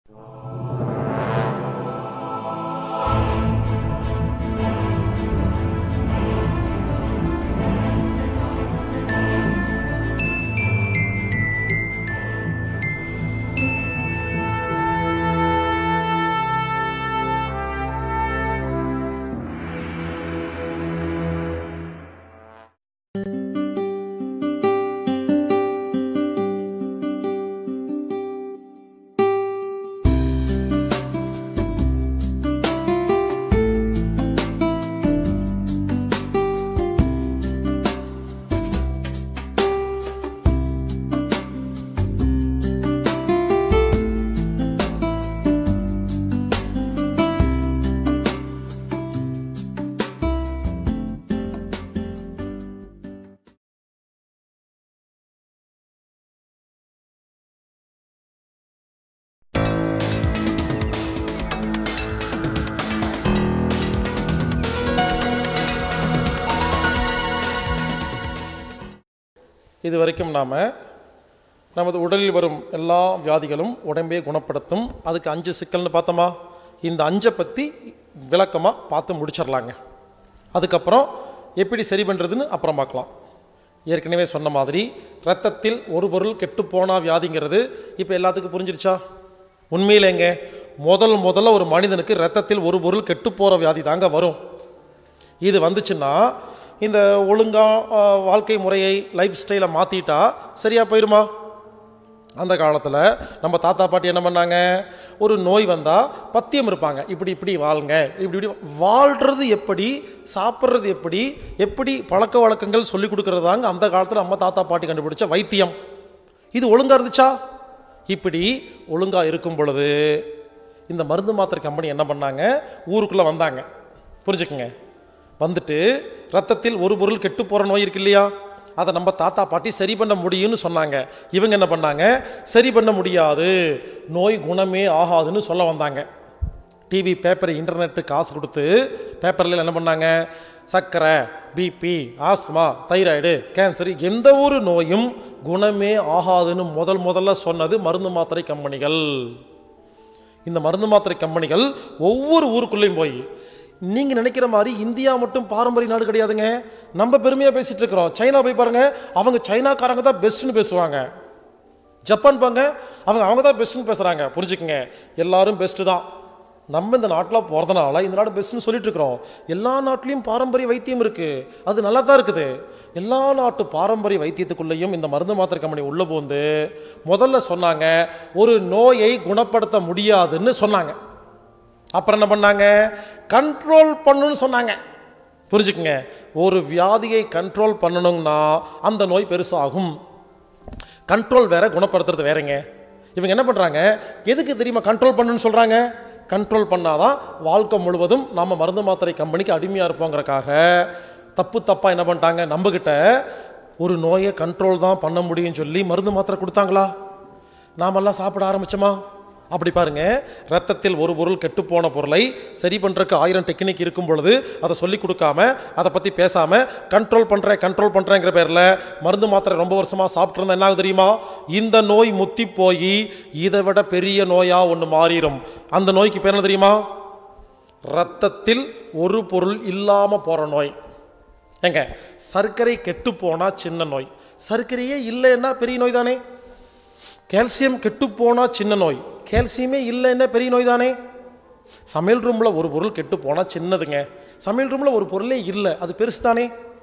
இது வரைக்கும் நாம் நமது உடலில் வரும் எல்லா வியாதிகளும் உடம்பே குணப்படுத்தும் அதுக்கு அஞ்சு சிக்கல்னு பார்த்தோமா இந்த அஞ்சை பற்றி விளக்கமாக பார்த்து முடிச்சிடலாங்க அதுக்கப்புறம் எப்படி சரி பண்ணுறதுன்னு அப்புறம் பார்க்கலாம் ஏற்கனவே சொன்ன மாதிரி ரத்தத்தில் ஒரு பொருள் கெட்டுப்போனா வியாதிங்கிறது இப்போ எல்லாத்துக்கும் புரிஞ்சிருச்சா உண்மையிலேங்க முதல் முதல்ல ஒரு மனிதனுக்கு ரத்தத்தில் ஒரு பொருள் கெட்டுப்போகிற வியாதி தாங்க வரும் இது வந்துச்சுன்னா இந்த ஒழுங்கா ஆ, வாழ்க்கை முறையை லைஃப் ஸ்டைலை மாற்றிட்டா சரியாக போயிருமா அந்த காலத்தில் நம்ம தாத்தா பாட்டி என்ன பண்ணாங்க ஒரு நோய் வந்தால் பத்தியம் இருப்பாங்க இப்படி இப்படி வாழுங்க இப்படி இப்படி வாழ்கிறது எப்படி சாப்பிட்றது எப்படி எப்படி பழக்க வழக்கங்கள் சொல்லி கொடுக்கறது தாங்க அந்த காலத்தில் நம்ம தாத்தா பாட்டி கண்டுபிடிச்ச வைத்தியம் இது ஒழுங்காக இருந்துச்சா இப்படி ஒழுங்காக இருக்கும் பொழுது இந்த மருந்து மாத்திரை கம்பெனி என்ன பண்ணாங்க ஊருக்குள்ளே வந்தாங்க புரிஞ்சுக்குங்க வந்துட்டு ரத்தத்தில் ஒரு பொருள் கெட்டு போகிற நோய் இருக்கு இல்லையா அதை நம்ம தாத்தா பாட்டி சரி பண்ண முடியும்னு சொன்னாங்க இவங்க என்ன பண்ணாங்க சரி பண்ண முடியாது நோய் குணமே ஆகாதுன்னு சொல்ல வந்தாங்க டிவி பேப்பர் இன்டர்நெட்டு காசு கொடுத்து பேப்பரில் என்ன பண்ணாங்க சர்க்கரை பிபி ஆஸ்மா தைராய்டு கேன்சர் எந்த ஒரு நோயும் குணமே ஆகாதுன்னு முதல் முதல்ல சொன்னது மருந்து மாத்திரை கம்பெனிகள் இந்த மருந்து மாத்திரை கம்பெனிகள் ஒவ்வொரு ஊருக்குள்ளேயும் போய் நீங்கள் நினைக்கிற மாதிரி இந்தியா மட்டும் பாரம்பரிய நாடு கிடையாதுங்க நம்ம பெருமையாக பேசிட்டு இருக்கிறோம் சைனா போய் பாருங்க அவங்க சைனாக்காரங்க தான் பெஸ்ட்னு பேசுவாங்க ஜப்பான் பாங்க அவங்க அவங்க தான் பெஸ்ட்னு பேசுகிறாங்க புரிஞ்சுக்குங்க எல்லாரும் பெஸ்ட்டு தான் நம்ம இந்த நாட்டில் பிறந்தனால இந்த நாடு பெஸ்ட்னு சொல்லிட்டு இருக்கிறோம் எல்லா நாட்டிலையும் பாரம்பரிய வைத்தியம் இருக்குது அது நல்லா தான் இருக்குது எல்லா நாட்டு பாரம்பரிய வைத்தியத்துக்குள்ளேயும் இந்த மருந்து மாத்திரை கம்பெனி உள்ளே போந்து முதல்ல சொன்னாங்க ஒரு நோயை குணப்படுத்த முடியாதுன்னு சொன்னாங்க அப்புறம் என்ன பண்ணாங்க கண்ட்ரோல் பண்ணணும்னு சொன்னாங்க புரிஞ்சுக்குங்க ஒரு வியாதியை கண்ட்ரோல் பண்ணணும்னா அந்த நோய் பெருசாகும் கண்ட்ரோல் வேற குணப்படுத்துறது வேறங்க இவங்க என்ன பண்ணுறாங்க எதுக்கு தெரியுமா கண்ட்ரோல் பண்ணணும்னு சொல்கிறாங்க கண்ட்ரோல் பண்ணாதான் வாழ்க்கை முழுவதும் நாம் மருந்து மாத்திரை கம்பெனிக்கு அடிமையாக இருப்போங்கிறக்காக தப்பு தப்பாக என்ன பண்ணிட்டாங்க நம்மக்கிட்ட ஒரு நோயை கண்ட்ரோல் தான் பண்ண முடியும்னு சொல்லி மருந்து மாத்திரை கொடுத்தாங்களா நாமெல்லாம் சாப்பிட ஆரம்பிச்சோமா அப்படி பாருங்க ரத்தத்தில் ஒரு பொருள் கெட்டுப்போன பொருளை சரி பண்ணுறதுக்கு ஆயிரம் டெக்னிக் இருக்கும் பொழுது அதை சொல்லி கொடுக்காம அதை பற்றி பேசாமல் கண்ட்ரோல் பண்ணுறேன் கண்ட்ரோல் பண்ணுறேங்கிற பேரில் மருந்து மாத்திரை ரொம்ப வருஷமாக சாப்பிட்டு இருந்தா என்ன ஆகுது தெரியுமா இந்த நோய் முத்தி போய் இதை விட பெரிய நோயாக ஒன்று மாறிடும் அந்த நோய்க்கு பேர் என்ன தெரியுமா ரத்தத்தில் ஒரு பொருள் இல்லாமல் போகிற நோய் ஏங்க சர்க்கரை கெட்டு போனால் சின்ன நோய் சர்க்கரையே இல்லைன்னா பெரிய நோய் தானே கால்சியம் கெட்டு போனால் சின்ன நோய் கால்சியமே இல்லைன்னா பெரிய நோய் தானே சமையல் ரூமில் ஒரு பொருள் கெட்டு போனால் சின்னதுங்க சமையல் ரூமில் ஒரு பொருளே இல்லை அது பெருசு தானே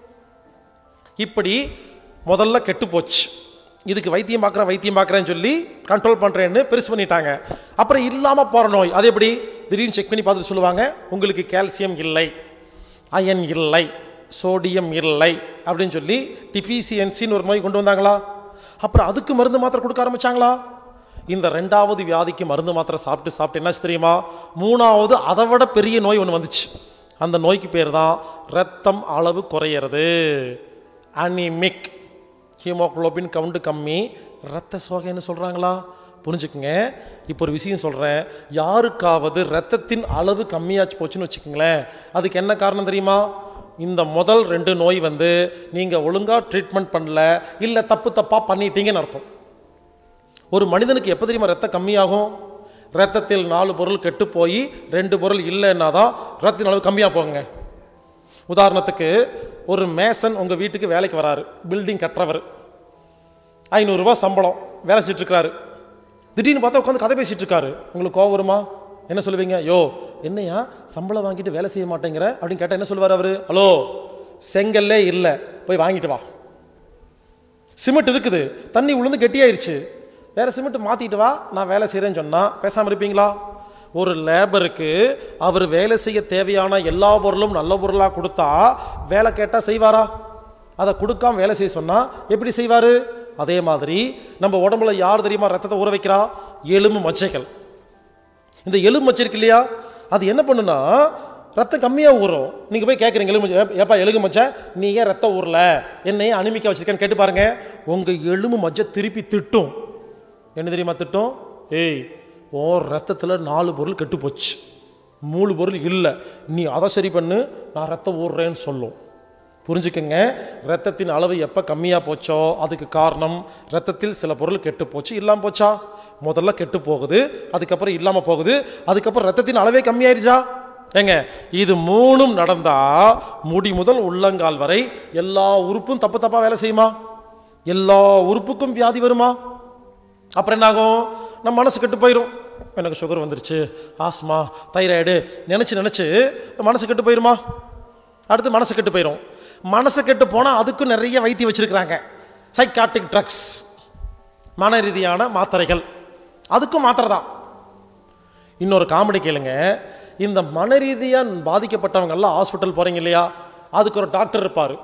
இப்படி முதல்ல கெட்டு போச்சு இதுக்கு வைத்தியம் பார்க்குறேன் வைத்தியம் பார்க்குறேன்னு சொல்லி கண்ட்ரோல் பண்ணுறேன்னு பெருசு பண்ணிட்டாங்க அப்புறம் இல்லாமல் போகிற நோய் அது எப்படி திடீர்னு செக் பண்ணி பார்த்துட்டு சொல்லுவாங்க உங்களுக்கு கால்சியம் இல்லை அயன் இல்லை சோடியம் இல்லை அப்படின்னு சொல்லி டிஃபிசியன்சின்னு ஒரு நோய் கொண்டு வந்தாங்களா அப்புறம் அதுக்கு மருந்து மாத்திரை கொடுக்க ஆரம்பிச்சாங்களா இந்த ரெண்டாவது வியாதிக்கு மருந்து மாத்திரை சாப்பிட்டு சாப்பிட்டு என்னாச்சு தெரியுமா மூணாவது அதை விட பெரிய நோய் ஒன்று வந்துச்சு அந்த நோய்க்கு பேர் தான் ரத்தம் அளவு குறையிறது அனிமிக் ஹீமோகுளோபின் கவுண்ட் கம்மி ரத்த சோகைன்னு சொல்கிறாங்களா புரிஞ்சுக்குங்க இப்போ ஒரு விஷயம் சொல்கிறேன் யாருக்காவது ரத்தத்தின் அளவு கம்மியாச்சு போச்சுன்னு வச்சுக்கோங்களேன் அதுக்கு என்ன காரணம் தெரியுமா இந்த முதல் ரெண்டு நோய் வந்து நீங்கள் ஒழுங்காக ட்ரீட்மெண்ட் பண்ணல இல்லை தப்பு தப்பாக பண்ணிட்டீங்கன்னு அர்த்தம் ஒரு மனிதனுக்கு எப்போ தெரியுமா ரத்தம் கம்மியாகும் ரத்தத்தில் நாலு பொருள் கெட்டு போய் ரெண்டு பொருள் இல்லைன்னா தான் ரத்தத்தின் அளவு கம்மியாக போகுங்க உதாரணத்துக்கு ஒரு மேசன் உங்கள் வீட்டுக்கு வேலைக்கு வராரு பில்டிங் கட்டுறவர் ஐநூறுரூவா சம்பளம் வேலை செஞ்சுட்டு இருக்காரு திடீர்னு பார்த்தா உட்காந்து கதை பேசிட்டு இருக்காரு உங்களுக்கு கோவம் வருமா என்ன சொல்லுவீங்க யோ என்னையா சம்பளம் வாங்கிட்டு வேலை செய்ய மாட்டேங்கிற அப்படின்னு கேட்டால் என்ன சொல்லுவார் அவரு ஹலோ செங்கல்லே இல்லை போய் வாங்கிட்டு வா சிமெண்ட் இருக்குது தண்ணி உளுந்து கெட்டியாயிருச்சு வேற சிமெண்ட் மாத்திட்டு வா நான் வேலை செய்கிறேன்னு சொன்னா பேசாமல் இருப்பீங்களா ஒரு லேபருக்கு அவர் வேலை செய்ய தேவையான எல்லா பொருளும் நல்ல பொருளாக கொடுத்தா வேலை கேட்டால் செய்வாரா அதை கொடுக்காம வேலை செய்ய சொன்னா எப்படி செய்வாரு அதே மாதிரி நம்ம உடம்புல யார் தெரியுமா ரத்தத்தை ஊற வைக்கிறா எலும்பு மச்சைகள் இந்த எலும்பு மச்சை இருக்கு இல்லையா அது என்ன பண்ணுனா ரத்தம் கம்மியாக ஊறும் நீங்கள் போய் கேட்குறீங்க எலும்பு மச்சை, ஏப்பா எலும்பு மச்சை நீ ஏன் ரத்தம் ஊறல என்னையே அனுமிக்க வச்சிருக்கேன்னு கேட்டு பாருங்க உங்கள் எலும்பு மச்சை திருப்பி திட்டும் என்ன தெரியுமா திட்டும் ஏய் ஓ ரத்தத்தில் நாலு பொருள் கெட்டு போச்சு மூணு பொருள் இல்லை நீ அதை சரி பண்ணு நான் ரத்தம் ஊறுறேன்னு சொல்லும் புரிஞ்சுக்கங்க ரத்தத்தின் அளவு எப்போ கம்மியாக போச்சோ அதுக்கு காரணம் ரத்தத்தில் சில பொருள் கெட்டு போச்சு இல்லாமல் போச்சா முதல்ல கெட்டு போகுது அதுக்கப்புறம் இல்லாமல் போகுது அதுக்கப்புறம் ரத்தத்தின் அளவே கம்மியாயிருச்சா ஏங்க இது மூணும் நடந்தா முடி முதல் உள்ளங்கால் வரை எல்லா உறுப்பும் தப்பு தப்பாக வேலை செய்யுமா எல்லா உறுப்புக்கும் வியாதி வருமா அப்புறம் என்னாகும் நம்ம மனசு கெட்டு போயிடும் எனக்கு சுகர் வந்துருச்சு ஆஸ்மா தைராய்டு நினச்சி நினச்சி மனசு கெட்டு போயிருமா அடுத்து மனசு கெட்டு போயிடும் மனசு கெட்டு போனால் அதுக்கும் நிறைய வைத்தியம் வச்சுருக்கிறாங்க சைக்காட்டிக் ட்ரக்ஸ் மன ரீதியான மாத்திரைகள் அதுக்கும் மாத்திரை தான் இன்னொரு காமெடி கேளுங்க இந்த மன ரீதியாக பாதிக்கப்பட்டவங்கெல்லாம் ஹாஸ்பிட்டல் போகிறீங்க இல்லையா அதுக்கு ஒரு டாக்டர் இருப்பார்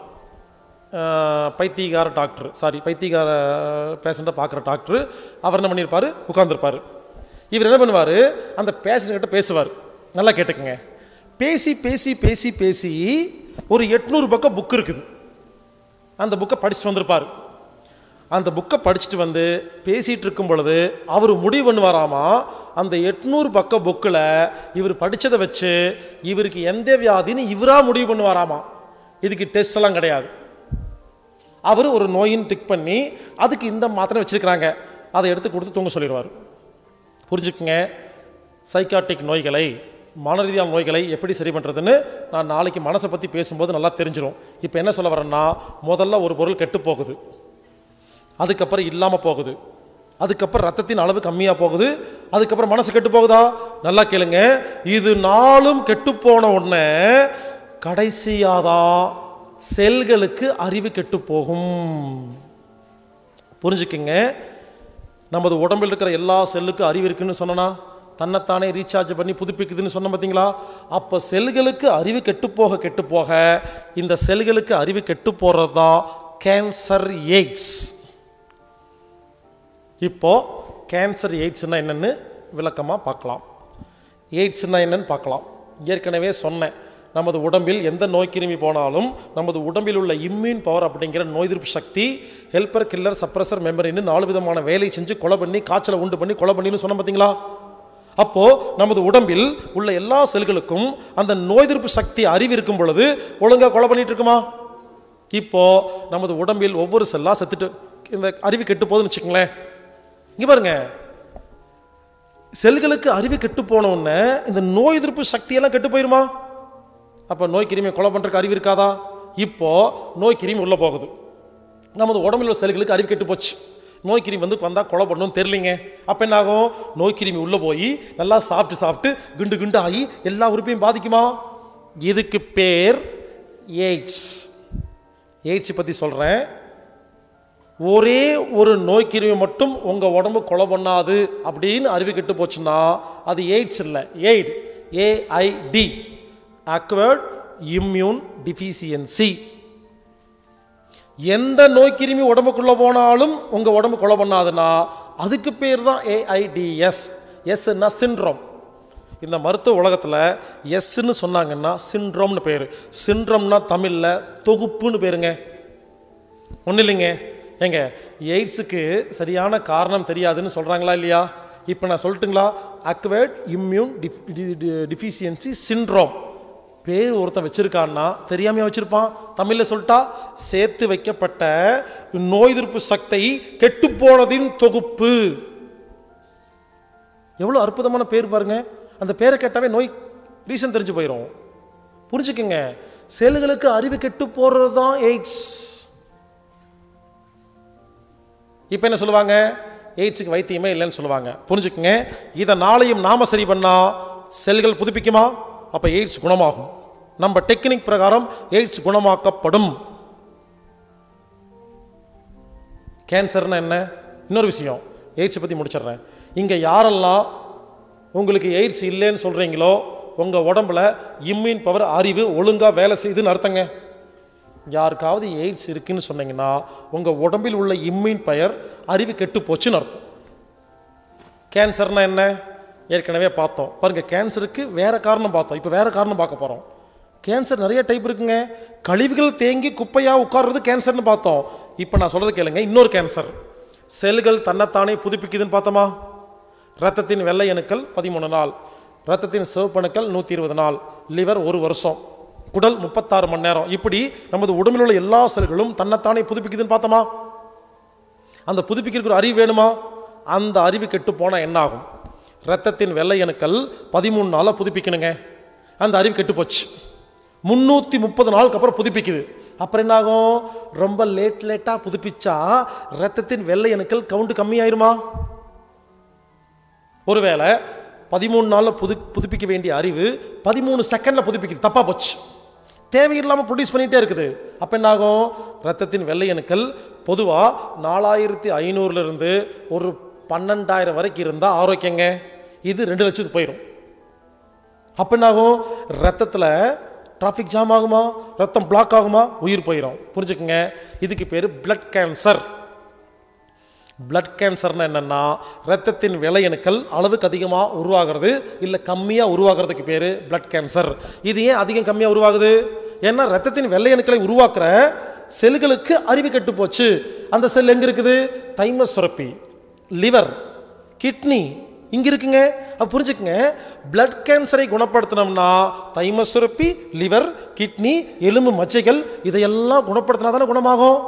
பைத்தியகார டாக்டர் சாரி பைத்தியகார பேஷண்ட்டை பார்க்குற டாக்டர் அவர் என்ன பண்ணியிருப்பார் உட்காந்துருப்பார் இவர் என்ன பண்ணுவார் அந்த பேஷண்ட் கிட்ட பேசுவார் நல்லா கேட்டுக்கங்க பேசி பேசி பேசி பேசி ஒரு எட்நூறு பக்கம் புக் இருக்குது அந்த புக்கை படிச்சுட்டு வந்திருப்பார் அந்த புக்கை படிச்சுட்டு வந்து பேசிகிட்டு இருக்கும் பொழுது அவர் முடிவு பண்ணுவாராமா அந்த எட்நூறு பக்க புக்கில் இவர் படித்ததை வச்சு இவருக்கு எந்த வியாதின்னு இவராக முடிவு பண்ணுவாராமா இதுக்கு டெஸ்ட் எல்லாம் கிடையாது அவர் ஒரு நோயின்னு டிக் பண்ணி அதுக்கு இந்த மாத்திரை வச்சிருக்கிறாங்க அதை எடுத்து கொடுத்து தூங்க சொல்லிடுவார் புரிஞ்சுக்குங்க சைக்காட்டிக் நோய்களை மன ரீதியான நோய்களை எப்படி சரி பண்ணுறதுன்னு நான் நாளைக்கு மனசை பற்றி பேசும்போது நல்லா தெரிஞ்சிடும் இப்போ என்ன சொல்ல வரேன்னா முதல்ல ஒரு பொருள் கெட்டு போகுது அதுக்கப்புறம் இல்லாமல் போகுது அதுக்கப்புறம் ரத்தத்தின் அளவு கம்மியாக போகுது அதுக்கப்புறம் மனசு கெட்டு போகுதா நல்லா கேளுங்க இது நாளும் கெட்டு போன உடனே கடைசியாதா செல்களுக்கு அறிவு கெட்டு போகும் புரிஞ்சுக்குங்க நமது உடம்பில் இருக்கிற எல்லா செல்லுக்கும் அறிவு இருக்குன்னு சொன்னனா தன்னைத்தானே ரீசார்ஜ் பண்ணி புதுப்பிக்குதுன்னு சொன்ன பார்த்தீங்களா அப்போ செல்களுக்கு அறிவு கெட்டு போக கெட்டு போக இந்த செல்களுக்கு அறிவு கெட்டு போகிறது தான் கேன்சர் எய்ட்ஸ் இப்போ கேன்சர் எய்ட்ஸ்னா என்னன்னு விளக்கமாக பார்க்கலாம் எய்ட்ஸ்னா என்னன்னு பார்க்கலாம் ஏற்கனவே சொன்னேன் நமது உடம்பில் எந்த நோய் கிருமி போனாலும் நமது உடம்பில் உள்ள இம்யூன் பவர் அப்படிங்கிற நோய் எதிர்ப்பு சக்தி ஹெல்ப்பர் கில்லர் சப்ரஸர் மெமரின்னு நாலு விதமான வேலை செஞ்சு கொலை பண்ணி காய்ச்சலை உண்டு பண்ணி கொலை பண்ணின்னு சொன்ன பார்த்தீங்களா அப்போ நமது உடம்பில் உள்ள எல்லா செல்களுக்கும் அந்த நோய் எதிர்ப்பு சக்தி அறிவு இருக்கும் பொழுது ஒழுங்கா கொலை பண்ணிட்டு இருக்குமா இப்போ நமது உடம்பில் ஒவ்வொரு செல்லா செத்துட்டு இந்த அறிவு கெட்டு போகுதுன்னு வச்சுக்கோங்களேன் இங்க பாருங்க செல்களுக்கு அறிவு கெட்டு போன உடனே இந்த நோய் எதிர்ப்பு சக்தியெல்லாம் கெட்டு போயிருமா அப்போ நோய் கிருமியை கொலை பண்ணுறதுக்கு அறிவு இருக்காதா இப்போ நோய் கிருமி உள்ளே போகுது நமது உடம்புல உள்ள செல்களுக்கு அறிவு கெட்டு போச்சு நோய் கிருமி வந்து வந்தால் கொலை பண்ணணும்னு தெரியலிங்க அப்போ என்ன ஆகும் நோய் கிருமி உள்ளே போய் நல்லா சாப்பிட்டு சாப்பிட்டு குண்டு குண்டு ஆகி எல்லா உறுப்பையும் பாதிக்குமா இதுக்கு பேர் எய்ட்ஸ் எய்ட்ஸ் பற்றி சொல்கிறேன் ஒரே ஒரு நோய் கிருமி மட்டும் உங்கள் உடம்பு கொலை பண்ணாது அப்படின்னு அறிவு கெட்டு போச்சுன்னா அது எய்ட்ஸ் இல்லை aid AID acquired immune deficiency எந்த நோய் கிருமி உடம்புக்குள்ளே போனாலும் உங்கள் உடம்பு கொலை பண்ணாதுன்னா அதுக்கு பேர் தான் ஏஐடிஎஸ் எஸ்ன்னா சின்ட்ரோம் இந்த மருத்துவ உலகத்தில் எஸ்ன்னு சொன்னாங்கன்னா சின்ட்ரோம்னு பேர் சின்ட்ரோம்னா தமிழில் தொகுப்புன்னு பேருங்க ஒன்றும் இல்லைங்க ஏங்க எய்ட்ஸுக்கு சரியான காரணம் தெரியாதுன்னு சொல்கிறாங்களா இல்லையா இப்போ நான் சொல்லட்டுங்களா அக்வேர்ட் இம்யூன் டிஃபிஷியன்சி சின்ட்ரோம் பேர் ஒருத்தன் வச்சிருக்கான்னா தெரியாமையா வச்சிருப்பான் தமிழில் சொல்லிட்டா சேர்த்து வைக்கப்பட்ட நோய் எதிர்ப்பு சக்தி கெட்டுப்போனதின் தொகுப்பு எவ்வளோ அற்புதமான பேர் பாருங்க அந்த பேரை கேட்டாவே நோய் ரீசன் தெரிஞ்சு போயிடும் புரிஞ்சுக்குங்க செல்களுக்கு அறிவு கெட்டு போறது தான் எய்ட்ஸ் இப்போ என்ன சொல்லுவாங்க எய்ட்ஸுக்கு வைத்தியமே இல்லைன்னு சொல்லுவாங்க புரிஞ்சுக்குங்க இதை நாளையும் நாம சரி பண்ணா செல்கள் புதுப்பிக்குமா அப்போ எய்ட்ஸ் குணமாகும் நம்ம டெக்னிக் பிரகாரம் எய்ட்ஸ் குணமாக்கப்படும் கேன்சர்னா என்ன இன்னொரு விஷயம் எய்ட்ஸை பற்றி முடிச்சிடுறேன் இங்கே யாரெல்லாம் உங்களுக்கு எய்ட்ஸ் இல்லைன்னு சொல்கிறீங்களோ உங்கள் உடம்புல இம்யூன் பவர் அறிவு ஒழுங்காக வேலை செய்யுதுன்னு அர்த்தங்க யாருக்காவது எய்ட்ஸ் இருக்குன்னு சொன்னீங்கன்னா உங்கள் உடம்பில் உள்ள இம்யூன் பயர் அறிவு கெட்டு போச்சுன்னு அர்த்தம் கேன்சர்னா என்ன ஏற்கனவே பார்த்தோம் பாருங்க கேன்சருக்கு வேற காரணம் பார்த்தோம் இப்போ வேற காரணம் பார்க்க போகிறோம் கேன்சர் நிறைய டைப் இருக்குங்க கழிவுகள் தேங்கி குப்பையாக உட்கார்றது கேன்சர்னு பார்த்தோம் இப்போ நான் சொல்றது கேளுங்க இன்னொரு கேன்சர் செல்கள் தன்னைத்தானே புதுப்பிக்குதுன்னு பார்த்தோமா ரத்தத்தின் வெள்ளை அணுக்கள் பதிமூணு நாள் ரத்தத்தின் சிவப்பணுக்கள் நூற்றி இருபது நாள் லிவர் ஒரு வருஷம் குடல் முப்பத்தாறு மணி நேரம் இப்படி நமது உடம்பில் உள்ள எல்லா செல்களும் தன்னைத்தானே புதுப்பிக்குதுன்னு பார்த்தோமா அந்த புதுப்பிக்கிறதுக்கு ஒரு அறிவு வேணுமா அந்த அறிவு கெட்டு போனால் என்ன ஆகும் ரத்தத்தின் வெள்ளை அணுக்கள் பதிமூணு நாளாக புதுப்பிக்கணுங்க அந்த அறிவு கெட்டு போச்சு முந்நூற்றி முப்பது நாளுக்கு அப்புறம் புதுப்பிக்குது அப்புறம் என்ன ஆகும் ரொம்ப லேட் லேட்டாக புதுப்பிச்சா ரத்தத்தின் வெள்ளை அணுக்கள் கவுண்ட் கம்மியாயிருமா ஒருவேளை பதிமூணு நாளில் புது புதுப்பிக்க வேண்டிய அறிவு பதிமூணு செகண்டில் புதுப்பிக்குது தப்பாக போச்சு தேவையில்லாமல் ப்ரொடியூஸ் பண்ணிகிட்டே இருக்குது அப்போ என்ன ஆகும் ரத்தத்தின் வெள்ளை அணுக்கள் பொதுவாக நாலாயிரத்தி ஐநூறுலேருந்து ஒரு பன்னெண்டாயிரம் வரைக்கும் இருந்தால் ஆரோக்கியங்க இது ரெண்டு லட்சத்துக்கு போயிடும் அப்போ என்ன ஆகும் ரத்தத்தில் டிராஃபிக் ஜாம் ஆகுமா ரத்தம் பிளாக் ஆகுமா உயிர் போயிடும் புரிஞ்சுக்குங்க இதுக்கு பேர் பிளட் கேன்சர் பிளட் கேன்சர்னா என்னென்னா ரத்தத்தின் விளையணுக்கள் அளவுக்கு அதிகமாக உருவாகிறது இல்லை கம்மியாக உருவாகிறதுக்கு பேர் பிளட் கேன்சர் இது ஏன் அதிகம் கம்மியாக உருவாகுது ஏன்னா ரத்தத்தின் வெள்ளையணுக்களை உருவாக்குற செல்களுக்கு அறிவு கெட்டு போச்சு அந்த செல் எங்கே இருக்குது தைமஸ் சுரப்பி லிவர் கிட்னி இங்கே இருக்குங்க அப்ப புரிஞ்சுக்குங்க பிளட் கேன்சரை குணப்படுத்தினோம்னா தைமஸ் சுரப்பி லிவர் கிட்னி எலும்பு மச்சைகள் இதையெல்லாம் குணப்படுத்தினா தானே குணமாகும்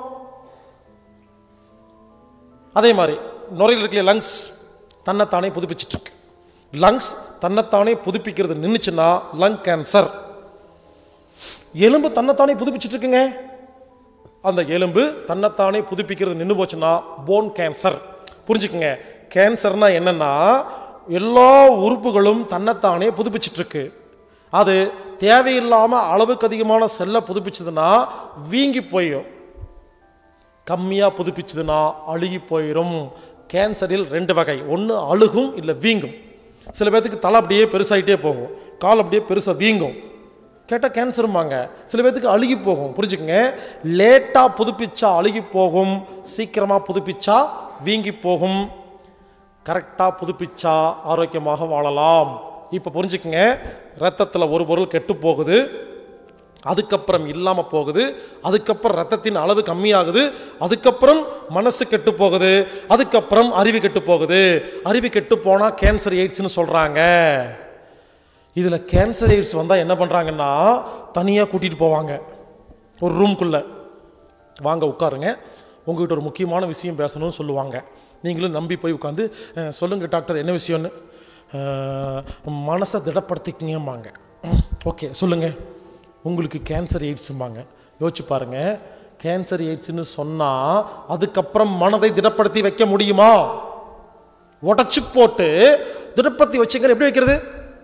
அதே மாதிரி நுரையில் இருக்கிற லங்ஸ் தன்னைத்தானே புதுப்பிச்சிட்டு இருக்கு லங்ஸ் தன்னைத்தானே புதுப்பிக்கிறது நின்றுச்சுன்னா லங் கேன்சர் எலும்பு தன்னைத்தானே புதுப்பிச்சிட்டு இருக்குங்க அந்த எலும்பு தன்னைத்தானே புதுப்பிக்கிறது நின்று போச்சுன்னா போன் கேன்சர் புரிஞ்சுக்குங்க கேன்சர்னா என்னன்னா எல்லா உறுப்புகளும் தன்னைத்தானே புதுப்பிச்சிட்டு இருக்கு அது தேவையில்லாமல் அளவுக்கு அதிகமான செல்லை புதுப்பிச்சதுன்னா வீங்கி போயும் கம்மியாக புதுப்பிச்சதுன்னா அழுகி போயிடும் கேன்சரில் ரெண்டு வகை ஒன்று அழுகும் இல்லை வீங்கும் சில பேர்த்துக்கு தலை அப்படியே பெருசாகிட்டே போகும் கால் அப்படியே பெருசாக வீங்கும் கேட்டால் கேன்சருமாங்க சில பேர்த்துக்கு அழுகி போகும் புரிஞ்சுக்கங்க லேட்டாக புதுப்பிச்சா அழுகி போகும் சீக்கிரமாக புதுப்பிச்சா வீங்கி போகும் கரெக்டாக புதுப்பிச்சா ஆரோக்கியமாக வாழலாம் இப்போ புரிஞ்சுக்கங்க ரத்தத்தில் ஒரு பொருள் கெட்டு போகுது அதுக்கப்புறம் இல்லாமல் போகுது அதுக்கப்புறம் ரத்தத்தின் அளவு கம்மியாகுது அதுக்கப்புறம் மனசு கெட்டு போகுது அதுக்கப்புறம் அறிவு கெட்டு போகுது அறிவு கெட்டு போனால் கேன்சர் எய்ட்ஸ்னு சொல்கிறாங்க இதில் கேன்சர் எய்ட்ஸ் வந்தால் என்ன பண்ணுறாங்கன்னா தனியாக கூட்டிகிட்டு போவாங்க ஒரு ரூம்குள்ளே வாங்க உட்காருங்க உங்ககிட்ட ஒரு முக்கியமான விஷயம் பேசணும்னு சொல்லுவாங்க நீங்களும் நம்பி போய் உட்காந்து "அஹ், சொல்லுங்க டாக்டர் என்ன விஷயம்னு "அஹ், மனசை திடப்படுத்திக்கிங்கம்பாங்க ஓகே சொல்லுங்கள் உங்களுக்கு கேன்சர் எய்ட்ஸும்பாங்க யோசிச்சு பாருங்க கேன்சர் எய்ட்ஸ்னு சொன்னால் அதுக்கப்புறம் மனதை திடப்படுத்தி வைக்க முடியுமா உடச்சி போட்டு திடப்படுத்தி வச்சுங்க எப்படி வைக்கிறது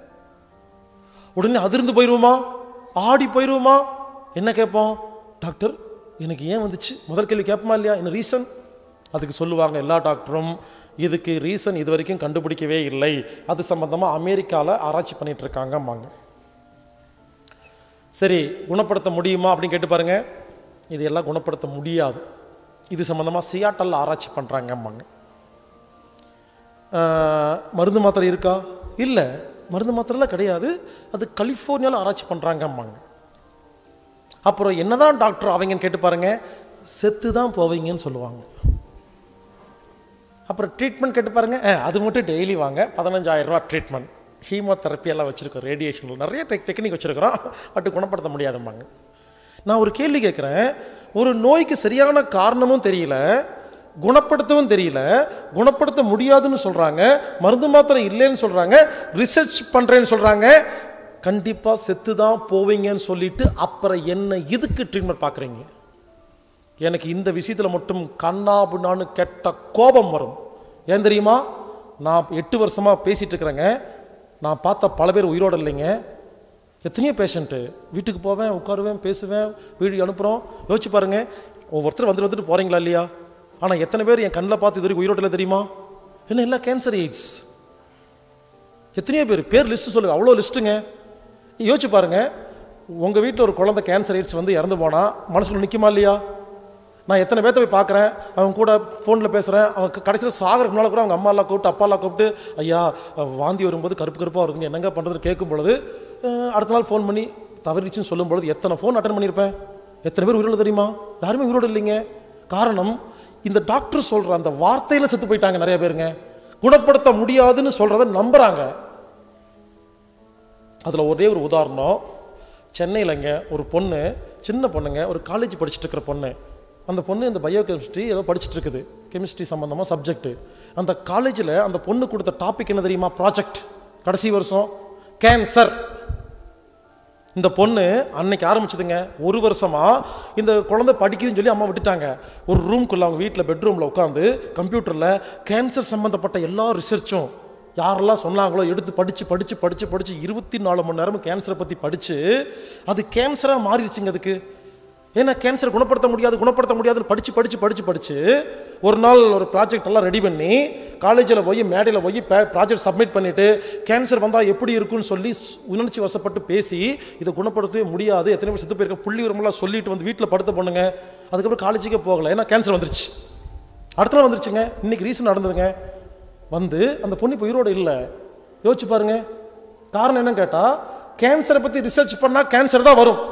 உடனே அதிர்ந்து போயிடுவோமா ஆடி போயிடுவோமா என்ன கேட்போம் டாக்டர் எனக்கு ஏன் வந்துச்சு முதல் கேள்வி கேட்போமா இல்லையா என்ன ரீசன் அதுக்கு சொல்லுவாங்க எல்லா டாக்டரும் இதுக்கு ரீசன் இது வரைக்கும் கண்டுபிடிக்கவே இல்லை அது சம்பந்தமாக அமெரிக்காவில் ஆராய்ச்சி பண்ணிட்டு இருக்காங்கம்பாங்க சரி குணப்படுத்த முடியுமா அப்படின்னு கேட்டு பாருங்க இதையெல்லாம் குணப்படுத்த முடியாது இது சம்மந்தமாக சியாட்டல்ல ஆராய்ச்சி பண்ணுறாங்கம்பாங்க ஆஹ், மருந்து மாத்திரை இருக்கா இல்லை மருந்து மாத்திரைலாம் கிடையாது அது கலிஃபோர்னியாவில் ஆராய்ச்சி பண்ணுறாங்கம்பாங்க அப்புறம் என்னதான் டாக்டர் அவங்கன்னு கேட்டு பாருங்க செத்து தான் போவீங்கன்னு சொல்லுவாங்க அப்புறம் ட்ரீட்மெண்ட் கேட்டு பாருங்க ஆ, அது மட்டும் டெய்லி வாங்க பதினஞ்சாயிரம் ரூபா ட்ரீட்மெண்ட் ஹீமோதெரப்பி எல்லாம் வச்சுருக்கோம் ரேடியேஷன் நிறைய டெக் டெக்னிக் வச்சுருக்கிறோம் பட் குணப்படுத்த முடியாதும்பாங்க நான் ஒரு கேள்வி கேட்குறேன் ஒரு நோய்க்கு சரியான காரணமும் தெரியல குணப்படுத்தவும் தெரியல குணப்படுத்த முடியாதுன்னு சொல்றாங்க மருந்து மாத்திரை இல்லைன்னு சொல்றாங்க ரிசர்ச் பண்றேன்னு சொல்றாங்க கண்டிப்பா செத்து தான் போவீங்கன்னு சொல்லிட்டு அப்புறம் என்ன இதுக்கு ட்ரீட்மெண்ட் பார்க்குறீங்க எனக்கு இந்த விஷயத்தில் மட்டும் கண்ணாபுண்ணான்னு கெட்ட கோபம் வரும் ஏன் தெரியுமா நான் எட்டு வருஷமாக பேசிட்டு இருக்கிறேங்க நான் பார்த்த பல பேர் உயிரோடு இல்லைங்க எத்தனையோ பேஷண்ட்டு வீட்டுக்கு போவேன் உட்காருவேன் பேசுவேன் வீடு அனுப்புகிறோம் யோசிச்சு பாருங்க ஒவ்வொருத்தர் வந்துட்டு வந்துட்டு போகிறீங்களா இல்லையா ஆனால் எத்தனை பேர் என் கண்ணில் பார்த்து இது வரைக்கும் உயிரோடு இல்லை தெரியுமா என்ன எல்லாம் கேன்சர் எய்ட்ஸ் எத்தனையோ பேர் பேர் லிஸ்ட்டு சொல்லுங்க அவ்வளோ லிஸ்ட்டுங்க யோசிச்சு பாருங்க உங்கள் வீட்டில் ஒரு குழந்தை கேன்சர் எய்ட்ஸ் வந்து இறந்து போனால் மனசுக்குள்ள நிற்குமா இல்லையா நான் எத்தனை பேர்த்த போய் பார்க்குறேன் அவங்க கூட ஃபோனில் பேசுகிறேன் அவங்க கடைசியில் சாகருக்கு முன்னால் கூட அவங்க அம்மா எல்லாம் கூப்பிட்டு அப்பா எல்லாம் கூப்பிட்டு ஐயா வாந்தி வரும்போது கருப்பு கருப்பாக வருதுங்க என்னங்க பண்ணுறதுன்னு கேட்கும் பொழுது அஹ், அடுத்த நாள் ஃபோன் பண்ணி தவறிச்சுன்னு சொல்லும் பொழுது எத்தனை ஃபோன் அட்டன் பண்ணியிருப்பேன் எத்தனை பேர் உயிரோடு தெரியுமா யாருமே உயிரோடு இல்லைங்க காரணம் இந்த டாக்டர் சொல்கிற அந்த வார்த்தையில் செத்து போயிட்டாங்க நிறைய பேருங்க குணப்படுத்த முடியாதுன்னு சொல்கிறத நம்புகிறாங்க அதில் ஒரே ஒரு உதாரணம் சென்னையிலங்க ஒரு பொண்ணு சின்ன பொண்ணுங்க ஒரு காலேஜ் படிச்சுட்டு இருக்கிற பொண்ணு அந்த பொண்ணு இந்த பயோ கெமிஸ்ட்ரி ஏதோ படிச்சுட்டு இருக்குது கெமிஸ்ட்ரி சம்மந்தமாக சப்ஜெக்ட் அந்த காலேஜில் அந்த பொண்ணு கொடுத்த டாபிக் என்ன தெரியுமா ப்ராஜெக்ட் கடைசி வருஷம் கேன்சர் இந்த பொண்ணு அன்னைக்கு ஆரம்பிச்சதுங்க ஒரு வருஷமா இந்த குழந்தை படிக்குதுன்னு சொல்லி அம்மா விட்டுட்டாங்க ஒரு ரூம்குள்ள அவங்க வீட்டில் பெட்ரூமில் உட்காந்து கம்ப்யூட்டரில் கேன்சர் சம்மந்தப்பட்ட எல்லா ரிசர்ச்சும் யாரெல்லாம் சொன்னாங்களோ எடுத்து படித்து படித்து படித்து படித்து இருபத்தி நாலு மணி நேரமும் கேன்சரை பற்றி படித்து அது கேன்சராக மாறிடுச்சுங்க அதுக்கு ஏன்னா கேன்சர் குணப்படுத்த முடியாது குணப்படுத்த முடியாதுன்னு படித்து படித்து படித்து படித்து ஒரு நாள் ஒரு ப்ராஜெக்ட் எல்லாம் ரெடி பண்ணி காலேஜில் போய் மேடையில் போய் ப்ராஜெக்ட் சப்மிட் பண்ணிவிட்டு கேன்சர் வந்தால் எப்படி இருக்குன்னு சொல்லி ஸ்- உணர்ச்சி வசப்பட்டு பேசி இதை குணப்படுத்தவே முடியாது எத்தனை பேர் செத்து போயிருக்க புள்ளி உரமெல்லாம் சொல்லிட்டு வந்து வீட்டில் படுத்த பொண்ணுங்க அதுக்கப்புறம் காலேஜுக்கே போகல ஏன்னா கேன்சர் வந்துருச்சு அடுத்த நாள் வந்துருச்சுங்க இன்னைக்கு ரீசன் நடந்ததுங்க வந்து அந்த பொண்ணு இப்போ உயிரோடு இல்லை யோசிச்சு பாருங்க காரணம் என்னன்னு கேட்டால் கேன்சரை பற்றி ரிசர்ச் பண்ணால் கேன்சர் தான் வரும்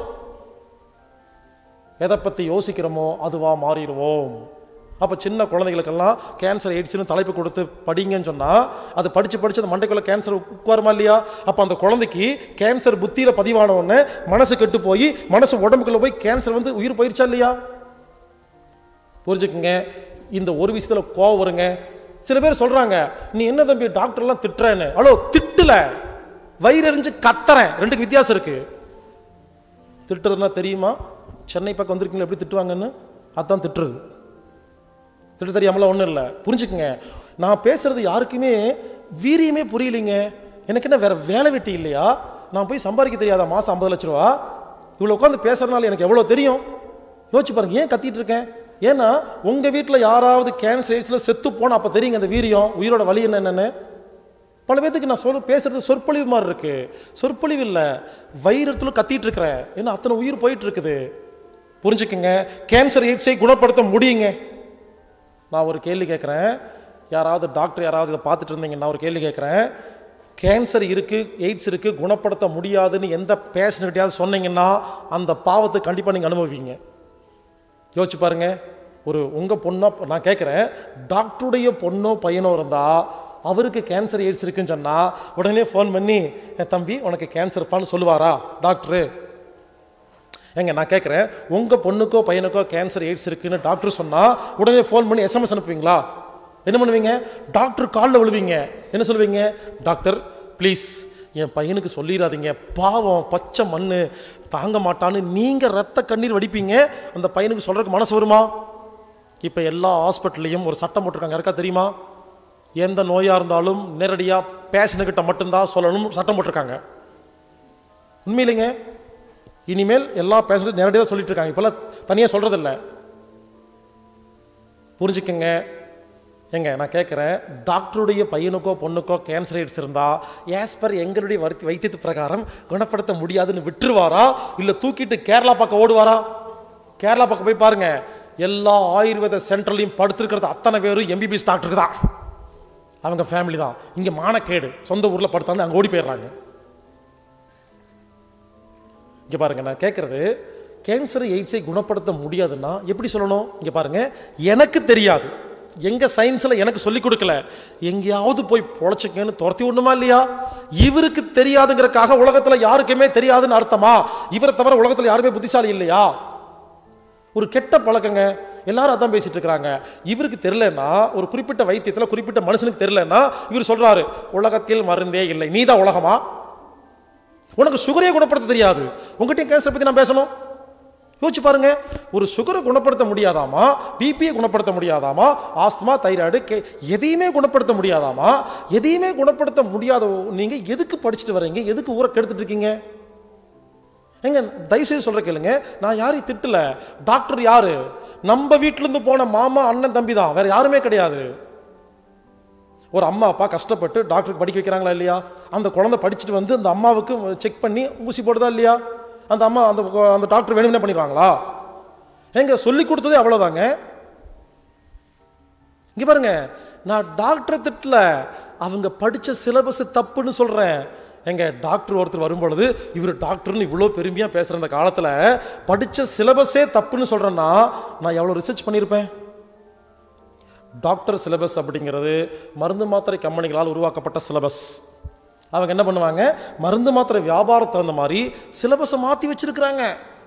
எதை பற்றி யோசிக்கிறோமோ அதுவா மாறிடுவோம் அப்போ சின்ன குழந்தைகளுக்கெல்லாம் கேன்சர் எய்ட்ஸ்னு தலைப்பு கொடுத்து படிங்கன்னு சொன்னால் அது படித்து படித்து அந்த மண்டைக்குள்ளே கேன்சர் உட்காருமா இல்லையா அப்போ அந்த குழந்தைக்கு கேன்சர் புத்தியில் பதிவான உடனே மனசு கெட்டு போய் மனசு உடம்புக்குள்ளே போய் கேன்சர் வந்து உயிர் போயிருச்சா இல்லையா புரிஞ்சுக்குங்க இந்த ஒரு விஷயத்தில் கோவம் வருங்க சில பேர் சொல்கிறாங்க நீ என்ன தம்பி டாக்டர்லாம் திட்டுறேன்னு ஹலோ திட்டல வயிறறிஞ்சு கத்துறேன் ரெண்டுக்கு வித்தியாசம் இருக்குது திட்டுறதுனா தெரியுமா சென்னை பக்கம் வந்திருக்கீங்களா எப்படி திட்டுவாங்கன்னு அதான் திட்டுறது திட்டு தெரியாமலாம் ஒன்றும் இல்லை புரிஞ்சுக்குங்க நான் பேசுறது யாருக்குமே வீரியமே புரியலைங்க எனக்கு என்ன வேற வேலை வெட்டி இல்லையா நான் போய் சம்பாதிக்க தெரியாதா மாதம் ஐம்பது லட்ச ரூபா இவ்வளோ உட்காந்து பேசுறதுனால எனக்கு எவ்வளோ தெரியும் யோசிச்சு பாருங்க ஏன் கத்திட்டு இருக்கேன் ஏன்னா உங்கள் வீட்டில் யாராவது கேன்சர் எய்ட்ஸில் செத்து போனால் அப்போ தெரியுங்க அந்த வீரியம் உயிரோட வலி என்னென்னு பல பேத்துக்கு நான் சொல்ல பேசுறது சொற்பொழிவு மாதிரி இருக்கு சொற்பொழிவு இல்லை வைரத்துல கத்திட்டு இருக்கிறேன் ஏன்னா அத்தனை உயிர் போயிட்டு இருக்குது புரிஞ்சுக்குங்க கேன்சர் எய்ட்ஸை குணப்படுத்த முடியுங்க நான் ஒரு கேள்வி கேட்குறேன் யாராவது டாக்டர் யாராவது இதை பார்த்துட்டு இருந்தீங்க நான் ஒரு கேள்வி கேட்குறேன் கேன்சர் இருக்குது எய்ட்ஸ் இருக்குது குணப்படுத்த முடியாதுன்னு எந்த பேஷண்ட்கிட்டயாவது சொன்னீங்கன்னா அந்த பாவத்தை கண்டிப்பாக நீங்கள் அனுபவிப்பீங்க யோசிச்சு பாருங்க ஒரு உங்கள் பொண்ணோ நான் கேட்குறேன் டாக்டருடைய பொண்ணோ பையனோ இருந்தால் அவருக்கு கேன்சர் எய்ட்ஸ் இருக்குன்னு சொன்னால் உடனே ஃபோன் பண்ணி "என் தம்பி உனக்கு கேன்சர் இருப்பான்னு சொல்லுவாரா டாக்டரு ஏங்க நான் கேட்குறேன் உங்கள் பொண்ணுக்கோ பையனுக்கோ கேன்சர் எய்ட்ஸ் இருக்குன்னு டாக்டர் சொன்னால் உடனே ஃபோன் பண்ணி எஸ்எம்எஸ் அனுப்புவீங்களா என்ன பண்ணுவீங்க டாக்டர் காலில் விழுவீங்க என்ன சொல்லுவீங்க டாக்டர் ப்ளீஸ் என் பையனுக்கு சொல்லிடாதீங்க பாவம் பச்சை மண் தாங்க மாட்டான்னு நீங்கள் ரத்த கண்ணீர் வடிப்பீங்க அந்த பையனுக்கு சொல்கிறதுக்கு மனசு வருமா இப்போ எல்லா ஹாஸ்பிட்டல்லையும் ஒரு சட்டம் போட்டிருக்காங்க யாருக்கா தெரியுமா எந்த நோயாக இருந்தாலும் நேரடியாக பேஷண்ட்கிட்ட மட்டும்தான் சொல்லணும் சட்டம் போட்டிருக்காங்க உண்மையிலேங்க இனிமேல் எல்லா பேஷண்ட்டும் நேரடியாக சொல்லிட்டு இருக்காங்க இப்போல்லாம் தனியாக சொல்கிறதில்ல புரிஞ்சுக்கங்க ஏங்க நான் கேட்குறேன் டாக்டருடைய பையனுக்கோ பொண்ணுக்கோ கேன்சர் எய்ட்ஸ் இருந்தால் ஆஸ் பர் எங்களுடைய வருத்தி வைத்தியத்து பிரகாரம் குணப்படுத்த முடியாதுன்னு விட்டுருவாரா இல்லை தூக்கிட்டு கேரளா பக்கம் ஓடுவாரா கேரளா பக்கம் போய் பாருங்க எல்லா ஆயுர்வேத சென்டர்லையும் படுத்திருக்கிறது அத்தனை பேரும் எம்பிபிஎஸ் டாக்டருக்கு தான் அவங்க ஃபேமிலி தான் இங்கே மானக்கேடு சொந்த ஊரில் படுத்தாந்து அங்கே ஓடி போயிடுறாங்க இங்கே பாருங்க நான் கேட்குறது கேன்சர் எய்ட்ஸை குணப்படுத்த முடியாதுன்னா எப்படி சொல்லணும் இங்கே பாருங்க எனக்கு தெரியாது எங்க சயின்ஸில் எனக்கு சொல்லிக் கொடுக்கல எங்கேயாவது போய் பொழைச்சிக்கன்னு துரத்தி விடணுமா இல்லையா இவருக்கு தெரியாதுங்கிறக்காக உலகத்தில் யாருக்குமே தெரியாதுன்னு அர்த்தமா இவரை தவிர உலகத்தில் யாருமே புத்திசாலி இல்லையா ஒரு கெட்ட பழக்கங்க எல்லாரும் அதான் பேசிட்டு இருக்காங்க இவருக்கு தெரியலன்னா ஒரு குறிப்பிட்ட வைத்தியத்தில் குறிப்பிட்ட மனுஷனுக்கு தெரியலன்னா இவர் சொல்றாரு உலகத்தில் மருந்தே இல்லை நீ தான் உலகமா உனக்கு சுகரையே குணப்படுத்த தெரியாது உங்ககிட்ட கேன்சர் பத்தி நான் பேசணும் யோசிச்சு பாருங்க ஒரு சுகரை குணப்படுத்த முடியாதாமா பிபியை குணப்படுத்த முடியாதாமா ஆஸ்துமா தைராய்டு கே எதையுமே குணப்படுத்த முடியாதாமா எதையுமே குணப்படுத்த முடியாத நீங்க எதுக்கு படிச்சுட்டு வர்றீங்க எதுக்கு ஊரை கெடுத்துட்டு இருக்கீங்க எங்க தயவுசெய்து சொல்ற கேளுங்க நான் யாரையும் திட்டல டாக்டர் யாரு நம்ம வீட்டுல இருந்து போன மாமா அண்ணன் தம்பி தான் வேற யாருமே கிடையாது ஒரு அம்மா அப்பா கஷ்டப்பட்டு டாக்டருக்கு படிக்க வைக்கிறாங்களா இல்லையா அந்த குழந்தை படிச்சுட்டு வந்து அந்த அம்மாவுக்கு செக் பண்ணி ஊசி போடுதா இல்லையா அந்த அம்மா அந்த அந்த டாக்டர் வேணும்னே பண்ணிடுவாங்களா எங்க சொல்லி கொடுத்ததே அவ்வளோதாங்க இங்க பாருங்க நான் டாக்டரை திட்டல அவங்க படிச்ச சிலபஸ் தப்புன்னு சொல்றேன் எங்க டாக்டர் ஒருத்தர் வரும்பொழுது இவர் டாக்டர்னு இவ்வளோ பெருமையா பேசுற அந்த காலத்துல படிச்ச சிலபஸே தப்புன்னு சொல்றேன்னா நான் எவ்வளோ ரிசர்ச் பண்ணியிருப்பேன் டாக்டர் சிலபஸ் அப்படிங்கிறது மருந்து மாத்திரை கம்பெனிகளால் உருவாக்கப்பட்ட சிலபஸ் அவங்க என்ன பண்ணுவாங்க மருந்து மாத்திரை வியாபாரத்துக்கு தகுந்த மாதிரி சிலபஸை மாற்றி வச்சிருக்கிறாங்க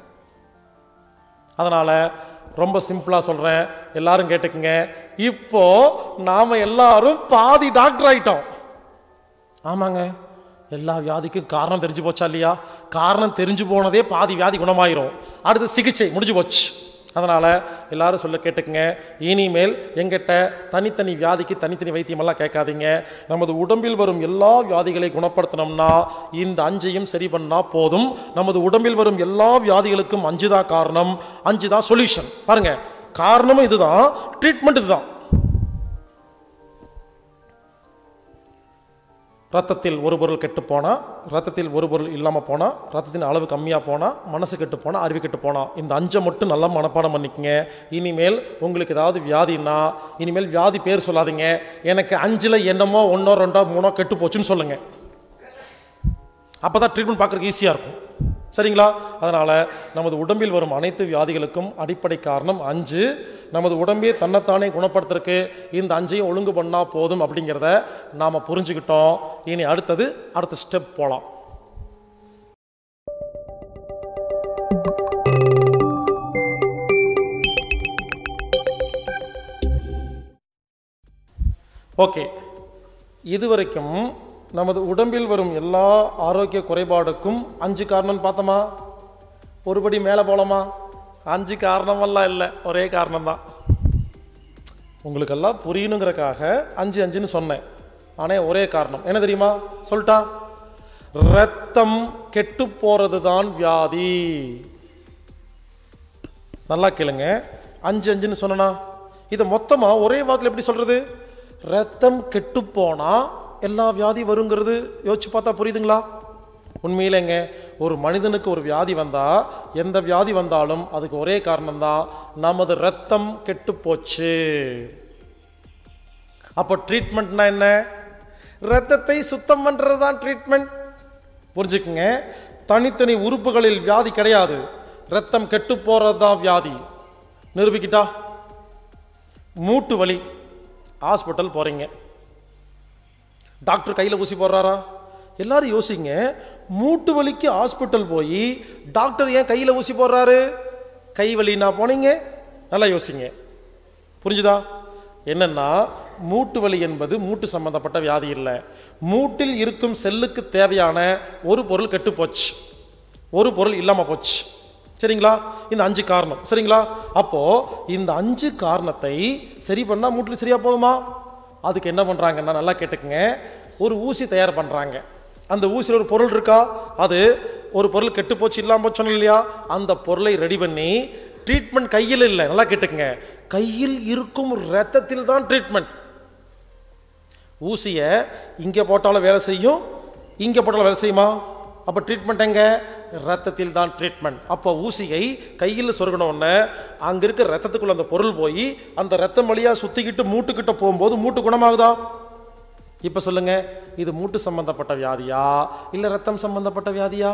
அதனால ரொம்ப சிம்பிளா சொல்றேன் எல்லாரும் கேட்டுக்குங்க இப்போ நாம எல்லாரும் பாதி டாக்டர் ஆயிட்டோம் ஆமாங்க எல்லா வியாதிக்கும் காரணம் தெரிஞ்சு போச்சா இல்லையா காரணம் தெரிஞ்சு போனதே பாதி வியாதி குணமாயிரும் அடுத்து சிகிச்சை முடிஞ்சு போச்சு அதனால எல்லாரும் சொல்ல கேட்டுக்குங்க இனிமேல் எங்கிட்ட தனித்தனி வியாதிக்கு தனித்தனி வைத்தியமெல்லாம் கேட்காதீங்க நமது உடம்பில் வரும் எல்லா வியாதிகளை குணப்படுத்தணும்னா இந்த அஞ்சையும் சரி பண்ணா போதும் நமது உடம்பில் வரும் எல்லா வியாதிகளுக்கும் அஞ்சுதான் காரணம் அஞ்சுதான் சொல்யூஷன் பாருங்க காரணமும் இதுதான் ட்ரீட்மெண்ட் இதுதான் ரத்தத்தில் ஒரு பொருள் கெட்டு போனால் ரத்தத்தில் ஒரு பொருள் இல்லாமல் போனால் ரத்தத்தின் அளவு கம்மியாக போனால் மனசு கெட்டு போனால் அறிவு கெட்டு போனால் இந்த அஞ்சை மட்டும் நல்லா மனப்பாடம் பண்ணிக்கங்க இனிமேல் உங்களுக்கு ஏதாவது வியாதின்னா இனிமேல் வியாதி பேர் சொல்லாதீங்க எனக்கு அஞ்சில் என்னமோ ஒன்றோ ரெண்டோ மூணோ கெட்டு போச்சுன்னு சொல்லுங்கள் அப்போ தான் ட்ரீட்மெண்ட் பார்க்குறதுக்கு ஈஸியாக இருக்கும் சரிங்களா அதனால் நமது உடம்பில் வரும் அனைத்து வியாதிகளுக்கும் அடிப்படை காரணம் அஞ்சு நமது உடம்பே தன்னைத்தானே குணப்படுத்துறதுக்கு இந்த அஞ்சையும் ஒழுங்கு பண்ணால் போதும் அப்படிங்கிறத நாம் புரிஞ்சுக்கிட்டோம் இனி அடுத்தது அடுத்த ஸ்டெப் போகலாம் ஓகே இதுவரைக்கும் நமது உடம்பில் வரும் எல்லா ஆரோக்கிய குறைபாடுக்கும் அஞ்சு காரணம் பார்த்தோமா ஒருபடி மேலே போலாமா அஞ்சு காரணமெல்லாம் இல்லை ஒரே காரணம்தான் உங்களுக்கெல்லாம் புரியணுங்கிறக்காக அஞ்சு அஞ்சுன்னு சொன்னேன் ஆனால் ஒரே காரணம் என்ன தெரியுமா சொல்லிட்டா ரத்தம் கெட்டு போறது தான் வியாதி நல்லா கேளுங்க அஞ்சு அஞ்சுன்னு சொன்னனா இதை மொத்தமா ஒரே வாக்கில் எப்படி சொல்றது ரத்தம் கெட்டு போனா எல்லா வியாதி வருங்கிறது யோசிச்சு பார்த்தா புரியுதுங்களா உண்மையிலேங்க ஒரு மனிதனுக்கு ஒரு வியாதி வந்தா எந்த வியாதி வந்தாலும் அதுக்கு ஒரே காரணம் தான் நமது ரத்தம் கெட்டு போச்சு அப்போ ட்ரீட்மெண்ட்னா என்ன ரத்தத்தை சுத்தம் பண்றது தான் ட்ரீட்மெண்ட் புரிஞ்சுக்குங்க தனித்தனி உறுப்புகளில் வியாதி கிடையாது ரத்தம் கெட்டு போறது தான் வியாதி நிரூபிக்கிட்டா மூட்டு வலி ஹாஸ்பிட்டல் போறீங்க டாக்டர் கையில் ஊசி போடுறாரா எல்லாரும் யோசிங்க மூட்டு வலிக்கு ஹாஸ்பிட்டல் போய் டாக்டர் ஏன் கையில் ஊசி போடுறாரு கை வலினா போனீங்க நல்லா யோசிங்க புரிஞ்சுதா என்னன்னா மூட்டு வலி என்பது மூட்டு சம்பந்தப்பட்ட வியாதி இல்லை மூட்டில் இருக்கும் செல்லுக்கு தேவையான ஒரு பொருள் கெட்டு போச்சு ஒரு பொருள் இல்லாம போச்சு சரிங்களா இந்த அஞ்சு காரணம் சரிங்களா அப்போ இந்த அஞ்சு காரணத்தை சரி பண்ணா மூட்டில் சரியா போதுமா அதுக்கு என்ன பண்றாங்கன்னா நல்லா கேட்டுக்குங்க ஒரு ஊசி தயார் பண்றாங்க அந்த ஊசியில் ஒரு பொருள் இருக்கா அது ஒரு பொருள் கெட்டு போச்சு இல்லாம போச்சு சொன்னேன் இல்லையா அந்த பொருளை ரெடி பண்ணி ட்ரீட்மெண்ட் கையில் இல்லை நல்லா கேட்டுக்குங்க கையில் இருக்கும் ரத்தத்தில் தான் ட்ரீட்மெண்ட் ஊசியை இங்கே போட்டாலும் வேலை செய்யும் இங்கே போட்டாலும் வேலை செய்யுமா அப்போ ட்ரீட்மெண்ட் எங்க ரத்தத்தில் தான் ட்ரீட்மெண்ட் அப்போ ஊசியை கையில் சொருகின உடனே அங்கே இருக்க ரத்தத்துக்குள்ள அந்த பொருள் போய் அந்த ரத்தம் வழியாக சுற்றிக்கிட்டு மூட்டுக்கிட்ட போகும்போது மூட்டு குணமாகுதா இப்போ சொல்லுங்க இது மூட்டு சம்பந்தப்பட்ட வியாதியா இல்லை ரத்தம் சம்பந்தப்பட்ட வியாதியா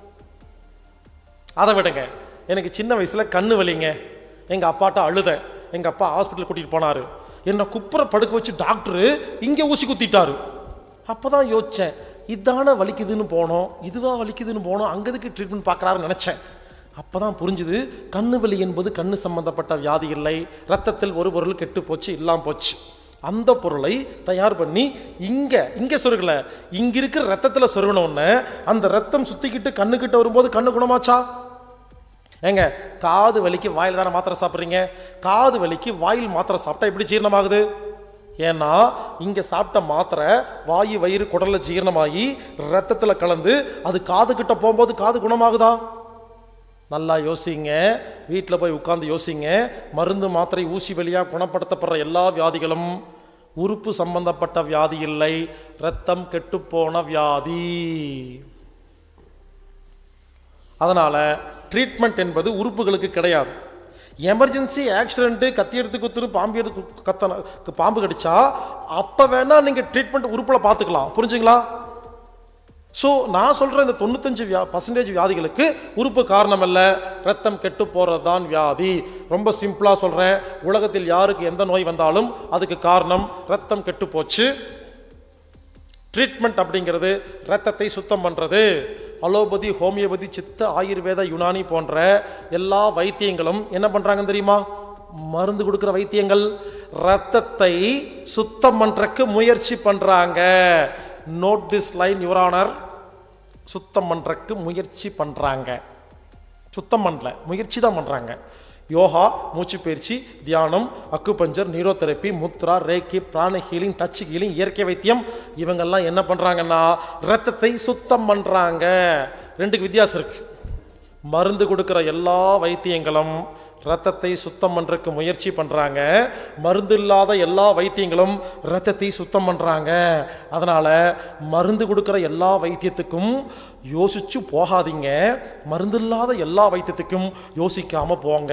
அதை விடுங்க எனக்கு சின்ன வயசுல கண்ணு வலிங்க எங்க அப்பாட்ட அழுத எங்க அப்பா ஹாஸ்பிட்டல் கூட்டிட்டு போனாரு என்னை குப்புற படுக்க வச்சு டாக்டரு இங்க ஊசி குத்திட்டாரு அப்பதான் யோசிச்சேன் இதான வலிக்குதுன்னு போனோம் இதுவா வலிக்குதுன்னு போனோம் அங்க எதுக்கு ட்ரீட்மெண்ட் பார்க்கறாருன்னு நினைச்சேன் அப்பதான் புரிஞ்சுது கண்ணு வலி என்பது கண்ணு சம்பந்தப்பட்ட வியாதி இல்லை ரத்தத்தில் ஒரு பொருள் கெட்டு போச்சு இல்லாம போச்சு அந்த பொருளை தயார் பண்ணி இங்க இங்க சொருகல இங்க இருக்கிற ரத்தத்துல சொருகின உடனே அந்த ரத்தம் சுத்திக்கிட்டு கண்ணுக்கிட்ட வரும்போது கண்ணு குணமாச்சா ஏங்க காது வலிக்கு வாயில் தானே மாத்திரை சாப்பிட்றீங்க காது வலிக்கு வாயில் மாத்திரை சாப்பிட்டா எப்படி ஜீரணமாகுது ஏன்னா இங்க சாப்பிட்ட மாத்திரை வாயு வயிறு குடல்ல ஜீரணமாகி ரத்தத்துல கலந்து அது காது கிட்ட போகும்போது காது குணமாகுதா நல்லா யோசிங்க வீட்டில் போய் உட்கார்ந்து யோசிங்க மருந்து மாத்திரை ஊசி வழியாக குணப்படுத்தப்படுற எல்லா வியாதிகளும் உறுப்பு சம்பந்தப்பட்ட வியாதி இல்லை ரத்தம் கெட்டுப்போன வியாதி அதனால ட்ரீட்மெண்ட் என்பது உறுப்புகளுக்கு கிடையாது எமர்ஜென்சி ஆக்சிடென்ட்டு கத்தி எடுத்து குத்துரு பாம்பு எடுத்து கு- கத்தன பாம்பு கடிச்சா அப்போ வேணா நீங்கள் ட்ரீட்மெண்ட் உறுப்பில் பார்த்துக்கலாம் புரிஞ்சுங்களா ஸோ நான் சொல்கிற இந்த தொண்ணூத்தஞ்சு வியா பர்சன்டேஜ் வியாதிகளுக்கு உறுப்பு காரணம் அல்ல ரத்தம் கெட்டு போகிறது தான் வியாதி ரொம்ப சிம்பிளாக சொல்கிறேன் உலகத்தில் யாருக்கு எந்த நோய் வந்தாலும் அதுக்கு காரணம் ரத்தம் கெட்டு போச்சு ட்ரீட்மெண்ட் அப்படிங்கிறது ரத்தத்தை சுத்தம் பண்ணுறது அலோபதி ஹோமியோபதி சித்த ஆயுர்வேத யுனானி போன்ற எல்லா வைத்தியங்களும் என்ன பண்ணுறாங்கன்னு தெரியுமா மருந்து கொடுக்குற வைத்தியங்கள் ரத்தத்தை சுத்தம் பண்ணுறக்கு முயற்சி பண்ணுறாங்க நோட் திஸ் லைன் யுவரானர் சுத்தம் பண்ணுறக்கு முயற்சி பண்ணுறாங்க சுத்தம் பண்ணல முயற்சி தான் பண்ணுறாங்க யோகா மூச்சு பயிற்சி தியானம் அக்குபஞ்சர் நீரோதெரப்பி முத்ரா ரேக்கி பிராண ஹீலிங் டச் ஹீலிங் இயற்கை வைத்தியம் இவங்கெல்லாம் என்ன பண்ணுறாங்கன்னா ரத்தத்தை சுத்தம் பண்ணுறாங்க ரெண்டுக்கு வித்தியாசம் இருக்கு மருந்து கொடுக்குற எல்லா வைத்தியங்களும் ரத்தத்தை சுத்தம் பண்ணுறதுக்கு முயற்சி பண்ணுறாங்க மருந்து இல்லாத எல்லா வைத்தியங்களும் ரத்தத்தை சுத்தம் பண்ணுறாங்க அதனால் மருந்து கொடுக்குற எல்லா வைத்தியத்துக்கும் யோசிச்சு போகாதீங்க மருந்து இல்லாத எல்லா வைத்தியத்துக்கும் யோசிக்காம போங்க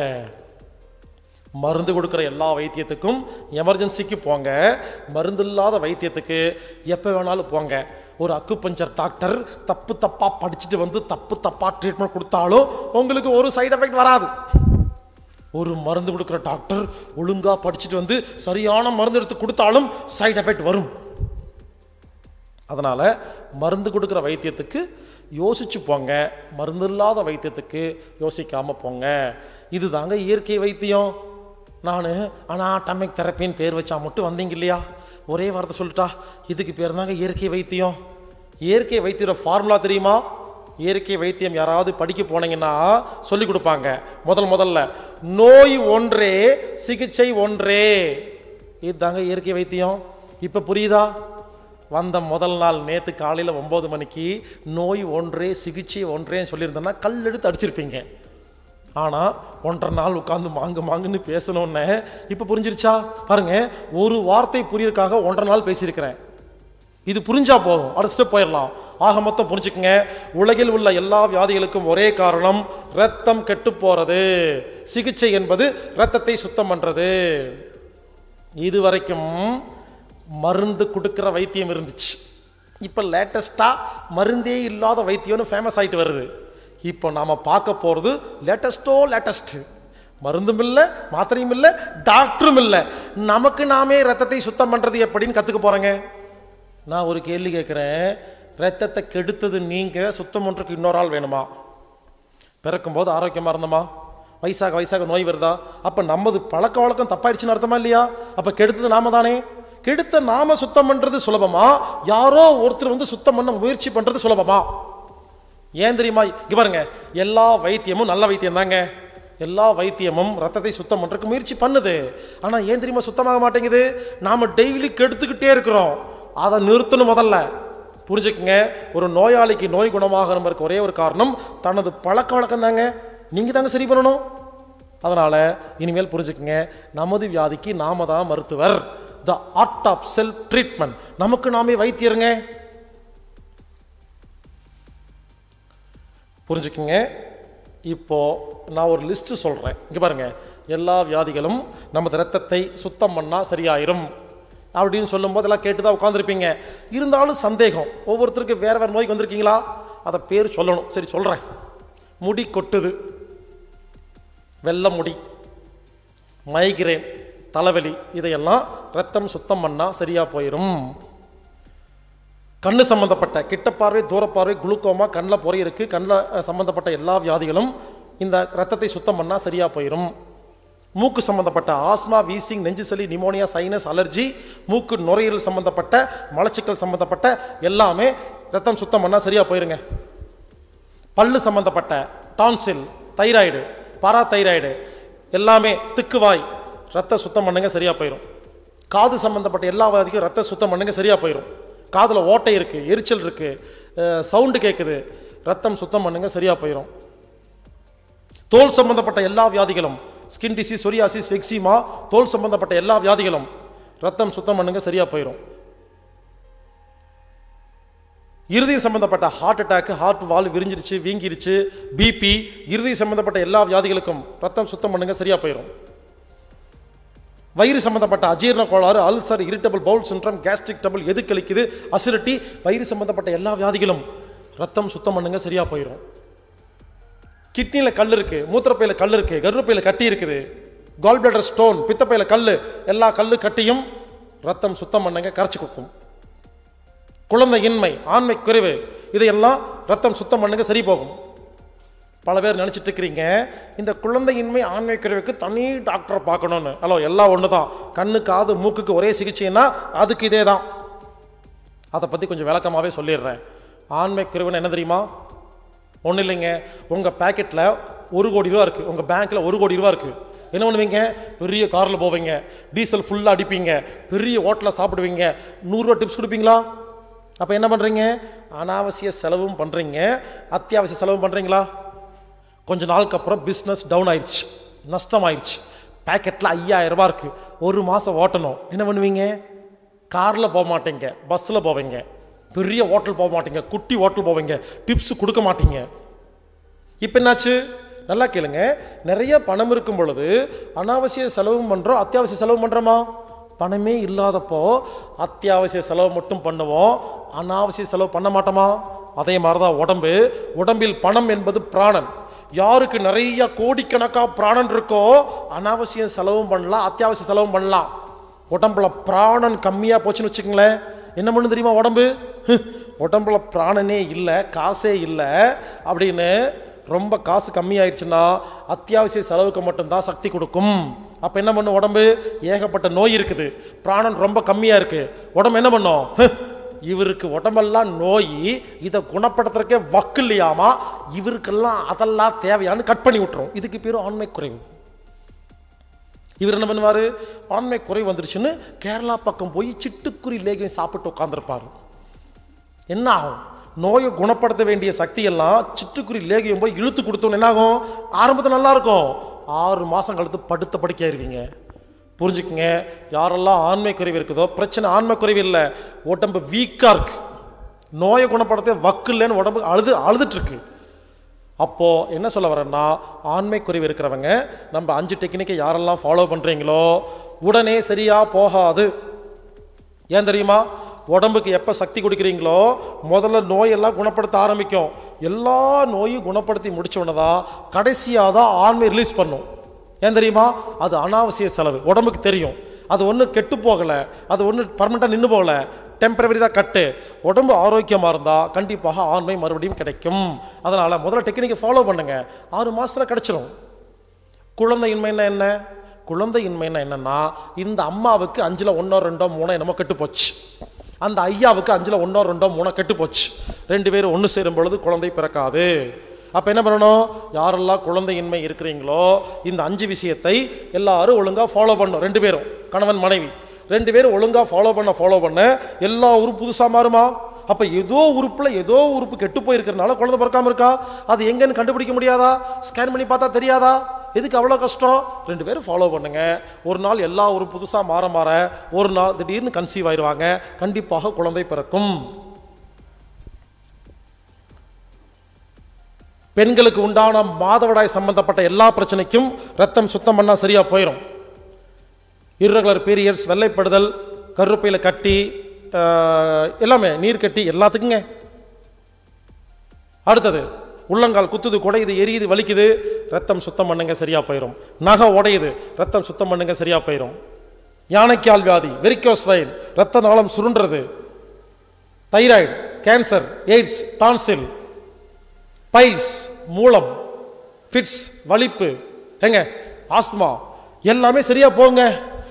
மருந்து கொடுக்குற எல்லா வைத்தியத்துக்கும் எமர்ஜென்சிக்கு போங்க மருந்து இல்லாத வைத்தியத்துக்கு எப்போ வேணாலும் போங்க ஒரு அக்குபஞ்சர் டாக்டர் தப்பு தப்பாக படிச்சுட்டு வந்து தப்பு தப்பாக ட்ரீட்மெண்ட் கொடுத்தாலும் உங்களுக்கு ஒரு சைடு எஃபெக்ட் வராது ஒரு மருந்து கொடுக்குற டாக்டர் ஒழுங்காக படிச்சுட்டு வந்து சரியான மருந்து எடுத்து கொடுத்தாலும் சைடு எஃபெக்ட் வரும் அதனால் மருந்து கொடுக்குற வைத்தியத்துக்கு யோசிச்சு போங்க மருந்து இல்லாத வைத்தியத்துக்கு யோசிக்காமல் போங்க இதுதாங்க இயற்கை வைத்தியம் நான் அனாட்டமிக் தெரப்பின்னு பேர் வச்சா மட்டும் வந்தீங்க இல்லையா ஒரே வார்த்தை சொல்லிட்டா இதுக்கு பேர் தாங்க இயற்கை வைத்தியம் இயற்கை வைத்தியோட ஃபார்முலா தெரியுமா இயற்கை வைத்தியம் யாராவது படிக்க போனீங்கன்னா சொல்லி கொடுப்பாங்க முதல் முதல்ல நோய் ஒன்றே சிகிச்சை ஒன்றே இதுதாங்க இயற்கை வைத்தியம் இப்போ புரியுதா வந்த முதல் நாள் நேற்று காலையில் ஒம்பது மணிக்கு நோய் ஒன்றே சிகிச்சை ஒன்றேன்னு சொல்லியிருந்தேன்னா கல் எடுத்து அடிச்சிருப்பீங்க ஆனால் ஒன்றரை நாள் உட்காந்து மாங்கு மாங்குன்னு பேசணுன்னே இப்போ புரிஞ்சிருச்சா பாருங்க ஒரு வார்த்தை புரியறதுக்காக ஒன்றரை நாள் பேசியிருக்கிறேன் இது புரிஞ்சா போதும் அடுத்த ஸ்டெப் போயிடலாம் ஆக மொத்தம் புரிஞ்சுக்குங்க உலகில் உள்ள எல்லா வியாதிகளுக்கும் ஒரே காரணம் ரத்தம் கெட்டு போறது சிகிச்சை என்பது ரத்தத்தை சுத்தம் பண்றது இது வரைக்கும் மருந்து கொடுக்குற வைத்தியம் இருந்துச்சு இப்போ லேட்டஸ்ட்டாக மருந்தே இல்லாத வைத்தியம்னு ஃபேமஸ் ஆயிட்டு வருது இப்போ நாம் பார்க்க போகிறது லேட்டஸ்ட்டோ லேட்டஸ்ட்டு மருந்தும் இல்லை மாத்திரையும் இல்லை டாக்டரும் இல்லை நமக்கு நாமே ரத்தத்தை சுத்தம் பண்ணுறது எப்படின்னு கற்றுக்க போகிறேங்க நான் ஒரு கேள்வி கேட்குறேன் ரத்தத்தை கெடுத்தது நீங்கள் சுத்தம் பண்ணுறதுக்கு இன்னொரு ஆள் வேணுமா பிறக்கும்போது ஆரோக்கியமாக இருந்தோமா வயசாக வயசாக நோய் வருதா அப்போ நம்மது பழக்க வழக்கம் தப்பாயிருச்சுன்னு அர்த்தமா இல்லையா அப்போ கெடுத்தது நாம தானே கெடுத்த நாம சுத்தம் பண்ணுறது சுலபமா யாரோ ஒருத்தர் வந்து சுத்தம் பண்ண முயற்சி பண்ணுறது சுலபமா ஏன் தெரியுமா இங்க பாருங்க எல்லா வைத்தியமும் நல்ல வைத்தியம் தாங்க எல்லா வைத்தியமும் ரத்தத்தை சுத்தம் பண்ணுறதுக்கு முயற்சி பண்ணுது ஆனால் ஏன் தெரியுமா சுத்தமாக மாட்டேங்குது நாம் டெய்லி கெடுத்துக்கிட்டே இருக்கிறோம் அதை நிறுத்தணும் முதல்ல புரிஞ்சுக்குங்க ஒரு நோயாளிக்கு நோய் குணமாகறதுக்கு ஒரே ஒரு காரணம் தனது பழக்க வழக்கம் தாங்க நீங்கள் தாங்க சரி பண்ணணும் அதனால் இனிமேல் புரிஞ்சுக்குங்க நமது வியாதிக்கு நாம தான் மருத்துவர் the art of self treatment நமக்கு நாமே வைத்தியருங்க புரிஞ்சுக்குங்க இப்போ நான் ஒரு லிஸ்ட் சொல்கிறேன் இங்கே பாருங்க எல்லா வியாதிகளும் நமது ரத்தத்தை சுத்தம் பண்ணால் சரியாயிரும் அப்படின்னு சொல்லும்போது எல்லாம் கேட்டு தான் உட்காந்துருப்பீங்க இருந்தாலும் சந்தேகம் ஒவ்வொருத்தருக்கு வேற வேறு நோய்க்கு வந்திருக்கீங்களா அதை பேர் சொல்லணும் சரி சொல்கிறேன் முடி கொட்டுது வெள்ளை முடி மைக்ரேன் தலைவலி இதையெல்லாம் ரத்தம் சுத்தம் பண்ணால் சரியாக போயிடும் கண்ணு சம்பந்தப்பட்ட கிட்ட பார்வை தூர பார்வை குளுக்கோமா கண்ணில் பொறை இருக்கு கண்ணில் அஹ், சம்பந்தப்பட்ட எல்லா வியாதிகளும் இந்த ரத்தத்தை சுத்தம் பண்ணால் சரியாக போயிடும் மூக்கு சம்பந்தப்பட்ட ஆஸ்மா வீசிங் நெஞ்சு சளி நிமோனியா சைனஸ் அலர்ஜி மூக்கு நுரையீரல் சம்பந்தப்பட்ட மலச்சிக்கல் சம்பந்தப்பட்ட எல்லாமே ரத்தம் சுத்தம் பண்ணால் சரியாக போயிருங்க பல்லு சம்பந்தப்பட்ட டான்சில் தைராய்டு பாராதைராய்டு எல்லாமே திக்குவாய் ரத்த சுத்தம் பண்ணுங்க சரியாக போயிடும் காது சம்பந்தப்பட்ட எல்லா வியாதிக்கும் ரத்த சுத்தம் பண்ணுங்க சரியாக போயிடும் காதில் ஓட்டை இருக்குது எரிச்சல் இருக்குது சவுண்டு கேட்குது ரத்தம் சுத்தம் பண்ணுங்க சரியாக போயிடும் தோல் சம்பந்தப்பட்ட எல்லா வியாதிகளும் ஸ்கின் டிசீஸ் சொரியாசிஸ் எக்ஸிமா தோல் சம்பந்தப்பட்ட எல்லா வியாதிகளும் ரத்தம் சுத்தம் பண்ணுங்க சரியாக போயிடும் இருதய சம்பந்தப்பட்ட ஹார்ட் அட்டாக் ஹார்ட் வால் விரிஞ்சிருச்சு வீங்கிருச்சு பிபி இருதய சம்பந்தப்பட்ட எல்லா வியாதிகளுக்கும் ரத்தம் சுத்தம் பண்ணுங்க சரியா போயிடும் வயிறு சம்பந்தப்பட்ட அஜீரண கோளாறு ulcer irritable bowel syndrome gastric trouble எது கழிக்குது அசிடிட்டி வயிறு சம்பந்தப்பட்ட எல்லா வியாதிகளும் ரத்தம் சுத்தம் பண்ணுங்க சரியா போயிடும் கிட்னியில் கல் இருக்கு மூத்திரப்பையில் கல் இருக்கு கர்ப்பப்பையில் கட்டி இருக்குது கால் பிளடர் ஸ்டோன் பித்தப்பையில் கல் எல்லா கல்லு கட்டியும் ரத்தம் சுத்தம் பண்ணுங்க கரைச்சி கொடுக்கும் குழந்தை இன்மை ஆண்மை குறைவு இதையெல்லாம் ரத்தம் சுத்தம் பண்ணுங்க சரி போகும் பல பேர் நினச்சிட்டு இருக்கிறீங்க இந்த குழந்தையின்மை ஆண்மை குறைவுக்கு தனி டாக்டரை பார்க்கணும்னு ஹலோ எல்லாம் ஒன்று தான் கண்ணு காது மூக்குக்கு ஒரே சிகிச்சைன்னா அதுக்கு இதே தான் அதை பற்றி கொஞ்சம் விளக்கமாகவே சொல்லிடுறேன் ஆண்மை குறைவுன்னு என்ன தெரியுமா ஒன்றும் இல்லைங்க உங்கள் பேக்கெட்டில் ஒரு கோடி ரூபா இருக்குது உங்கள் பேங்க்கில் ஒரு கோடி ரூபா இருக்குது என்ன பண்ணுவீங்க பெரிய காரில் போவீங்க டீசல் ஃபுல்லாக அடிப்பீங்க பெரிய ஹோட்டலில் சாப்பிடுவீங்க நூறுரூவா டிப்ஸ் கொடுப்பீங்களா அப்போ என்ன பண்ணுறீங்க அனாவசிய செலவும் பண்ணுறீங்க அத்தியாவசிய செலவும் பண்ணுறீங்களா கொஞ்ச நாளுக்கு அப்புறம் பிஸ்னஸ் டவுன் ஆயிடுச்சு நஷ்டம் ஆயிடுச்சு பேக்கெட்டில் ஐயாயிரம் ரூபாய் இருக்குது ஒரு மாதம் ஓட்டணும் என்ன பண்ணுவீங்க காரில் போக மாட்டீங்க பஸ்ஸில் போவீங்க பெரிய ஹோட்டல் போக மாட்டீங்க குட்டி ஹோட்டல் போவீங்க டிப்ஸ் கொடுக்க மாட்டீங்க இப்போ என்னாச்சு நல்லா கேளுங்க நிறைய பணம் இருக்கும் பொழுது அனாவசிய செலவும் பண்ணுறோம் அத்தியாவசிய செலவும் பண்ணுறோமா பணமே இல்லாதப்போ அத்தியாவசிய செலவு மட்டும் பண்ணுவோம் அனாவசிய செலவு பண்ண மாட்டோமா அதே மாதிரி தான் உடம்பு உடம்பில் பணம் என்பது பிராணன் யாருக்கு நிறைய கோடிக்கணக்கா பிராணன் இருக்கோ அனாவசிய செலவும் பண்ணலாம் அத்தியாவசிய செலவும் பண்ணலாம் உடம்புல பிராணன் கம்மியாக போச்சுன்னு வச்சுக்கோங்களேன் என்ன பண்ணு தெரியுமா உடம்பு உடம்புல பிராணனே இல்லை காசே இல்லை அப்படின்னு ரொம்ப காசு கம்மியாயிருச்சுன்னா அத்தியாவசிய செலவுக்கு மட்டும்தான் சக்தி கொடுக்கும் அப்போ என்ன பண்ணும் உடம்பு ஏகப்பட்ட நோய் இருக்குது பிராணன் ரொம்ப கம்மியாக இருக்கு உடம்பு என்ன பண்ணும் இவருக்கு உடம்பெல்லாம் நோய் இதை குணப்படுத்துறதுக்கே வக்கு இல்லையாமா இவருக்கெல்லாம் அதெல்லாம் தேவையான்னு கட் பண்ணி விட்டுரும் இதுக்கு பேர் ஆண்மை குறைவு இவர் என்ன பண்ணுவார் ஆண்மை குறைவு வந்துருச்சுன்னு கேரளா பக்கம் போய் சிட்டுக்குருவி லேகியம் சாப்பிட்டு உட்காந்துருப்பாரு என்ன ஆகும் நோயை குணப்படுத்த வேண்டிய சக்தியெல்லாம் சிட்டுக்குருவி லேகியம் போய் இழுத்து கொடுத்தோன்னு என்ன ஆகும் ஆரம்பத்தில் நல்லா இருக்கும் ஆறு மாதம் கழித்து படுத்த படுக்கையாயிருவீங்க புரிஞ்சுக்குங்க யாரெல்லாம் ஆண்மை குறைவு இருக்குதோ பிரச்சனை ஆண்மை குறைவு இல்லை உடம்பு வீக்காக இருக்கு நோயை குணப்படுத்த வக்கு இல்லைன்னு உடம்பு அழுது அழுதுட்டு இருக்கு அப்போ என்ன சொல்ல வரேன்னா ஆண்மை குறைவு இருக்கிறவங்க நம்ம அஞ்சு டெக்னிக்கை யாரெல்லாம் ஃபாலோ பண்றீங்களோ உடனே சரியா போகாது ஏன் தெரியுமா உடம்புக்கு எப்போ சக்தி கொடுக்குறீங்களோ முதல்ல நோயெல்லாம் குணப்படுத்த ஆரம்பிக்கும் எல்லா நோயும் குணப்படுத்தி முடிச்ச உடனே தான் கடைசியாக தான் ஆண்மை ரிலீஸ் பண்ணும் ஏன் தெரியுமா அது அனாவசிய செலவு உடம்புக்கு தெரியும் அது ஒன்றும் கெட்டு போகலை அது ஒன்றும் பர்மனெண்ட்டாக நின்று போகல டெம்பரவரி தான் கட்டு உடம்பு ஆரோக்கியமாக இருந்தால் கண்டிப்பாக ஆண்மை மறுபடியும் கிடைக்கும் அதனால் முதல்ல டெக்னிக்கை ஃபாலோ பண்ணுங்க ஆறு மாதத்தில் கிடைச்சிரும் குழந்தையின்மைன்னா என்ன குழந்தையின்மைன்னா என்னன்னா இந்த அம்மாவுக்கு அஞ்சில் ஒன்றோ ரெண்டோ மூணோ என்னமோ கெட்டு போச்சு அந்த ஐயாவுக்கு அஞ்சில் ஒன்றோ ரெண்டோ மூணோ கெட்டு போச்சு ரெண்டு பேரும் ஒன்று சேரும் பொழுது குழந்தை பிறக்காது அப்போ என்ன பண்ணணும் யாரெல்லாம் குழந்தையின்மை இருக்கிறீங்களோ இந்த அஞ்சு விஷயத்தை எல்லாரும் ஒழுங்காக ஃபாலோ பண்ணணும் ரெண்டு பேரும் கணவன் மனைவி ரெண்டு பேரும் ஒழுங்காக ஃபாலோ பண்ண ஃபாலோ பண்ண எல்லா உறுப்பு புதுசாக மாறுமா அப்போ ஏதோ உறுப்பில் ஏதோ உறுப்பு கெட்டு போயிருக்கிறனால குழந்தை பிறக்காம இருக்கா அது எங்கன்னு கண்டுபிடிக்க முடியாதா ஸ்கேன் பண்ணி பார்த்தா தெரியாதா எதுக்கு அவ்வளோ கஷ்டம் ரெண்டு பேரும் ஃபாலோ பண்ணுங்க ஒரு நாள் எல்லா உறுப்பு புதுசாக மாற மாற ஒரு நாள் திடீர்னு கன்சீவ் ஆயிடுவாங்க கண்டிப்பாக குழந்தை பிறக்கும் பெண்களுக்கு உண்டான மாதவிடாய் சம்பந்தப்பட்ட எல்லா பிரச்சனைக்கும் ரத்தம் சுத்தம் பண்ணா சரியா போயிடும் irregular பீரியட்ஸ் வெள்ளைப்படுதல் கருப்பையில் கட்டி ஆஹ், எல்லாமே நீர் கட்டி எல்லாத்துக்குங்க அடுத்தது உள்ளங்கால் குத்துது குடையுது எரியுது வலிக்குது ரத்தம் சுத்தம் பண்ணுங்க சரியா போயிடும் நகை உடையுது ரத்தம் சுத்தம் பண்ணுங்க சரியா போயிடும் யானைக்கால் வியாதி வெரிக்கோஸ் வைன் ரத்த நாளம் சுருண்டுறது thyroid cancer AIDS tonsil piles மூலம் ஃபிட்ஸ் வலிப்பு ஏங்க ஆஸ்துமா எல்லாமே சரியா போங்க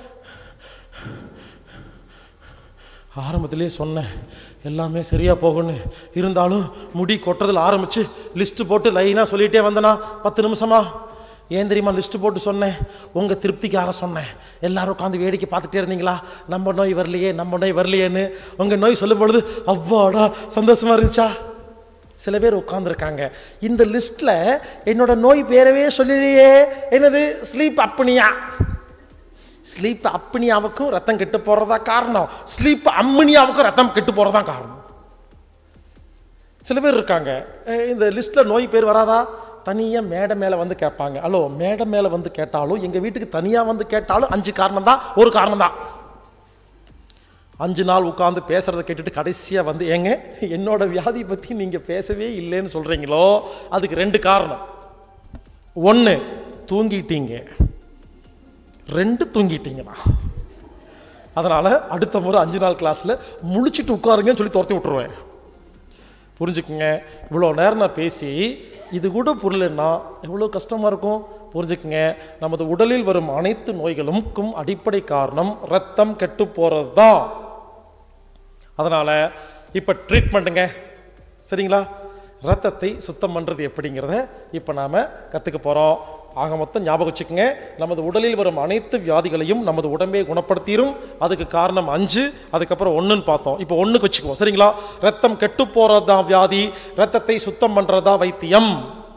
ஆரம்பத்திலே சொன்னேன் எல்லாமே சரியா போகும்னு இருந்தாலும் முடி கொட்டுறதுல ஆரம்பிச்சு லிஸ்ட் போட்டு லைனாக சொல்லிட்டே வந்தனா பத்து நிமிஷமா ஏன் தெரியுமா லிஸ்ட் போட்டு சொன்னேன் உங்க திருப்திக்காக சொன்னேன் எல்லாரும் உட்காந்து வேடிக்கை பார்த்துட்டே இருந்தீங்களா நம்ம நோய் வரலையே நம்ம நோய் வரலையேன்னு உங்க நோய் சொல்லும் பொழுது அவ்வாடா சந்தோஷமா இருந்துச்சா சில பேர் உட்காந்துருக்காங்க இந்த லிஸ்ட்ல என்னோட நோய் பேரவே சொல்லலையே என்னது ஸ்லீப் அப்னியா ஸ்லீப் அப்னியாவுக்கும் ரத்தம் கெட்டு போறதா காரணம் ஸ்லீப் அம்மினியாவுக்கும் ரத்தம் கெட்டு போறதா காரணம் சில பேர் இருக்காங்க அஹ் இந்த லிஸ்ட்ல நோய் பேர் வராதா தனியாக மேடை மேலே வந்து கேட்பாங்க ஹலோ மேடை மேலே வந்து கேட்டாலும் எங்கள் வீட்டுக்கு தனியாக வந்து கேட்டாலும் அஞ்சு காரணம் தான் ஒரு காரணம் தான் அஞ்சு நாள் உட்காந்து பேசுறதை கேட்டுட்டு கடைசியாக வந்து ஏங்க என்னோட வியாதி பற்றி நீங்கள் பேசவே இல்லைன்னு சொல்கிறீங்களோ அதுக்கு ரெண்டு காரணம் ஒன்று தூங்கிட்டீங்க ரெண்டு தூங்கிட்டீங்கண்ணா அதனால் அடுத்த முறை அஞ்சு நாள் கிளாஸில் முழிச்சிட்டு உட்காருங்கன்னு சொல்லி துரத்தி விட்டுருவேன் புரிஞ்சுக்குங்க இவ்வளோ நேரம் நான் பேசி இது கூட புரியலன்னா எவ்வளோ கஷ்டமாக இருக்கும் புரிஞ்சுக்குங்க நமது உடலில் வரும் அனைத்து நோய்களுக்கும் அடிப்படை காரணம் ரத்தம் கெட்டு போகிறது தான் அதனால் இப்போ ட்ரீட்மெண்ட்டுங்க சரிங்களா ரத்தத்தை சுத்தம் பண்ணுறது எப்படிங்கிறத இப்போ நாம் கற்றுக்க போகிறோம் ஆக மொத்தம் ஞாபகம் வச்சுக்கோங்க நமது உடலில் வரும் அனைத்து வியாதிகளையும் நமது உடம்பே குணப்படுத்திடும் அதுக்கு காரணம் அஞ்சு அதுக்கப்புறம் ஒன்றுன்னு பார்த்தோம் இப்போ ஒன்றுக்கு வச்சுக்குவோம் சரிங்களா ரத்தம் கெட்டு போகிறது தான் வியாதி ரத்தத்தை சுத்தம் பண்ணுறது தான் வைத்தியம்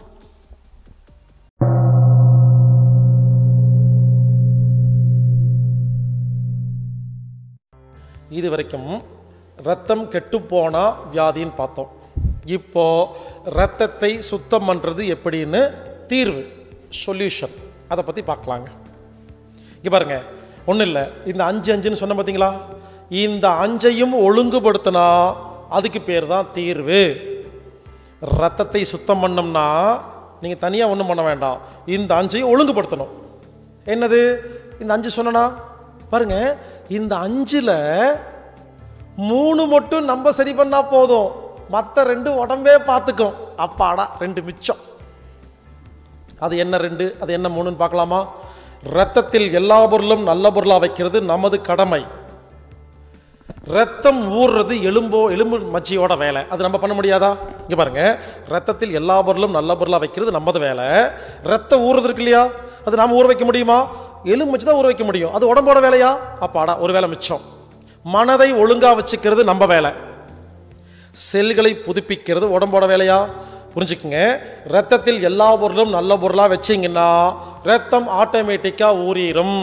இது வரைக்கும் ரத்தம் கெட்டுப்போனா வியாதின்னு பார்த்தோம் இப்போ ரத்தத்தை சுத்தம் பண்ணுறது எப்படின்னு தீர்வு சொல்யூஷன் அதை பற்றி பார்க்கலாங்க இங்கே பாருங்க ஒன்றும் இல்லை இந்த அஞ்சு அஞ்சுன்னு சொன்ன பார்த்தீங்களா இந்த அஞ்சையும் ஒழுங்குபடுத்தினா அதுக்கு பேர் தான் தீர்வு ரத்தத்தை சுத்தம் பண்ணோம்னா நீங்கள் தனியாக ஒன்றும் பண்ண வேண்டாம் இந்த அஞ்சையும் ஒழுங்குபடுத்தணும் என்னது இந்த அஞ்சு சொன்னனா பாருங்க இந்த அஞ்சில் மூணு மட்டும் நம்ம சரி பண்ணா போதும் மற்ற ரெண்டு உடம்பே பார்த்துக்கும் அப்பாடா ரெண்டு மிச்சம் அது என்ன ரெண்டு அது என்ன மூணுன்னு பார்க்கலாமா ரத்தத்தில் எல்லா பொருளும் நல்ல பொருளாக வைக்கிறது நமது கடமை ரத்தம் ஊறுறது எலும்போ எலும்பு மச்சியோட வேலை அது நம்ம பண்ண முடியாதா இங்கே பாருங்க ரத்தத்தில் எல்லா பொருளும் நல்ல பொருளாக வைக்கிறது நமது வேலை ரத்தம் ஊறுறது இருக்கு இல்லையா அது நாம் ஊற வைக்க முடியுமா எலும்பு மச்சி தான் ஊற வைக்க முடியும் அது உடம்போட வேலையா அப்பாடா ஒரு வேலை மிச்சம் மனதை ஒழுங்காக வச்சுக்கிறது நம்ம வேலை செல்களை புதுப்பிக்கிறது உடம்போட வேலையா புரிஞ்சுக்குங்க ரத்தத்தில் எல்லா பொருளும் நல்ல பொருளாக வச்சிங்கன்னா ரத்தம் ஆட்டோமேட்டிக்காக ஊறிடும்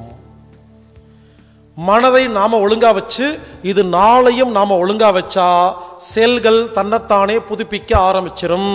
மனதை நாம ஒழுங்கா வச்சு இது நாளையும் நாம ஒழுங்கா வச்சா செல்கள் தன்னைத்தானே புதுப்பிக்க ஆரம்பிச்சிடும்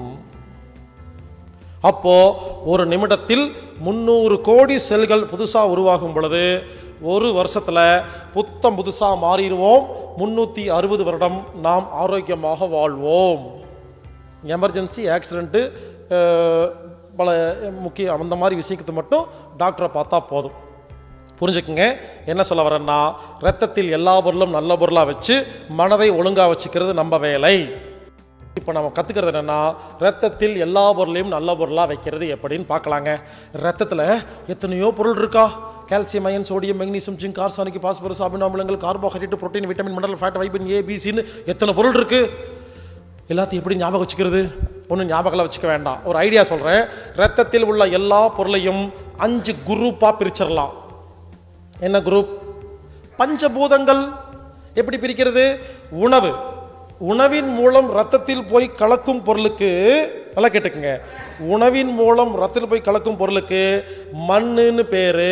அப்போ ஒரு நிமிடத்தில் முந்நூறு கோடி செல்கள் புதுசா உருவாகும் பொழுது ஒரு வருஷத்துல புத்தம் புதுசா மாறிடுவோம் முன்னூத்தி அறுபது வருடம் நாம் ஆரோக்கியமாக வாழ்வோம் எமர்ஜென்சி ஆக்சிடென்ட்டு பல முக்கிய அந்த மாதிரி விஷயத்தை மட்டும் டாக்டரை பார்த்தா போதும் புரிஞ்சுக்குங்க என்ன சொல்ல வரேன்னா ரத்தத்தில் எல்லா பொருளும் நல்ல பொருளாக வச்சு மனதை ஒழுங்காக வச்சுக்கிறது நம்ம வேலை இப்போ நம்ம கற்றுக்கிறது என்னென்னா ரத்தத்தில் எல்லா பொருளையும் நல்ல பொருளாக வைக்கிறது எப்படின்னு பார்க்கலாங்க ரத்தத்தில் எத்தனையோ பொருள் இருக்கா calcium iron sodium magnesium zinc கார்சானிக் பாஸ்பரஸ் அமினோமிலங்கள் carbohydrate protein vitamin mineral fat வைபின் ஏ பிசின்னு எத்தனை பொருள் இருக்குது எல்லாத்தையும் எப்படி ஞாபகம் வச்சுக்கிறது ஒன்றும் ஞாபகம் வச்சுக்க வேண்டாம் ஒரு ஐடியா சொல்கிறேன் ரத்தத்தில் உள்ள எல்லா பொருளையும் அஞ்சு குரூப்பாக பிரிச்சிடலாம் என்ன குரூப் பஞ்சபூதங்கள் எப்படி பிரிக்கிறது உணவு உணவின் மூலம் ரத்தத்தில் போய் கலக்கும் பொருளுக்கு நல்லா கேட்டுக்குங்க உணவின் மூலம் ரத்தத்தில் போய் கலக்கும் பொருளுக்கு மண்ணுன்னு பேரு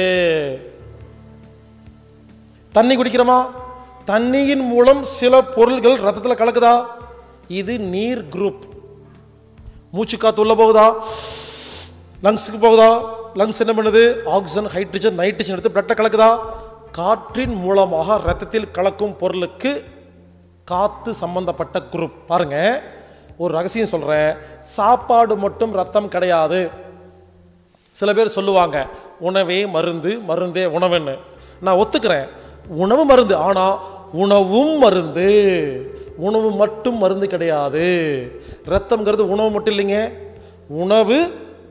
தண்ணி குடிக்கிறோமா தண்ணியின் மூலம் சில பொருள்கள் ரத்தத்தில் கலக்குதா இது நீர் குரூப் மூச்சு காத்து உள்ள போகுதா லங்ஸுக்கு போகுதா லங்ஸ் என்ன பண்ணுது ஆக்சிஜன் ஹைட்ரஜன் நைட்ரஜன் எடுத்து பிளட்டை கலக்குதா காற்றின் மூலமாக ரத்தத்தில் கலக்கும் பொருளுக்கு காத்து சம்பந்தப்பட்ட குரூப் பாருங்க ஒரு ரகசியம் சொல்றேன் சாப்பாடு மட்டும் ரத்தம் கிடையாது சில பேர் சொல்லுவாங்க உணவே மருந்து மருந்தே உணவுன்னு நான் ஒத்துக்கிறேன் உணவு மருந்து ஆனால் உணவும் மருந்து உணவு மட்டும் மருந்து கிடையாது ரத்தம்ங்கிறது உணவு மட்டும் இல்லைங்க உணவு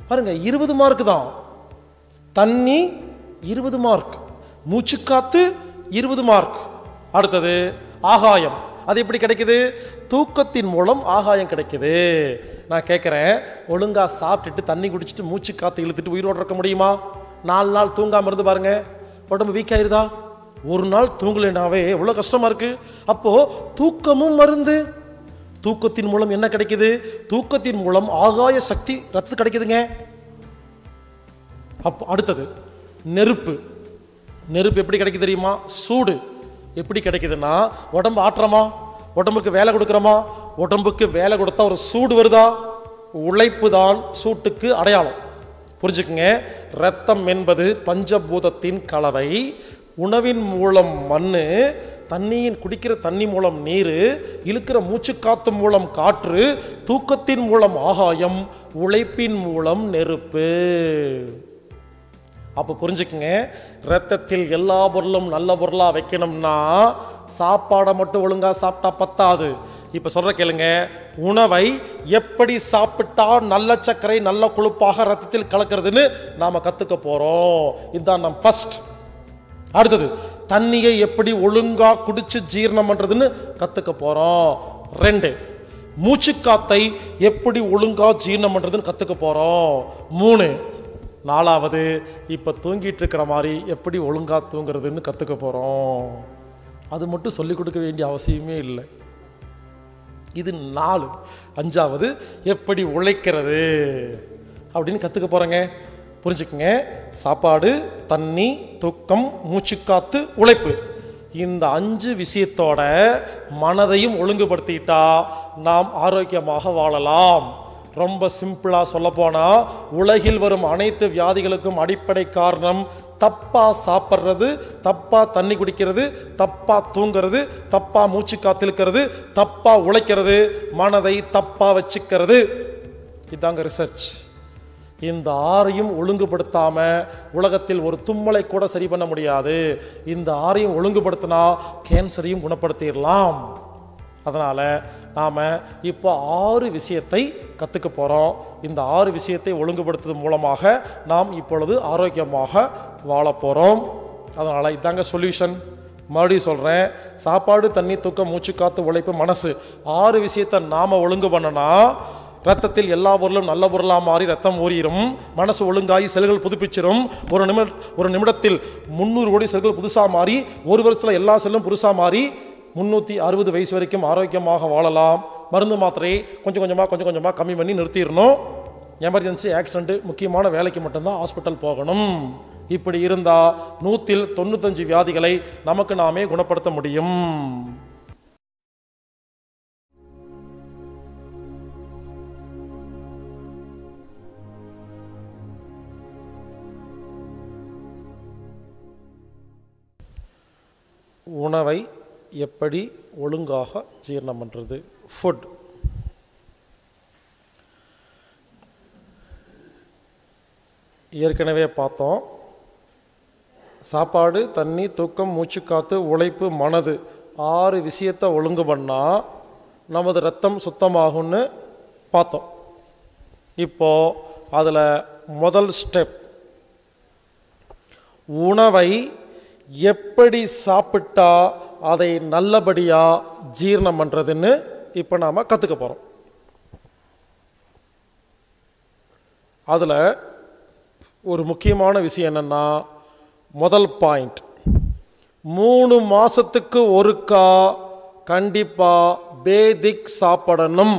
பாருங்க இருபது மார்க் தான் தண்ணி இருபது மார்க் மூச்சுக்காத்து இருபது மார்க் அடுத்தது ஆகாயம் அது எப்படி கிடைக்குது தூக்கத்தின் மூலம் ஆகாயம் கிடைக்குது நான் கேட்குறேன் ஒழுங்கா சாப்பிட்டுட்டு தண்ணி குடிச்சிட்டு மூச்சு காத்து இழுத்துட்டு உயிரோடு இருக்க முடியுமா நாலு நாள் தூங்காம இருந்து பாருங்க உடம்பு வீக் ஆயிருதா ஒரு நாள் தூங்கலைனாவே எவ்வளோ கஷ்டமா இருக்கு அப்போ தூக்கமும் மருந்து தூக்கத்தின் மூலம் என்ன கிடைக்குது தூக்கத்தின் மூலம் ஆகாய சக்தி ரத்து கிடைக்குதுங்க அப்போ அடுத்தது நெருப்பு நெருப்பு எப்படி கிடைக்குது தெரியுமா சூடு எப்படி கிடைக்குதுன்னா உடம்பு ஆட்டுறோமா உடம்புக்கு வேலை கொடுக்குறோமா உடம்புக்கு வேலை கொடுத்தா ஒரு சூடு வருதா உழைப்பு தான் சூட்டுக்கு அடையாளம் புரிஞ்சுக்குங்க ரத்தம் என்பது பஞ்சபூதத்தின் கலவை உணவின் மூலம் மண்ணு தண்ணியின் குடிக்கிற தண்ணி மூலம் நீர் இழுக்கிற மூச்சுக்காத்து மூலம் காற்று தூக்கத்தின் மூலம் ஆகாயம் உழைப்பின் மூலம் நெருப்பு அப்போ புரிஞ்சுக்குங்க ரத்தத்தில் எல்லா பொருளும் நல்ல பொருளாக வைக்கணும்னா சாப்பாடை மட்டும் ஒழுங்காக சாப்பிட்டா பத்தாது இப்போ சொல்ற கேளுங்க உணவை எப்படி சாப்பிட்டா நல்ல சர்க்கரை நல்ல கொழுப்பாக ரத்தத்தில் கலக்கிறதுன்னு நாம் கற்றுக்க போகிறோம் இதுதான் நம் ஃபர்ஸ்ட் அடுத்தது தண்ணியை எப்படி ஒழுங்கா குடிச்சு ஜீரணம் பண்றதுன்னு கத்துக்க போறோம் ரெண்டு மூச்சுக்காத்தை எப்படி ஒழுங்கா ஜீரணம் பண்றதுன்னு கத்துக்க போறோம் மூணு நாலாவது இப்ப தூங்கிட்டு இருக்கிற மாதிரி எப்படி ஒழுங்கா தூங்குறதுன்னு கத்துக்க போறோம் அது மட்டும் சொல்லிக் கொடுக்க வேண்டிய அவசியமே இல்லை இது நாலு அஞ்சாவது எப்படி உழைக்கிறது அப்படின்னு கற்றுக்க போகிறேங்க புரிஞ்சுக்குங்க சாப்பாடு தண்ணி தூக்கம் மூச்சுக்காத்து உழைப்பு இந்த அஞ்சு விஷயத்தோட மனதையும் ஒழுங்குபடுத்திட்டா நாம் ஆரோக்கியமாக வாழலாம் ரொம்ப சிம்பிளாக சொல்லப்போனால் உலகில் வரும் அனைத்து வியாதிகளுக்கும் அடிப்படை காரணம் தப்பா சாப்பிட்றது தப்பா தண்ணி குடிக்கிறது தப்பா தூங்குறது தப்பா மூச்சு காத்திருக்கிறது தப்பா உழைக்கிறது மனதை தப்பா வச்சுக்கிறது இதாங்க ரிசர்ச் இந்த ஆறையும் ஒழுங்குபடுத்தாம உலகத்தில் ஒரு தும்மலை கூட சரி பண்ண முடியாது இந்த ஆறையும் ஒழுங்குபடுத்தினா கேன்சரையும் குணப்படுத்திடலாம் அதனால் நாம் இப்போ ஆறு விஷயத்தை கற்றுக்க போகிறோம் இந்த ஆறு விஷயத்தை ஒழுங்குபடுத்துவது மூலமாக நாம் இப்பொழுது ஆரோக்கியமாக வாழ போகிறோம் அதனால் இதாங்க சொல்யூஷன் மறுபடியும் சொல்கிறேன் சாப்பாடு தண்ணி தூக்கம் மூச்சு காத்து உழைப்பு மனசு ஆறு விஷயத்தை நாம் ஒழுங்கு பண்ணனா ரத்தத்தில் எல்லா பொருளும் நல்ல பொருளாக மாறி ரத்தம் ஊறிடும் மனசு ஒழுங்காகி செல்கள் புதுப்பிச்சிடும் ஒரு நிமிட ஒரு நிமிடத்தில் முந்நூறு கோடி செல்கள் புதுசாக மாறி ஒரு வருஷத்தில் எல்லா செல்லும் புதுசாக மாறி முந்நூற்றி அறுபது வயசு வரைக்கும் ஆரோக்கியமாக வாழலாம் மருந்து மாத்திரை கொஞ்சம் கொஞ்சமாக கொஞ்சம் கொஞ்சமாக கம்மி பண்ணி நிறுத்திடணும் எமர்ஜென்சி ஆக்சிடென்ட் முக்கியமான வேலைக்கு மட்டும்தான் ஹாஸ்பிட்டல் போகணும் இப்படி இருந்தால் நூற்றில் தொண்ணூத்தஞ்சு வியாதிகளை நமக்கு நாமே குணப்படுத்த முடியும் உணவை எப்படி ஒழுங்காக ஜீரணம் பண்ணுறது ஃபுட் ஏற்கனவே பார்த்தோம் சாப்பாடு தண்ணி தூக்கம் மூச்சுக்காத்து உழைப்பு மனது ஆறு விஷயத்தை ஒழுங்கு பண்ணால் நமது ரத்தம் சுத்தமாகும்னு பார்த்தோம் இப்போ அதில் முதல் ஸ்டெப் உணவை எப்படி சாப்பிட்டா அதை நல்லபடியாக ஜீரணம் பண்ணுறதுன்னு இப்போ நாம் கற்றுக்க போகிறோம் அதில் ஒரு முக்கியமான விஷயம் என்னென்னா முதல் பாயிண்ட் மூணு மாதத்துக்கு ஒருக்கா கண்டிப்பாக பேதிக் சாப்பிடணும்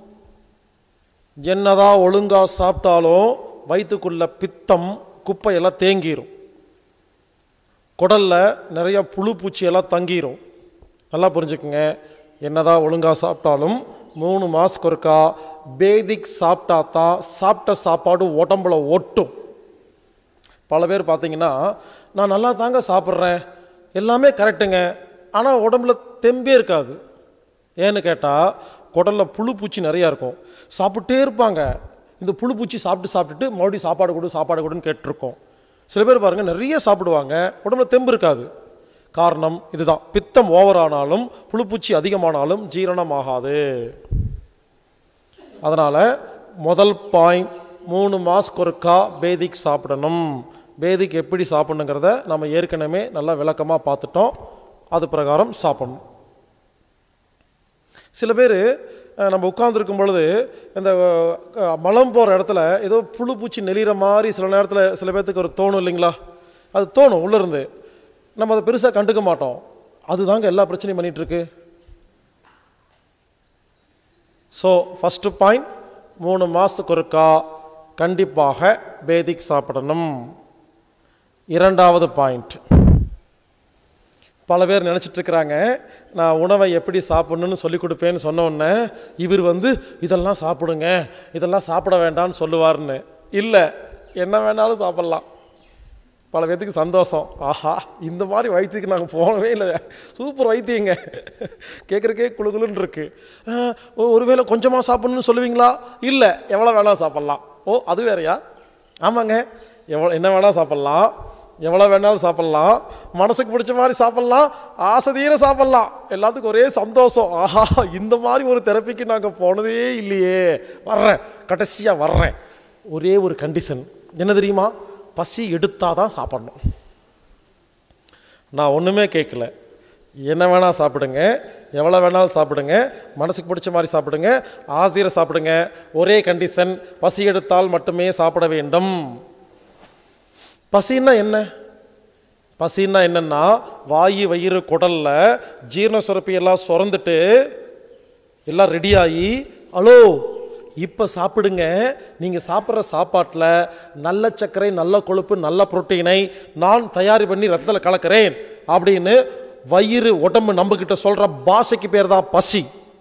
என்னதான் ஒழுங்காக சாப்பிட்டாலும் வயிற்றுக்குள்ள பித்தம் குப்பையெல்லாம் தேங்கிரும் குடலில் நிறைய புழு பூச்சியெல்லாம் தங்கிரும் நல்லா புரிஞ்சுக்குங்க என்னதான் ஒழுங்காக சாப்பிட்டாலும் மூணு மாதத்துக்கு ஒருக்கா பேதிக் சாப்பிட்டா தான் சாப்பிட்ட சாப்பாடு உடம்புல ஒட்டும் பல பேர் பார்த்தீங்கன்னா நான் நல்லா தாங்க சாப்பிட்றேன் எல்லாமே கரெக்டுங்க ஆனால் உடம்புல தெம்பே இருக்காது ஏன்னு கேட்டால் குடலில் புழு பூச்சி நிறையா இருக்கும் சாப்பிட்டே இருப்பாங்க இந்த புழு பூச்சி சாப்பிட்டு சாப்பிட்டுட்டு மறுபடியும் சாப்பாடு கொடு சாப்பாடு கொடுன்னு கேட்டிருக்கோம் சில பேர் பாருங்கள் நிறைய சாப்பிடுவாங்க உடம்புல தெம்பு இருக்காது காரணம் இதுதான் பித்தம் ஓவர் ஆனாலும் புழுப்பூச்சி அதிகமானாலும் ஜீரணம் ஆகாது அதனால் முதல் பாயிண்ட் மூணு மாஸ்க்கு ஒருக்கா பேதிக் சாப்பிடணும் பேதிக் எப்படி சாப்பிடணுங்கிறத நம்ம ஏற்கனவே நல்லா விளக்கமாக பார்த்துட்டோம் அது பிரகாரம் சாப்பிடணும் சில பேர் நம்ம உட்கார்ந்துருக்கும் பொழுது இந்த அஹ், மலம் போகிற இடத்துல ஏதோ புழு பூச்சி நெளிகிற மாதிரி சில நேரத்தில் சில பேர்த்துக்கு ஒரு தோணும் இல்லைங்களா அது தோணும் உள்ளேருந்து நம்ம அதை பெருசாக கண்டுக்க மாட்டோம் அதுதாங்க எல்லா பிரச்சனையும் பண்ணிட்டு இருக்கு ஸோ ஃபஸ்ட்டு பாயிண்ட் மூணு மாதத்துக்கு ஒருக்கா கண்டிப்பாக பேதிக் சாப்பிடணும் இரண்டாவது பாயிண்ட் பல பேர் நினச்சிட்டு இருக்கிறாங்க நான் உணவை எப்படி சாப்பிடணும்னு சொல்லி கொடுப்பேன்னு சொன்ன உடனே இவர் வந்து இதெல்லாம் சாப்பிடுங்க இதெல்லாம் சாப்பிட வேண்டாம்னு சொல்லுவார்னு இல்லை என்ன வேணாலும் சாப்பிட்லாம் பல பேர்த்துக்கு சந்தோஷம் ஆஹா இந்த மாதிரி வைத்தியத்துக்கு நாங்கள் போகவே இல்லை சூப்பர் வைத்தியங்க கேட்குறக்கே குளு குளுன்னு இருக்கு அஹ், ஒ- ஒருவேளை கொஞ்சமாக சாப்பிடணும்னு சொல்லுவீங்களா இல்லை எவ்வளோ வேணாலும் சாப்பிட்லாம் ஓ அது வேறயா ஆமாங்க எவ்வளோ என்ன வேணாலும் சாப்பிட்லாம் எவ்வளோ வேணாலும் சாப்பிட்லாம் மனசுக்கு பிடிச்ச மாதிரி சாப்பிட்லாம் ஆசை தீர சாப்பிட்லாம் எல்லாத்துக்கும் ஒரே சந்தோஷம் ஆஹா இந்த மாதிரி ஒரு தெரப்பிக்கு நாங்கள் போனதே இல்லையே வர்றேன் கடைசியாக வர்றேன் ஒரே ஒரு கண்டிஷன் என்ன தெரியுமா பசி எடுத்தால் தான் சாப்பிடணும் நான் ஒன்றுமே கேட்கல என்ன வேணால் சாப்பிடுங்க எவ்வளோ வேணாலும் சாப்பிடுங்க மனசுக்கு பிடிச்ச மாதிரி சாப்பிடுங்க ஆசிரியர் சாப்பிடுங்க ஒரே கண்டிஷன் பசி எடுத்தால் மட்டுமே சாப்பிட வேண்டும் பசின்னா என்ன பசின்னா என்னன்னா வாயு வயிறு குடல்ல ஜீரண சுரப்பி எல்லாம் சுரந்துட்டு எல்லாம் ரெடியாகி ஹலோ இப்போ சாப்பிடுங்க நீங்கள் சாப்பிட்ற சாப்பாட்டில் நல்ல சர்க்கரை நல்ல கொழுப்பு நல்ல புரோட்டீனை நான் தயார் பண்ணி ரத்தத்தில் கலக்கிறேன் அப்படின்னு வயிறு உடம்பு நம்மக்கிட்ட சொல்கிற பாஷைக்கு பேர் தான் பசி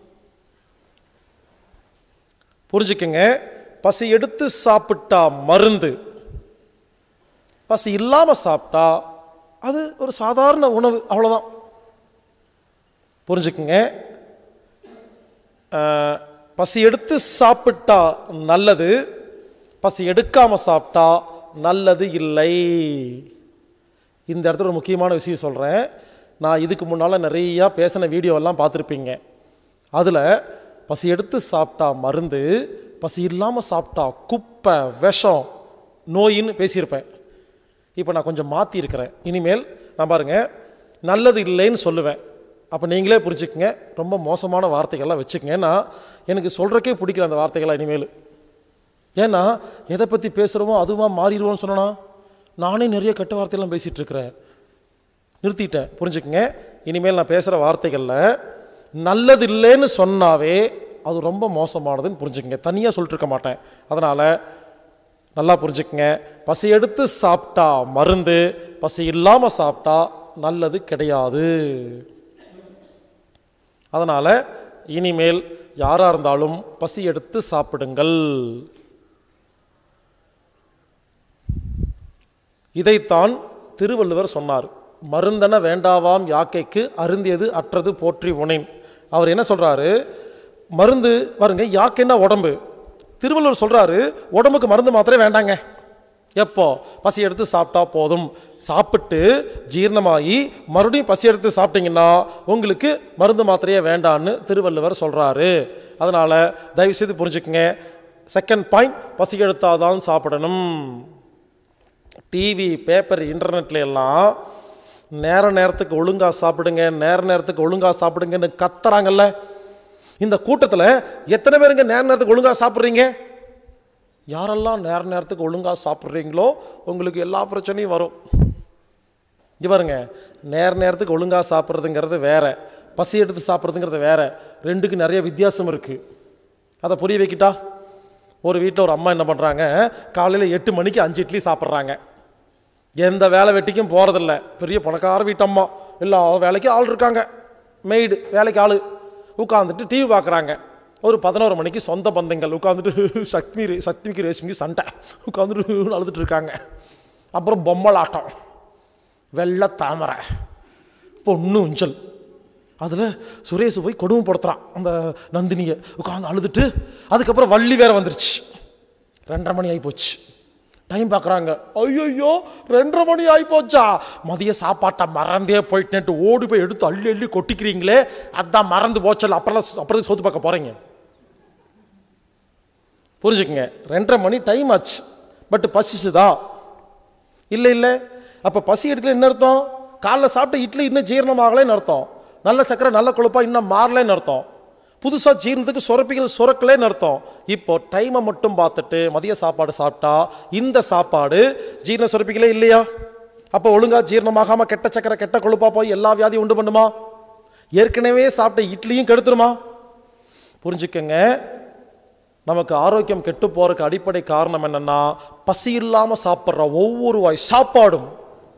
புரிஞ்சுக்கங்க பசி எடுத்து சாப்பிட்டா மருந்து பசி இல்லாமல் சாப்பிட்டா அது ஒரு சாதாரண உணவு அவ்வளோதான் புரிஞ்சுக்குங்க ஆஹ், பசி எடுத்து சாப்பிட்டா நல்லது பசி எடுக்காம சாப்பிட்டா நல்லது இல்லை இந்த இடத்துல ஒரு முக்கியமான விஷயம் சொல்கிறேன் நான் இதுக்கு முன்னால் நிறையா பேசின வீடியோவெல்லாம் பார்த்துருப்பீங்க அதில் பசி எடுத்து சாப்பிட்டா மருந்து பசி இல்லாமல் சாப்பிட்டா குப்பை விஷம் நோயின்னு பேசியிருப்பேன் இப்போ நான் கொஞ்சம் மாற்றி இருக்கிறேன் இனிமேல் நான் பாருங்க நல்லது இல்லைன்னு சொல்லுவேன் அப்போ நீங்களே புரிஞ்சுக்கங்க ரொம்ப மோசமான வார்த்தைகள்லாம் வச்சுக்கங்க ஏன்னா எனக்கு சொல்கிறக்கே பிடிக்கல அந்த வார்த்தைகள்லாம் இனிமேல் ஏன்னா எதை பற்றி பேசுகிறோமோ அதுவாக மாறிடுவோம்னு சொன்னா நானே நிறைய கெட்ட வார்த்தையெல்லாம் பேசிகிட்டு இருக்கிறேன் நிறுத்திட்டேன் புரிஞ்சுக்கங்க இனிமேல் நான் பேசுகிற வார்த்தைகளில் நல்லது இல்லைன்னு சொன்னாவே அது ரொம்ப மோசமானதுன்னு புரிஞ்சுக்கங்க தனியாக சொல்லிட்டு இருக்க மாட்டேன் அதனால் நல்லா புரிஞ்சுக்கங்க பசி எடுத்து சாப்பிட்டா மருந்து பசி இல்லாமல் சாப்பிட்டா நல்லது கிடையாது அதனால் இனிமேல் யாராக இருந்தாலும் பசி எடுத்து சாப்பிடுங்கள் இதைத்தான் திருவள்ளுவர் சொன்னார் மருந்தன வேண்டாவாம் யாக்கைக்கு அருந்தியது அற்றது போற்றி உணேன் அவர் என்ன சொல்றாரு மருந்து பாருங்க யாக்கைன்னா உடம்பு திருவள்ளுவர் சொல்றாரு உடம்புக்கு மருந்து மாத்திரை வேண்டாங்க எப்போ பசி எடுத்து சாப்பிட்டா போதும் சாப்பிட்டு ஜீரணமாகி மறுபடியும் பசி எடுத்து சாப்பிட்டீங்கன்னா உங்களுக்கு மருந்து மாத்திரையே வேண்டான்னு திருவள்ளுவர் சொல்றாரு அதனால தயவு செய்து புரிஞ்சுக்குங்க செகண்ட் பாயிண்ட் பசி எடுத்தாதான் சாப்பிடணும் டிவி பேப்பர் இன்டர்நெட்ல எல்லாம் நேர நேரத்துக்கு ஒழுங்கா சாப்பிடுங்க நேர நேரத்துக்கு ஒழுங்கா சாப்பிடுங்கன்னு கத்துறாங்கல்ல இந்த கூட்டத்தில் எத்தனை பேருங்க நேர நேரத்துக்கு ஒழுங்கா சாப்பிட்றீங்க யாரெல்லாம் நேர நேரத்துக்கு ஒழுங்கா சாப்பிட்றீங்களோ உங்களுக்கு எல்லா பிரச்சனையும் வரும் இங்க பாருங்க நேர நேரத்துக்கு ஒழுங்கா சாப்பிட்றதுங்கிறது வேற பசி எடுத்து சாப்பிட்றதுங்கிறது வேற ரெண்டுக்கு நிறைய வித்தியாசம் இருக்கு அதை புரிய வைக்கிட்டா ஒரு வீட்டில் ஒரு அம்மா என்ன பண்ணுறாங்க காலையில் எட்டு மணிக்கு அஞ்சு இட்லி சாப்பிட்றாங்க எந்த வேலை வெட்டிக்கும் போகிறதில்ல பெரிய பணக்கார வீட்டம்மா எல்லா வேலைக்கும் ஆள் இருக்காங்க மெய்டு வேலைக்கு ஆள் உட்காந்துட்டு டிவி பார்க்குறாங்க ஒரு பதினோரு மணிக்கு சொந்த பந்தங்கள் உட்காந்துட்டு சக்தி சக்திக்கு ரேஷ்மிக்கு சண்டை உட்காந்துட்டு அழுதுட்டு இருக்காங்க அப்புறம் பொம்மலாட்டம் வெள்ளை தாமரை பொண்ணு உஞ்சல் அதில் சுரேஷ் போய் கொடுமைப்படுத்துறான் அந்த நந்தினியை உட்காந்து அழுதுட்டு அதுக்கப்புறம் வள்ளி வேற வந்துருச்சு ரெண்டரை மணி ஆகி போச்சு டைம் பார்க்குறாங்க ஐயோ ரெண்டரை மணி ஆகி போச்சா மதிய சாப்பாட்டை மறந்தே போயிட்டேன்ட்டு ஓடி போய் எடுத்து அள்ளி அள்ளி கொட்டிக்கிறீங்களே அதான் மறந்து போச்சல அப்புறம் அப்புறம் சோத்து பார்க்க போகிறீங்க புரிஞ்சுக்குங்க ரெண்டரை மணி டைம் ஆச்சு பட் பசிச்சுதா இல்லை இல்லை அப்போ பசி எடுக்கல என்ன அர்த்தம் காலைல சாப்பிட்ட இட்லி இன்னும் ஜீரணமாகலைன்னு அர்த்தம் நல்ல சக்கரை நல்ல கொழுப்பா இன்னும் மாறலைன்னு அர்த்தம் புதுசாக ஜீரணத்துக்கு சுரப்பிகள் சுரக்கலைன்னு அர்த்தம் இப்போ டைமை மட்டும் பார்த்துட்டு மதிய சாப்பாடு சாப்பிட்டா இந்த சாப்பாடு ஜீரண சுரப்பிகளே இல்லையா அப்போ ஒழுங்கா ஜீரணமாகாம கெட்ட சக்கரை கெட்ட கொழுப்பா போய் எல்லா வியாதியும் உண்டு பண்ணுமா ஏற்கனவே சாப்பிட்ட இட்லியும் கெடுத்துருமா புரிஞ்சுக்கங்க நமக்கு ஆரோக்கியம் கெட்டு போறதுக்கு அடிப்படை காரணம் என்னன்னா பசி இல்லாம சாப்பிட்ற ஒவ்வொரு வாய் சாப்பாடும்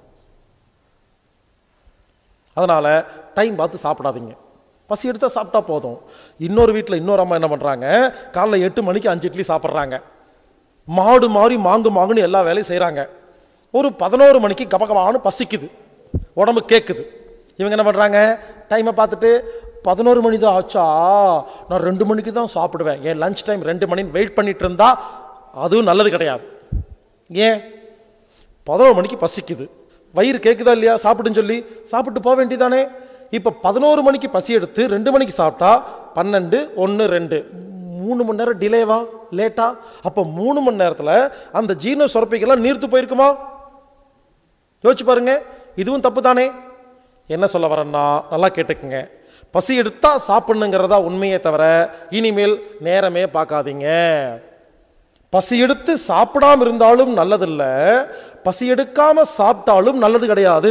அதனால டைம் பார்த்து சாப்பிடாதீங்க பசி எடுத்தா சாப்பிட்டா போதும் இன்னொரு வீட்டில் இன்னொரு அம்மா என்ன பண்றாங்க காலைல எட்டு மணிக்கு அஞ்சு இட்லி சாப்பிட்றாங்க மாடு மாறி மாங்கு மாங்குன்னு எல்லா வேலையும் செய்றாங்க ஒரு பதினோரு மணிக்கு கபகபான்னு பசிக்குது உடம்பு கேட்குது இவங்க என்ன பண்றாங்க டைமை பார்த்துட்டு பதினோரு மணி தான் ஆச்சா நான் ரெண்டு மணிக்கு தான் சாப்பிடுவேன் ஏன் லஞ்ச் டைம் ரெண்டு மணின்னு வெயிட் பண்ணிட்டு இருந்தா அதுவும் நல்லது கிடையாது ஏன் பதினோரு மணிக்கு பசிக்குது வயிறு கேட்குதா இல்லையா சாப்பிடுன்னு சொல்லி சாப்பிட்டு போக வேண்டியதானே இப்போ பதினோரு மணிக்கு பசி எடுத்து ரெண்டு மணிக்கு சாப்பிட்டா பன்னெண்டு ஒன்று ரெண்டு மூணு மணி நேரம் டிலேவா லேட்டா அப்போ மூணு மணி நேரத்தில் அந்த ஜீரண சுரப்பிகள்லாம் நீர்த்து போயிருக்குமா யோசிச்சு பாருங்க இதுவும் தப்பு தானே என்ன சொல்ல வரேன்னா நல்லா கேட்டுக்குங்க பசி எடுத்தா சாப்பிடணுங்கிறதா உண்மையே தவிர இனிமேல் நேரமே பார்க்காதீங்க பசி எடுத்து சாப்பிடாம இருந்தாலும் நல்லதில்ல பசி எடுக்காம சாப்பிட்டாலும் நல்லது கிடையாது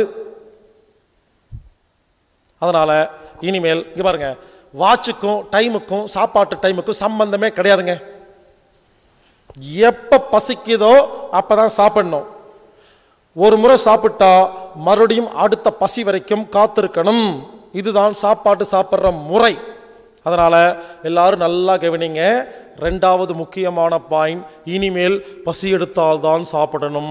அதனால இனிமேல் இங்க பாருங்க வாட்சுக்கும் டைமுக்கும் சாப்பாட்டு டைமுக்கும் சம்பந்தமே கிடையாதுங்க எப்ப பசிக்குதோ அப்பதான் சாப்பிடணும் ஒரு முறை சாப்பிட்டா மறுபடியும் அடுத்த பசி வரைக்கும் காத்திருக்கணும் இதுதான் சாப்பாட்டு சாப்பிட்ற முறை அதனால எல்லாரும் நல்லா கவனிங்க ரெண்டாவது முக்கியமான பாயிண்ட் இனிமேல் பசி எடுத்தால்தான் சாப்பிடணும்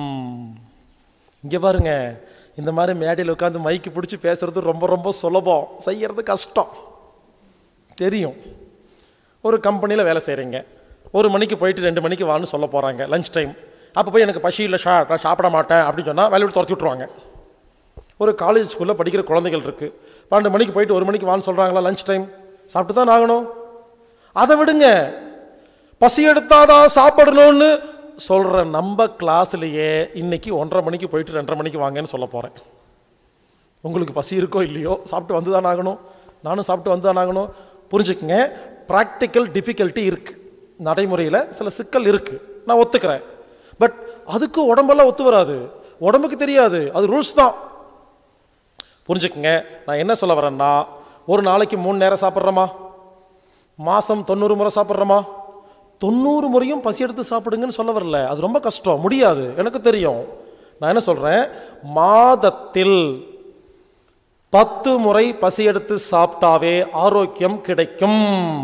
இங்க பாருங்க இந்த மாதிரி மேடையில் உட்காந்து மைக்கு பிடிச்சி பேசுறது ரொம்ப ரொம்ப சுலபம் செய்யறது கஷ்டம் தெரியும் ஒரு கம்பெனியில் வேலை செய்கிறீங்க ஒரு மணிக்கு போயிட்டு ரெண்டு மணிக்கு வான்னு சொல்ல போகிறாங்க லஞ்ச் டைம் அப்போ போய் எனக்கு பசி இல்லை ஷா நான் சாப்பிட மாட்டேன் அப்படின்னு சொன்னால் வேலையை விட்டு துரத்தி விட்ருவாங்க ஒரு காலேஜ் ஸ்கூலில் படிக்கிற குழந்தைகள் இருக்குது பன்னெண்டு மணிக்கு போயிட்டு ஒரு மணிக்கு வான்னு சொல்கிறாங்களா லஞ்ச் டைம் சாப்பிட்டு தான் ஆகணும் அதை விடுங்க பசி எடுத்தாதான் சாப்பிடணும்னு சொல்கிற நம்ம கிளாஸ்லேயே இன்னைக்கு ஒன்றரை மணிக்கு போயிட்டு ரெண்டரை மணிக்கு வாங்கன்னு சொல்ல போகிறேன் உங்களுக்கு பசி இருக்கோ இல்லையோ சாப்பிட்டு வந்து தான் ஆகணும் நானும் சாப்பிட்டு வந்து தான் ஆகணும் புரிஞ்சுக்குங்க ப்ராக்டிக்கல் டிஃபிகல்ட்டி இருக்குது நடைமுறையில் சில சிக்கல் இருக்குது நான் ஒத்துக்கிறேன் பட் அதுக்கு உடம்பெல்லாம் ஒத்து வராது உடம்புக்கு தெரியாது அது ரூல்ஸ் தான் புரிஞ்சுக்குங்க நான் என்ன சொல்ல வரேன்னா ஒரு நாளைக்கு மூணு நேரம் சாப்பிட்றோமா மாதம் தொண்ணூறு முறை சாப்பிட்றோமா தொண்ணூறு முறையும் பசி எடுத்து சாப்பிடுங்கன்னு சொல்ல வரல அது ரொம்ப கஷ்டம் முடியாது எனக்கு தெரியும் நான் என்ன சொல்கிறேன் மாதத்தில் பத்து முறை பசி எடுத்து சாப்பிட்டாவே ஆரோக்கியம் கிடைக்கும்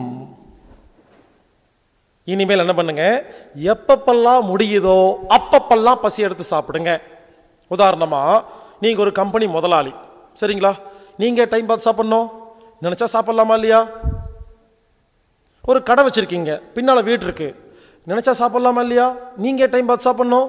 இனிமேல் என்ன பண்ணுங்க எப்பப்பெல்லாம் முடியுதோ அப்பப்பெல்லாம் பசி எடுத்து சாப்பிடுங்க உதாரணமா நீங்க ஒரு கம்பெனி முதலாளி சரிங்களா நீங்க டைம் பார்த்து சாப்பிடணும் நினைச்சா சாப்பிடலாமா இல்லையா ஒரு கடை வச்சிருக்கீங்க பின்னால வீடு இருக்கு நினைச்சா சாப்பிடலாமா இல்லையா நீங்க டைம் பார்த்து சாப்பிடணும்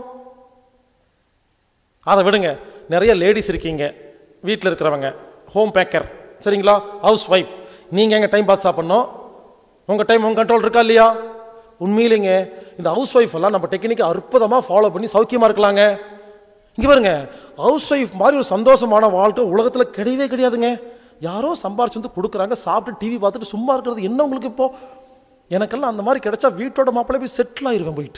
அதை விடுங்க நிறைய லேடிஸ் இருக்கீங்க வீட்டில் இருக்கிறவங்க ஹோம் பேக்கர் சரிங்களா ஹவுஸ் ஒய்ஃப் நீங்கள் எங்கே டைம் பார்த்து சாப்பிட்ணும் உங்கள் டைம் உங்கள் கண்ட்ரோல் இருக்கா இல்லையா உண்மையிலேங்க இந்த ஹவுஸ் ஒய்ஃப் எல்லாம் நம்ம டெக்னிக்கை அற்புதமாக ஃபாலோ பண்ணி சௌக்கியமாக இருக்கலாங்க இங்கே பாருங்க ஹவுஸ் ஒய்ஃப் மாதிரி ஒரு சந்தோஷமான வாழ்க்கை உலகத்தில் கிடையவே கிடையாதுங்க யாரோ சம்பாரிச்சு வந்து கொடுக்குறாங்க சாப்பிட்டு டிவி பார்த்துட்டு சும்மா இருக்கிறது என்ன உங்களுக்கு இப்போ எனக்கெல்லாம் அந்த மாதிரி கிடைச்சா வீட்டோட மாப்பிள்ளை போய் செட்டில் ஆயிருவேன் போயிட்டு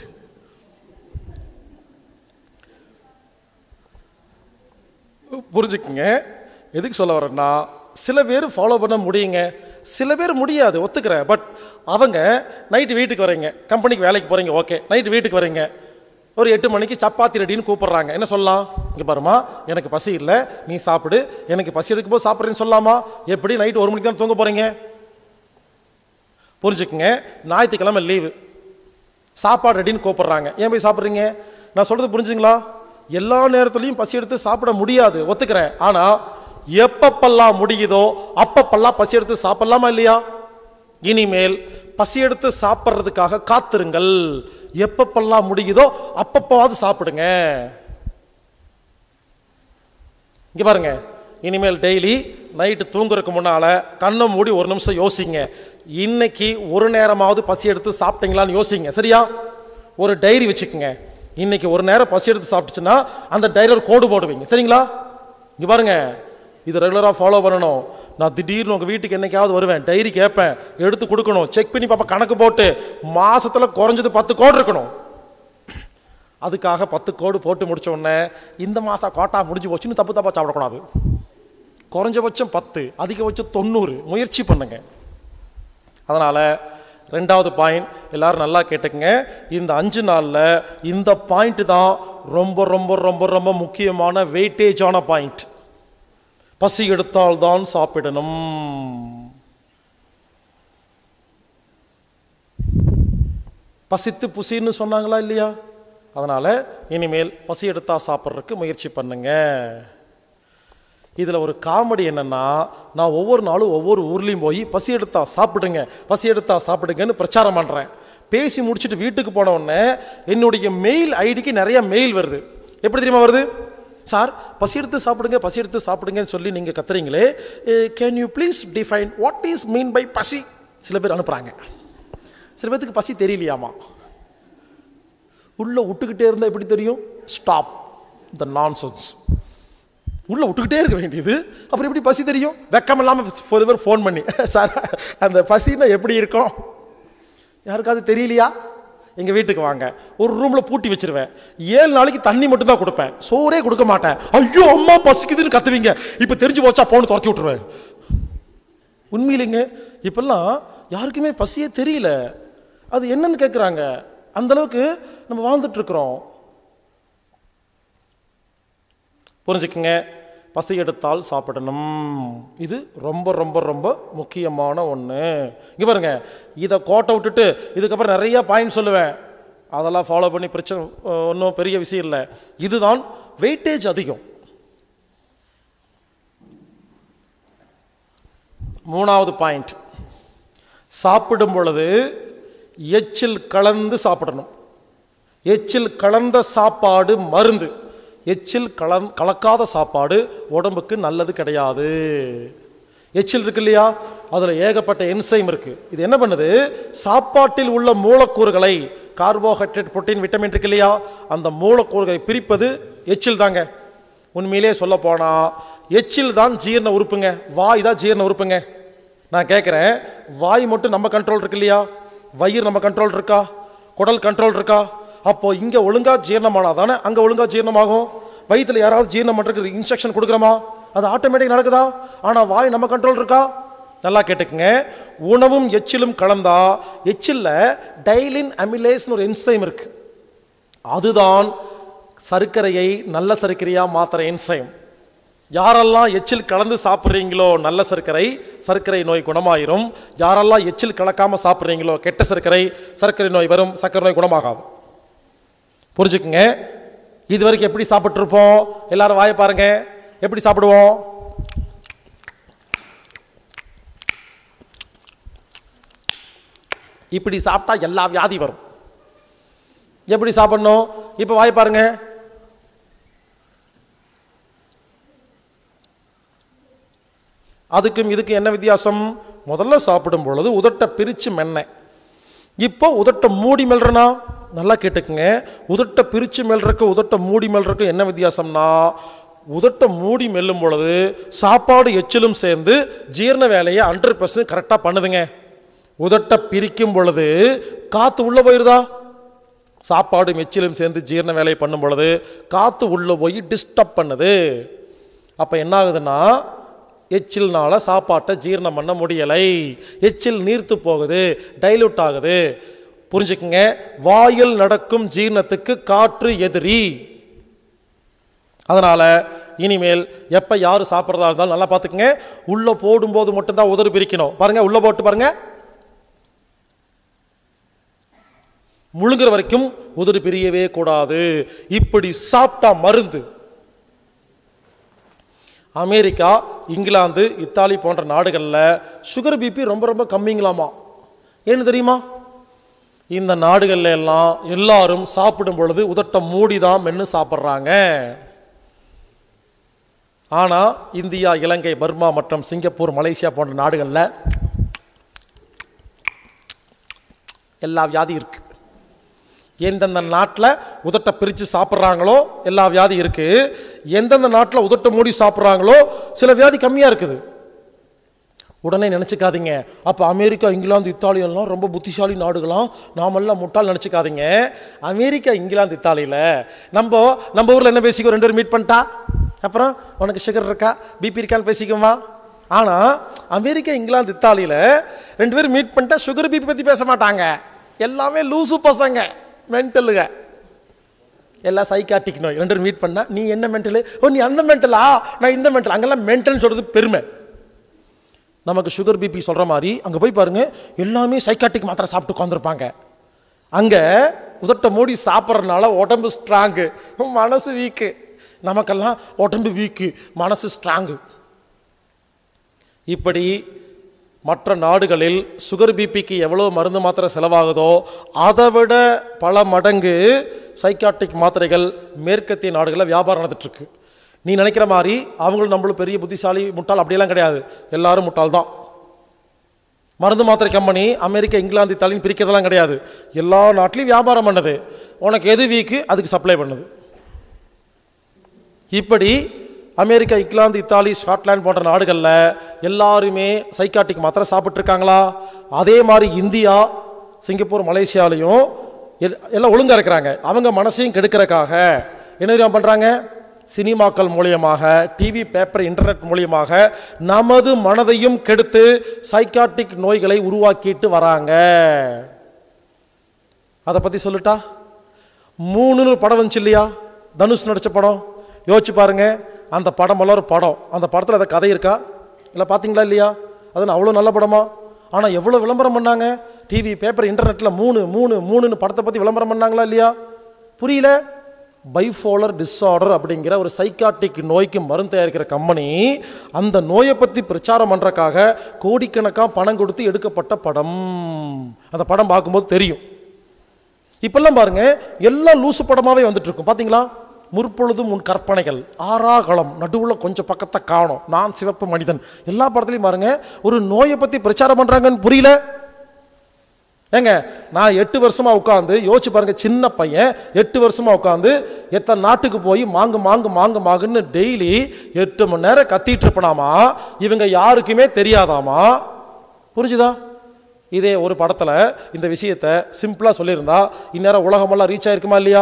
புரிஞ்சுக்குங்க எதுக்கு சொல்ல வரேன்னா சில பேர் ஃபாலோ பண்ண முடியுங்க சில பேர் முடியாது ஒத்துக்கிறேன் பட் அவங்க நைட்டு வீட்டுக்கு வரீங்க கம்பெனிக்கு வேலைக்கு போகிறீங்க ஓகே நைட்டு வீட்டுக்கு வரீங்க ஒரு எட்டு மணிக்கு சப்பாத்தி ரெடின்னு கூப்பிடுறாங்க என்ன சொல்லலாம் இங்கே பாருமா எனக்கு பசி இல்லை நீ சாப்பிடு எனக்கு பசி எடுக்கும் போது சாப்பிட்றேன்னு சொல்லலாமா எப்படி நைட்டு ஒரு மணிக்கு தான் தூங்க போகிறீங்க புரிஞ்சுக்குங்க ஞாயிற்றுக்கிழமை லீவு சாப்பாடு ரெடின்னு கூப்பிடுறாங்க ஏன் போய் சாப்பிட்றீங்க நான் சொல்றது புரிஞ்சுங்களா எல்லா நேரத்துலையும் பசி எடுத்து சாப்பிட முடியாது ஒத்துக்கிறேன் ஆனா எப்பப்பெல்லாம் முடியுதோ அப்பப்பெல்லாம் பசி எடுத்து சாப்பிடலாமா இல்லையா இனிமேல் பசி எடுத்து சாப்பிட்றதுக்காக காத்திருங்கள் எப்பப்பெல்லாம் முடியுதோ அப்பப்போவாது சாப்பிடுங்க இங்க பாருங்க இனிமேல் டெய்லி நைட்டு தூங்குறதுக்கு முன்னால கண்ணை மூடி ஒரு நிமிஷம் யோசிங்க இன்னைக்கு ஒரு நேரமாவது பசி எடுத்து சாப்பிட்டீங்களான்னு யோசிங்க சரியா ஒரு டைரி வச்சுக்கோங்க இன்னைக்கு ஒரு நேரம் பசி எடுத்து சாப்பிட்டுச்சுன்னா அந்த டைரி ஒரு கோடு போடுவீங்க சரிங்களா இங்க பாருங்க இது ரெகுலராக ஃபாலோ பண்ணணும் நான் திடீர்னு உங்கள் வீட்டுக்கு என்னைக்காவது வருவேன் டைரி கேட்பேன் எடுத்து கொடுக்கணும் செக் பண்ணி பாப்பா கணக்கு போட்டு மாசத்துல குறைஞ்சது பத்து கோடு இருக்கணும் அதுக்காக பத்து கோடு போட்டு முடிச்ச உடனே இந்த மாதம் கோட்டா முடிஞ்சு போச்சுன்னு தப்பு தப்பா சாப்பிடக்கூடாது குறைஞ்சபட்சம் பத்து அதிகபட்சம் தொண்ணூறு முயற்சி பண்ணுங்க அதனால் ரெண்டாவது பாயிண்ட் எல்லாரும் நல்லா கேட்டுக்கங்க இந்த அஞ்சு நாளில் இந்த பாயிண்ட் தான் ரொம்ப ரொம்ப ரொம்ப ரொம்ப முக்கியமான வெயிட்டேஜான பாயிண்ட் பசி எடுத்தால் தான் சாப்பிடணும் பசித்து புசின்னு சொன்னாங்களா இல்லையா அதனால் இனிமேல் பசி எடுத்தா சாப்பிட்றதுக்கு முயற்சி பண்ணுங்க இதில் ஒரு காமெடி என்னன்னா நான் ஒவ்வொரு நாளும் ஒவ்வொரு ஊர்லேயும் போய் பசி எடுத்தா சாப்பிடுங்க பசி எடுத்தா சாப்பிடுங்கன்னு பிரச்சாரம் பண்ணுறேன் பேசி முடிச்சுட்டு வீட்டுக்கு போன உடனே என்னுடைய மெயில் ஐடிக்கு நிறைய மெயில் வருது எப்படி தெரியுமா வருது சார் பசி எடுத்து சாப்பிடுங்க பசி எடுத்து சாப்பிடுங்கன்னு சொல்லி நீங்கள் கத்துறீங்களே can you please define what is mean by பசி சில பேர் அனுப்புகிறாங்க சில பேர்த்துக்கு பசி தெரியலையாமா உள்ள விட்டுக்கிட்டே இருந்தால் எப்படி தெரியும் ஸ்டாப் த நான்சென்ஸ் உள்ள விட்டுக்கிட்டே இருக்க வேண்டியது அப்புறம் எப்படி பசி தெரியும் வெக்கம் இல்லாமல் ஒரு பேர் ஃபோன் பண்ணி சார் அந்த பசின்னா எப்படி இருக்கும் யாருக்காவது தெரியலையா எங்கள் வீட்டுக்கு வாங்க ஒரு ரூமில் பூட்டி வச்சிருவேன் ஏழு நாளைக்கு தண்ணி மட்டும் தான் கொடுப்பேன் சோறே கொடுக்க மாட்டேன் ஐயோ அம்மா பசிக்குதுன்னு கத்துவீங்க இப்போ தெரிஞ்சு போச்சா போன்னு துரத்தி விட்டுருவேன் உண்மையிலேங்க இப்பெல்லாம் யாருக்குமே பசியே தெரியல அது என்னன்னு கேட்குறாங்க அந்த அளவுக்கு நம்ம வாழ்ந்துட்டு இருக்கிறோம் புரிஞ்சுக்குங்க பசி எடுத்தால் சாப்பிடணும் இது ரொம்ப ரொம்ப ரொம்ப முக்கியமான ஒன்று இங்கே பாருங்க இதை கோட்டை விட்டுட்டு இதுக்கப்புறம் நிறைய பாயிண்ட் சொல்லுவேன் அதெல்லாம் ஃபாலோ பண்ணி பிரச்சனை ஒன்றும் பெரிய விஷயம் இல்லை இதுதான் வெயிட்டேஜ் அதிகம் மூணாவது பாயிண்ட் சாப்பிடும் பொழுது எச்சில் கலந்து சாப்பிடணும் எச்சில் கலந்த சாப்பாடு மருந்து எச்சில் கலந் கலக்காத சாப்பாடு உடம்புக்கு நல்லது கிடையாது எச்சில் இருக்கு இல்லையா அதில் ஏகப்பட்ட என்சைம் இருக்கு இது என்ன பண்ணுது சாப்பாட்டில் உள்ள மூலக்கூறுகளை கார்போஹைட்ரேட் புரோட்டீன் விட்டமின் இருக்கு இல்லையா அந்த மூலக்கூறுகளை பிரிப்பது எச்சில் தாங்க உண்மையிலே சொல்ல போனா எச்சில் தான் ஜீரண உறுப்புங்க வாய் தான் ஜீரண உறுப்புங்க நான் கேட்குறேன் வாய் மட்டும் நம்ம கண்ட்ரோல் இருக்கு இல்லையா வயிறு நம்ம கண்ட்ரோல் இருக்கா குடல் கண்ட்ரோல் இருக்கா அப்போ இங்க ஒழுங்கா ஜீரணமானா தானே அங்க ஒழுங்கா ஜீரணமாகும் வயிற்றுல யாராவது ஜீரணம் பண்றதுக்கு இன்ஸ்ட்ரக்ஷன் கொடுக்குறோமா அது ஆட்டோமேட்டிக் நடக்குதா ஆனா வாய் நம்ம கண்ட்ரோல் இருக்கா நல்லா கேட்டுக்குங்க உணவும் எச்சிலும் கலந்தா எச்சில்ல டைலின் அமிலேஸ்னு ஒரு என்சைம் இருக்கு அதுதான் சர்க்கரையை நல்ல சர்க்கரையா மாத்துற என்சைம் யாரெல்லாம் எச்சில் கலந்து சாப்பிட்றீங்களோ நல்ல சர்க்கரை சர்க்கரை நோய் குணமாயிரும் யாரெல்லாம் எச்சில் கலக்காம சாப்பிட்றீங்களோ கெட்ட சர்க்கரை சர்க்கரை நோய் வரும் சர்க்கரை நோய் குணமாகாது புரிஞ்சுக்குங்க இது வரைக்கும் எப்படி சாப்பிட்ருப்போம் எல்லாரும் வாயை பாருங்க எப்படி சாப்பிடுவோம் இப்படி சாப்பிட்டா எல்லா வியாதி வரும் எப்படி சாப்பிடணும் இப்போ வாய் பாருங்க அதுக்கும் இதுக்கு என்ன வித்தியாசம் முதல்ல சாப்பிடும் பொழுது உதட்டை பிரித்து மென்னேன் இப்போ உதட்டை மூடி மெல்றனா நல்லா கேட்டுக்குங்க உதட்டை பிரித்து மெல்றக்கு உதட்டை மூடி மெல்றக்கு என்ன வித்தியாசம்னா உதட்டை மூடி மெல்லும் பொழுது சாப்பாடு எச்சிலும் சேர்ந்து ஜீரண வேலையை ஹண்ட்ரட் பர்சன்ட் கரெக்டாக பண்ணுதுங்க உதட்டை பிரிக்கும் பொழுது காற்று உள்ளே போயிருதா சாப்பாடு எச்சிலும் சேர்ந்து ஜீரண வேலையை பண்ணும் பொழுது காற்று உள்ளே போய் டிஸ்டர்ப் பண்ணுது அப்போ என்ன ஆகுதுன்னா எச்சில்னால சாப்பாட்டை ஜீரணம் பண்ண முடியலை எச்சில் நீர்த்து போகுது டைலூட் ஆகுது புரிஞ்சுக்குங்க வாயில் நடக்கும் ஜீரணத்துக்கு காற்று எதிரி அதனால இனிமேல் எப்போ யார் சாப்பிட்றதா இருந்தாலும் நல்லா பார்த்துக்குங்க உள்ள போடும்போது மட்டும்தான் உதறு பிரிக்கணும் பாருங்க உள்ள போட்டு பாருங்க முழுங்குற வரைக்கும் உதடு பிரியவே கூடாது இப்படி சாப்பிட்டா மருந்து அமெரிக்கா இங்கிலாந்து இத்தாலி போன்ற நாடுகளில் சுகர் பிபி ரொம்ப ரொம்ப கம்மிங்களாமா ஏன்னு தெரியுமா இந்த நாடுகள்ல எல்லாம் எல்லாரும் சாப்பிடும் பொழுது உதட்ட மூடி தான் மென்று சாப்பிட்றாங்க ஆனால் இந்தியா இலங்கை பர்மா மற்றும் சிங்கப்பூர் மலேசியா போன்ற நாடுகளில் எல்லா வியாதி இருக்கு எந்தெந்த நாட்டில் உதட்டை பிரித்து சாப்பிட்றாங்களோ எல்லா வியாதி இருக்கு எந்தெந்த நாட்டில் உதட்டை மூடி சாப்பிட்றாங்களோ சில வியாதி கம்மியாக இருக்குது உடனே நினச்சிக்காதீங்க அப்போ அமெரிக்கா இங்கிலாந்து இத்தாலி எல்லாம் ரொம்ப புத்திசாலி நாடுகளாம் நாமெல்லாம் முட்டாள் நினச்சிக்காதீங்க அமெரிக்கா இங்கிலாந்து இத்தாலியில் நம்ம நம்ம ஊரில் என்ன பேசிக்கோ ரெண்டு பேரும் மீட் பண்ணிட்டா அப்புறம் உனக்கு சுகர் இருக்கா பிபி இருக்கான்னு பேசிக்குமா ஆனால் அமெரிக்கா இங்கிலாந்து இத்தாலியில் ரெண்டு பேரும் மீட் பண்ணிட்டா சுகர் பிபி பற்றி பேச மாட்டாங்க எல்லாமே லூசு பசங்க மென்டலுங்க எல்லாம் சைக்காட்டிக் நோய் ரெண்டு பேரும் மீட் பண்ணா நீ என்ன மென்டலு ஓ நீ அந்த மென்டலா நான் இந்த மென்டல் அங்கெல்லாம் மென்டல்னு சொல்கிறது பெருமை நமக்கு சுகர் பிபி சொல்கிற மாதிரி அங்கே போய் பாருங்க எல்லாமே சைக்காட்டிக் மாத்திரை சாப்பிட்டு உட்காந்துருப்பாங்க அங்கே உதட்ட மூடி சாப்பிட்றதுனால உடம்பு ஸ்ட்ராங்கு மனசு வீக்கு நமக்கெல்லாம் உடம்பு வீக்கு மனசு ஸ்ட்ராங்கு இப்படி மற்ற நாடுகளில் சுகர் பிபிக்கு எவ்வளோ மருந்து மாத்திரை செலவாகுதோ அதை விட பல மடங்கு சைக்காட்டிக் மாத்திரைகள் மேற்கத்திய நாடுகளில் வியாபாரம் நடந்துட்டுருக்கு நீ நினைக்கிற மாதிரி அவங்களும் நம்மளும் பெரிய புத்திசாலி முட்டாள் அப்படியெல்லாம் கிடையாது எல்லாரும் முட்டாள் தான் மருந்து மாத்திரை கம்பெனி அமெரிக்கா இங்கிலாந்து இத்தாலின்னு பிரிக்கிறதெல்லாம் கிடையாது எல்லா நாட்டிலையும் வியாபாரம் பண்ணுது உனக்கு எது வீக்கு அதுக்கு சப்ளை பண்ணுது இப்படி அமெரிக்கா இங்கிலாந்து இத்தாலி ஸ்காட்லாந்து போன்ற நாடுகளில் எல்லாருமே சைக்காட்டிக் மாத்திரை சாப்பிட்ருக்காங்களா அதே மாதிரி இந்தியா சிங்கப்பூர் மலேசியாலையும் எல்- எல்லாம் ஒழுங்கா இருக்கிறாங்க அவங்க மனசையும் கெடுக்கிறதுக்காக என்ன தெரியுமா பண்ணுறாங்க சினிமாக்கள் மூலியமாக டிவி பேப்பர் இன்டர்நெட் மூலியமாக நமது மனதையும் கெடுத்து சைக்காட்டிக் நோய்களை உருவாக்கிட்டு வராங்க அதை பற்றி சொல்லட்டா மூணுன்னு ஒரு படம் வந்துச்சு இல்லையா தனுஷ் நடித்த படம் யோசிச்சு பாருங்க அந்த படமெல்லாம் ஒரு படம் அந்த படத்தில் அந்த கதை இருக்கா இல்லை பார்த்தீங்களா இல்லையா அது அவ்வளோ நல்ல படமா ஆனால் எவ்வளோ விளம்பரம் பண்ணாங்க டிவி பேப்பர் இன்டர்நெட்டில் மூணு மூணு மூணுன்னு படத்தை பற்றி விளம்பரம் பண்ணாங்களா இல்லையா புரியல பைஃபோலர் டிஸார்டர் அப்படிங்கிற ஒரு சைக்காட்டிக் நோய்க்கு மருந்து தயாரிக்கிற கம்பெனி அந்த நோயை பற்றி பிரச்சாரம் பண்ணுறக்காக கோடிக்கணக்காக பணம் கொடுத்து எடுக்கப்பட்ட படம் அந்த படம் பார்க்கும்போது தெரியும் இப்பெல்லாம் பாருங்க எல்லாம் லூசு படமாவே வந்துட்டு இருக்கும் பாத்தீங்களா முற்பொழுதும் உன் கற்பனைகள் ஆறாகளம் நடுவுல கொஞ்சம் பக்கத்தை காணும் நான் சிவப்பு மனிதன் எல்லா படத்துலையும் பாருங்க ஒரு நோயை பத்தி பிரச்சாரம் பண்றாங்கன்னு புரியல ஏங்க நான் எட்டு வருஷமா உட்காந்து யோசிச்சு பாருங்க சின்ன பையன் எட்டு வருஷமா உட்காந்து எத்தனை நாட்டுக்கு போய் மாங்கு மாங்கு மாங்கு மாங்குன்னு டெய்லி எட்டு மணி நேரம் கத்திட்டு இருப்பனாமா இவங்க யாருக்குமே தெரியாதாமா புரிஞ்சுதா இதே ஒரு படத்துல இந்த விஷயத்தை சிம்பிளா சொல்லியிருந்தா இந்நேரம் உலகமெல்லாம் ரீச் ஆயிருக்குமா இல்லையா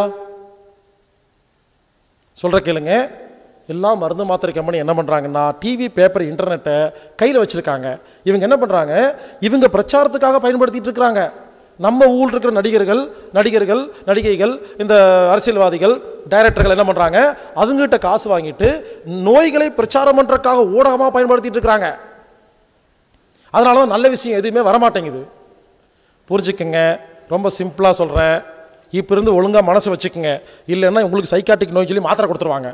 சொல்ற கேளுங்க எல்லா மருந்து மாத்திரை கம்பெனி என்ன பண்ணுறாங்கன்னா டிவி பேப்பர் இன்டர்நெட்டை கையில் வச்சுருக்காங்க இவங்க என்ன பண்ணுறாங்க இவங்க பிரச்சாரத்துக்காக பயன்படுத்திட்டு இருக்கிறாங்க நம்ம ஊரில் இருக்கிற நடிகர்கள் நடிகர்கள் நடிகைகள் இந்த அரசியல்வாதிகள் டைரக்டர்கள் என்ன பண்ணுறாங்க அவங்ககிட்ட காசு வாங்கிட்டு நோய்களை பிரச்சாரம் பண்ணுறதுக்காக ஊடகமாக பயன்படுத்திட்டு இருக்கிறாங்க அதனால தான் நல்ல விஷயம் எதுவுமே வரமாட்டேங்குது புரிஞ்சுக்குங்க ரொம்ப சிம்பிளாக சொல்கிறேன் இப்போ இருந்து ஒழுங்காக மனசு வச்சுக்கோங்க இல்லைன்னா உங்களுக்கு சைக்காட்டிக் நோய் சொல்லி மாத்திரை கொடுத்துருவாங்க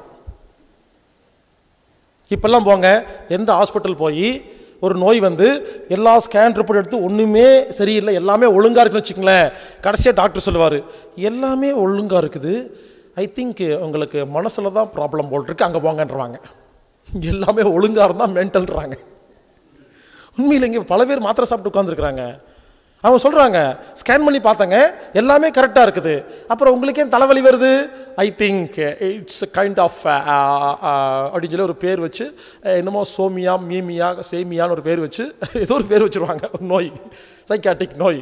இப்பெல்லாம் போங்க எந்த ஹாஸ்பிட்டல் போய் ஒரு நோய் வந்து எல்லா ஸ்கேன் ரிப்போர்ட் எடுத்து ஒன்றுமே சரியில்லை எல்லாமே ஒழுங்காக இருக்குன்னு வச்சுக்கங்களேன் கடைசியாக டாக்டர் சொல்லுவார் எல்லாமே ஒழுங்காக இருக்குது ஐ திங்க் உங்களுக்கு மனசில் தான் ப்ராப்ளம் போல் இருக்கு அங்கே போங்கன்றவாங்க எல்லாமே ஒழுங்காக இருந்தால் மென்டல்ன்றாங்க உண்மையில் இங்கே பல பேர் மாத்திரை சாப்பிட்டு உட்காந்துருக்குறாங்க அவங்க சொல்கிறாங்க ஸ்கேன் பண்ணி பார்த்தங்க எல்லாமே கரெக்டாக இருக்குது அப்புறம் உங்களுக்கு ஏன் தலைவலி வருது I think it's kind of அப்படின்னு சொல்லி ஒரு பேர் வச்சு அஹ், என்னமோ சோமியா மீமியா சேமியான்னு ஒரு பேர் வச்சு ஏதோ ஒரு பேர் வச்சுருவாங்க ஒரு நோய் சைக்காட்டிக் நோய்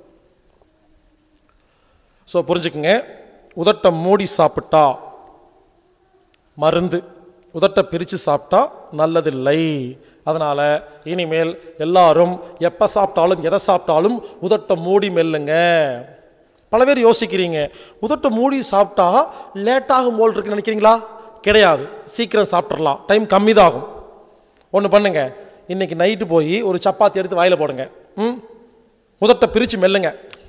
ஸோ புரிஞ்சுக்குங்க உதட்டை மூடி சாப்பிட்டா மருந்து உதட்டை பிரித்து சாப்பிட்டா நல்லதில்லை அதனால் இனிமேல் எல்லாரும் எப்போ சாப்பிட்டாலும் எதை சாப்பிட்டாலும் உதட்டை மூடி மெல்லுங்க பல பேர் யோசிக்கிறீங்க உதட்டை மூடி சாப்பிட்டா லேட்டாகும் போல் இருக்குன்னு நினைக்கிறீங்களா கிடையாது சீக்கிரம் சாப்பிட்றலாம் டைம் கம்மி தான் ஆகும் ஒன்று பண்ணுங்க இன்னைக்கு நைட்டு போய் ஒரு சப்பாத்தி எடுத்து வாயில் போடுங்க ம் உதட்டை பிரித்து மெல்லுங்க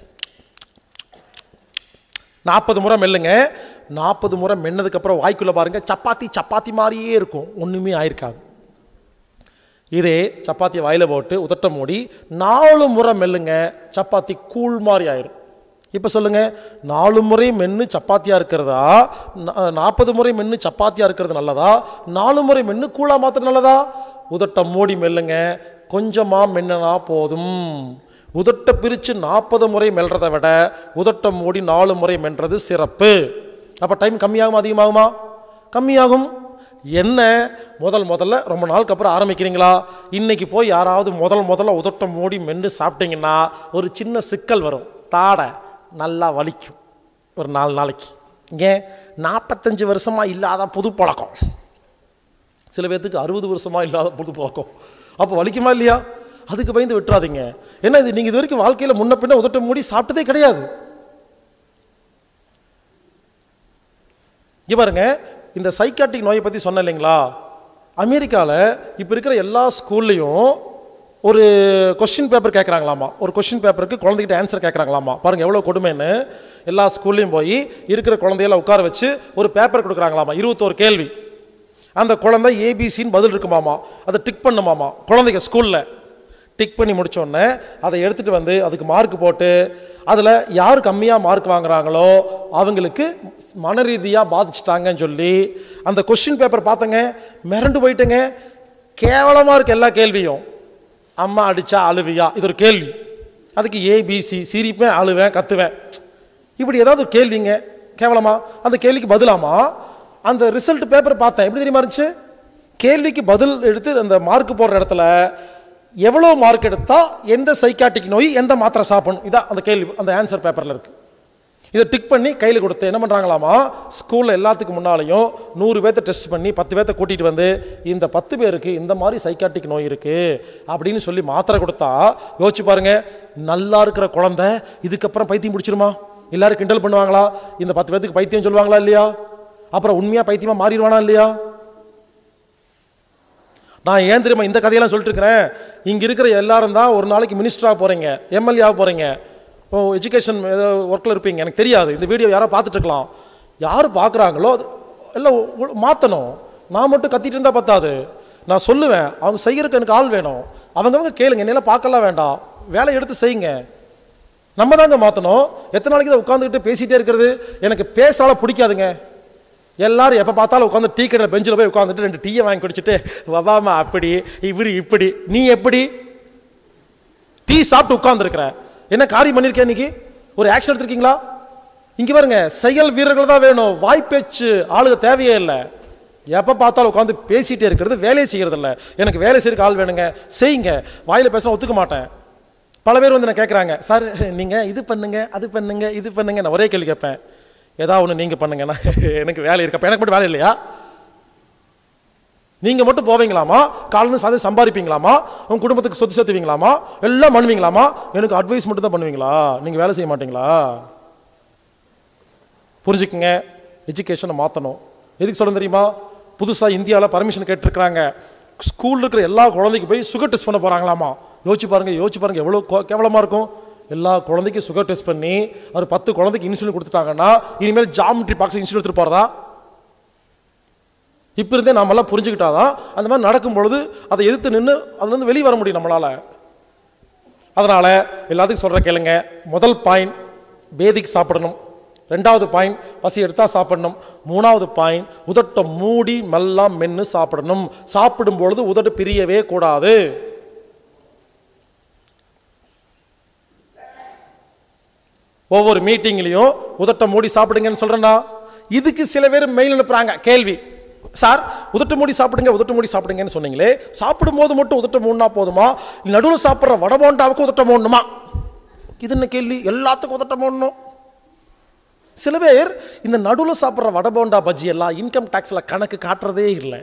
நாற்பது முறை மெல்லுங்க நாற்பது முறை மென்னதுக்கப்புறம் வாய்க்குள்ளே பாருங்க சப்பாத்தி சப்பாத்தி மாதிரியே இருக்கும் ஒன்றுமே ஆயிருக்காது இதே சப்பாத்தியை வாயில் போட்டு உதட்ட மூடி நாலு முறை மெல்லுங்க சப்பாத்தி கூழ் மாதிரி ஆயிரும் இப்போ சொல்லுங்க நாலு முறை மென்று சப்பாத்தியாக இருக்கிறதா நாற்பது முறை மென்று சப்பாத்தியாக இருக்கிறது நல்லதா நாலு முறை மென்று கூழா மாத்திரம் நல்லதா உதட்ட மூடி மெல்லுங்க கொஞ்சமாக மென்னனா போதும் உதட்டை பிரித்து நாற்பது முறை மெல்றதை விட உதட்டை மூடி நாலு முறை மென்றது சிறப்பு அப்போ டைம் கம்மியாகுமா அதிகமாகுமா கம்மியாகும் என்ன முதல் முதல்ல ரொம்ப நாளுக்கு அப்புறம் ஆரம்பிக்கிறீங்களா இன்னைக்கு போய் யாராவது முதல் முதல்ல உதட்டை மூடி மென்று சாப்பிட்டீங்கன்னா ஒரு சின்ன சிக்கல் வரும் தாடை நல்லா வலிக்கும் ஒரு நாலு நாளைக்கு ஏன் நாற்பத்தஞ்சு வருஷமாக இல்லாத புது பழக்கம் சில பேர்த்துக்கு அறுபது வருஷமாக இல்லாத புது பழக்கம் அப்போ வலிக்குமா இல்லையா அதுக்கு பயந்து விட்டுறாதீங்க ஏன்னா இது நீங்கள் இது வரைக்கும் வாழ்க்கையில் முன்ன பின்ன உதட்ட மூடி சாப்பிட்டதே கிடையாது இங்க பாருங்க இந்த சைக்காட்டிக் நோயை பற்றி சொன்னேன் இல்லைங்களா அமெரிக்காவில் இப்போ இருக்கிற எல்லா ஸ்கூல்லையும் ஒரு கொஸ்டின் பேப்பர் கேட்குறாங்களாமா ஒரு கொஸ்டின் பேப்பருக்கு குழந்தைகிட்ட ஆன்சர் கேட்குறாங்களாமா பாருங்கள் எவ்வளோ கொடுமைன்னு எல்லா ஸ்கூல்லையும் போய் இருக்கிற குழந்தையெல்லாம் உட்கார வச்சு ஒரு பேப்பர் கொடுக்குறாங்களாமா இருபத்தோரு கேள்வி அந்த குழந்தை ஏபிசின்னு பதில் இருக்குமாமா அதை டிக் பண்ணுமாமா குழந்தைங்க ஸ்கூலில் டிக் பண்ணி முடிச்ச உடனே அதை எடுத்துகிட்டு வந்து அதுக்கு மார்க் போட்டு அதில் யார் கம்மியாக மார்க் வாங்குறாங்களோ அவங்களுக்கு மன ரீதியாக பாதிச்சிட்டாங்கன்னு சொல்லி அந்த கொஸ்டின் பேப்பர் பார்த்தங்க மிரண்டு போயிட்டுங்க கேவலமாக இருக்கு எல்லா கேள்வியும் அம்மா அடிச்சா அழுவியா இது ஒரு கேள்வி அதுக்கு ஏபிசி சிரிப்பேன் அழுவேன் கத்துவேன் இப்படி ஏதாவது ஒரு கேள்விங்க கேவலமா அந்த கேள்விக்கு பதிலாமா அந்த ரிசல்ட் பேப்பர் பார்த்தேன் எப்படி தெரியுமா இருந்துச்சு கேள்விக்கு பதில் எடுத்து அந்த மார்க் போடுற இடத்துல எவ்வளோ மார்க் எடுத்தா எந்த சைக்காட்டிக் நோய் எந்த மாத்திரை சாப்பிடணும் இதான் அந்த கேள்வி அந்த ஆன்சர் பேப்பரில் இருக்கு இதை டிக் பண்ணி கையில் கொடுத்து என்ன பண்ணுறாங்களாமா ஸ்கூலில் எல்லாத்துக்கு முன்னாலையும் நூறு பேர்த்த டெஸ்ட் பண்ணி பத்து பேர்த்த கூட்டிகிட்டு வந்து இந்த பத்து பேருக்கு இந்த மாதிரி சைக்காட்டிக் நோய் இருக்குது அப்படின்னு சொல்லி மாத்திரை கொடுத்தா யோசிச்சு பாருங்க நல்லா இருக்கிற குழந்தை இதுக்கப்புறம் பைத்தியம் பிடிச்சிருமா எல்லாரும் கிண்டல் பண்ணுவாங்களா இந்த பத்து பேர்த்துக்கு பைத்தியம் சொல்லுவாங்களா இல்லையா அப்புறம் உண்மையாக பைத்தியமாக மாறிடுவானா இல்லையா நான் ஏன் தெரியுமா இந்த கதையெல்லாம் சொல்லிட்டு இருக்கிறேன் இங்கே இருக்கிற எல்லாரும் தான் ஒரு நாளைக்கு மினிஸ்டராக போகிறீங்க எம்எல்ஏ ஆக போகிறீங்க ஓ எஜுகேஷன் ஏதோ ஒர்க்கில் இருப்பீங்க எனக்கு தெரியாது இந்த வீடியோ யாரோ பார்த்துட்டு இருக்கலாம் யார் பார்க்குறாங்களோ அது எல்லாம் மாற்றணும் நான் மட்டும் கத்திட்டு இருந்தால் பத்தாது நான் சொல்லுவேன் அவங்க செய்யறதுக்கு எனக்கு ஆள் வேணும் அவங்கவங்க கேளுங்க என்னெல்லாம் பார்க்கலாம் வேண்டாம் வேலையை எடுத்து செய்யுங்க நம்ம தாங்க மாற்றணும் எத்தனை நாளைக்கு இதை உட்காந்துக்கிட்டு பேசிகிட்டே இருக்கிறது எனக்கு பேசால பிடிக்காதுங்க எல்லாரும் எப்போ பார்த்தாலும் உட்காந்து டீ கடையில் பெஞ்சில் போய் உட்காந்துட்டு ரெண்டு டீயை வாங்கி குடிச்சிட்டு வவாமா அப்படி இவரு இப்படி நீ எப்படி டீ சாப்பிட்டு உட்காந்துருக்கிற என்ன காரியம் பண்ணியிருக்கேன் இன்னைக்கு ஒரு ஆக்ஷன் எடுத்திருக்கீங்களா இங்கே பாருங்க செயல் வீரர்கள் தான் வேணும் வாய்ப்பேச்சு ஆளுக தேவையே இல்லை எப்போ பார்த்தாலும் உட்காந்து பேசிகிட்டே இருக்கிறது வேலையை செய்கிறது இல்லை எனக்கு வேலை செய்யறதுக்கு ஆள் வேணுங்க செய்யுங்க வாயில் பேசினா ஒத்துக்க மாட்டேன் பல பேர் வந்து என்ன கேட்குறாங்க சார் நீங்கள் இது பண்ணுங்க அது பண்ணுங்க இது பண்ணுங்க நான் ஒரே கேள்வி கேட்பேன் ஏதாவது ஒன்று நீங்கள் பண்ணுங்கன்னா எனக்கு வேலை இருக்கப்ப எனக்கு மட்டும் வேலை இல்லையா நீங்கள் மட்டும் போவீங்களாமா காலையில் சாயந்தரம் சம்பாதிப்பீங்களாமா உங்க குடும்பத்துக்கு சொத்து சேர்த்துவீங்களாமா எல்லாம் பண்ணுவீங்களாமா எனக்கு அட்வைஸ் மட்டும் தான் பண்ணுவீங்களா நீங்கள் வேலை செய்ய மாட்டீங்களா புரிஞ்சுக்குங்க எஜுகேஷனை மாற்றணும் எதுக்கு சொல்ல தெரியுமா புதுசாக இந்தியாவில் பர்மிஷன் கேட்டிருக்கிறாங்க ஸ்கூலில் இருக்கிற எல்லா குழந்தைக்கு போய் சுகர் டெஸ்ட் பண்ண போகிறாங்களாமா யோசிச்சு பாருங்க யோசிச்சு பாருங்க எவ்வளோ கோ- கேவலமா இருக்கும் எல்லா குழந்தைக்கும் சுகர் டெஸ்ட் பண்ணி ஒரு பத்து குழந்தைக்கு இன்சுலின் கொடுத்துட்டாங்கன்னா இனிமேல் ஜாமெட்ரி பாக்ஸ் இன்சுலின் எடுத்துட்டு போகிறதா இப்போ இருந்தே நாமெல்லாம் புரிஞ்சுக்கிட்டாதான் அந்த மாதிரி நடக்கும் பொழுது அதை எதிர்த்து நின்று அதுலேருந்து வெளியே வர முடியும் நம்மளால அதனால எல்லாத்துக்கும் சொல்ற கேளுங்க முதல் பாயிண்ட் பேதிக் சாப்பிடணும் ரெண்டாவது பாயிண்ட் பசி எடுத்தா சாப்பிடணும் மூணாவது பாயிண்ட் உதட்டை மூடி மெல்ல மென்று சாப்பிடணும் சாப்பிடும் பொழுது உதட்டு பிரியவே கூடாது ஒவ்வொரு மீட்டிங்லையும் உதட்டை மூடி சாப்பிடுங்கன்னு சொல்றேன்னா இதுக்கு சில பேர் மெயில் அனுப்புறாங்க கேள்வி சார் உதட்டு மூடி சாப்பிடுங்க உதட்டு மூடி சாப்பிடுங்கன்னு சொன்னீங்களே சாப்பிடும்போது மட்டும் உதட்ட மூடினா போதுமா நடுவில் சாப்பிட்ற வடபோண்டாவுக்கு உதட்ட மூடணுமா இது என்ன கேள்வி எல்லாத்துக்கும் உதட்ட மூடணும் சில பேர் இந்த நடுவில் சாப்பிட்ற வடபோண்டா பஜ்ஜி எல்லாம் இன்கம் டேக்ஸில் கணக்கு காட்டுறதே இல்லை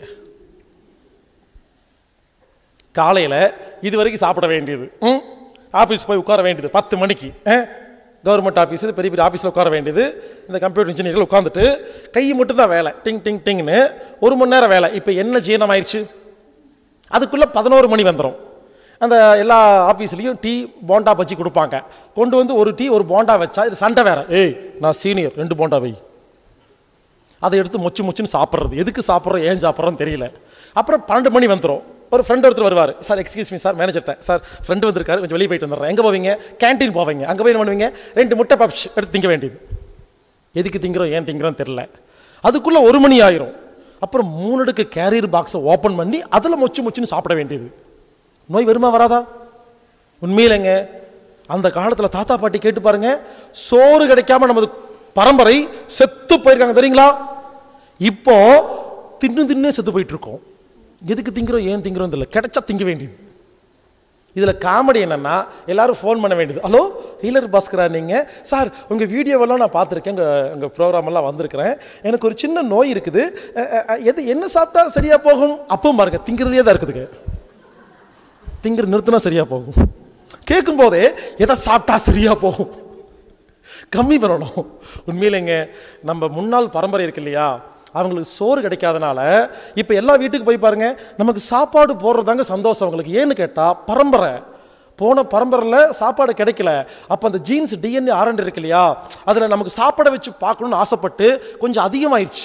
காலையில் இது வரைக்கும் சாப்பிட வேண்டியது ம் ஆஃபீஸ் போய் உட்கார வேண்டியது பத்து மணிக்கு கவர்மெண்ட் ஆஃபீஸ் இது பெரிய பெரிய ஆஃபீஸில் உட்கார வேண்டியது இந்த கம்ப்யூட்டர் இன்ஜினியரில் உட்காந்துட்டு கை மட்டும் தான் வேலை டிங் டிங் டிங்னு ஒரு மணி நேரம் வேலை இப்போ என்ன ஜீரணம் ஆயிடுச்சு அதுக்குள்ளே பதினோரு மணி வந்துடும் அந்த எல்லா ஆஃபீஸ்லேயும் டீ போண்டா பஜ்ஜி கொடுப்பாங்க கொண்டு வந்து ஒரு டீ ஒரு போண்டா வச்சா இது சண்டை வேற ஏய் நான் சீனியர் ரெண்டு போண்டா வை அதை எடுத்து மொச்சு மொச்சுன்னு சாப்பிட்றது எதுக்கு சாப்பிட்றோம் ஏன் சாப்பிட்றோன்னு தெரியல அப்புறம் பன்னெண்டு மணி வந்துடும் ஒரு ஃப்ரெண்ட் ஒருத்தர் வருவார் சார் எக்ஸ்கியூஸ் மீ சார் மேனேஜர்ட்ட சார் ஃப்ரெண்டு வந்திருக்காரு கொஞ்சம் வெளியே போயிட்டு வந்துடுறேன் எங்கே போவீங்க கேண்டீன் போவீங்க அங்கே போய் என்ன பண்ணுவீங்க ரெண்டு முட்டை பப்ஸ் எடுத்து திங்க வேண்டியது எதுக்கு திங்கிறோம் ஏன் திங்கிறோம் தெரில அதுக்குள்ளே ஒரு மணி ஆயிரும் அப்புறம் மூணு அடுக்கு கேரியர் பாக்ஸை ஓப்பன் பண்ணி அதில் மொச்சு மொச்சுன்னு சாப்பிட வேண்டியது நோய் வருமா வராதா உண்மையிலங்க அந்த காலத்தில் தாத்தா பாட்டி கேட்டு பாருங்க சோறு கிடைக்காம நமது பரம்பரை செத்து போயிருக்காங்க தெரியுங்களா இப்போ தின்னு தின்னு செத்து போயிட்டு இருக்கோம் எதுக்கு திங்கிறோம் ஏன் திங்கிறோம் தெரியல கிடைச்சா திங்க வேண்டியது இதில் காமெடி என்னன்னா எல்லாரும் ஃபோன் பண்ண வேண்டியது ஹலோ ஹீலர் பாஸ்கரா நீங்கள் சார் உங்கள் வீடியோவெல்லாம் நான் பார்த்துருக்கேன் உங்கள் உங்கள் ப்ரோக்ராமெல்லாம் வந்திருக்கிறேன் எனக்கு ஒரு சின்ன நோய் இருக்குது அஹ், அஹ், அஹ், எது என்ன சாப்பிட்டா சரியாக போகும் அப்பவும் பாருங்க திங்கிறதுலே தான் இருக்குதுங்க திங்கிற நிறுத்தினா சரியாக போகும் கேட்கும் போதே எதை சாப்பிட்டா சரியாக போகும் கம்மி பண்ணணும் உண்மையிலேங்க நம்ம முன்னாள் பரம்பரை இருக்கு இல்லையா அவங்களுக்கு சோறு கிடைக்காதனால இப்போ எல்லா வீட்டுக்கு போய் பாருங்க நமக்கு சாப்பாடு போடுறதாங்க சந்தோஷம் அவங்களுக்கு ஏன்னு கேட்டால் பரம்பரை போன பரம்பரையில் சாப்பாடு கிடைக்கல அப்போ அந்த ஜீன்ஸ் டிஎன்ஏ ஆரண்டு இருக்கு இல்லையா அதில் நமக்கு சாப்பாடை வச்சு பார்க்கணும்னு ஆசைப்பட்டு கொஞ்சம் அதிகமாயிருச்சு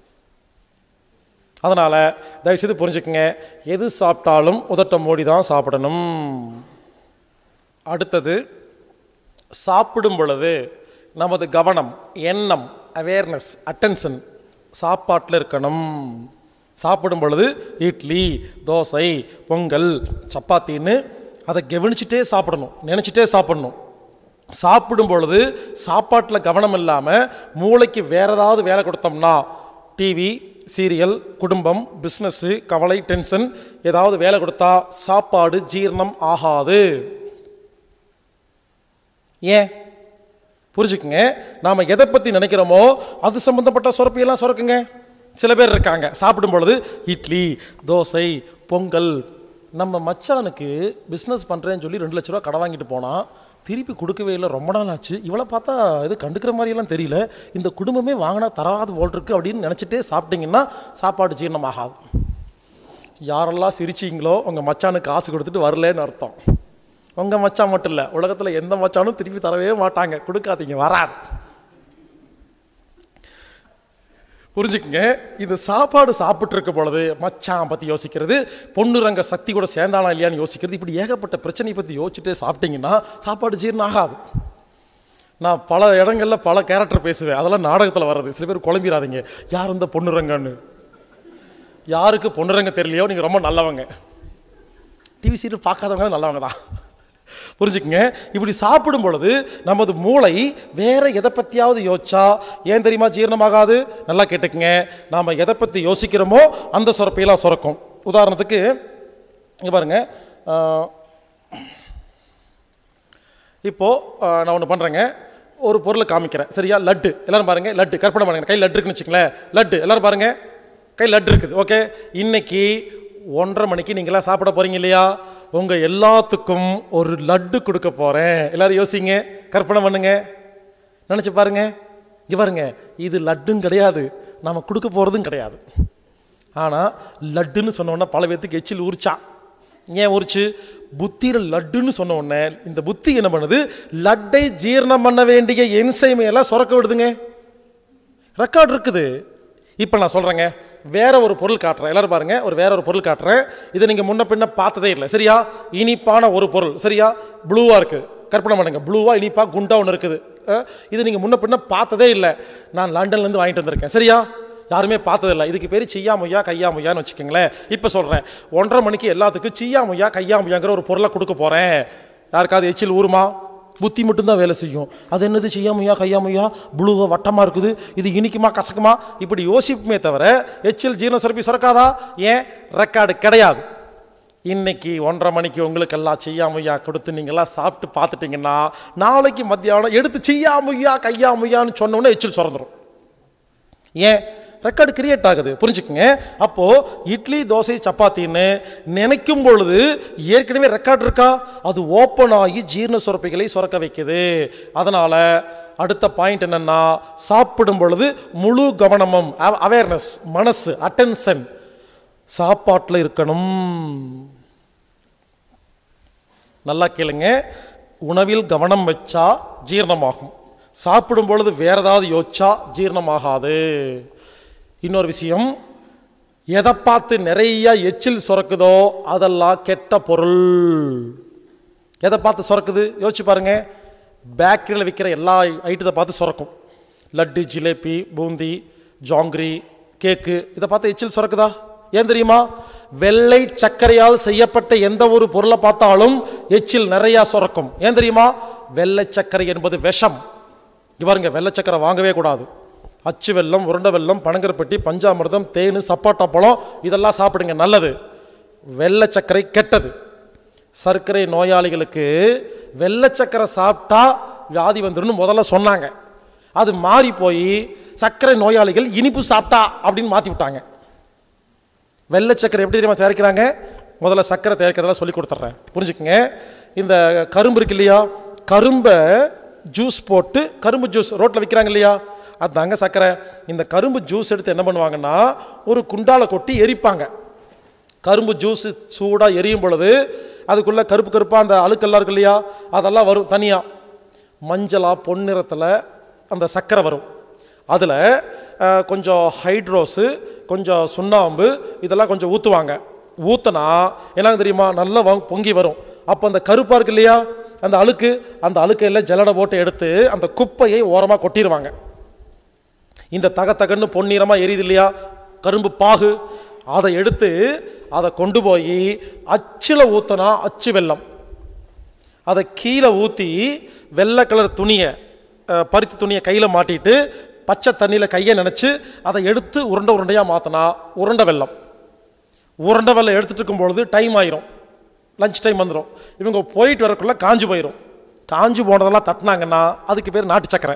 அதனால் தயவுசெய்து புரிஞ்சுக்கங்க எது சாப்பிட்டாலும் உதட்ட மோடி தான் சாப்பிடணும் அடுத்தது சாப்பிடும் பொழுது நமது கவனம் எண்ணம் அவேர்னஸ் அட்டென்ஷன் சாப்பாட்டில் இருக்கணும் சாப்பிடும் பொழுது இட்லி தோசை பொங்கல் சப்பாத்தின்னு அதை கவனிச்சுட்டே சாப்பிடணும் நினச்சிட்டே சாப்பிடணும் சாப்பிடும் பொழுது சாப்பாட்டில் கவனம் இல்லாமல் மூளைக்கு வேற ஏதாவது வேலை கொடுத்தோம்னா டிவி சீரியல் குடும்பம் பிஸ்னஸ்ஸு கவலை டென்ஷன் ஏதாவது வேலை கொடுத்தா சாப்பாடு ஜீரணம் ஆகாது ஏன் புரிஞ்சுக்குங்க நாம் எதை பற்றி நினைக்கிறோமோ அது சம்மந்தப்பட்ட சுரப்பியெல்லாம் சுரக்குங்க சில பேர் இருக்காங்க சாப்பிடும் பொழுது இட்லி தோசை பொங்கல் நம்ம மச்சானுக்கு பிஸ்னஸ் பண்ணுறேன்னு சொல்லி ரெண்டு லட்ச ரூபா கடை வாங்கிட்டு போனால் திருப்பி கொடுக்கவே இல்லை ரொம்ப நாள் ஆச்சு இவளை பார்த்தா இது கண்டுக்கிற மாதிரியெல்லாம் தெரியல இந்த குடும்பமே வாங்கினா தராது போல் இருக்கு அப்படின்னு நினச்சிட்டே சாப்பிட்டீங்கன்னா சாப்பாடு ஜீரணம் ஆகாது யாரெல்லாம் சிரிச்சிங்களோ உங்கள் மச்சானுக்கு காசு கொடுத்துட்டு வரலன்னு அர்த்தம் உங்கள் மச்சான் மட்டும் இல்லை உலகத்தில் எந்த மச்சானும் திருப்பி தரவே மாட்டாங்க கொடுக்காதீங்க வராது புரிஞ்சுக்குங்க இந்த சாப்பாடு சாப்பிட்டு இருக்க பொழுது மச்சான் பற்றி யோசிக்கிறது பொண்ணு ரங்க சக்தி கூட சேர்ந்தானா இல்லையான்னு யோசிக்கிறது இப்படி ஏகப்பட்ட பிரச்சனையை பற்றி யோசிச்சுட்டே சாப்பிட்டீங்கன்னா சாப்பாடு ஜீரணம் ஆகாது நான் பல இடங்களில் பல கேரக்டர் பேசுவேன் அதெல்லாம் நாடகத்தில் வர்றது சில பேர் குழம்பிடாதீங்க யார் இந்த பொண்ணுரங்கன்னு யாருக்கு பொண்ணுரங்க தெரியலையோ நீங்கள் ரொம்ப நல்லவங்க டிவி சீரியல் பார்க்காதவங்க தான் நல்லவங்க தான் புரிஞ்சுக்குங்க இப்படி சாப்பிடும் பொழுது நமது மூளை வேற எதை பற்றியாவது யோசிச்சா ஏன் தெரியுமா ஜீரணமாகாது நல்லா கேட்டுக்குங்க நாம் எதை பற்றி யோசிக்கிறோமோ அந்த சுரப்பையெல்லாம் சுரக்கும் உதாரணத்துக்கு இங்கே பாருங்க ஆஹ், இப்போ ஆஹ், நான் ஒன்று பண்ணுறேங்க ஒரு பொருளை காமிக்கிறேன் சரியா லட்டு எல்லாரும் பாருங்க லட்டு கற்பனை பண்ணுங்க கை லட்டு இருக்குன்னு வச்சுங்களேன் லட்டு எல்லாரும் பாருங்க கை லட்டு இருக்குது ஓகே இன்னைக்கு ஒன்றரை மணிக்கு நீங்களாம் சாப்பிட போறீங்க இல்லையா உங்க எல்லாத்துக்கும் ஒரு லட்டு கொடுக்க போறேன் எல்லாரும் யோசிங்க கற்பனை பண்ணுங்க நினைச்சு பாருங்க இங்க பாருங்க இது லட்டும் கிடையாது நாம கொடுக்க போறதும் கிடையாது ஆனால் லட்டுன்னு சொன்ன உடனே பல பேர்த்துக்கு எச்சில் உரிச்சா ஏன் உரிச்சு புத்தியில் லட்டுன்னு சொன்ன உடனே இந்த புத்தி என்ன பண்ணுது லட்டை ஜீரணம் பண்ண வேண்டிய என்சைமை எல்லாம் சுரக்க விடுதுங்க ரெக்கார்ட் இருக்குது இப்போ நான் சொல்கிறேங்க வேற ஒரு பொருள் காட்டுறேன் எல்லாரும் பாருங்க ஒரு வேற ஒரு பொருள் காட்டுறேன் இதை நீங்கள் முன்ன பின்ன பார்த்ததே இல்லை சரியா இனிப்பான ஒரு பொருள் சரியா ப்ளூவாக இருக்குது கற்பனை பண்ணுங்க ப்ளூவா இனிப்பா குண்டா ஒன்று இருக்குது அஹ், இது நீங்கள் முன்ன பின்ன பார்த்ததே இல்லை நான் லண்டன்லேருந்து வாங்கிட்டு வந்திருக்கேன் சரியா யாருமே பார்த்ததில்ல இதுக்கு பேர் சியா முய்யா கையா முய்யான்னு வச்சுக்கோங்களேன் இப்போ சொல்கிறேன் ஒன்றரை மணிக்கு எல்லாத்துக்கும் சியா முய்யா கையா முய்யாங்கிற ஒரு பொருளை கொடுக்க போகிறேன் யாருக்காவது எச்சில் ஊறுமா புத்தி மட்டும்தான் வேலை செய்யும் அது என்னது செய்யாமையா கையாமையா ப்ளூவா வட்டமாக இருக்குது இது இனிக்குமா கசக்குமா இப்படி யோசிப்புமே தவிர எச்சில் ஜீரண சுரப்பி சுரக்காதா ஏன் ரெக்கார்டு கிடையாது இன்னைக்கு ஒன்றரை மணிக்கு உங்களுக்கெல்லாம் செய்யாமையா கொடுத்து நீங்கள்லாம் சாப்பிட்டு பார்த்துட்டீங்கன்னா நாளைக்கு மத்தியானம் எடுத்து செய்யாமையா கையாமையான்னு சொன்னோன்னே எச்சில் சுரந்துரும் ஏன் ரெக்கார்டு கிரியேட் ஆகுது புரிஞ்சுக்குங்க அப்போ இட்லி தோசை சப்பாத்தின்னு நினைக்கும் பொழுது ஏற்கனவே ரெக்கார்ட் இருக்கா அது ஓப்பன் ஆகி ஜீரண சுரப்பிகளை சுரக்க வைக்குது அதனால அடுத்த பாயிண்ட் என்னன்னா சாப்பிடும் பொழுது முழு கவனமும் அவேர்னஸ் மனசு அட்டென்ஷன் சாப்பாட்டில் இருக்கணும் நல்லா கேளுங்க உணவில் கவனம் வச்சா ஜீரணமாகும் சாப்பிடும் பொழுது வேற ஏதாவது யோசிச்சா ஜீரணமாகாது இன்னொரு விஷயம் எதை பார்த்து நிறைய எச்சில் சுரக்குதோ அதெல்லாம் கெட்ட பொருள் எதை பார்த்து சுரக்குது யோசிச்சு பாருங்க பேக்கரியில் விற்கிற எல்லா ஐட்டத்தை பார்த்து சுரக்கும் லட்டு ஜிலேபி பூந்தி ஜாங்கிரி கேக்கு இதை பார்த்து எச்சில் சுரக்குதா ஏன் தெரியுமா வெள்ளை சர்க்கரையால் செய்யப்பட்ட எந்த ஒரு பொருளை பார்த்தாலும் எச்சில் நிறைய சுரக்கும் ஏன் தெரியுமா வெள்ளை சர்க்கரை என்பது விஷம் இங்க பாருங்க வெள்ளை சர்க்கரை வாங்கவே கூடாது அச்சு வெல்லம் உருண்டை வெல்லம் பனங்கருப்பட்டி பஞ்சாமிர்தம் தேன் சப்பாட்டா பழம் இதெல்லாம் சாப்பிடுங்க நல்லது வெள்ளை சர்க்கரை கெட்டது சர்க்கரை நோயாளிகளுக்கு வெள்ளை சர்க்கரை சாப்பிட்டா வியாதி வந்துடும் முதல்ல சொன்னாங்க அது மாறி போய் சர்க்கரை நோயாளிகள் இனிப்பு சாப்பிட்டா அப்படின்னு மாற்றி விட்டாங்க வெள்ளை சர்க்கரை எப்படி தெரியுமா தயாரிக்கிறாங்க முதல்ல சர்க்கரை தயாரிக்கிறதெல்லாம் சொல்லி கொடுத்துட்றேன் புரிஞ்சுக்குங்க இந்த கரும்பு இருக்கு இல்லையா கரும்பை ஜூஸ் போட்டு கரும்பு ஜூஸ் ரோட்டில் விற்கிறாங்க இல்லையா அதுதாங்க சர்க்கரை இந்த கரும்பு ஜூஸ் எடுத்து என்ன பண்ணுவாங்கன்னா ஒரு குண்டால கொட்டி எரிப்பாங்க கரும்பு ஜூஸ் சூடாக எரியும் பொழுது அதுக்குள்ளே கருப்பு கருப்பாக அந்த அழுக்கெல்லாம் இருக்கு இல்லையா அதெல்லாம் வரும் தனியாக மஞ்சளாக பொன்னிறத்தில் அந்த சர்க்கரை வரும் அதில் கொஞ்சம் ஹைட்ரோஸு கொஞ்சம் சுண்ணாம்பு இதெல்லாம் கொஞ்சம் ஊற்றுவாங்க ஊற்றுனா என்ன தெரியுமா நல்லா வ- பொங்கி வரும் அப்போ அந்த கருப்பாக இருக்கு இல்லையா அந்த அழுக்கு அந்த அழுக்கையில் ஜல்லடை போட்டு எடுத்து அந்த குப்பையை ஓரமாக கொட்டிடுவாங்க இந்த தக தகன்னு பொன்னிறமாக எரியுது இல்லையா கரும்பு பாகு அதை எடுத்து அதை கொண்டு போய் அச்சில் ஊற்றினா அச்சு வெல்லம் அதை கீழே ஊற்றி வெள்ளை கலர் துணியை அஹ், பருத்தி துணியை கையில் மாட்டிட்டு பச்சை தண்ணியில் கையை நினச்சி அதை எடுத்து உருண்டை உருண்டையாக மாற்றினா உருண்டை வெல்லம் உருண்டை வெல்லம் எடுத்துட்டு இருக்கும்பொழுது டைம் ஆயிரும் லஞ்ச் டைம் வந்துடும் இவங்க போயிட்டு வரக்குள்ளே காஞ்சு போயிடும் காஞ்சு போனதெல்லாம் தட்டினாங்கன்னா அதுக்கு பேர் நாட்டு சக்கரை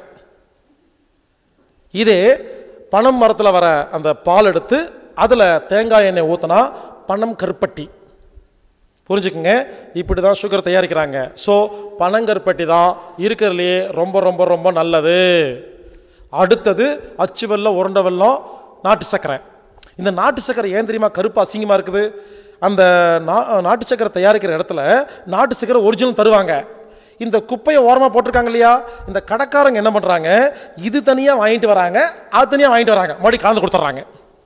இதே பனம் மரத்தில் வர அந்த பால் எடுத்து அதில் தேங்காய் எண்ணெய் ஊற்றினா பனம் கருப்பட்டி புரிஞ்சுக்குங்க இப்படி தான் சுகர் தயாரிக்கிறாங்க ஸோ பனங்கருப்பட்டி தான் இருக்கிறதுலையே ரொம்ப ரொம்ப ரொம்ப நல்லது அடுத்தது அச்சு வெல்லம் உருண்டை வெல்லம் நாட்டு சர்க்கரை இந்த நாட்டு சர்க்கரை ஏன் தெரியுமா கருப்பு அசிங்கமாக இருக்குது அந்த நா- நாட்டு சர்க்கரை தயாரிக்கிற இடத்துல நாட்டு சர்க்கரை ஒரிஜினல் தருவாங்க இந்த குப்பையை ஓரமாக போட்டிருக்காங்க இல்லையா இந்த கடைக்காரங்க என்ன பண்ணுறாங்க இது தனியாக வாங்கிட்டு வராங்க அது தனியாக வாங்கிட்டு வராங்க மறுபடியும் கலந்து கொடுத்துட்றாங்க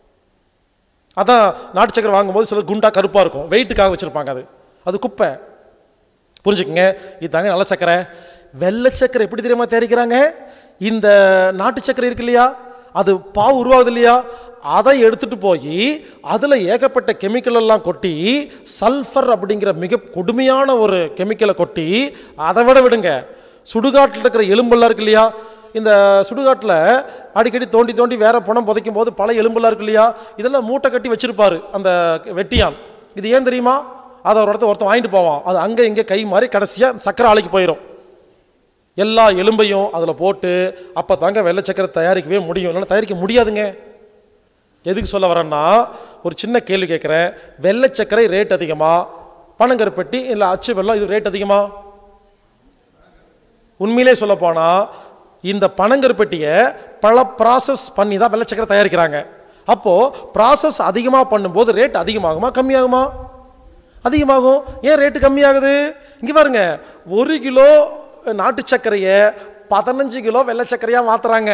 அதான் நாட்டு சக்கரை வாங்கும்போது சில குண்டா கருப்பாக இருக்கும் வெயிட்டுக்காக வச்சுருப்பாங்க அது அது குப்பை புரிஞ்சுக்குங்க இதாங்க நல்ல சக்கரை வெள்ளை சக்கரை எப்படி தெரியுமா தயாரிக்கிறாங்க இந்த நாட்டு சக்கரை இருக்கு இல்லையா அது பாவு உருவாகுது இல்லையா அதை எடுத்துட்டு போய் அதில் ஏகப்பட்ட கெமிக்கல் எல்லாம் கொட்டி சல்ஃபர் அப்படிங்கிற மிக கொடுமையான ஒரு கெமிக்கலை கொட்டி அதை விட விடுங்க சுடுகாட்டில் இருக்கிற எலும்பெல்லாம் இருக்கு இல்லையா இந்த சுடுகாட்டில் அடிக்கடி தோண்டி தோண்டி வேற பணம் புதைக்கும் போது பல எலும்பெல்லாம் இருக்கு இல்லையா இதெல்லாம் மூட்டை கட்டி வச்சிருப்பாரு அந்த வெட்டியான் இது ஏன் தெரியுமா அதை ஒரு இடத்த ஒருத்தன் வாங்கிட்டு போவான் அது அங்கே இங்கே கை மாறி கடைசியாக சக்கரை ஆலைக்கு போயிடும் எல்லா எலும்பையும் அதில் போட்டு அப்போ தாங்க வெள்ளை சக்கரை தயாரிக்கவே முடியும் இல்லைன்னா தயாரிக்க முடியாதுங்க எதுக்கு சொல்ல வரேன்னா ஒரு சின்ன கேள்வி கேட்குறேன் வெள்ளை சர்க்கரை ரேட் அதிகமா பனங்கருப்பட்டி இல்லை அச்சு வெல்லம் இது ரேட் அதிகமா உண்மையிலே சொல்ல போனா இந்த பனங்கருப்பட்டியை பல ப்ராசஸ் பண்ணி தான் வெள்ளை சக்கரை தயாரிக்கிறாங்க அப்போ ப்ராசஸ் அதிகமாக பண்ணும்போது ரேட் அதிகமாகுமா கம்மியாகுமா அதிகமாகும் ஏன் ரேட்டு கம்மியாகுது இங்கே பாருங்க ஒரு கிலோ நாட்டு சர்க்கரையை பதினஞ்சு கிலோ வெள்ளை சர்க்கரையாக மாத்துறாங்க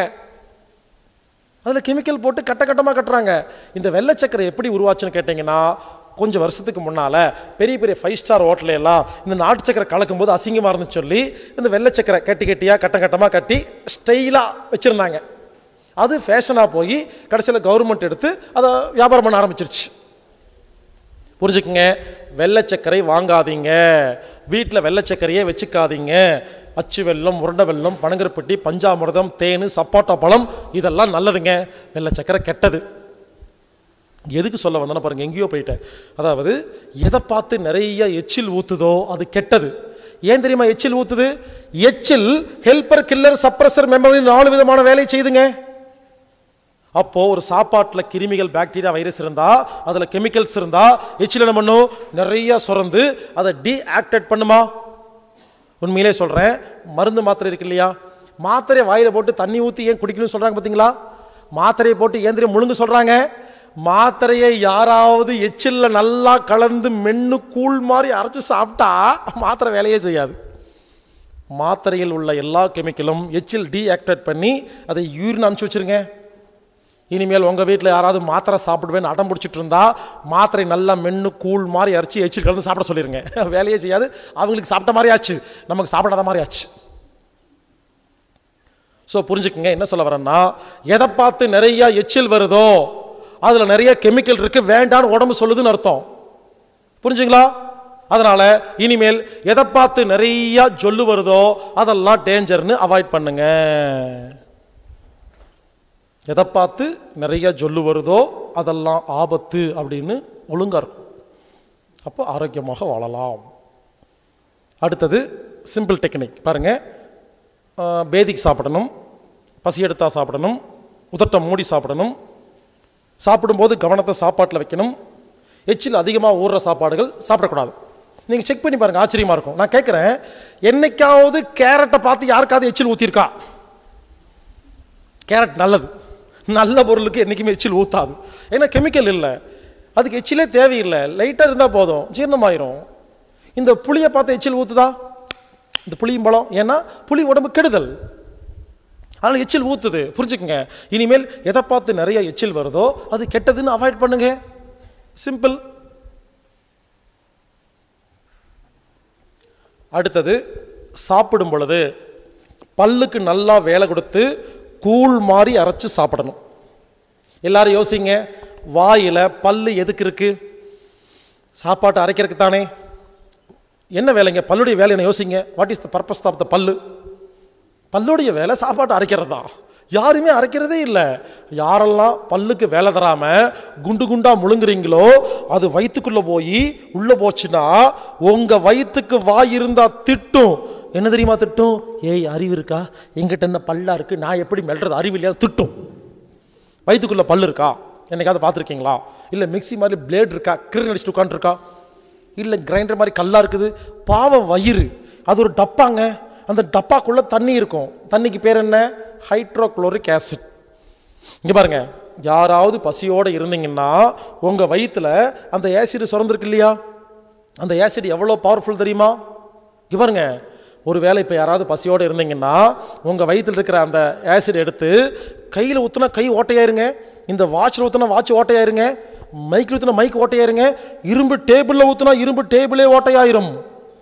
அதில் கெமிக்கல் போட்டு கட்ட கட்டமாக கட்டுறாங்க இந்த வெள்ளை சக்கரை எப்படி உருவாச்சுன்னு கேட்டிங்கன்னா கொஞ்சம் வருஷத்துக்கு முன்னால் பெரிய பெரிய ஃபைவ் ஸ்டார் ஹோட்டல்ல எல்லாம் இந்த நாட்டு சக்கரை கலக்கும்போது அசிங்கமாக இருந்துச்சு சொல்லி இந்த வெள்ளை சக்கரை கட்டி கட்டியாக கட்ட கட்டமாக கட்டி ஸ்டைலாக வச்சுருந்தாங்க அது ஃபேஷனாக போய் கடைசியில் கவர்மெண்ட் எடுத்து அதை வியாபாரம் பண்ண ஆரம்பிச்சிருச்சு புரிஞ்சுக்குங்க வெள்ளை சர்க்கரை வாங்காதீங்க வீட்டில் வெள்ளை சர்க்கரையே வச்சுக்காதீங்க அச்சு வெல்லம் உருண்டை வெல்லம் பனங்கருப்பட்டி பஞ்சாமிர்தம் தேன் சப்பாட்டா பழம் இதெல்லாம் நல்லதுங்க வெள்ளை சர்க்கரை கெட்டது எதுக்கு சொல்ல வந்தேன்னா பாருங்க எங்கேயோ போயிட்டேன் அதாவது எதை பார்த்து நிறைய எச்சில் ஊத்துதோ அது கெட்டது ஏன் தெரியுமா எச்சில் ஊத்துது எச்சில் ஹெல்பர் கில்லர் சப்ரஸர் மெமரி நாலு விதமான வேலையை செய்துங்க அப்போ ஒரு சாப்பாட்டில் கிருமிகள் பாக்டீரியா வைரஸ் இருந்தா அதில் கெமிக்கல்ஸ் இருந்தா எச்சில் என்ன பண்ணும் நிறைய சுரந்து அதை டீஆக்டேட் பண்ணுமா உண்மையிலே சொல்கிறேன் மருந்து மாத்திரை இருக்கு இல்லையா மாத்திரையை வாயில் போட்டு தண்ணி ஊற்றி ஏன் குடிக்கணும்னு சொல்கிறாங்க பார்த்தீங்களா மாத்திரையை போட்டு ஏன் தெரியும் முழுங்க சொல்கிறாங்க மாத்திரையை யாராவது எச்சில்ல நல்லா கலந்து மென்னு கூழ் மாதிரி அரைச்சு சாப்பிட்டா மாத்திரை வேலையே செய்யாது மாத்திரையில் உள்ள எல்லா கெமிக்கலும் எச்சில் டீஆக்டேட் பண்ணி அதை யூரின் அனுப்பிச்சு வச்சிருங்க இனிமேல் உங்கள் வீட்டில் யாராவது மாத்திரை சாப்பிடுவேன்னு அடம் பிடிச்சிட்டு இருந்தா மாத்திரை நல்லா மென்னு கூழ் மாதிரி அரைச்சி எச்சில் கலந்து சாப்பிட சொல்லிடுங்க வேலையே செய்யாது அவங்களுக்கு சாப்பிட்ட மாதிரி ஆச்சு நமக்கு சாப்பிடாத மாதிரி ஆச்சு ஸோ புரிஞ்சுக்குங்க என்ன சொல்ல வரேன்னா எதை பார்த்து நிறைய எச்சில் வருதோ அதில் நிறைய கெமிக்கல் இருக்கு வேண்டான்னு உடம்பு சொல்லுதுன்னு அர்த்தம் புரிஞ்சுங்களா அதனால இனிமேல் எதை பார்த்து நிறைய ஜொல்லு வருதோ அதெல்லாம் டேஞ்சர்னு அவாய்ட் பண்ணுங்க எதை பார்த்து நிறைய ஜொல்லு வருதோ அதெல்லாம் ஆபத்து அப்படின்னு ஒழுங்கா இருக்கும் அப்போ ஆரோக்கியமாக வாழலாம் அடுத்தது சிம்பிள் டெக்னிக் பாருங்க ஆஹ், பேதிக்கு சாப்பிடணும் பசி எடுத்தா சாப்பிடணும் உதட்டை மூடி சாப்பிடணும் சாப்பிடும்போது கவனத்தை சாப்பாட்டில் வைக்கணும் எச்சில் அதிகமாக ஊறுற சாப்பாடுகள் சாப்பிடக்கூடாது நீங்கள் செக் பண்ணி பாருங்கள் ஆச்சரியமாக இருக்கும் நான் கேட்குறேன் என்னைக்காவது கேரட்டை பார்த்து யாருக்காவது எச்சில் ஊற்றிருக்கா கேரட் நல்லது நல்ல பொருளுக்கு என்றைக்குமே எச்சில் ஊற்றாது ஏன்னா கெமிக்கல் இல்லை அதுக்கு எச்சிலே தேவையில்லை லைட்டாக இருந்தால் போதும் ஜீரணமாயிரும் இந்த புளியை பார்த்து எச்சில் ஊற்றுதா இந்த புளியும் பழம் ஏன்னா புளி உடம்பு கெடுதல் அதனால் எச்சில் ஊற்றுது புரிஞ்சுக்குங்க இனிமேல் எதை பார்த்து நிறைய எச்சில் வருதோ அது கெட்டதுன்னு அவாய்ட் பண்ணுங்க சிம்பிள் அடுத்தது சாப்பிடும் பொழுது பல்லுக்கு நல்லா வேலை கொடுத்து கூழ் மாதிரி அரைச்சு சாப்பிடணும் எல்லாரும் யோசிங்க வாயில பல்லு எதுக்கு இருக்கு சாப்பாட்டை அரைக்கிறதுக்கு தானே என்ன வேலைங்க பல்லுடைய வேலை என்ன யோசிங்க what is the purpose of the பல்லு பல்லுடைய வேலை சாப்பாட்டை அரைக்கிறது தான் யாருமே அரைக்கிறதே இல்லை யாரெல்லாம் பல்லுக்கு வேலை தராம குண்டு குண்டா முழுங்குறீங்களோ அது வயிற்றுக்குள்ள போய் உள்ள போச்சுன்னா உங்க வயிற்றுக்கு வாய் இருந்தா திட்டும் என்ன தெரியுமா திட்டும் ஏய் அறிவு இருக்கா எங்கிட்ட என்ன பல்லா இருக்கு நான் எப்படி மெல்றது அறிவு இல்லையா திட்டும் வயிற்றுக்குள்ள பல்லு இருக்கா என்னைக்காவது பார்த்துருக்கீங்களா இல்லை மிக்ஸி மாதிரி பிளேட் இருக்கா கிரு அடிச்சுட்டு உட்காந்துருக்கா இல்லை கிரைண்டர் மாதிரி கல்லா இருக்குது பாவம் வயிறு அது ஒரு டப்பாங்க அந்த டப்பாக்குள்ள தண்ணி இருக்கும் தண்ணிக்கு பேர் என்ன ஹைட்ரோக்ளோரிக் ஆசிட் இங்க பாருங்க யாராவது பசியோட இருந்தீங்கன்னா உங்க வயித்துல அந்த ஆசிட் சுரந்திருக்கு இல்லையா அந்த ஆசிட் எவ்வளோ பவர்ஃபுல் தெரியுமா இங்க பாருங்க ஒருவேளை இப்போ யாராவது பசியோடு இருந்தீங்கன்னா உங்கள் வயித்துல இருக்கிற அந்த ஆசிட் எடுத்து கையில் ஊற்றினா கை ஓட்டையாயிருங்க இந்த வாட்சில் ஊற்றினா வாட்ச் ஓட்டையாயிருங்க மைக்கில் ஊற்றினா மைக் ஓட்டையாயிருங்க இரும்பு டேபிளில் ஊற்றினா இரும்பு டேபிளே ஓட்டையாயிரும்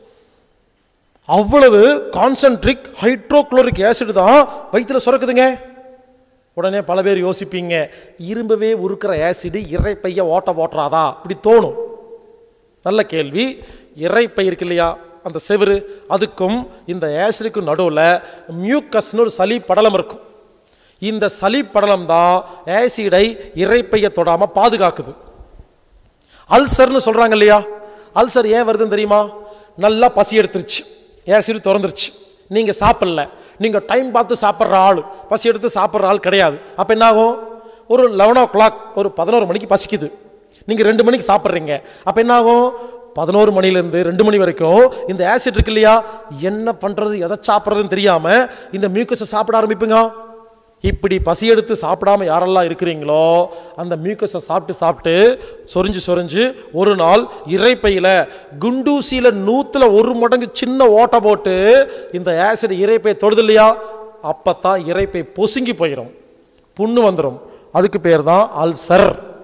அவ்வளவு கான்சென்ட்ரிக் ஹைட்ரோக்ளோரிக் ஆசிட் தான் வயிற்றுல சுரக்குதுங்க உடனே பல பேர் யோசிப்பீங்க இரும்பவே உருக்கிற ஆசிட் இறைப்பைய ஓட்ட ஓட்டுறாதா இப்படி தோணும் நல்ல கேள்வி இறைப்பை இருக்கு இல்லையா அந்த செவுரு அதுக்கும் இந்த ஆசிடுக்கும் நடுவில் மியூக்கஸ்னு ஒரு சளி படலம் இருக்கும் இந்த சளி படலம் தான் ஆசிடை இறைப்பையை தொடாமல் பாதுகாக்குது அல்சர்னு சொல்கிறாங்க இல்லையா அல்சர் ஏன் வருதுன்னு தெரியுமா நல்லா பசி எடுத்துருச்சு ஆசிட் திறந்துருச்சு நீங்கள் சாப்பிடல நீங்கள் டைம் பார்த்து சாப்பிட்ற ஆள் பசி எடுத்து சாப்பிட்ற ஆள் கிடையாது அப்போ என்ன ஆகும் ஒரு லெவன் ஓ கிளாக் ஒரு பதினோரு மணிக்கு பசிக்குது நீங்கள் ரெண்டு மணிக்கு சாப்பிட்றீங்க அப்போ என்ன ஆகும் பதினோரு மணிலேருந்து ரெண்டு மணி வரைக்கும் இந்த ஆசிட் இருக்கு இல்லையா என்ன பண்ணுறது எதை சாப்பிட்றதுன்னு தெரியாமல் இந்த மியூக்கஸை சாப்பிட ஆரம்பிப்புங்க இப்படி பசி எடுத்து சாப்பிடாம யாரெல்லாம் இருக்கிறீங்களோ அந்த மியூக்கஸை சாப்பிட்டு சாப்பிட்டு சொரிஞ்சு சொரிஞ்சு ஒரு நாள் இறைப்பையில குண்டூசியில நூத்துல ஒரு மடங்கு சின்ன ஓட்டை போட்டு இந்த ஆசிட் இறைப்பை தொடுது இல்லையா அப்பத்தான் இறைப்பை பொசுங்கி போயிடும் புண்ணு வந்துடும் அதுக்கு பேர் தான் அல்சர்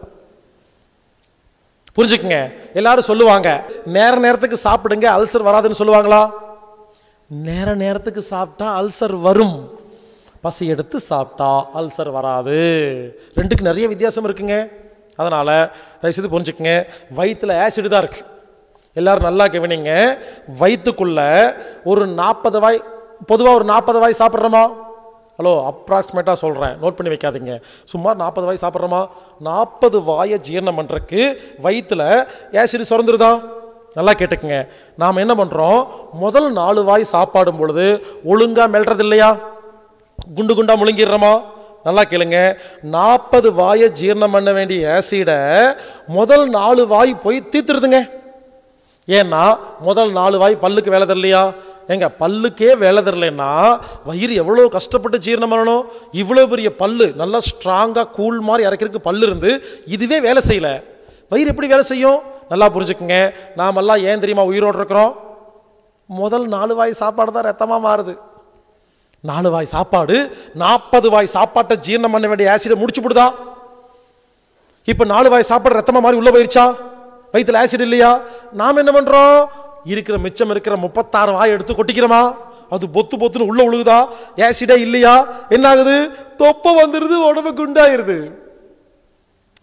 புரிஞ்சுக்குங்க எல்லாரும் சொல்லுவாங்க நேர நேரத்துக்கு சாப்பிடுங்க அல்சர் வராதுன்னு சொல்லுவாங்களா நேர நேரத்துக்கு சாப்பிட்டா அல்சர் வரும் பசி எடுத்து சாப்பிட்டா அல்சர் வராது ரெண்டுக்கு நிறைய வித்தியாசம் இருக்குங்க அதனால் தயவுசெய்து புரிஞ்சுக்கங்க வயிற்றுல ஆசிட் தான் இருக்கு எல்லாரும் நல்லா கவனிங்க வயிற்றுக்குள்ள ஒரு நாற்பது வாய் பொதுவாக ஒரு நாற்பது வாய் சாப்பிட்றோமா ஹலோ அப்ராக்சிமேட்டாக சொல்கிறேன் நோட் பண்ணி வைக்காதீங்க சுமார் நாற்பது வாய் சாப்பிட்றோமா நாற்பது வாயை ஜீரணம் பண்ணுறக்கு வயிற்றுல ஆசிட் சுரந்துருதா நல்லா கேட்டுக்குங்க நாம் என்ன பண்ணுறோம் முதல் நாலு வாய் சாப்பாடும் பொழுது ஒழுங்காக மெல்றது இல்லையா குண்டு குண்டா முழுங்கிடுறோமா நல்லா கேளுங்க நாற்பது வாயை ஜீரணம் பண்ண வேண்டிய ஆசிடை முதல் நாலு வாய் போய் தீத்துருதுங்க ஏன்னா முதல் நாலு வாய் பல்லுக்கு வேலை தரலையா ஏங்க பல்லுக்கே வேலை தரலைன்னா வயிறு எவ்வளோ கஷ்டப்பட்டு ஜீரணம் பண்ணணும் இவ்வளோ பெரிய பல்லு நல்லா ஸ்ட்ராங்காக கூழ் மாதிரி இறக்கிறதுக்கு பல்லு இருந்து இதுவே வேலை செய்யல வயிறு எப்படி வேலை செய்யும் நல்லா புரிஞ்சுக்குங்க நாமெல்லாம் ஏன் தெரியுமா உயிரோடு இருக்கிறோம் முதல் நாலு வாய் சாப்பாடு தான் ரத்தமாக மாறுது நாலு வாய் சாப்பாடு நாற்பது வாய் சாப்பாட்டை ஜீரணம் பண்ண வேண்டிய ஆசிடை முடிச்சு போடுதா இப்போ நாலு வாய் சாப்பாடு ரத்தமா மாதிரி உள்ள போயிருச்சா வயிற்றுல ஆசிட் இல்லையா நாம் என்ன பண்றோம் இருக்கிற மிச்சம் இருக்கிற முப்பத்தாறு வாய் எடுத்து கொட்டிக்கிறோமா அது பொத்து பொத்துன்னு உள்ள உழுகுதா ஆசிடே இல்லையா என்ன ஆகுது தொப்பை வந்துருது உடம்பு குண்டாயிருது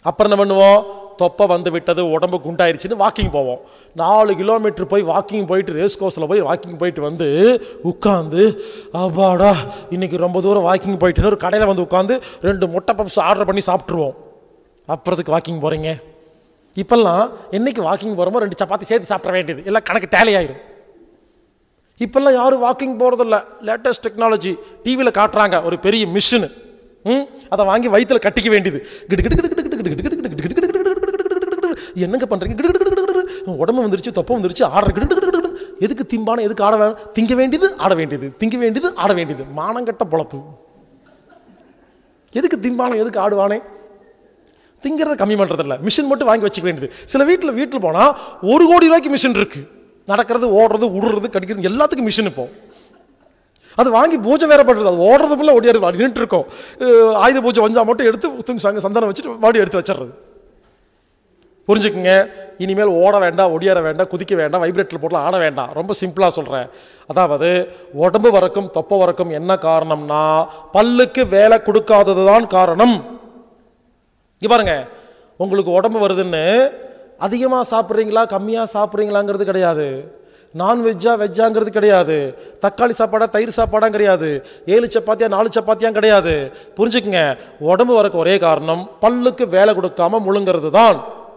அப்புறம் என்ன பண்ணுவோம் தொப்பை வந்து விட்டது உடம்பு குண்டாயிருச்சுன்னு வாக்கிங் போவோம் நாலு கிலோமீட்டர் போய் வாக்கிங் போயிட்டு ரேஸ் கோர்ஸில் போய் வாக்கிங் போயிட்டு வந்து உட்காந்து அப்பாடா இன்னைக்கு ரொம்ப தூரம் வாக்கிங் போயிட்டு ஒரு கடையில் வந்து உட்காந்து ரெண்டு முட்டை பப்ஸ் ஆர்டர் பண்ணி சாப்பிட்ருவோம் அப்புறத்துக்கு வாக்கிங் போகிறீங்க இப்பெல்லாம் என்னைக்கு வாக்கிங் போகிறோமோ ரெண்டு சப்பாத்தி சேர்த்து சாப்பிட வேண்டியது எல்லாம் கணக்கு டேலி ஆயிரும் இப்பெல்லாம் யாரும் வாக்கிங் போகிறதில்ல லேட்டஸ்ட் டெக்னாலஜி டிவியில் காட்டுறாங்க ஒரு பெரிய மிஷினு ம் அதை வாங்கி வயித்துல கட்டிக்க வேண்டியது கிடு கிடு கிடு கிடு கிடு கிடு கிடு கிடு கிடு கிடு கிடு கிடு கிடு கிடு கிடு கிடு கிடு கிடு. என்னங்க பண்ணுறீங்க கிடு கிடு கிடு கிடு கிடு கிடு. உடம்பு வந்துருச்சு தொப்பை வந்துருச்சு ஆடுற கிடு கிடு கிடு கிடு கிடு. எதுக்கு திம்பான எதுக்கு ஆட வேணும் திங்க வேண்டியது ஆட வேண்டியது திங்க வேண்டியது ஆட வேண்டியது மானங்கட்ட பொழப்பு எதுக்கு திம்பானே எதுக்கு ஆடுவானே திங்கிறத கம்மி பண்ணுறதில்ல மிஷின் மட்டும் வாங்கி வச்சுக்க வேண்டியது சில வீட்டில் வீட்டில் போனால் ஒரு கோடி ரூபாய்க்கு மிஷின் இருக்கு நடக்கிறது ஓடுறது உடுறது கடிக்கிறது எல்லாத்துக்கும் மிஷின் இப்போ அது வாங்கி பூஜை வேற பண்ணுறது அது ஓடுறதுக்குள்ள ஓடியாரு நின்றுட்டு இருக்கோம் அஹ் ஆயுத பூஜை வந்தா மட்டும் எடுத்து தூங்கி சங்க சந்தனம் வச்சுட்டு மாடி எடுத்து வச்சிடுறது புரிஞ்சுக்குங்க இனிமேல் ஓட வேண்டாம் ஒடியார வேண்டாம் குதிக்க வேண்டாம் வைப்ரேட்டர் போட்டு ஆட வேண்டாம் ரொம்ப சிம்பிளாக சொல்கிறேன் அதாவது உடம்பு வரக்கும் தொப்பை வரக்கும் என்ன காரணம்னா பல்லுக்கு வேலை கொடுக்காதது தான் காரணம் இங்க பாருங்க உங்களுக்கு உடம்பு வருதுன்னு அதிகமாக சாப்பிட்றீங்களா கம்மியாக சாப்பிட்றீங்களாங்கிறது கிடையாது நான்வெஜ்ஜா வெஜ்ஜாங்கிறது கிடையாது தக்காளி சாப்பாடா தயிர் சாப்பாடா கிடையாது ஏழு சப்பாத்தியா நாலு சப்பாத்தியா கிடையாது புரிஞ்சுக்குங்க உடம்பு வரக்கு ஒரே காரணம் பல்லுக்கு வேலை கொடுக்காம முழுங்கிறது தான்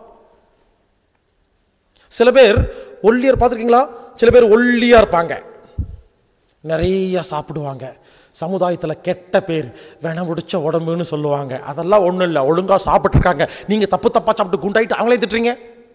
சில பேர் ஒல்லியர் பார்த்துருக்கீங்களா சில பேர் ஒல்லியா இருப்பாங்க நிறைய சாப்பிடுவாங்க சமுதாயத்தில் கெட்ட பேர் வென பிடிச்ச உடம்புன்னு சொல்லுவாங்க அதெல்லாம் ஒன்றும் இல்லை ஒழுங்காக சாப்பிட்ருக்காங்க நீங்கள் தப்பு தப்பாக சாப்பிட்டு குண்டாயிட்டு அவங்களே திட்டுறீங்க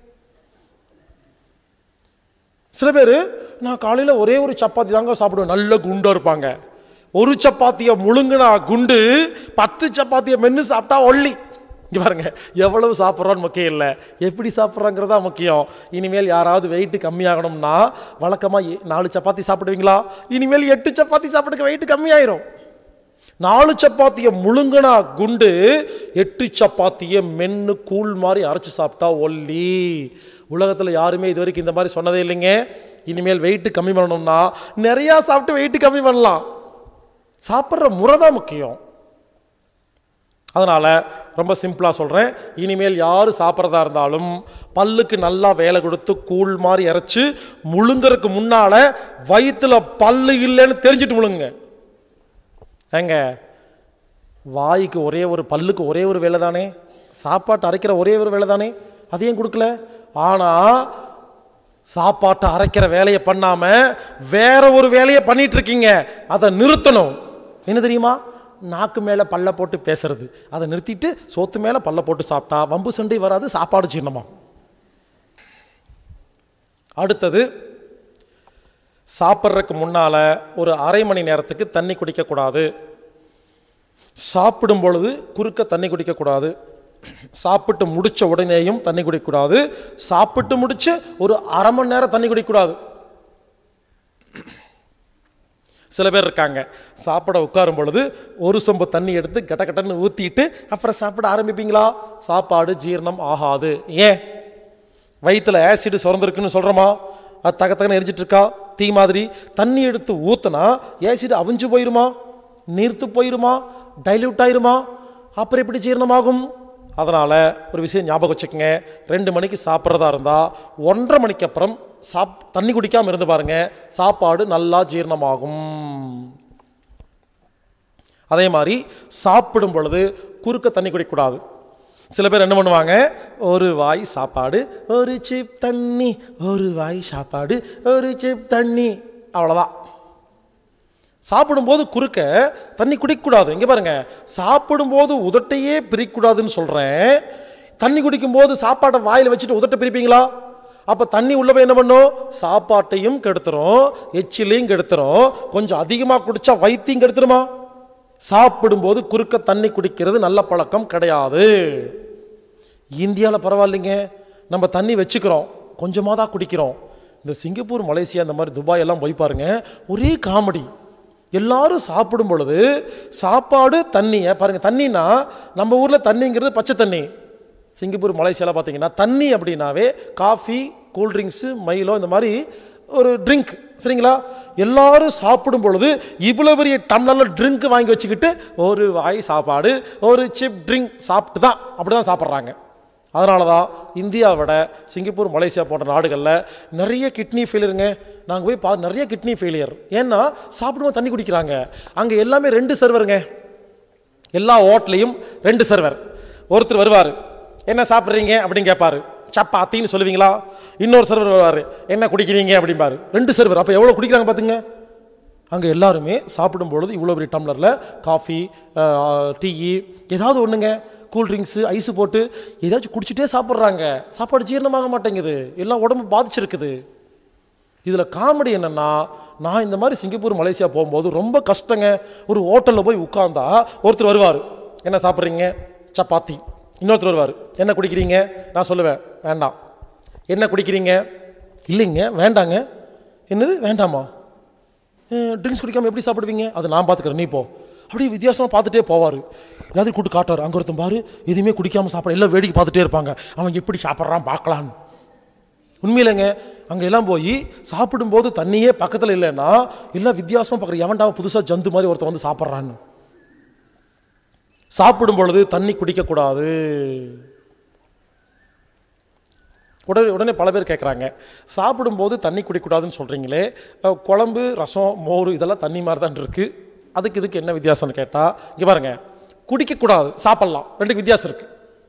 சில பேர் நான் காலையில் ஒரே ஒரு சப்பாத்தி தாங்க சாப்பிடுவேன் நல்ல குண்டாக இருப்பாங்க ஒரு சப்பாத்தியை முழுங்குனா குண்டு பத்து சப்பாத்தியை மென்று சாப்பிட்டா ஒல்லி இங்க பாருங்க எவ்வளவு சாப்பிட்றோன்னு முக்கியம் இல்லை எப்படி சாப்பிட்றோங்கிறதா முக்கியம் இனிமேல் யாராவது வெயிட் கம்மியாகணும்னா வழக்கமாக நாலு சப்பாத்தி சாப்பிடுவீங்களா இனிமேல் எட்டு சப்பாத்தி சாப்பிடுங்க வெயிட் கம்மியாயிரும் நாலு சப்பாத்தியை முழுங்குனா குண்டு எட்டு சப்பாத்தியை மென்னு கூழ் மாதிரி அரைச்சு சாப்பிட்டா ஒல்லி உலகத்தில் யாருமே இது வரைக்கும் இந்த மாதிரி சொன்னதே இல்லைங்க இனிமேல் வெயிட் கம்மி பண்ணணும்னா நிறையா சாப்பிட்டு வெயிட் கம்மி பண்ணலாம் சாப்பிட்ற முறை தான் முக்கியம் அதனால் ரொம்ப சிம்பிளாக சொல்கிறேன் இனிமேல் யார் சாப்பிட்றதா இருந்தாலும் பல்லுக்கு நல்லா வேலை கொடுத்து கூழ் மாதிரி இறைச்சி முழுங்கறதுக்கு முன்னால் வயிற்றுல பல்லு இல்லைன்னு தெரிஞ்சுட்டு முழுங்க ஏங்க வாய்க்கு ஒரே ஒரு பல்லுக்கு ஒரே ஒரு வேலை தானே சாப்பாட்டை அரைக்கிற ஒரே ஒரு வேலை தானே அதையும் கொடுக்கல ஆனால் சாப்பாட்டை அரைக்கிற வேலையை பண்ணாம வேற ஒரு வேலையை பண்ணிட்டு இருக்கீங்க அதை நிறுத்தணும் என்ன தெரியுமா நாக்கு மேலே பல்ல போட்டு பேசுறது அதை நிறுத்திட்டு சோத்து மேலே பல்ல போட்டு சாப்பிட்டா வம்பு சண்டை வராது சாப்பாடு ஜீரணமா அடுத்தது சாப்பிட்றதுக்கு முன்னால் ஒரு அரை மணி நேரத்துக்கு தண்ணி குடிக்கக்கூடாது சாப்பிடும் பொழுது குறுக்க தண்ணி குடிக்கக்கூடாது சாப்பிட்டு முடிச்ச உடனேயும் தண்ணி குடிக்கக்கூடாது சாப்பிட்டு முடிச்சு ஒரு அரை மணி நேரம் தண்ணி குடிக்கக்கூடாது சில பேர் இருக்காங்க சாப்பிட உட்காரும் பொழுது ஒரு சொம்பு தண்ணி எடுத்து கட்ட கட்டன்னு ஊற்றிட்டு அப்புறம் சாப்பிட ஆரம்பிப்பீங்களா சாப்பாடு ஜீரணம் ஆகாது ஏன் வயிற்றுல ஆசிட் சுரந்திருக்குன்னு சொல்கிறோமா அது தக தகன்னு எரிஞ்சிட்டு இருக்கா தீ மாதிரி தண்ணி எடுத்து ஊற்றுனா ஆசிட் அவிஞ்சு போயிருமா நீர்த்து போயிருமா டைல்யூட் ஆயிருமா அப்புறம் எப்படி ஜீரணமாகும் அதனால் ஒரு விஷயம் ஞாபகம் வச்சுக்கோங்க ரெண்டு மணிக்கு சாப்பிட்றதா இருந்தால் ஒன்றரை மணிக்கு அப்புறம் சாப் தண்ணி குடிக்காமல் இருந்து பாருங்க சாப்பாடு நல்லா ஜீரணமாகும் அதே மாதிரி சாப்பிடும் பொழுது குறுக்க தண்ணி குடிக்கக்கூடாது சில பேர் என்ன பண்ணுவாங்க ஒரு வாய் சாப்பாடு ஒரு சிப் தண்ணி ஒரு வாய் சாப்பாடு ஒரு சிப் தண்ணி அவ்வளோதான் சாப்பிடும்போது குறுக்க தண்ணி குடிக்கக்கூடாது இங்கே பாருங்க சாப்பிடும்போது உதட்டையே பிரிக்கக்கூடாதுன்னு சொல்கிறேன் தண்ணி குடிக்கும்போது சாப்பாட்டை வாயில் வச்சுட்டு உதட்டை பிரிப்பீங்களா அப்போ தண்ணி உள்ள போய் என்ன பண்ணும் சாப்பாட்டையும் கெடுத்துரும் எச்சிலையும் கெடுத்துரும் கொஞ்சம் அதிகமாக குடிச்சா வைத்தியம் கெடுத்துருமா சாப்பிடும்போது குறுக்க தண்ணி குடிக்கிறது நல்ல பழக்கம் கிடையாது இந்தியாவில் பரவாயில்லைங்க நம்ம தண்ணி வச்சுக்கிறோம் கொஞ்சமாக தான் குடிக்கிறோம் இந்த சிங்கப்பூர் மலேசியா இந்த மாதிரி துபாய் எல்லாம் போய் பாருங்க ஒரே காமெடி எல்லாரும் சாப்பிடும் பொழுது சாப்பாடு தண்ணியை பாருங்க தண்ணினா நம்ம ஊரில் தண்ணிங்கிறது பச்சை தண்ணி சிங்கப்பூர் மலேசியாவில் பார்த்தீங்கன்னா தண்ணி அப்படின்னாவே காஃபி கூல்ட்ரிங்க்ஸு மைலோ இந்த மாதிரி ஒரு ட்ரிங்க் சரிங்களா எல்லாரும் சாப்பிடும் பொழுது இவ்வளோ பெரிய டம்ளரில் ட்ரிங்க் வாங்கி வச்சுக்கிட்டு ஒரு வாய் சாப்பாடு ஒரு சிப் ட்ரிங்க் சாப்பிட்டு தான் அப்படி தான் சாப்பிட்றாங்க அதனால தான் இந்தியாவை விட சிங்கப்பூர் மலேசியா போன்ற நாடுகளில் நிறைய கிட்னி ஃபெயிலியருங்க நாங்கள் போய் பா நிறைய கிட்னி ஃபெயிலியர் ஏன்னா சாப்பிடுவோம் தண்ணி குடிக்கிறாங்க அங்கே எல்லாமே ரெண்டு சர்வருங்க எல்லா ஹோட்டலையும் ரெண்டு சர்வர் ஒருத்தர் வருவார் என்ன சாப்பிட்றீங்க அப்படின்னு கேட்பாரு சப்பாத்தின்னு சொல்லுவீங்களா இன்னொரு சர்வர் வருவார் என்ன குடிக்கிறீங்க அப்படிம்பாரு ரெண்டு சர்வர் அப்போ எவ்வளோ குடிக்கிறாங்க பார்த்துங்க அங்கே எல்லாருமே சாப்பிடும் பொழுது இவ்வளோ பெரிய டம்ளரில் காஃபி டீ ஏதாவது ஒன்றுங்க கூல் ட்ரிங்க்ஸு ஐஸு போட்டு ஏதாச்சும் குடிச்சிட்டே சாப்பிட்றாங்க சாப்பாடு ஜீரணமாக மாட்டேங்குது எல்லாம் உடம்பு பாதிச்சிருக்குது இதில் காமெடி என்னென்னா நான் இந்த மாதிரி சிங்கப்பூர் மலேசியா போகும்போது ரொம்ப கஷ்டங்க ஒரு ஹோட்டலில் போய் உட்காந்தா ஒருத்தர் வருவார் என்ன சாப்பிட்றீங்க சப்பாத்தி இன்னொருத்தர் வருவார் என்ன குடிக்கிறீங்க நான் சொல்லுவேன் வேண்டாம் என்ன குடிக்கிறீங்க இல்லைங்க வேண்டாங்க என்னது வேண்டாமா ட்ரிங்க்ஸ் குடிக்காமல் எப்படி சாப்பிடுவீங்க அதை நான் பார்த்துக்கிறேன் நீ போ அப்படியே வித்தியாசமாக பார்த்துட்டே போவார் எல்லாத்தையும் கூட்டு காட்டுவார் அங்கே ஒருத்தன் பாரு எதுவுமே குடிக்காமல் சாப்பிட எல்லாம் வேடிக்கை பார்த்துட்டே இருப்பாங்க அவன் எப்படி சாப்பிட்றான் பார்க்கலான்னு உண்மையிலங்க அங்கே எல்லாம் போய் சாப்பிடும்போது தண்ணியே பக்கத்தில் இல்லைன்னா எல்லாம் வித்தியாசமாக பார்க்குற எவன்டா புதுசாக ஜந்து மாதிரி ஒருத்தன் வந்து சாப்பிட்றான்னு சாப்பிடும் பொழுது தண்ணி குடிக்கக்கூடாது உடனே உடனே பல பேர் கேட்குறாங்க சாப்பிடும்போது தண்ணி குடிக்கக்கூடாதுன்னு சொல்கிறீங்களே அஹ், குழம்பு ரசம் மோர் இதெல்லாம் தண்ணி மாதிரி தான் இருக்குது அதுக்கு இதுக்கு என்ன வித்தியாசம்னு கேட்டால் இங்கே பாருங்க குடிக்கக்கூடாது சாப்பிட்லாம் ரெண்டுக்கு வித்தியாசம் இருக்குது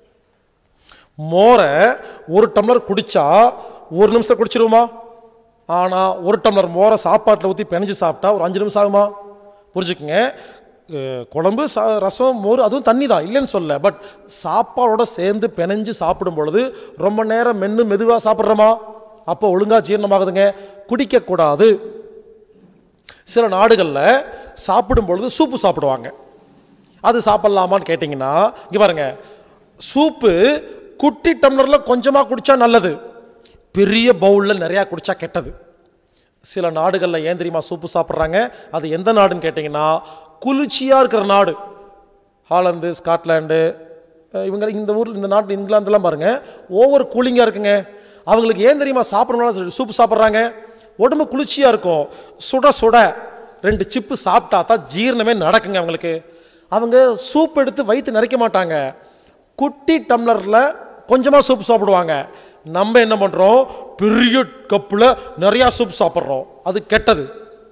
மோரை ஒரு டம்ளர் குடிச்சா ஒரு நிமிஷம் குடிச்சிருவோமா ஆனால் ஒரு டம்ளர் மோரை சாப்பாட்டில் ஊற்றி பிணைஞ்சு சாப்பிட்டா ஒரு அஞ்சு நிமிஷம் ஆகுமா புரிஞ்சுக்குங்க அஹ் குழம்பு சா ரசம் மோர் அதுவும் தண்ணி தான் இல்லைன்னு சொல்ல பட் சாப்பாடோட சேர்ந்து பிணைஞ்சு சாப்பிடும் பொழுது ரொம்ப நேரம் மென்று மெதுவாக சாப்பிட்றோமா அப்போ ஒழுங்காக ஜீரணமாகுதுங்க குடிக்கக்கூடாது சில நாடுகளில் சாப்பிடும் பொழுது சூப்பு சாப்பிடுவாங்க அது சாப்பிட்லாமான்னு கேட்டிங்கன்னா இங்கே பாருங்க சூப்பு குட்டி டம்ளரில் கொஞ்சமாக குடித்தா நல்லது பெரிய பவுலில் நிறையா குடித்தா கெட்டது சில நாடுகளில் ஏன் தெரியுமா சூப்பு சாப்பிட்றாங்க அது எந்த நாடுன்னு கேட்டிங்கன்னா குளிர்ச்சியாக இருக்கிற நாடு ஹாலந்து ஸ்காட்லாண்டு அஹ் இவங்க இந்த ஊர் இந்த நாட்டு இங்கிலாந்துலாம் பாருங்கள் ஓவர் கூலிங்காக இருக்குங்க அவங்களுக்கு ஏன் தெரியுமா சாப்பிடணும்னா சூப்பு சாப்பிட்றாங்க உடம்பு குளிர்ச்சியாக இருக்கும் சுட சுட ரெண்டு சிப்பு சாப்பிட்டா தான் ஜீரணமே நடக்குங்க அவங்களுக்கு அவங்க சூப் எடுத்து வயிற்று நிறைக்க மாட்டாங்க குட்டி டம்ளரில் கொஞ்சமாக சூப் சாப்பிடுவாங்க நம்ம என்ன பண்ணுறோம் பெரிய கப்பில் நிறையா சூப் சாப்பிட்றோம் அது கெட்டது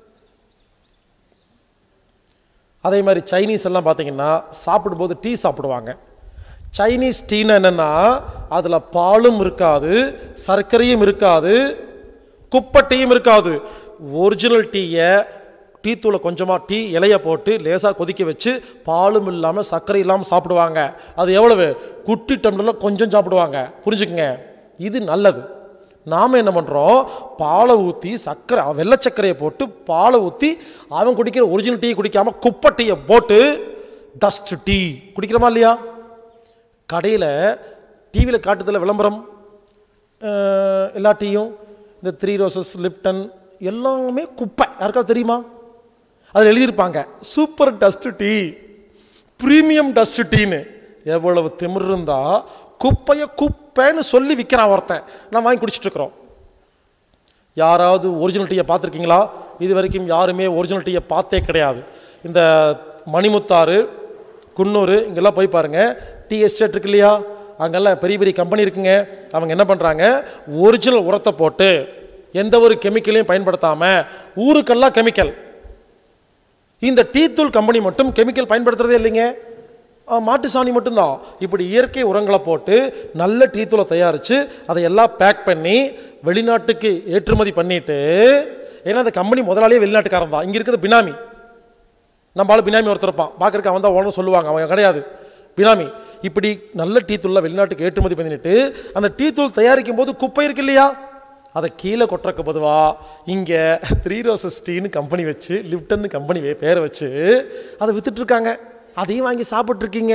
அதே மாதிரி சைனீஸ் எல்லாம் பார்த்தீங்கன்னா சாப்பிடும்போது டீ சாப்பிடுவாங்க சைனீஸ் டீன்னு என்னென்னா அதில் பாலும் இருக்காது சர்க்கரையும் இருக்காது குப்பை டீயும் இருக்காது ஒரிஜினல் டீயை டீ தூளை கொஞ்சமாக டீ இலைய போட்டு லேசாக கொதிக்க வச்சு பாலும் இல்லாமல் சர்க்கரை இல்லாமல் சாப்பிடுவாங்க அது எவ்வளவு குட்டி டம்ளரில் கொஞ்சம் சாப்பிடுவாங்க புரிஞ்சுக்குங்க இது நல்லது நாம் என்ன பண்ணுறோம் பாலை ஊற்றி சர்க்கரை வெள்ளை சர்க்கரையை போட்டு பாலை ஊற்றி அவன் குடிக்கிற ஒரிஜினல் டீ குடிக்காமல் குப்பை டீயை போட்டு டஸ்ட் டீ குடிக்கிறோமா இல்லையா கடையில் டிவியில் காட்டுதில் விளம்பரம் அஹ், எல்லா டீயும் இந்த த்ரீ ரோசஸ் லிப்டன் எல்லாமே குப்பை யாருக்காவது தெரியுமா அதில் எழுதியிருப்பாங்க super dust tea premium dust டீன்னு எவ்வளவு திமிர் இருந்தா குப்பையை குப்பைன்னு சொல்லி விற்கிறான் ஒருத்தன் நான் வாங்கி குடிச்சிட்டு இருக்கிறோம் யாராவது ஒரிஜினல் டீயை பார்த்துருக்கீங்களா இது வரைக்கும் யாருமே ஒரிஜினல் டீயை பார்த்தே கிடையாது இந்த மணிமுத்தாறு குன்னூர் இங்கெல்லாம் போய் பாருங்க டீ எஸ்டேட் இருக்கு இல்லையா அங்கெல்லாம் பெரிய பெரிய கம்பெனி இருக்குங்க அவங்க என்ன பண்ணுறாங்க ஒரிஜினல் உரத்தை போட்டு எந்த ஒரு கெமிக்கலையும் பயன்படுத்தாமல் ஊருக்கெல்லாம் கெமிக்கல் இந்த டீ தூள் கம்பெனி மட்டும் கெமிக்கல் பயன்படுத்துறதே இல்லைங்க ஆ, மாட்டு சாணி மட்டும்தான் இப்படி இயற்கை உரங்களை போட்டு நல்ல டீ தூளை தயாரித்து அதை எல்லாம் பேக் பண்ணி வெளிநாட்டுக்கு ஏற்றுமதி பண்ணிட்டு ஏன்னா அந்த கம்பெனி முதலாளியே வெளிநாட்டுக்காரன் தான் இங்கே இருக்கிறது பினாமி நம்ம ஆளு பினாமி ஒருத்தர் இருப்பான் பார்க்குறக்கு அவன் தான் ஓனர் சொல்லுவாங்க அவன் கிடையாது பினாமி இப்படி நல்ல டீ தூள்ல வெளிநாட்டுக்கு ஏற்றுமதி பண்ணிட்டு அந்த டீ தூள் தயாரிக்கும் போது குப்பை இருக்கு இல்லையா அதை கீழே கொட்டுறக்கு பொதுவா இங்கே த்ரீ ரோசஸ் டீன்னு கம்பெனி வச்சு லிப்டன் கம்பெனி பேரை வச்சு அதை வித்துட்டு இருக்காங்க அதையும் வாங்கி சாப்பிட்ருக்கீங்க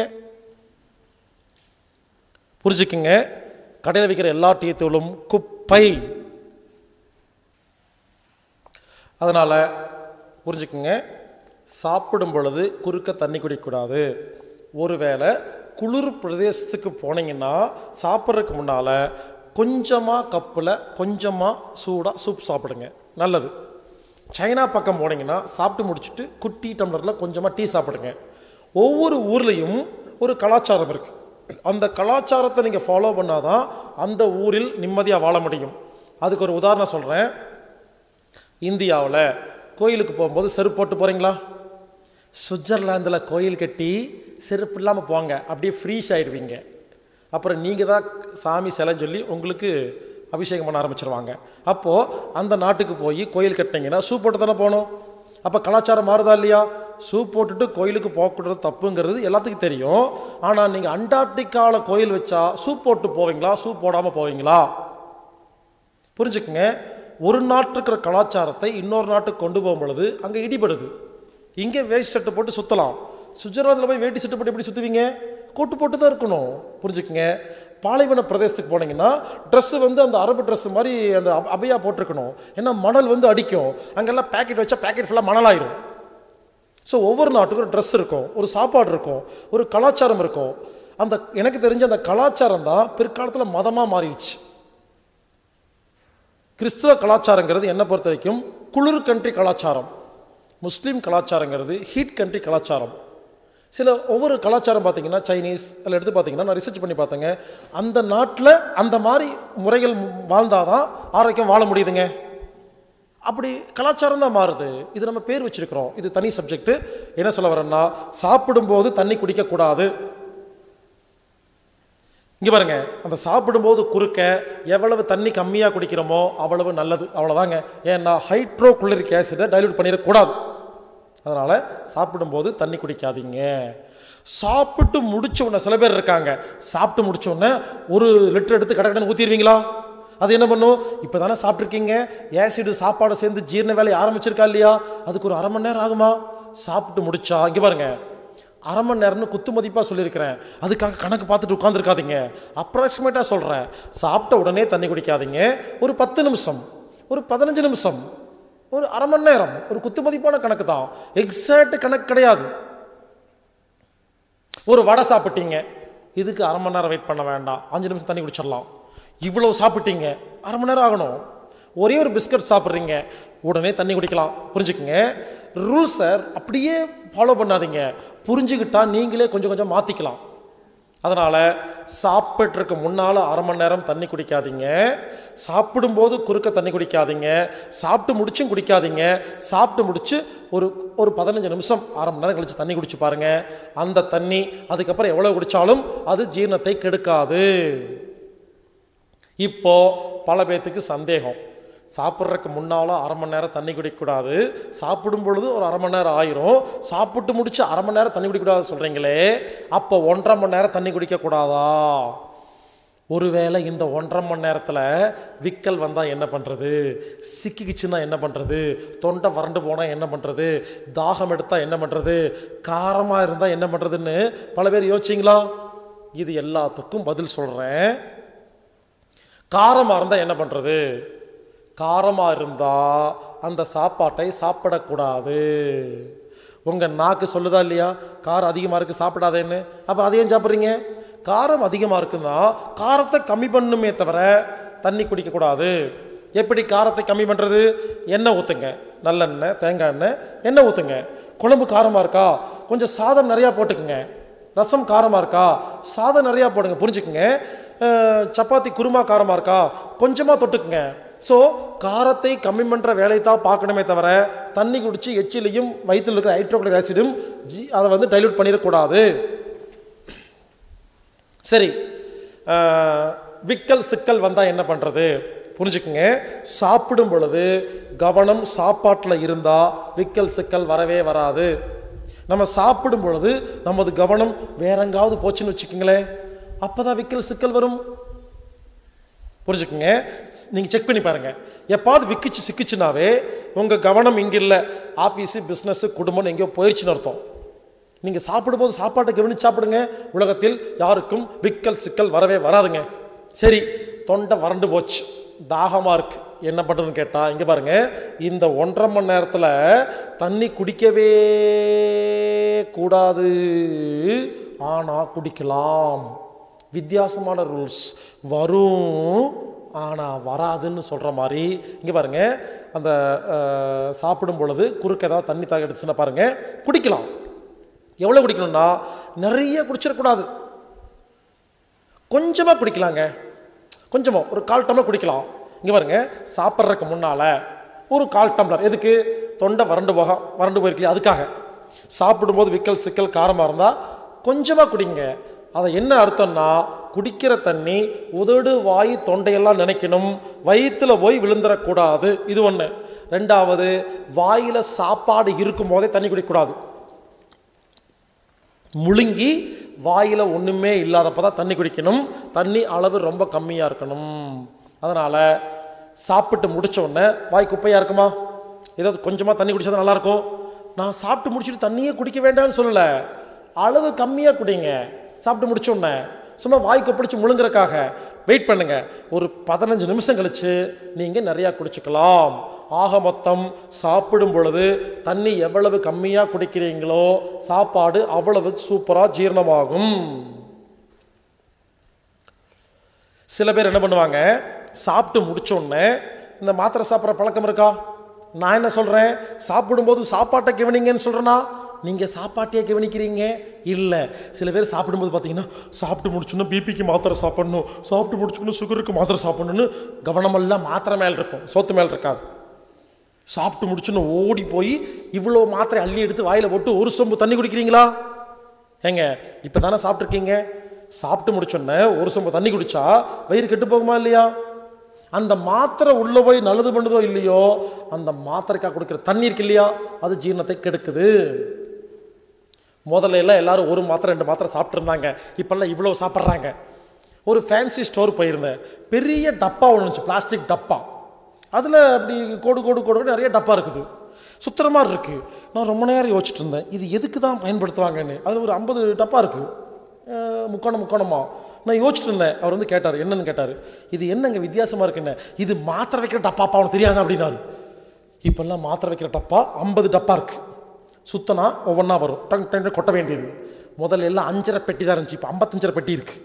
புரிஞ்சுக்குங்க கடையில் விற்கிற எல்லா டீ தூளும் குப்பை அதனால் புரிஞ்சுக்குங்க சாப்பிடும் பொழுது குறுக்க தண்ணி குடிக்கக்கூடாது ஒருவேளை குளிர் பிரதேசத்துக்கு போனீங்கன்னா சாப்பிட்றதுக்கு முன்னால் கொஞ்சமாக கப்பில் கொஞ்சமாக சூடாக சூப் சாப்பிடுங்க நல்லது சைனா பக்கம் போனீங்கன்னா சாப்பிட்டு முடிச்சுட்டு குட்டி டம்ளரில் கொஞ்சமாக டீ சாப்பிடுங்க ஒவ்வொரு ஊர்லேயும் ஒரு கலாச்சாரம் இருக்குது அந்த கலாச்சாரத்தை நீங்கள் ஃபாலோ பண்ணாதான் அந்த ஊரில் நிம்மதியாக வாழ முடியும் அதுக்கு ஒரு உதாரணம் சொல்கிறேன் இந்தியாவில் கோயிலுக்கு போகும்போது செருப்பு போட்டு போகிறீங்களா சுவிட்சர்லாந்தில் கோயில் கட்டி செருப்பு இல்லாமல் போங்க அப்படியே ஃப்ரீஸ் ஆயிடுவீங்க அப்புறம் நீங்கள் தான் சாமி சிலைன்னு சொல்லி உங்களுக்கு அபிஷேகம் பண்ண ஆரம்பிச்சிருவாங்க அப்போது அந்த நாட்டுக்கு போய் கோயில் கட்டினீங்கன்னா ஷூ போட்டு தானே போகணும் அப்போ கலாச்சாரம் மாறுதா இல்லையா ஷூ போட்டுட்டு கோயிலுக்கு போகக்கூடாது தப்புங்கிறது எல்லாத்துக்கும் தெரியும் ஆனால் நீங்கள் அண்டார்டிகாவில் கோயில் வச்சா ஷூ போட்டு போவீங்களா ஷூ போடாமல் போவீங்களா புரிஞ்சுக்குங்க ஒரு நாட்டுக்கு இருக்கிற கலாச்சாரத்தை இன்னொரு நாட்டுக்கு கொண்டு போகும் பொழுது அங்கே இடிபடுது இங்கே வேஷ்டி சட்டை போட்டு சுற்றலாம் சுவிட்சர்லாந்தில் போய் வேட்டி சட்டை போட்டு எப்படி சுற்றுவீங்க கோட்டு போட்டு தான் இருக்கணும் புரிஞ்சுக்குங்க பாலைவன பிரதேசத்துக்கு போனீங்கன்னா ட்ரெஸ்ஸு வந்து அந்த அரபு ட்ரெஸ் மாதிரி அந்த அப- அபையா போட்டிருக்கணும் ஏன்னா மணல் வந்து அடிக்கும் அங்கெல்லாம் பேக்கெட் வச்சா பேக்கெட் ஃபுல்லாக மணலாயிரும் ஸோ ஒவ்வொரு நாட்டுக்கும் ஒரு ட்ரெஸ் இருக்கும் ஒரு சாப்பாடு இருக்கும் ஒரு கலாச்சாரம் இருக்கும் அந்த எனக்கு தெரிஞ்ச அந்த கலாச்சாரம் தான் பிற்காலத்தில் மதமாக மாறிடுச்சு கிறிஸ்துவ கலாச்சாரங்கிறது என்னை பொறுத்த வரைக்கும் குளிர் கண்ட்ரி கலாச்சாரம் முஸ்லீம் கலாச்சாரங்கிறது ஹீட் கண்ட்ரி கலாச்சாரம் சில ஒவ்வொரு கலாச்சாரம் பார்த்தீங்கன்னா சைனீஸ் அதில் எடுத்து பார்த்தீங்கன்னா நான் ரிசர்ச் பண்ணி பார்த்தேங்க அந்த நாட்டில் அந்த மாதிரி முறைகள் வாழ்ந்தாதான் ஆரோக்கியம் வாழ முடியுதுங்க அப்படி கலாச்சாரம் தான் மாறுது இது நம்ம பேர் வச்சிருக்கிறோம் இது தனி சப்ஜெக்ட் என்ன சொல்ல வரேன்னா சாப்பிடும்போது தண்ணி குடிக்கக்கூடாது இங்க பாருங்க அந்த சாப்பிடும்போது குறுக்க எவ்வளவு தண்ணி கம்மியாக குடிக்கிறோமோ அவ்வளவு நல்லது அவ்வளோதாங்க ஏன்னா ஹைட்ரோ குளிரிக் ஆசிடை டைல்யூட் பண்ணிடக்கூடாது அதனால் சாப்பிடும்போது தண்ணி குடிக்காதீங்க சாப்பிட்டு முடிச்ச உடனே சில பேர் இருக்காங்க சாப்பிட்டு முடிச்ச உடனே ஒரு லிட்டர் எடுத்து கடை கடை ஊற்றிடுவீங்களா அது என்ன பண்ணும் இப்போ தானே சாப்பிட்ருக்கீங்க ஆசிடு சாப்பாடு சேர்ந்து ஜீரண வேலையை ஆரம்பிச்சிருக்கா இல்லையா அதுக்கு ஒரு அரை மணி நேரம் ஆகுமா சாப்பிட்டு முடிச்சா இங்கே பாருங்க அரை மணி நேரம்னு குத்து மதிப்பாக சொல்லியிருக்கிறேன் அதுக்காக கணக்கு பார்த்துட்டு உட்காந்துருக்காதீங்க அப்ராக்சிமேட்டாக சொல்கிறேன் சாப்பிட்ட உடனே தண்ணி குடிக்காதீங்க ஒரு பத்து நிமிஷம் ஒரு பதினஞ்சு நிமிஷம் ஒரு அரை மணி நேரம் ஒரு குத்து மதிப்பான கணக்கு தான் எக்ஸாக்ட் கணக்கு கிடையாது ஒரு வடை சாப்பிட்டீங்க இதுக்கு அரை மணி நேரம் வெயிட் பண்ண வேண்டாம் அஞ்சு நிமிஷம் தண்ணி குடிச்சிடலாம் இவ்வளவு சாப்பிட்டீங்க அரை மணி நேரம் ஆகணும் ஒரே ஒரு பிஸ்கட் சாப்பிட்றீங்க உடனே தண்ணி குடிக்கலாம் புரிஞ்சுக்குங்க ரூல்ஸை அப்படியே ஃபாலோ பண்ணாதீங்க புரிஞ்சுக்கிட்டா நீங்களே கொஞ்சம் கொஞ்சம் மாற்றிக்கலாம் அதனால் சாப்பிட்றதுக்கு முன்னால் அரை மணி நேரம் தண்ணி குடிக்காதீங்க சாப்பிடும்போது குறுக்க தண்ணி குடிக்காதீங்க சாப்பிட்டு முடிச்சும் குடிக்காதீங்க சாப்பிட்டு முடிச்சு ஒரு ஒரு பதினஞ்சு நிமிஷம் அரை மணி நேரம் கழிச்சு தண்ணி குடிச்சு பாருங்க அந்த தண்ணி அதுக்கப்புறம் எவ்வளோ குடித்தாலும் அது ஜீரணத்தை கெடுக்காது இப்போ பல பேர்த்துக்கு சந்தேகம் சாப்பிட்றதுக்கு முன்னால் அரை மணி நேரம் தண்ணி குடிக்கக்கூடாது சாப்பிடும் பொழுது ஒரு அரை மணி நேரம் ஆயிரும் சாப்பிட்டு முடிச்சு அரை மணி நேரம் தண்ணி குடிக்கக்கூடாது சொல்கிறீங்களே அப்போ ஒன்றரை மணி நேரம் தண்ணி குடிக்கக்கூடாதா ஒருவேளை இந்த ஒன்றரை மணி நேரத்தில் விக்கல் வந்தால் என்ன பண்ணுறது சிக்கிக்கிச்சுன்னா என்ன பண்ணுறது தொண்டை வறண்டு போனால் என்ன பண்ணுறது தாகம் எடுத்தால் என்ன பண்ணுறது காரமாக இருந்தால் என்ன பண்ணுறதுன்னு பல பேர் யோசிச்சிங்களா இது எல்லாத்துக்கும் பதில் சொல்கிறேன் காரமாக இருந்தால் என்ன பண்ணுறது காரமாக இருந்தால் அந்த சாப்பாட்டை சாப்பிடக்கூடாது உங்கள் நாக்கு சொல்லுதா இல்லையா காரம் அதிகமாக இருக்குது சாப்பிடாதேன்னு அப்புறம் அதையும் சாப்பிட்றீங்க காரம் அதிகமாக இருக்குன்னா காரத்தை கம்மி பண்ணுமே தவிர தண்ணி குடிக்கக்கூடாது எப்படி காரத்தை கம்மி பண்ணுறது எண்ணெய் ஊற்றுங்க நல்லெண்ணெய் தேங்காய் எண்ணெய் எண்ணெய் ஊற்றுங்க குழம்பு காரமாக இருக்கா கொஞ்சம் சாதம் நிறையா போட்டுக்குங்க ரசம் காரமாக இருக்கா சாதம் நிறையா போடுங்க புரிஞ்சுக்குங்க அஹ், சப்பாத்தி குருமா காரமாக இருக்கா கொஞ்சமாக தொட்டுக்குங்க ஸோ காரத்தை கம்மி பண்ணுற வேலையை தான் பார்க்கணுமே தவிர தண்ணி குடிச்சு எச்சிலையும் வயிற்றில் இருக்கிற ஹைட்ரோக்ளிக் ஆசிடும் ஜி அதை வந்து டைல்யூட் பண்ணிடக்கூடாது சரி அஹ், விக்கல் சிக்கல் வந்தால் என்ன பண்ணுறது புரிஞ்சுக்குங்க சாப்பிடும் பொழுது கவனம் சாப்பாட்டில் இருந்தால் விக்கல் சிக்கல் வரவே வராது நம்ம சாப்பிடும் பொழுது நமது கவனம் வேற எங்காவது போச்சுன்னு வச்சுக்கோங்களேன் அப்போ தான் விக்கல் சிக்கல் வரும் புரிஞ்சுக்குங்க நீங்கள் செக் பண்ணி பாருங்க எப்பாவது விக்கிச்சு சிக்கிச்சுனாவே உங்கள் கவனம் இங்கே இல்லை ஆஃபீஸு பிஸ்னஸ்ஸு குடும்பம்னு எங்கேயோ போயிடுச்சுன்னு அர்த்தம் நீங்கள் சாப்பிடும்போது சாப்பாட்டை கவனிச்சு சாப்பிடுங்க உலகத்தில் யாருக்கும் விக்கல் சிக்கல் வரவே வராதுங்க சரி தொண்டை வறண்டு போச்சு தாகமாக இருக்கு என்ன பண்ணுறதுன்னு கேட்டால் இங்கே பாருங்க இந்த ஒன்றரை மணி நேரத்தில் தண்ணி குடிக்கவே கூடாது ஆனால் குடிக்கலாம் வித்தியாசமான ரூல்ஸ் வரும் ஆனால் வராதுன்னு சொல்கிற மாதிரி இங்கே பாருங்க அந்த அஹ், சாப்பிடும் பொழுது குறுக்க ஏதாவது தண்ணி தாக எடுத்துச்சுன்னா பாருங்கள் குடிக்கலாம் எவ்வளோ குடிக்கணும்னா நிறைய குடிச்சிடக்கூடாது கொஞ்சமாக குடிக்கலாங்க கொஞ்சமாக ஒரு கால் டம்ளர் குடிக்கலாம் இங்கே பாருங்க சாப்பிட்றதுக்கு முன்னால் ஒரு கால் டம்ளர் எதுக்கு தொண்டை வறண்டு போக வறண்டு போயிருக்கலையா அதுக்காக சாப்பிடும்போது விக்கல் சிக்கல் காரமாக இருந்தால் கொஞ்சமாக குடிங்க அதை என்ன அர்த்தம்னா குடிக்கிற தண்ணி உதடு வாய் தொண்டையெல்லாம் நினைக்கணும் வயிற்றுல போய் விழுந்துடக்கூடாது இது ஒன்று ரெண்டாவது வாயில் சாப்பாடு இருக்கும் போதே தண்ணி குடிக்கக்கூடாது முழுங்கி வாயில் ஒன்றுமே இல்லாதப்ப தான் தண்ணி குடிக்கணும் தண்ணி அளவு ரொம்ப கம்மியாக இருக்கணும் அதனால் சாப்பிட்டு முடிச்ச உடனே வாய் குப்பையாக இருக்குமா ஏதாவது கொஞ்சமாக தண்ணி குடிச்சா நல்லா இருக்கும் நான் சாப்பிட்டு முடிச்சுட்டு தண்ணியே குடிக்க வேண்டாம்னு சொல்லலை அளவு கம்மியாக குடிங்க சாப்பிட்டு முடிச்ச உடனே சும்மா வாய் கொப்பளிச்சு முழுங்குறக்காக வெயிட் பண்ணுங்க ஒரு பதினஞ்சு நிமிஷம் கழிச்சு நீங்கள் நிறையா குடிச்சுக்கலாம் ஆக மொத்தம் சாப்பிடும் பொழுது தண்ணி எவ்வளவு கம்மியாக குடிக்கிறீங்களோ சாப்பாடு அவ்வளவு சூப்பராக ஜீரணமாகும் சில பேர் என்ன பண்ணுவாங்க சாப்பிட்டு முடிச்ச உடனே இந்த மாத்திரை சாப்பிட்ற பழக்கம் இருக்கா நான் என்ன சொல்கிறேன் சாப்பிடும்போது சாப்பாட்டை கவனிங்கன்னு சொல்கிறேன்னா நீங்கள் சாப்பாட்டையே கவனிக்கிறீங்க இல்லை சில பேர் சாப்பிடும்போது பார்த்தீங்கன்னா சாப்பிட்டு முடிச்சோன்னா பிபிக்கு மாத்திரை சாப்பிடணும் சாப்பிட்டு முடிச்சுக்கணும் சுகருக்கு மாத்திரை சாப்பிடணும்னு கவனமெல்லாம் மாத்திரை மேல் இருக்கும் சோத்து மேல் இருக்காது சாப்பிட்டு முடிச்சுன்னு ஓடி போய் இவ்வளோ மாத்திரை அள்ளி எடுத்து வாயில் போட்டு ஒரு சொம்பு தண்ணி குடிக்கிறீங்களா ஏங்க இப்போ தானே சாப்பிட்ருக்கீங்க சாப்பிட்டு முடிச்சோன்னே ஒரு சொம்பு தண்ணி குடிச்சா வயிறு கெட்டு போகுமா இல்லையா அந்த மாத்திரை உள்ள போய் நல்லது பண்ணுதோ இல்லையோ அந்த மாத்திரைக்காக கொடுக்குற தண்ணி இருக்கு இல்லையா அது ஜீரணத்தை கெடுக்குது முதல்ல எல்லாம் எல்லாரும் ஒரு மாத்திரை ரெண்டு மாத்திரை சாப்பிட்ருந்தாங்க இப்போல்லாம் இவ்வளோ சாப்பிட்றாங்க ஒரு ஃபேன்சி ஸ்டோர் போயிருந்தேன் பெரிய டப்பா ஒன்று இருந்துச்சு பிளாஸ்டிக் டப்பா அதில் அப்படி கோடு கோடு கோடு கோடு நிறைய டப்பா இருக்குது சுத்துற மாதிரி இருக்குது நான் ரொம்ப நேரம் யோசிச்சுட்டு இருந்தேன் இது எதுக்கு தான் பயன்படுத்துவாங்கன்னு அது ஒரு ஐம்பது டப்பா இருக்குது முக்கோணம் முக்கோணமா நான் யோசிச்சுட்டு இருந்தேன் அவர் வந்து கேட்டார் என்னன்னு கேட்டார் இது என்னங்க வித்தியாசமாக இருக்குன்னு இது மாத்திரை வைக்கிற டப்பாப்பா அவனுக்கு தெரியாது அப்படின்னாரு இப்போல்லாம் மாத்திரை வைக்கிற டப்பா ஐம்பது டப்பா இருக்குது சுத்தனா ஒவ்வொன்றா வரும் டங் டங் கொட்ட வேண்டியது முதல்ல எல்லாம் அஞ்சரை பெட்டி தான் இருந்துச்சு இப்போ ஐம்பத்தஞ்சரை பெட்டி இருக்கு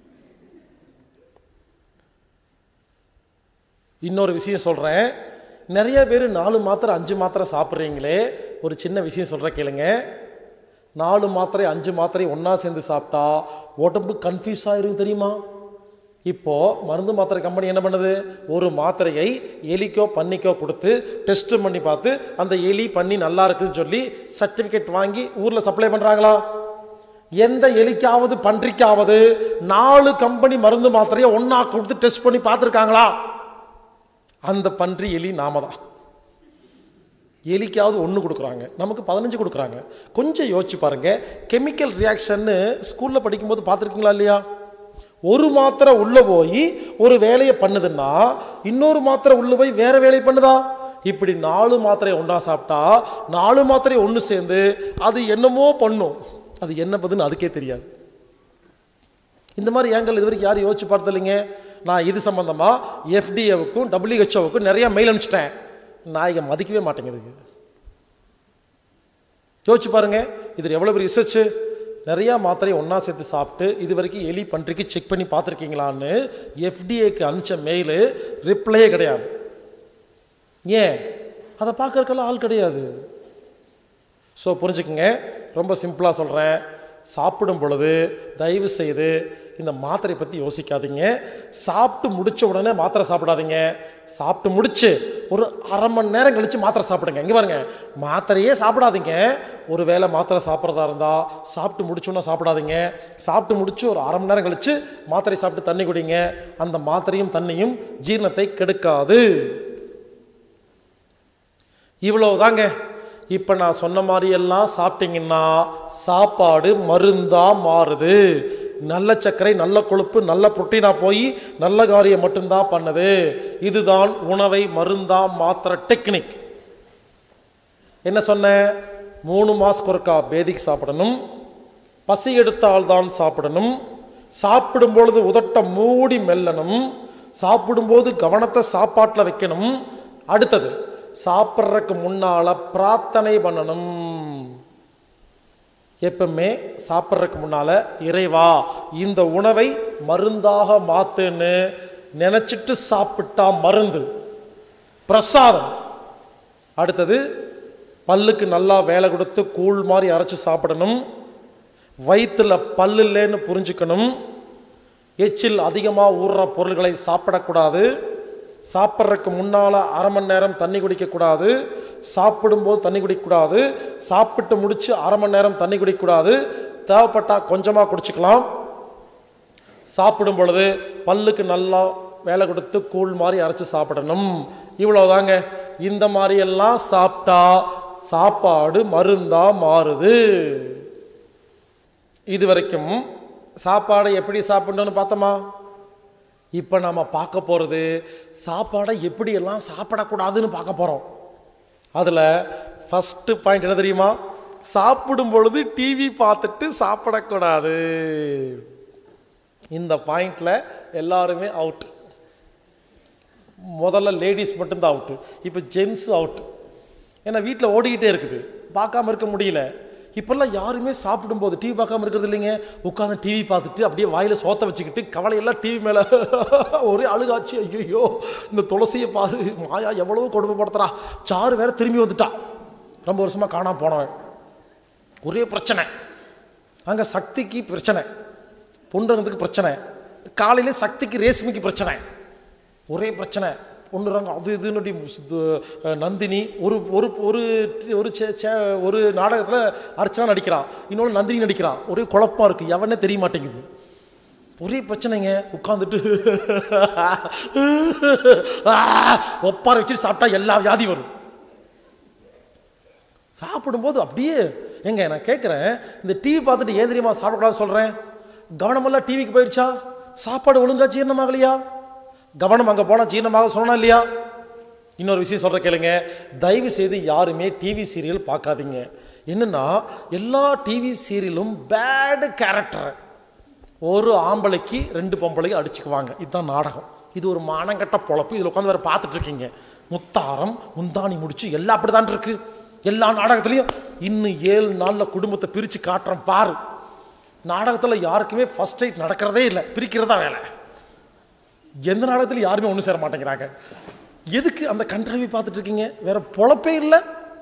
இன்னொரு விஷயம் சொல்கிறேன் நிறைய பேர் நாலு மாத்திரை அஞ்சு மாத்திரை சாப்பிட்றீங்களே ஒரு சின்ன விஷயம் சொல்கிறேன் கேளுங்க நாலு மாத்திரை அஞ்சு மாத்திரை ஒன்றா சேர்ந்து சாப்பிட்டா உடம்பு கன்ஃபியூஸ் ஆயிரும் தெரியுமா இப்போ மருந்து மாத்திரை கம்பெனி என்ன பண்ணுது ஒரு மாத்திரையை எலிக்கோ பன்னிக்கோ கொடுத்து டெஸ்ட் பண்ணி பார்த்து அந்த எலி பண்ணி நல்லா இருக்குன்னு சொல்லி சர்டிஃபிகேட் வாங்கி ஊரில் சப்ளை பண்ணுறாங்களா எந்த எலிக்காவது பன்றிக்காவது நாலு கம்பெனி மருந்து மாத்திரையை ஒன்றா கொடுத்து டெஸ்ட் பண்ணி பார்த்துருக்காங்களா அந்த பன்றி எலி நாம தான் எலிக்காவது ஒன்று கொடுக்குறாங்க நமக்கு பதினஞ்சு கொடுக்குறாங்க கொஞ்சம் யோசிச்சு பாருங்க கெமிக்கல் ரியாக்ஷன்னு ஸ்கூலில் படிக்கும்போது பார்த்துருக்கீங்களா இல்லையா ஒரு மாத்திரை உள்ளே போய் ஒரு வேலையை பண்ணுதுன்னா இன்னொரு மாத்திரை உள்ளே போய் வேற வேலையை பண்ணுதா இப்படி நாலு மாத்திரையை ஒன்றா சாப்பிட்டா நாலு மாத்திரை ஒன்று சேர்ந்து அது என்னமோ பண்ணும் அது என்ன பண்ணுன்னு அதுக்கே தெரியாது இந்த மாதிரி ஏங்கல் இது வரைக்கும் யாரும் யோசிச்சு பார்த்ததில்லைங்க நான் இது சம்பந்தமாக எஃப்டிஏவுக்கும் டபிள்யூஹெச்ஓவுக்கும் நிறைய மெயில் அனுப்பிச்சிட்டேன் நான் இங்கே மதிக்கவே மாட்டேங்குது யோசிச்சு பாருங்க இது எவ்வளோ பெரிய ரிசர்ச்சு நிறையா மாத்திரையை ஒன்றா சேர்த்து சாப்பிட்டு இது வரைக்கும் எலி பன்றிக்கு செக் பண்ணி பார்த்துருக்கீங்களான்னு எஃப்டிஏக்கு அனுப்பிச்ச மெயிலு ரிப்ளையே கிடையாது ஏன் அதை பார்க்கறதுக்கெல்லாம் ஆள் கிடையாது ஸோ புரிஞ்சுக்குங்க ரொம்ப சிம்பிளாக சொல்கிறேன் சாப்பிடும் பொழுது தயவு செய்து இந்த மாத்திரை பற்றி யோசிக்காதீங்க சாப்பிட்டு முடிச்ச உடனே மாத்திரை சாப்பிடாதீங்க சாப்பிட்டு முடிச்சு ஒரு அரை மணி நேரம் கழித்து மாத்திரை சாப்பிடுங்க இங்கே பாருங்க மாத்திரையே சாப்பிடாதீங்க ஒரு வேளை மாத்திரை சாப்பிட்றதா இருந்தால் சாப்பிட்டு முடிச்சோன்னா சாப்பிடாதீங்க சாப்பிட்டு முடிச்சு ஒரு அரை மணி நேரம் கழித்து மாத்திரை சாப்பிட்டு தண்ணி குடிங்க அந்த மாத்திரையும் தண்ணியும் ஜீரணத்தை கெடுக்காது இவ்வளவுதாங்க இப்போ நான் சொன்ன மாதிரியெல்லாம் சாப்பிட்டீங்கன்னா சாப்பாடு மருந்தா மாறுது நல்ல சர்க்கரை நல்ல கொழுப்பு நல்ல புரோட்டீனாக போய் நல்ல காரியம் மட்டும்தான் பண்ணுது இதுதான் உணவை மருந்தா மாத்திர டெக்னிக் என்ன சொன்னேன் மூணு மாதத்துக்கு ஒருக்கா பேதிக்கு சாப்பிடணும் பசி எடுத்தால் தான் சாப்பிடணும் சாப்பிடும் பொழுது உதட்ட மூடி மெல்லணும் சாப்பிடும்போது கவனத்தை சாப்பாட்டில் வைக்கணும் அடுத்தது சாப்பிட்றதுக்கு முன்னால பிரார்த்தனை பண்ணணும் எப்பவுமே சாப்பிட்றதுக்கு முன்னால இறைவா இந்த உணவை மருந்தாக மாத்துன்னு நினைச்சிட்டு சாப்பிட்டா மருந்து பிரசாதம் அடுத்தது பல்லுக்கு நல்லா வேலை கொடுத்து கூழ் மாதிரி அரைச்சி சாப்பிடணும் வயிற்றுல பல்லு இல்லைன்னு புரிஞ்சுக்கணும் எச்சில் அதிகமாக ஊறுற பொருள்களை சாப்பிடக்கூடாது சாப்பிட்றதுக்கு முன்னால் அரை மணி நேரம் தண்ணி குடிக்கக்கூடாது சாப்பிடும்போது தண்ணி குடிக்கக்கூடாது சாப்பிட்டு முடிச்சு அரை மணி நேரம் தண்ணி குடிக்கக்கூடாது தேவைப்பட்டால் கொஞ்சமாக குடிச்சுக்கலாம் சாப்பிடும் பொழுது பல்லுக்கு நல்லா வேலை கொடுத்து கூழ் மாதிரி அரைச்சி சாப்பிடணும் இவ்வளவுதாங்க இந்த மாதிரி எல்லாம் சாப்பிட்டா சாப்பாடு மருந்தா மாறுது இது வரைக்கும் சாப்பாடை எப்படி சாப்பிடணும்னு பார்த்தோமா இப்போ நாம பார்க்க போகிறது சாப்பாடை எப்படியெல்லாம் சாப்பிடக்கூடாதுன்னு பார்க்க போகிறோம் அதில் ஃபஸ்ட்டு பாயிண்ட் என்ன தெரியுமா சாப்பிடும் பொழுது டிவி பார்த்துட்டு சாப்பிடக்கூடாது இந்த பாயிண்ட்ல எல்லாருமே அவுட் முதல்ல லேடிஸ் மட்டும்தான் அவுட்டு இப்போ ஜென்ஸ் அவுட் ஏன்னா வீட்டில் ஓடிக்கிட்டே இருக்குது பார்க்காம இருக்க முடியல இப்போல்லாம் யாருமே சாப்பிடும்போது டிவி பார்க்காம இருக்கிறது இல்லைங்க உட்காந்து டிவி பார்த்துட்டு அப்படியே வாயில் சோத்த வச்சுக்கிட்டு கவலையெல்லாம் டிவி மேலே ஒரே அழுகாச்சு ஐயோ இந்த துளசியை பாரு மாயா எவ்வளவோ கொடுமைப்படுத்துறா சாரு வேற திரும்பி வந்துட்டா ரொம்ப வருஷமாக காணாம போனவன் ஒரே பிரச்சனை அங்கே சக்திக்கு பிரச்சனை பொண்ணுறதுக்கு பிரச்சனை காலையில சக்திக்கு ரேஷ்மிக்கு பிரச்சனை ஒரே பிரச்சனை பொண்ணுறாங்க அது இதுன்னு அப்படி சுத்து- அஹ் நந்தினி ஒரு ஒரு ஒரு ஒரு சே- சே- ஒரு நாடகத்தில் அர்ச்சனா நடிக்கிறான் இன்னொன்று நந்தினி நடிக்கிறான் ஒரே குழப்பம் இருக்குது எவனே தெரிய மாட்டேங்குது ஒரே பிரச்சனைங்க உட்காந்துட்டு ஒப்பார வச்சுட்டு சாப்பிட்டா எல்லா வியாதி வரும் சாப்பிடும்போது அப்படியே எங்க நான் கேட்குறேன் இந்த டிவி பார்த்துட்டு ஏன் தெரியுமா சாப்பிடக்கூடாது சொல்கிறேன் கவனமெல்லாம் டிவிக்கு போயிடுச்சா சாப்பாடு ஒழுங்கா ஜீரணமாகலையா கவனம் அங்கே போனால் ஜீரணமாக சொன்னா இல்லையா இன்னொரு விஷயம் சொல்கிற கேளுங்க தயவு செய்து யாருமே டிவி சீரியல் பார்க்காதீங்க என்னன்னா எல்லா டிவி சீரியலும் பேடு கேரக்டர் ஒரு ஆம்பளைக்கு ரெண்டு பொம்பளைக்கு அடிச்சுக்குவாங்க இதுதான் நாடகம் இது ஒரு மானங்கட்ட பொழப்பு இதில் உட்காந்து வேற பார்த்துட்டு இருக்கீங்க முத்தாரம் முந்தாணி முடிச்சு எல்லாம் அப்படிதான் இருக்கு எல்லா நாடகத்துலையும் இன்னும் ஏழு நாளில் குடும்பத்தை பிரித்து காட்டுறேன் பாரு நாடகத்தில் யாருக்குமே ஃபர்ஸ்ட் எய்ட் நடக்கிறதே இல்லை பிரிக்கிறதா வேலை எந்த நாடகத்திலும் யாருமே ஒன்று சேர மாட்டேங்கிறாங்க எதுக்கு அந்த கண்ட்ரவி பார்த்துட்டு இருக்கீங்க வேற பொழப்பே இல்லை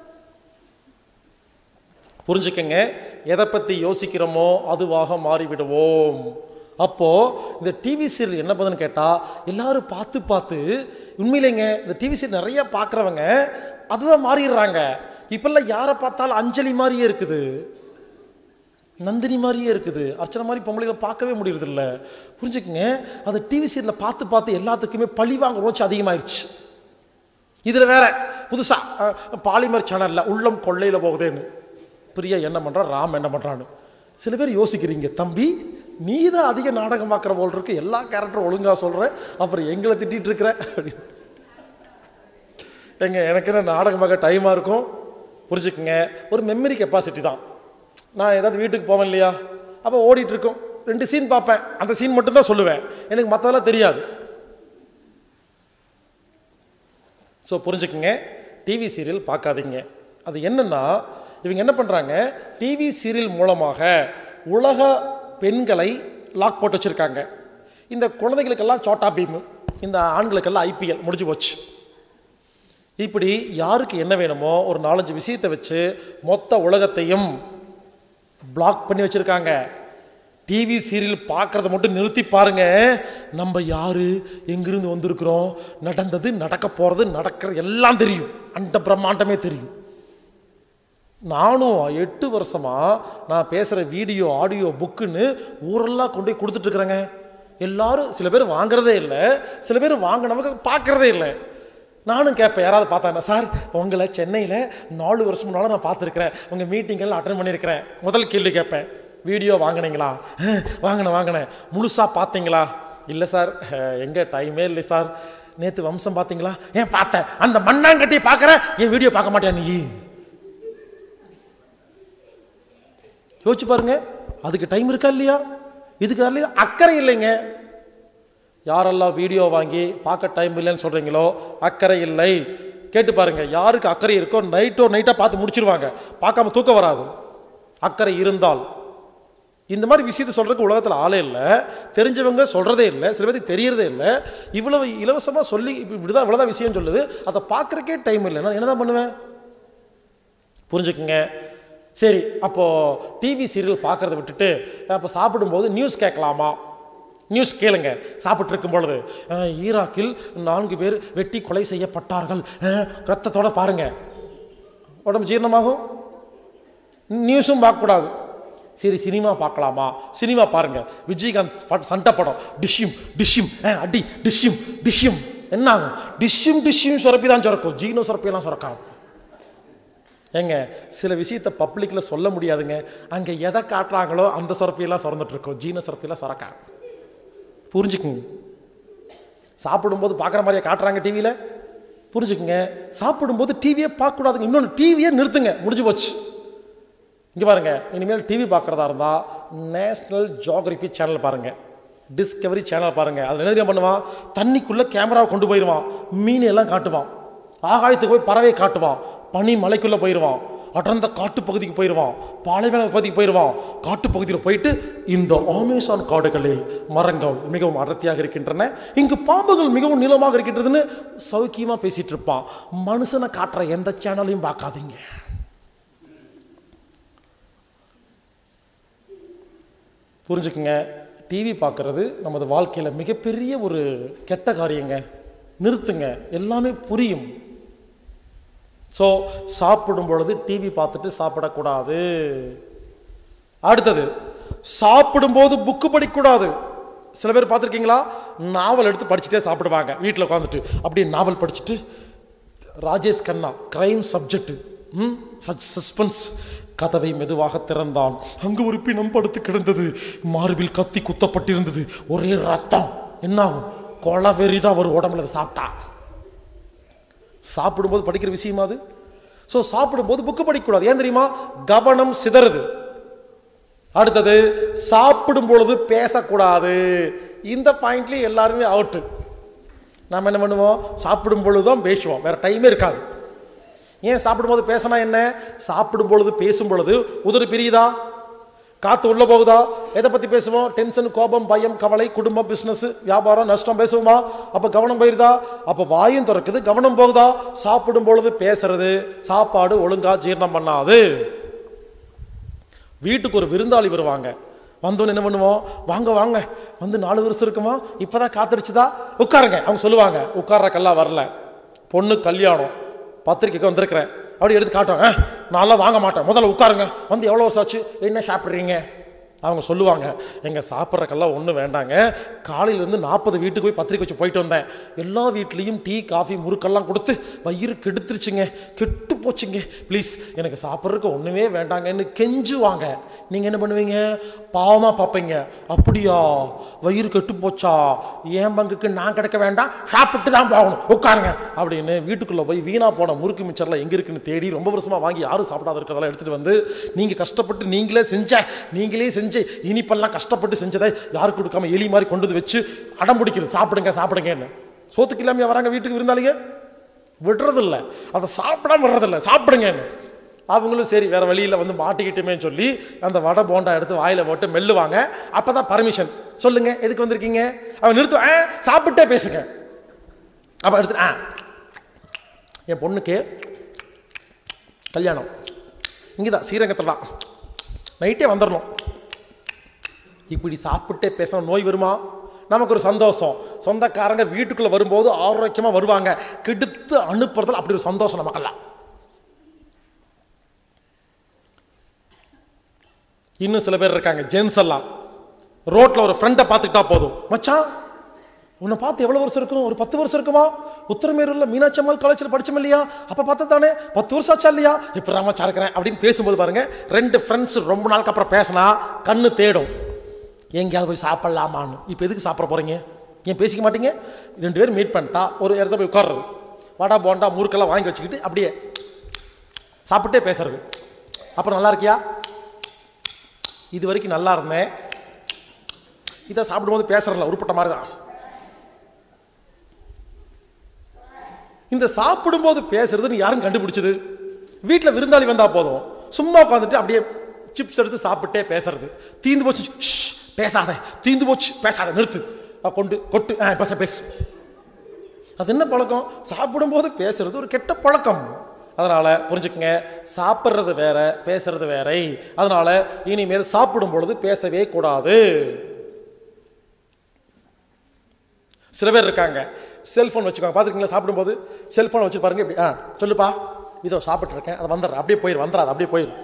புரிஞ்சுக்கங்க எதை பற்றி யோசிக்கிறோமோ அதுவாக மாறிவிடுவோம் அப்போ இந்த டிவி சீரியல் என்ன பண்ணுன்னு கேட்டால் எல்லாரும் பார்த்து பார்த்து உண்மையிலேங்க இந்த டிவி சீரியல் நிறைய பார்க்குறவங்க அதுவாக மாறிடுறாங்க இப்பெல்லாம் யாரை பார்த்தாலும் அஞ்சலி மாதிரியே இருக்குது நந்தினி மாதிரியே இருக்குது அர்ச்சனை மாதிரி பொம்பளைகளை பார்க்கவே முடியறதில்ல புரிஞ்சுக்கங்க அந்த டிவி சீரியலில் பார்த்து பார்த்து எல்லாத்துக்குமே பழி வாங்க ரோச்சு அதிகமாயிருச்சு இதில் வேற புதுசா அஹ், பாலிமர் சேனலில் உள்ளம் கொள்ளையில் போகுதேன்னு பிரியா என்ன பண்ணுறா ராம் என்ன பண்ணுறான்னு சில பேர் யோசிக்கிறீங்க தம்பி நீ தான் அதிக நாடகம் பார்க்குற போல் இருக்கு எல்லா கேரக்டரும் ஒழுங்காக சொல்கிற அப்புறம் எங்களை திட்டிகிட்டு இருக்கிற அப்படின்னு எங்க எனக்கு என்ன நாடகம் பார்க்க டைமாக இருக்கும் புரிஞ்சுக்குங்க ஒரு மெமரி கெப்பாசிட்டி தான் நான் ஏதாவது வீட்டுக்கு போவேன் இல்லையா அப்போ ஓடிட்டு இருக்கும் ரெண்டு சீன் பார்ப்பேன் அந்த சீன் மட்டும்தான் சொல்லுவேன் எனக்கு மற்றதெல்லாம் தெரியாது ஸோ புரிஞ்சுக்குங்க டிவி சீரியல் பார்க்காதீங்க அது என்னன்னா இவங்க என்ன பண்ணுறாங்க டிவி சீரியல் மூலமாக உலக பெண்களை லாக் போட்டு வச்சுருக்காங்க இந்த குழந்தைகளுக்கெல்லாம் சோட்டா பீம் இந்த ஆண்களுக்கெல்லாம் ஐபிஎல் முடிஞ்சு போச்சு இப்படி யாருக்கு என்ன வேணுமோ ஒரு நாலஞ்சு விஷயத்தை வச்சு மொத்த உலகத்தையும் பிளாக் பண்ணி வச்சிருக்காங்க டிவி சீரியல் பார்க்கறத மட்டும் நிறுத்தி பாருங்க நம்ம யாரு எங்கிருந்து வந்திருக்கிறோம் நடந்தது நடக்க போறது நடக்கிறது எல்லாம் தெரியும் அண்ட பிரம்மாண்டமே தெரியும் நானும் எட்டு வருஷமா நான் பேசுகிற வீடியோ ஆடியோ புக்குன்னு ஊரெல்லாம் கொண்டு போய் கொடுத்துட்டு இருக்கிறேங்க எல்லாரும் சில பேர் வாங்குறதே இல்லை சில பேர் வாங்கினவங்க பார்க்கறதே இல்லை நானும் கேட்பேன் யாராவது பார்த்தாங்க சார் உங்களை சென்னையில் நாலு வருஷம் முன்னால் நான் பார்த்துருக்கிறேன் உங்கள் மீட்டிங்கெல்லாம் அட்டன் பண்ணியிருக்கிறேன் முதல் கேள்வி கேட்பேன் வீடியோ வாங்கினீங்களா "அஹ், வாங்கினேன் வாங்கினேன் முழுசாக பார்த்தீங்களா இல்லை சார் எங்கே டைமே இல்லை சார் நேற்று வம்சம் பார்த்தீங்களா ஏன் பார்த்தேன் அந்த மண்ணாங்கட்டி பார்க்குறேன் என் வீடியோ பார்க்க மாட்டேன் நீ யோசிச்சு பாருங்க அதுக்கு டைம் இருக்கா இல்லையா இதுக்கு இல்லையா அக்கறை இல்லைங்க யாரெல்லாம் வீடியோ வாங்கி பார்க்க டைம் இல்லைன்னு சொல்றீங்களோ அக்கறை இல்லை கேட்டு பாருங்க யாருக்கு அக்கறை இருக்கோ நைட்டோ நைட்டாக பார்த்து முடிச்சிருவாங்க பார்க்காம தூக்கம் வராது அக்கறை இருந்தால் இந்த மாதிரி விஷயத்தை சொல்றதுக்கு உலகத்தில் ஆளே இல்லை தெரிஞ்சவங்க சொல்றதே இல்லை சில பேருக்கு தெரியறதே இல்லை இவ்வளவு இலவசமாக சொல்லி இப்ப இப்படிதான் இவ்வளோதான் விஷயம் சொல்லுது அதை பார்க்குறக்கே டைம் இல்லை நான் என்னதான் பண்ணுவேன் புரிஞ்சுக்குங்க சரி அப்போது டிவி சீரியல் பார்க்குறத விட்டுட்டு அப்போ சாப்பிடும்போது நியூஸ் கேட்கலாமா நியூஸ் கேளுங்க சாப்பிட்டு இருக்கும் பொழுது அஹ், ஈராக்கில் நான்கு பேர் வெட்டி கொலை செய்யப்பட்டார்கள் அஹ், ரத்தத்தோட பாருங்க உடம்பு ஜீரணமாகும் நியூஸும் பார்க்கக்கூடாது சரி சினிமா பார்க்கலாமா சினிமா பாருங்க விஜயகாந்த் பட் சண்டை படம் டிஷ்யூம் டிஷ்யூம் அடி டிஷ்யூம் டிஷ்யூம் என்ன ஆகும் டிஷ்யூம் டிஷ்யூம் சுரப்பி தான் சுரக்கும் ஜீனோ சுரப்பியெல்லாம் சுரக்காது ஏங்க சில விஷயத்தை பப்ளிக்கில் சொல்ல முடியாதுங்க அங்கே எதை காட்டுறாங்களோ அந்த சுரப்பியெல்லாம் சுரந்துட்டு இருக்கும் ஜீன சுரப்பியெல்லாம் சுரக்காது புரிஞ்சுக்குங்க சாப்பிடும்போது பார்க்குற மாதிரியே காட்டுறாங்க டிவியில் புரிஞ்சுக்குங்க சாப்பிடும்போது டிவியே பார்க்கக்கூடாதுங்க இன்னொன்று டிவியே நிறுத்துங்க முடிஞ்சு போச்சு இங்கே பாருங்க இனிமேல் டிவி பார்க்குறதா இருந்தால் நேஷ்னல் ஜியோகிரபி சேனல் பாருங்க டிஸ்கவரி சேனல் பாருங்க அதில் என்ன தெரியுமா பண்ணுவான் தண்ணிக்குள்ளே கேமராவை கொண்டு போயிடுவான் மீன் எல்லாம் காட்டுவான் ஆகாயத்துக்கு போய் பறவை காட்டுவான் பனி மலைக்குள்ளே போயிடுவான் அடர்ந்த காட்டு பகுதிக்கு போயிடுவான் பாலைவன பகுதிக்கு போயிடுவான் காட்டு பகுதியில் போயிட்டு இந்த அமேசான் காடுகளில் மரங்கள் மிகவும் அடர்த்தியாக இருக்கின்றன இங்கு பாம்புகள் மிகவும் நீளமாக இருக்கின்றதுன்னு சௌக்கியமாக பேசிட்டு இருப்பான் மனுஷனை காட்டுற எந்த சேனலையும் பார்க்காதீங்க புரிஞ்சுக்குங்க டிவி பார்க்குறது நமது வாழ்க்கையில் மிகப்பெரிய ஒரு கெட்ட காரியங்க நிறுத்துங்க எல்லாமே புரியும் ஸோ சாப்பிடும் பொழுது டிவி பார்த்துட்டு சாப்பிடக்கூடாது அடுத்தது சாப்பிடும்போது புக்கு படிக்கக்கூடாது சில பேர் பார்த்துருக்கீங்களா நாவல் எடுத்து படிச்சுட்டே சாப்பிடுவாங்க வீட்டில் உட்காந்துட்டு அப்படியே நாவல் படிச்சுட்டு Rajesh Khanna crime subject hmm suspense கதவை மெதுவாக திறந்தான் அங்கு ஒரு பிணம் படுத்து கிடந்தது மார்பில் கத்தி குத்தப்பட்டிருந்தது ஒரே ரத்தம் என்ன ஆகும் கொலவெறி தான் ஒரு உடம்புல அதை சாப்பிட்டா சாப்பிடும்போது படிக்கிற விஷயமா அது ஸோ சாப்பிடும்போது புக்கு படிக்கக்கூடாது ஏன் தெரியுமா கவனம் சிதறுது அடுத்தது சாப்பிடும் பொழுது பேசக்கூடாது இந்த பாயிண்ட்லேயே எல்லாருமே அவுட்டு நாம் என்ன பண்ணுவோம் சாப்பிடும் பொழுது தான் பேசுவோம் வேற டைமே இருக்காது ஏன் சாப்பிடும்போது பேசினா என்ன சாப்பிடும் பொழுது பேசும் பொழுது உதடு பிரியுதா காத்து உள்ள போகுதா எதை பத்தி பேசுவோம் டென்ஷன் கோபம் பயம் கவலை குடும்பம் பிசினஸ் வியாபாரம் நஷ்டம் பேசுவோமா அப்ப கவனம் போயிருதா அப்ப வாயும் திறக்குது கவனம் போகுதா சாப்பிடும் பொழுது பேசுறது சாப்பாடு ஒழுங்கா ஜீரணம் பண்ணாது வீட்டுக்கு ஒரு விருந்தாளி வருவாங்க வந்தோன்னு என்ன பண்ணுவோம் வாங்க வாங்க வந்து நாலு வருஷம் இருக்குமா இப்பதான் காத்திருச்சுதா உட்காருங்க அவங்க சொல்லுவாங்க உட்கார்றக்கெல்லாம் வரல பொண்ணு கல்யாணம் பத்திரிக்கைக்கு வந்திருக்கிறேன் அப்படி எடுத்து காட்டுவாங்க "ஆ, நான்லாம் வாங்க மாட்டேன் முதல்ல உட்காருங்க வந்து எவ்வளோ வருஷம் ஆச்சு என்ன சாப்பிட்றீங்க அவங்க சொல்லுவாங்க எங்கள் சாப்பிட்றக்கெல்லாம் ஒன்றும் வேண்டாங்க காலையிலேருந்து நாற்பது வீட்டுக்கு போய் பத்திரிக்கை வச்சு போயிட்டு வந்தேன் எல்லா வீட்லேயும் டீ காஃபி முறுக்கெல்லாம் கொடுத்து வயிறு கெடுத்துருச்சுங்க கெட்டு போச்சுங்க ப்ளீஸ் எனக்கு சாப்பிட்றதுக்கு ஒன்றுமே வேண்டாங்கன்னு கெஞ்சுவாங்க நீங்கள் என்ன பண்ணுவீங்க பாவமாக பார்ப்பீங்க அப்படியா வயிறு கெட்டு போச்சா என் பங்குக்கு நான் கிடைக்க வேண்டாம் சாப்பிட்டு தான் போகணும் உட்காருங்க அப்படின்னு வீட்டுக்குள்ளே போய் வீணா போன முறுக்கு மிச்சர்லாம் எங்கே இருக்குன்னு தேடி ரொம்ப வருஷமாக வாங்கி யாரும் சாப்பிடாத இருக்கிறதெல்லாம் எடுத்துகிட்டு வந்து நீங்கள் கஷ்டப்பட்டு நீங்களே செஞ்ச நீங்களே செஞ்சு இனிப்பெல்லாம் கஷ்டப்பட்டு செஞ்சதை யாருக்கு கொடுக்காம எலி மாதிரி கொண்டு வந்து வச்சு அடம் பிடிக்கிறது சாப்பிடுங்க சாப்பிடுங்கன்னு சோத்துக்கு இல்லாமல் வராங்க வீட்டுக்கு விருந்தாளிங்க விடுறதில்ல அதை சாப்பிடாம விடுறதில்ல சாப்பிடுங்கன்னு அவங்களும் சரி வேற வழியில் வந்து மாட்டிக்கிட்டுமே சொல்லி அந்த வடை போண்டா எடுத்து வாயில போட்டு மெல்லுவாங்க அப்பதான் பர்மிஷன் சொல்லுங்க எதுக்கு வந்திருக்கீங்க அவன் நிறுத்து ஆ சாப்பிட்டே பேசுங்க அப்ப எடுத்து ஆ என் பொண்ணுக்கு கல்யாணம் இங்கே தான் ஸ்ரீரங்கத்தில் தான் நைட்டே வந்துடணும் இப்படி சாப்பிட்டே பேசணும் நோய் வருமா நமக்கு ஒரு சந்தோஷம் சொந்தக்காரங்க வீட்டுக்குள்ளே வரும்போது ஆரோக்கியமாக வருவாங்க கெடுத்து அனுப்புறதுல அப்படி ஒரு சந்தோஷம் நமக்கெல்லாம் இன்னும் சில பேர் இருக்காங்க ஜென்ஸ் எல்லாம் ரோட்ல ஒரு ஃப்ரெண்டை பார்த்துக்கிட்டா போதும் மச்சான் உன்னை பார்த்து எவ்வளோ வருஷம் இருக்கும் ஒரு பத்து வருஷம் இருக்குமா உத்தரமேரூரில் மீனாட்சி அம்மாள் காலேஜில் படிச்சோம் இல்லையா அப்போ பார்த்தா தானே பத்து வருஷம் ஆச்சா இல்லையா இப்போ ராமச்சா இருக்கிறேன் அப்படின்னு பேசும்போது பாருங்க ரெண்டு ஃப்ரெண்ட்ஸ் ரொம்ப நாளுக்கு அப்புறம் பேசினா கண்ணு தேடும் எங்கேயாவது போய் சாப்பிட்லாமான்னு இப்போ எதுக்கு சாப்பிட போகிறீங்க ஏன் பேசிக்க மாட்டீங்க ரெண்டு பேரும் மீட் பண்ணிட்டா ஒரு இடத்துல போய் உட்கார்றது வடை போண்டா முறுக்கெல்லாம் வாங்கி வச்சுக்கிட்டு அப்படியே சாப்பிட்டே பேசுறது அப்புறம் நல்லா இருக்கியா இது வரைக்கும் நல்லா இருந்தேன் இதை சாப்பிடும்போது பேசுறதில்ல உருப்பட்ட மாதிரி தான் இந்த சாப்பிடும்போது பேசுறதுன்னு யாரும் கண்டுபிடிச்சது வீட்டில் விருந்தாளி வந்தா போதும் சும்மா உட்காந்துட்டு அப்படியே சிப்ஸ் எடுத்து சாப்பிட்டே பேசுறது தீந்து போச்சு ஷ், பேசாத தீந்து போச்சு பேசாத நிறுத்து அஹ் கொண்டு கொட்டு ஆ பேச பேசு அது என்ன பழக்கம் சாப்பிடும்போது பேசுறது ஒரு கெட்ட பழக்கம் அதனால புரிஞ்சுக்கங்க சாப்பிட்றது வேற பேசுறது வேறை அதனால இனிமேல் சாப்பிடும் பொழுது பேசவே கூடாது சில பேர் இருக்காங்க செல்போன் வச்சுக்கோங்க பார்த்துருக்கீங்களா சாப்பிடும்போது செல்போன் வச்சு பாருங்க இப்படி ஆ சொல்லுப்பா இதோ சாப்பிட்டு இருக்கேன் அது வந்துடுற அப்படியே போயிரு வந்துடாது அப்படியே போயிரு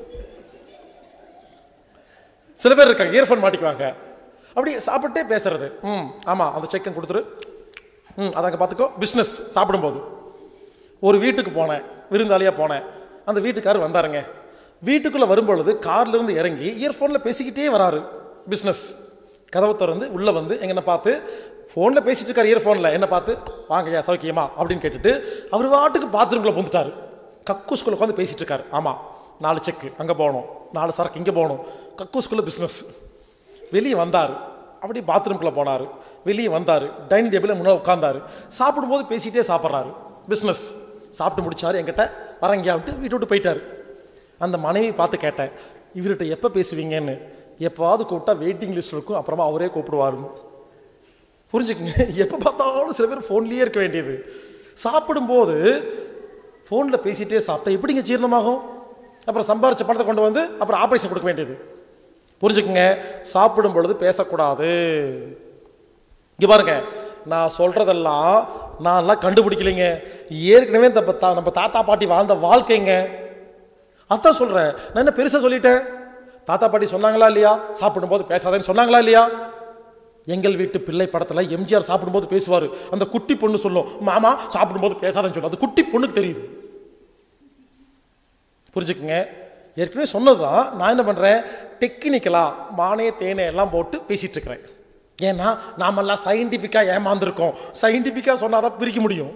சில பேர் இருக்காங்க இயர்ஃபோன் மாட்டிக்குவாங்க அப்படி சாப்பிட்டே பேசுறது ம் ஆமாம் அந்த செக்கன் கொடுத்துரு ம் அதாங்க பார்த்துக்கோ பிஸ்னஸ் சாப்பிடும்போது ஒரு வீட்டுக்கு போனேன் விருந்தாளியாக போனேன் அந்த வீட்டுக்காரர் வந்தாருங்க வீட்டுக்குள்ளே வரும்பொழுது கார்லேருந்து இறங்கி இயர்ஃபோனில் பேசிக்கிட்டே வராரு பிஸ்னஸ் கதவை திறந்து உள்ளே வந்து எங்கனை பார்த்து ஃபோனில் பேசிட்டு இருக்காரு இயர்ஃபோனில் என்ன பார்த்து வாங்கய்யா சௌக்கியமா அப்படின்னு கேட்டுட்டு அவர் வாட்டுக்கு பாத்ரூம்குள்ளே புந்துட்டாரு கக்கூஸ்குள்ளே உட்காந்து பேசிட்டு இருக்காரு ஆமாம் நாலு செக்கு அங்கே போகணும் நாலு சரக்கு இங்கே போகணும் கக்கூஸ்குள்ளே பிஸ்னஸ் வெளியே வந்தார் அப்படி பாத்ரூம்குள்ளே போனார் வெளியே வந்தார் டைனிங் டேபிளில் முன்னாடி உட்காந்தாரு சாப்பிடும்போது பேசிகிட்டே சாப்பிட்றாரு பிஸ்னஸ் சாப்பிட்டு முடிச்சாரு என்கிட்ட வரங்கியாவிட்டு வீட்டு விட்டு போயிட்டார் அந்த மனைவி பார்த்து கேட்டேன் இவர்கிட்ட எப்போ பேசுவீங்கன்னு எப்போவாவது கூப்பிட்டா வெயிட்டிங் லிஸ்ட் இருக்கும் அப்புறமா அவரே கூப்பிடுவாருன்னு புரிஞ்சுக்குங்க எப்போ பார்த்தாலும் சில பேர் ஃபோன்லேயே இருக்க வேண்டியது சாப்பிடும்போது ஃபோனில் பேசிகிட்டே சாப்பிட்டா எப்படிங்க ஜீரணமாகும் அப்புறம் சம்பாரிச்ச பணத்தை கொண்டு வந்து அப்புறம் ஆப்ரேஷன் கொடுக்க வேண்டியது புரிஞ்சுக்குங்க சாப்பிடும் பொழுது பேசக்கூடாது இங்க பாருங்க நான் சொல்றதெல்லாம் நான்லாம் கண்டுபிடிக்கலைங்க ஏற்கனவே இந்த ப- தா- நம்ம தாத்தா பாட்டி வாழ்ந்த வாழ்க்கைங்க அதான் சொல்றேன் நான் என்ன பெருசா சொல்லிட்டேன் தாத்தா பாட்டி சொன்னாங்களா இல்லையா சாப்பிடும்போது பேசாதேன்னு சொன்னாங்களா இல்லையா எங்கள் வீட்டு பிள்ளை படத்துல எம்ஜிஆர் சாப்பிடும்போது பேசுவார் அந்த குட்டி பொண்ணு சொல்லும் மாமா சாப்பிடும்போது பேசாதேன்னு சொல்லும் அது குட்டி பொண்ணுக்கு தெரியுது புரிஞ்சுக்குங்க ஏற்கனவே சொன்னதுதான் நான் என்ன பண்ணுறேன் டெக்னிக்கலாக மானே தேனே எல்லாம் போட்டு பேசிட்டு இருக்கிறேன் ஏன்னா நாமெல்லாம் சயின்டிஃபிக்காக ஏமாந்துருக்கோம் சயின்டிஃபிக்காக சொன்னால் தான் பிரிக்க முடியும்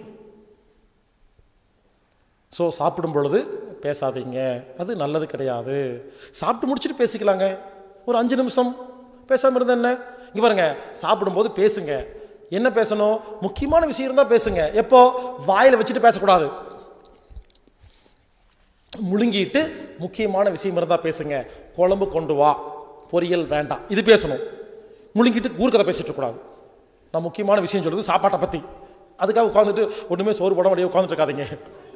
ஸோ சாப்பிடும் பொழுது பேசாதீங்க அது நல்லது கிடையாது சாப்பிட்டு முடிச்சுட்டு பேசிக்கலாங்க ஒரு அஞ்சு நிமிஷம் பேசாமல் இருந்தா என்ன இங்கே பாருங்க சாப்பிடும்போது பேசுங்க என்ன பேசணும் முக்கியமான விஷயம் இருந்தால் பேசுங்க எப்போ வாயில் வச்சுட்டு பேசக்கூடாது முழுங்கிட்டு முக்கியமான விஷயம் இருந்தால் பேசுங்க குழம்பு கொண்டு வா பொரியல் வேண்டாம் இது பேசணும் முழுங்கிட்டு ஊர்க்கதை பேசிட்டு இருக்கக்கூடாது நான் முக்கியமான விஷயம் சொல்றது சாப்பாட்டை பற்றி அதுக்காக உட்காந்துட்டு ஒன்றுமே சோறு போட முடியாது உட்காந்துட்டு இருக்காதீங்க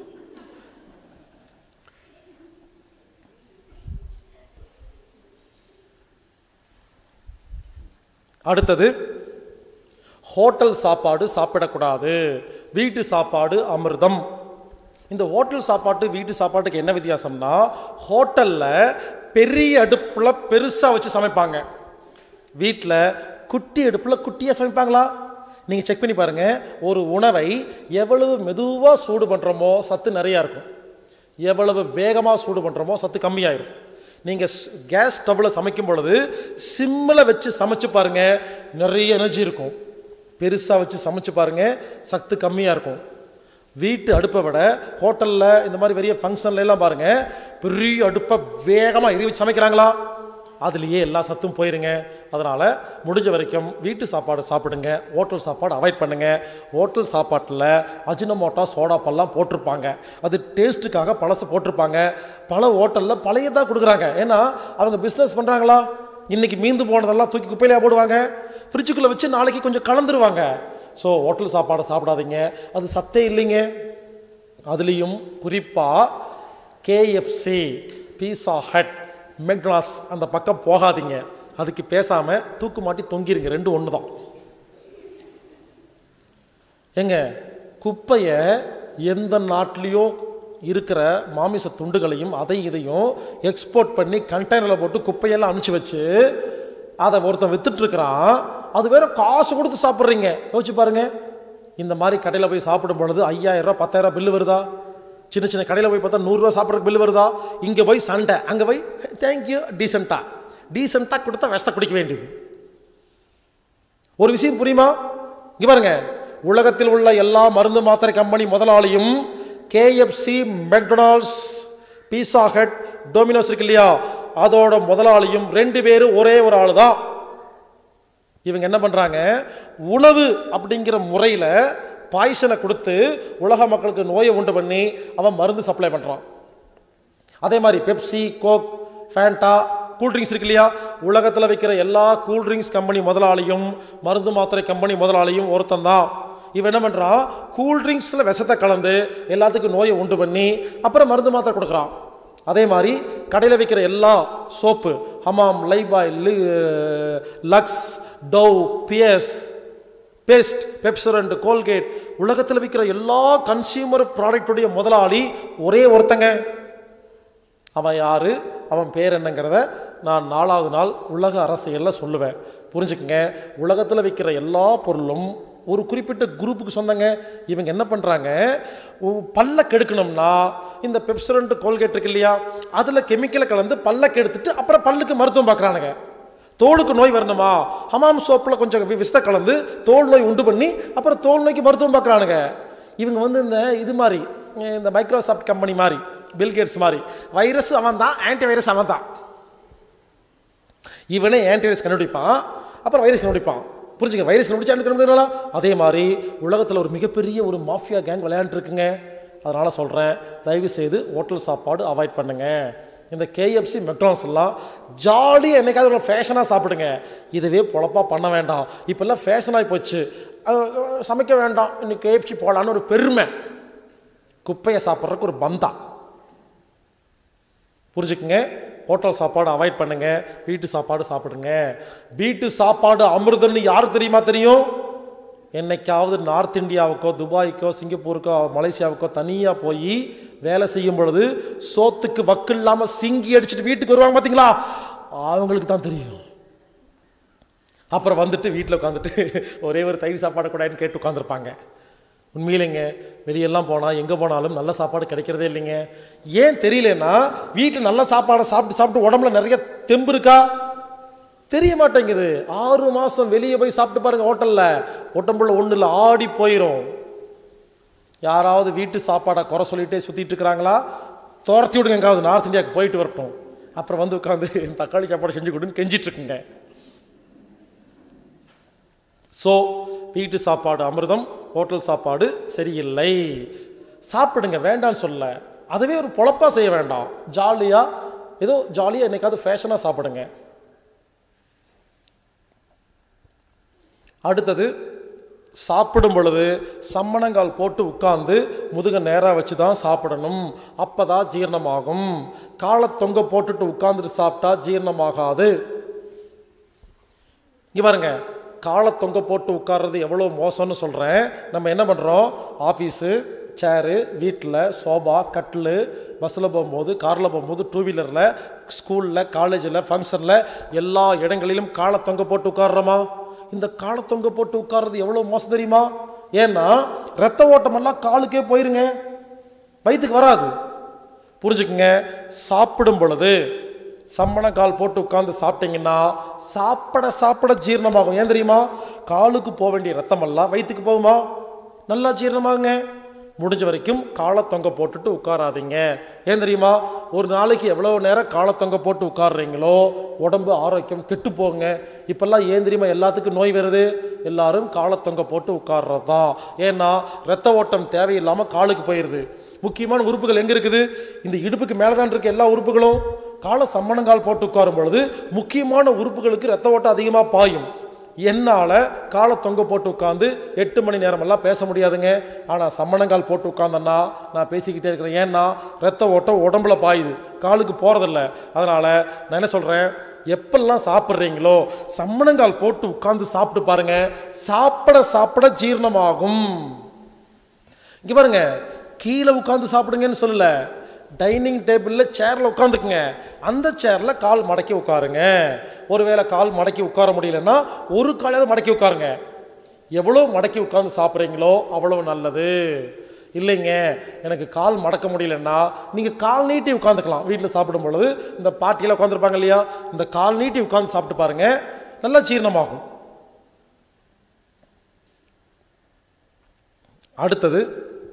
அடுத்தது ஹோட்டல் சாப்பாடு சாப்பிடக்கூடாது வீட்டு சாப்பாடு அமிர்தம் இந்த ஹோட்டல் சாப்பாட்டு வீட்டு சாப்பாட்டுக்கு என்ன வித்தியாசம்னா ஹோட்டலில் பெரிய அடுப்பில் பெருசாக வச்சு சமைப்பாங்க வீட்டில் குட்டி அடுப்பில் குட்டியாக சமைப்பாங்களா நீங்கள் செக் பண்ணி பாருங்கள் ஒரு உணவை எவ்வளவு மெதுவாக சூடு பண்ணுறோமோ சத்து நிறையா இருக்கும் எவ்வளவு வேகமாக சூடு பண்ணுறோமோ சத்து கம்மியாயிரும் நீங்கள் கேஸ் ஸ்டவ்வில் சமைக்கும் பொழுது சிம்மில் வச்சு சமைச்சு பாருங்க நிறைய எனர்ஜி இருக்கும் பெருசாக வச்சு சமைச்சு பாருங்க சத்து கம்மியாக இருக்கும் வீட்டு அடுப்பை விட ஹோட்டலில் இந்த மாதிரி பெரிய ஃபங்க்ஷன்ல எல்லாம் பாருங்க பெரிய அடுப்பை வேகமாக எரி வச்சு சமைக்கிறாங்களா அதுலேயே எல்லா சத்தும் போயிருங்க அதனால் முடிஞ்ச வரைக்கும் வீட்டு சாப்பாடு சாப்பிடுங்க ஹோட்டல் சாப்பாடு அவாய்ட் பண்ணுங்க ஹோட்டல் சாப்பாட்டில் அஜினமோட்டா சோடாப்பெல்லாம் போட்டிருப்பாங்க அது டேஸ்ட்டுக்காக பழசு போட்டிருப்பாங்க பல ஹோட்டலில் பழையதாக கொடுக்குறாங்க ஏன்னா அவங்க பிஸ்னஸ் பண்ணுறாங்களா இன்னைக்கு மீந்து போனதெல்லாம் தூக்கி குப்பையிலே போடுவாங்க ஃப்ரிட்ஜுக்குள்ளே வச்சு நாளைக்கு கொஞ்சம் கலந்துருவாங்க ஸோ ஹோட்டல் சாப்பாடை சாப்பிடாதீங்க அது சத்தே இல்லைங்க அதுலேயும் குறிப்பாக கேஎஃப்சி பீஸா ஹட் மெக்டானல்ஸ் அந்த பக்கம் போகாதீங்க அதுக்கு பேசாமல் தூக்கு மாட்டி தொங்கிருங்க ரெண்டு ஒன்று தான் ஏங்க குப்பையை எந்த நாட்டிலையோ இருக்கிற மாமிச துண்டுகளையும் அதை இதையும் எக்ஸ்போர்ட் பண்ணி கண்டெய்னரில் போட்டு குப்பையெல்லாம் அனுப்பிச்சு வச்சு அதை ஒருத்தன் வித்துட்டு இருக்கிறான் அது வேற காசு கொடுத்து சாப்பிட்றீங்க யோசிச்சு பாருங்க இந்த மாதிரி கடையில் போய் சாப்பிடும் பொழுது ஐயாயிரம் ரூபா பத்தாயிரம் பில்லு வருதா சின்ன சின்ன கடையில் போய் பார்த்தா நூறுரூவா சாப்பிட்றதுக்கு பில்லு வருதா இங்கே போய் சண்டை அங்கே போய் தேங்க்யூ டீசெண்டாக டீசெண்டாக கொடுத்தா விஷத்தை குடிக்க வேண்டியது ஒரு விஷயம் புரியுமா இங்க பாருங்க உலகத்தில் உள்ள எல்லா மருந்து மாத்திரை கம்பெனி முதலாளியும் KFC McDonald's pizza hut Domino's இருக்கு இல்லையா அதோட முதலாளியும் ரெண்டு பேரும் ஒரே ஒரு ஆளு தான் இவங்க என்ன பண்றாங்க உணவு அப்படிங்கிற முறையில் பாய்சனை கொடுத்து உலக மக்களுக்கு நோயை உண்டு பண்ணி அவன் மருந்து சப்ளை பண்றான் அதே மாதிரி பெப்சி கோக் ஃபேண்டா கூல்ட்ரிங்க்ஸ் இருக்கு இல்லையா உலகத்தில் வைக்கிற எல்லா கூல்ட்ரிங்க்ஸ் கம்பெனி முதலாளியும் மருந்து மாத்திரை கம்பெனி முதலாளியும் ஒருத்தன் தான் இவன் என்ன பண்ணுறான் கூல்ட்ரிங்க்ஸில் விஷத்தை கலந்து எல்லாத்துக்கும் நோயை உண்டு பண்ணி அப்புறம் மருந்து மாத்திரை கொடுக்குறான் அதே மாதிரி கடையில் வைக்கிற எல்லா soap Hamam Lifebuoy Lux Dove Pears paste Pepsodent Colgate உலகத்தில் விற்கிற எல்லா கன்சியூமர் ப்ராடக்டுடைய முதலாளி ஒரே ஒருத்தங்க அவன் யாரு அவன் பேர் என்னங்கிறத நான் நாலாவது நாள் உலக அரசியலில் சொல்லுவேன் புரிஞ்சுக்குங்க உலகத்தில் விற்கிற எல்லா பொருளும் ஒரு குறிப்பிட்ட குரூப்புக்கு சொந்தங்க இவங்க என்ன பண்ணுறாங்க பல்ல கெடுக்கணும்னா இந்த பெப்சரண்ட் கோல்கேட் இருக்கு இல்லையா அதில் கெமிக்கலை கலந்து பல்ல கெடுத்துட்டு அப்புறம் பல்லுக்கு மருத்துவம் பார்க்குறானுங்க தோலுக்கு நோய் வரணுமா ஹமாம் சோப்பில் கொஞ்சம் வி- விஷத்தை கலந்து தோல் நோய் உண்டு பண்ணி அப்புறம் தோல் நோய்க்கு மருத்துவம் பார்க்குறானுங்க இவங்க வந்து இந்த இது மாதிரி அஹ் இந்த மைக்ரோசாஃப்ட் கம்பெனி மாதிரி பில்கேட்ஸ் மாதிரி வைரஸ் அவன் தான் ஆன்டி வைரஸ் அவன் தான் இவனே ஆன்டி வைரஸ் கண்டுபிடிப்பான் அப்புறம் வைரஸ் கண்டுபிடிப்பான் புரிஞ்சுங்க வைரஸ் கண்டுபிடிச்சா ஆன்டி கண்டுபிடிக்கலாம் அதே மாதிரி உலகத்தில் ஒரு மிகப்பெரிய ஒரு மாஃபியா கேங் விளையாண்டுருக்குங்க அதனால் சொல்கிறேன் தயவு செய்து ஹோட்டல் சாப்பாடு அவாய்ட் பண்ணுங்க இந்த கேஎஃப்சி மெக்டானல்ஸ் எல்லாம் ஜாலியாக என்னைக்காவது ஒரு ஃபேஷனாக சாப்பிடுங்க இதுவே பொழப்பா பண்ண வேண்டாம் இப்போல்லாம் ஃபேஷனாகி போச்சு அஹ், அஹ், சமைக்க வேண்டாம் இன்னைக்கு கேஎஃப்சி போகலான்னு ஒரு பெருமை குப்பையை சாப்பிட்றதுக்கு ஒரு பந்தா புரிஞ்சுக்குங்க ஹோட்டல் சாப்பாடு அவாய்ட் பண்ணுங்க வீட்டு சாப்பாடு சாப்பிடுங்க வீட்டு சாப்பாடு அமிர்தம்னு யார் தெரியுமா தெரியும் என்னைக்காவது நார்த் இந்தியாவுக்கோ துபாய்க்கோ சிங்கப்பூருக்கோ மலேசியாவுக்கோ தனியாக போய் வேலை செய்யும் பொழுது சோத்துக்கு வக்கு இல்லாமல் சிங்கி அடிச்சுட்டு வீட்டுக்கு வருவாங்க பார்த்தீங்களா அவங்களுக்கு தான் தெரியும் அப்புறம் வந்துட்டு வீட்டில் உட்காந்துட்டு ஒரே ஒரு தயிர் சாப்பாடு கூடாதுன்னு கேட்டு உட்காந்துருப்பாங்க உண்மையிலேங்க வெளியெல்லாம் போனால் எங்கே போனாலும் நல்ல சாப்பாடு கிடைக்கிறதே இல்லைங்க ஏன் தெரியலன்னா வீட்டில் நல்ல சாப்பாடை சாப்பிட்டு சாப்பிட்டு உடம்புல நிறைய தெம்பு இருக்கா தெரிய மாட்டேங்குது ஆறு மாதம் வெளியே போய் சாப்பிட்டு பாருங்க ஹோட்டலில் உடம்புல ஒன்றும் இல்லை ஆடி போயிடும் யாராவது வீட்டு சாப்பாடை குறை சொல்லிட்டே சுற்றிட்டு இருக்கிறாங்களா துரத்தி விடுங்க எங்காவது நார்த் இந்தியாவுக்கு போயிட்டு வரட்டும் அப்புறம் வந்து உட்காந்து தக்காளி சாப்பாடு செஞ்சு கொடுன்னு கெஞ்சிட்டு இருக்குங்க ஸோ வீட்டு சாப்பாடு அமிர்தம் ஹோட்டல் சாப்பாடு சரியில்லை சாப்பிடுங்க வேண்டான்னு சொல்ல அதுவே ஒரு பொழப்பா செய்ய வேண்டாம் ஜாலியாக ஏதோ ஜாலியாக என்னைக்காவது ஃபேஷனாக சாப்பிடுங்க அடுத்தது சாப்பிடும் பொழுது சம்மணங்கால் போட்டு உட்கார்ந்து முதுக நேராக வச்சு தான் சாப்பிடணும் அப்போ தான் ஜீரணமாகும் காலை தொங்க போட்டுட்டு உட்கார்ந்துட்டு சாப்பிட்டா ஜீரணமாகாது இங்கே பாருங்க காலை தொங்க போட்டு உட்கார்றது எவ்வளோ மோசம்னு சொல்கிறேன் நம்ம என்ன பண்ணுறோம் ஆஃபீஸு சேரு வீட்டில் சோபா கட்டில் பஸ்ஸில் போகும்போது காரில் போகும்போது டூ வீலரில் ஸ்கூலில் காலேஜில் ஃபங்க்ஷனில் எல்லா இடங்களிலும் காலை தொங்க போட்டு உட்கார்றோமா இந்த காலை தொங்க போட்டு உட்கார்றது எவ்வளோ மோசம் தெரியுமா ஏன்னா ரத்த ஓட்டமெல்லாம் காலுக்கே போயிருங்க வயிற்றுக்கு வராது புரிஞ்சுக்குங்க சாப்பிடும் பொழுது சம்மணக்கால் போட்டு உட்கார்ந்து சாப்பிட்டீங்கன்னா சாப்பிட சாப்பிட ஜீரணமாகும் ஏன் தெரியுமா காலுக்கு போக வேண்டிய ரத்தமெல்லாம் வயிற்றுக்கு போகுமா நல்லா ஜீரணமாகுங்க முடிஞ்ச வரைக்கும் காலை தொங்க போட்டுட்டு உட்காராதீங்க ஏன் தெரியுமா ஒரு நாளைக்கு எவ்வளோ நேரம் காலை தொங்க போட்டு உட்கார்றீங்களோ உடம்பு ஆரோக்கியம் கெட்டு போகுங்க இப்பெல்லாம் ஏன் தெரியுமா எல்லாத்துக்கும் நோய் வருது எல்லாரும் காலை தொங்க போட்டு உட்கார்றது தான் ஏன்னா ரத்த ஓட்டம் தேவையில்லாமல் காலுக்கு போயிடுது முக்கியமான உறுப்புகள் எங்கே இருக்குது இந்த இடுப்புக்கு மேலே தான் இருக்க எல்லா உறுப்புகளும் காலை சம்மணங்கால் போட்டு உட்காரும் பொழுது முக்கியமான உறுப்புகளுக்கு ரத்த ஓட்டம் அதிகமாக பாயும் என்னால் காலை தொங்க போட்டு உட்காந்து எட்டு மணி நேரமெல்லாம் பேச முடியாதுங்க ஆனால் சம்மணங்கால் போட்டு உட்காந்தன்னா நான் பேசிக்கிட்டே இருக்கிறேன் ஏன்னா ரத்த ஓட்டம் உடம்புல பாயுது காலுக்கு போகிறதில்ல அதனால் நான் என்ன சொல்கிறேன் எப்பெல்லாம் சாப்பிட்றீங்களோ சம்மணங்கால் போட்டு உட்காந்து சாப்பிட்டு பாருங்க சாப்பிட சாப்பிட ஜீரணமாகும் இங்கே பாருங்க கீழே உட்காந்து சாப்பிடுங்கன்னு சொல்லல டைனிங் டேபிளில் சேரில் உட்காந்துக்குங்க அந்த சேரில் கால் மடக்கி உட்காருங்க ஒருவேளை கால் மடக்கி உட்கார முடியலன்னா ஒரு காலையாவது மடக்கி உட்காருங்க எவ்வளோ மடக்கி உட்காந்து சாப்பிட்றீங்களோ அவ்வளோ நல்லது இல்லைங்க எனக்கு கால் மடக்க முடியலன்னா நீங்கள் கால் நீட்டி உட்காந்துக்கலாம் வீட்டில் சாப்பிடும் பொழுது இந்த பாட்டியில் உட்காந்துருப்பாங்க இல்லையா இந்த கால் நீட்டி உட்காந்து சாப்பிட்டு பாருங்க நல்லா ஜீரணமாகும் அடுத்தது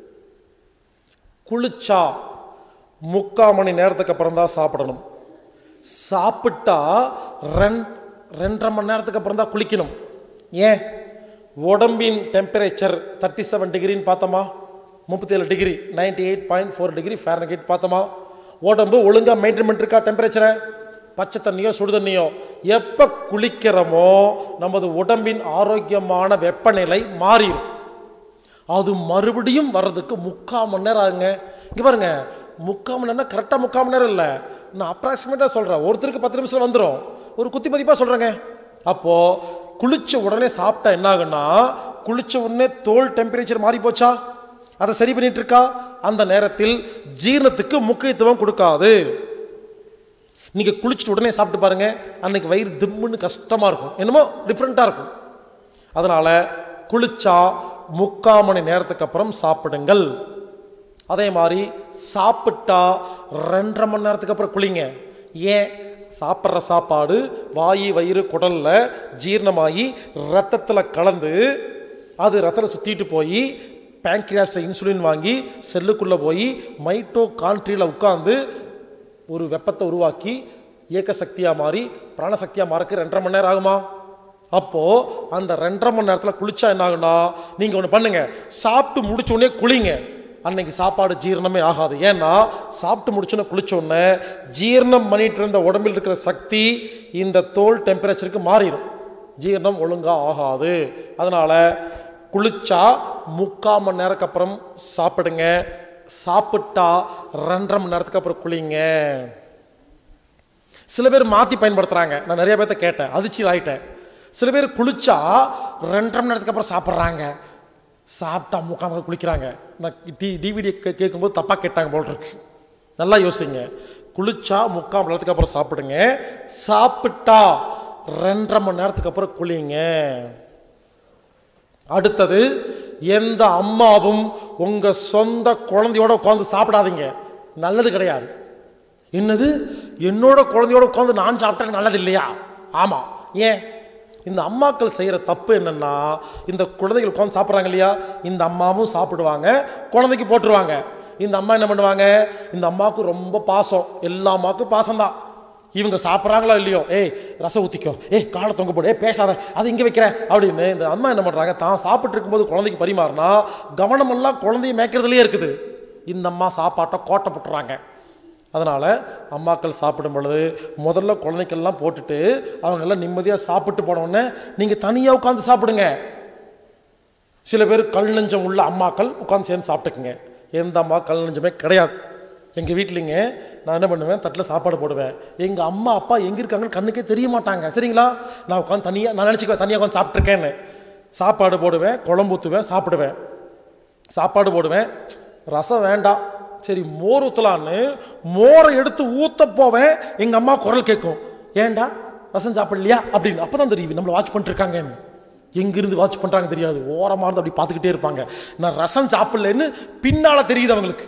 குளிச்சா முக்கால் மணி நேரத்துக்கு அப்புறம் தான் சாப்பிடணும் சாப்பிட்டா ரெண் ரெண்டரை மணி நேரத்துக்கு அப்புறம் தான் குளிக்கணும் ஏன் உடம்பின் டெம்பரேச்சர் தேர்ட்டி செவன் டிகிரின்னு பார்த்தோமா முப்பத்தி ஏழு degree ninety eight point four degree Fahrenheit பார்த்தோமா உடம்பு ஒழுங்காக மெயின்டைன் பண்ணிருக்கா டெம்பரேச்சரை பச்சை தண்ணியோ சுடு தண்ணியோ எப்போ குளிக்கிறோமோ நமது உடம்பின் ஆரோக்கியமான வெப்பநிலை மாறிடும் அது மறுபடியும் வர்றதுக்கு முக்கால் மணி நேரம் ஆகுங்க இங்கே பாருங்க முக்கால் மணி நேரம் கரெக்டாக முக்கால் மணி நேரம் இல்லை நான் அப்ராக்சிமேட்டாக சொல்கிறேன் ஒருத்தருக்கு பத்து நிமிஷம் வந்துடும் ஒரு குத்தி மதிப்பாக சொல்கிறேங்க அப்போது குளிச்ச உடனே சாப்பிட்டா என்ன ஆகுன்னா குளிச்ச உடனே தோல் டெம்பரேச்சர் மாறி போச்சா அதை சரி பண்ணிட்டு இருக்கா அந்த நேரத்தில் ஜீரணத்துக்கு முக்கியத்துவம் கொடுக்காது நீங்க குளிச்சுட்டு உடனே சாப்பிட்டு பாருங்க அன்னைக்கு வயிறு திம்முன்னு கஷ்டமா இருக்கும் என்னமோ டிஃப்ரெண்ட்டாக இருக்கும் அதனால குளிச்சா முக்கால் மணி நேரத்துக்கு அப்புறம் சாப்பிடுங்கள் அதே மாதிரி சாப்பிட்டா ரெண்டரை மணி நேரத்துக்கு அப்புறம் குளிங்க ஏன் சாப்பிட்ற சாப்பாடு வாயு வயிறு குடல்ல ஜீரணமாகி ரத்தத்தில் கலந்து அது ரத்தத்தில் சுற்றிட்டு போய் பேங்க்ரியாஸ்ட இன்சுலின் வாங்கி செல்லுக்குள்ளே போய் மைட்டோ கான்ட்ரியில் உட்காந்து ஒரு வெப்பத்தை உருவாக்கி இயக்க சக்தியாக மாறி பிராணசக்தியாக மாறக்கு ரெண்டரை மணி நேரம் ஆகுமா அப்போது அந்த ரெண்டரை மணி நேரத்தில் குளிச்சா என்ன ஆகுனா நீங்கள் ஒன்று பண்ணுங்க சாப்பிட்டு முடிச்ச உடனே குளிங்க அன்னைக்கு சாப்பாடு ஜீரணமே ஆகாது ஏன்னா சாப்பிட்டு முடிச்சோன்னே குளிச்ச உடனே ஜீரணம் பண்ணிட்டு இருந்த உடம்பில் இருக்கிற சக்தி இந்த தோல் டெம்பரேச்சருக்கு மாறிடும் ஜீரணம் ஒழுங்காக ஆகாது அதனால் குளிச்சா முக்கால் மணி நேரத்துக்கு அப்புறம் சாப்பிடுங்க சாப்பிட்டா ரெண்டரை மணி நேரத்துக்கு அப்புறம் குளிங்க சில பேர் மாற்றி பயன்படுத்துகிறாங்க நான் நிறைய பேர்த்த கேட்டேன் அதிர்ச்சி ஆயிட்டேன் சில பேர் குளிச்சா ரெண்டரை மணி நேரத்துக்கு அப்புறம் சாப்பிட்றாங்க சாப்பிட்டா முக்கால் மணி நேரம் குளிக்கிறாங்க நான் டி டிவிடி கேட்கும்போது தப்பாக கேட்டாங்க போல் இருக்கு நல்லா யோசிங்க குளிச்சா முக்கால் மணி நேரத்துக்கு அப்புறம் சாப்பிடுங்க சாப்பிட்டா ரெண்டரை மணி நேரத்துக்கு அப்புறம் குளிங்க அடுத்தது எந்த அம்மாவும் உங்க சொந்த குழந்தையோட உட்காந்து சாப்பிடாதீங்க நல்லது கிடையாது என்னது என்னோட குழந்தையோட உட்காந்து நான் சாப்பிட்டா நல்லது இல்லையா ஆமா ஏன் இந்த அம்மாக்கள் செய்யற தப்பு என்னன்னா இந்த குழந்தைகள் உட்காந்து சாப்பிட்றாங்க இல்லையா இந்த அம்மாவும் சாப்பிடுவாங்க குழந்தைக்கு போட்டுருவாங்க இந்த அம்மா என்ன பண்ணுவாங்க இந்த அம்மாவுக்கு ரொம்ப பாசம் எல்லா அம்மாவுக்கும் பாசம்தான் இவங்க சாப்பிட்றாங்களோ இல்லையோ ஏய் ரசம் ஊற்றிக்கோ ஏய் காலை தொங்க போடு ஏய் பேசாத அதை இங்கே வைக்கிறேன் அப்படின்னு இந்த அம்மா என்ன பண்ணுறாங்க தான் சாப்பிட்டு இருக்கும்போது குழந்தைக்கு பரிமாறினா கவனமெல்லாம் குழந்தைய மேய்க்கிறதுலேயே இருக்குது இந்த அம்மா சாப்பாட்டை கோட்டை போட்டுறாங்க அதனால் அம்மாக்கள் சாப்பிடும் பொழுது முதல்ல குழந்தைக்கெல்லாம் போட்டுட்டு அவங்க எல்லாம் நிம்மதியாக சாப்பிட்டு போன உடனே நீங்கள் தனியாக உட்காந்து சாப்பிடுங்க சில பேர் கல் நெஞ்சம் உள்ள அம்மாக்கள் உட்காந்து சேர்ந்து சாப்பிட்டுக்குங்க எந்த அம்மா கல் நெஞ்சமே கிடையாது எங்கள் வீட்லிங்க நான் என்ன பண்ணுவேன் தட்டில் சாப்பாடு போடுவேன் எங்கள் அம்மா அப்பா எங்கே இருக்காங்கன்னு கண்ணுக்கே தெரிய மாட்டாங்க சரிங்களா நான் உட்காந்து தனியாக நான் நினச்சிக்குவேன் தனியாக உட்காந்து சாப்பிட்ருக்கேன்னு சாப்பாடு போடுவேன் குழம்பு ஊற்றுவேன் சாப்பிடுவேன் சாப்பாடு போடுவேன் ரசம் வேண்டாம் சரி மோர் ஊற்றலான்னு மோரை எடுத்து ஊற்ற போவேன் எங்கள் அம்மா குரல் கேட்கும் ஏன்டா ரசம் சாப்பிடலையா அப்படின்னு அப்போ தான் தெரியும் நம்மளை வாட்ச் பண்ணிருக்காங்கன்னு எங்கிருந்து வாட்ச் பண்ணுறாங்க தெரியாது ஓரமாக இருந்து அப்படி பார்த்துக்கிட்டே இருப்பாங்க நான் ரசம் சாப்பிடலன்னு பின்னால் தெரியுது அவங்களுக்கு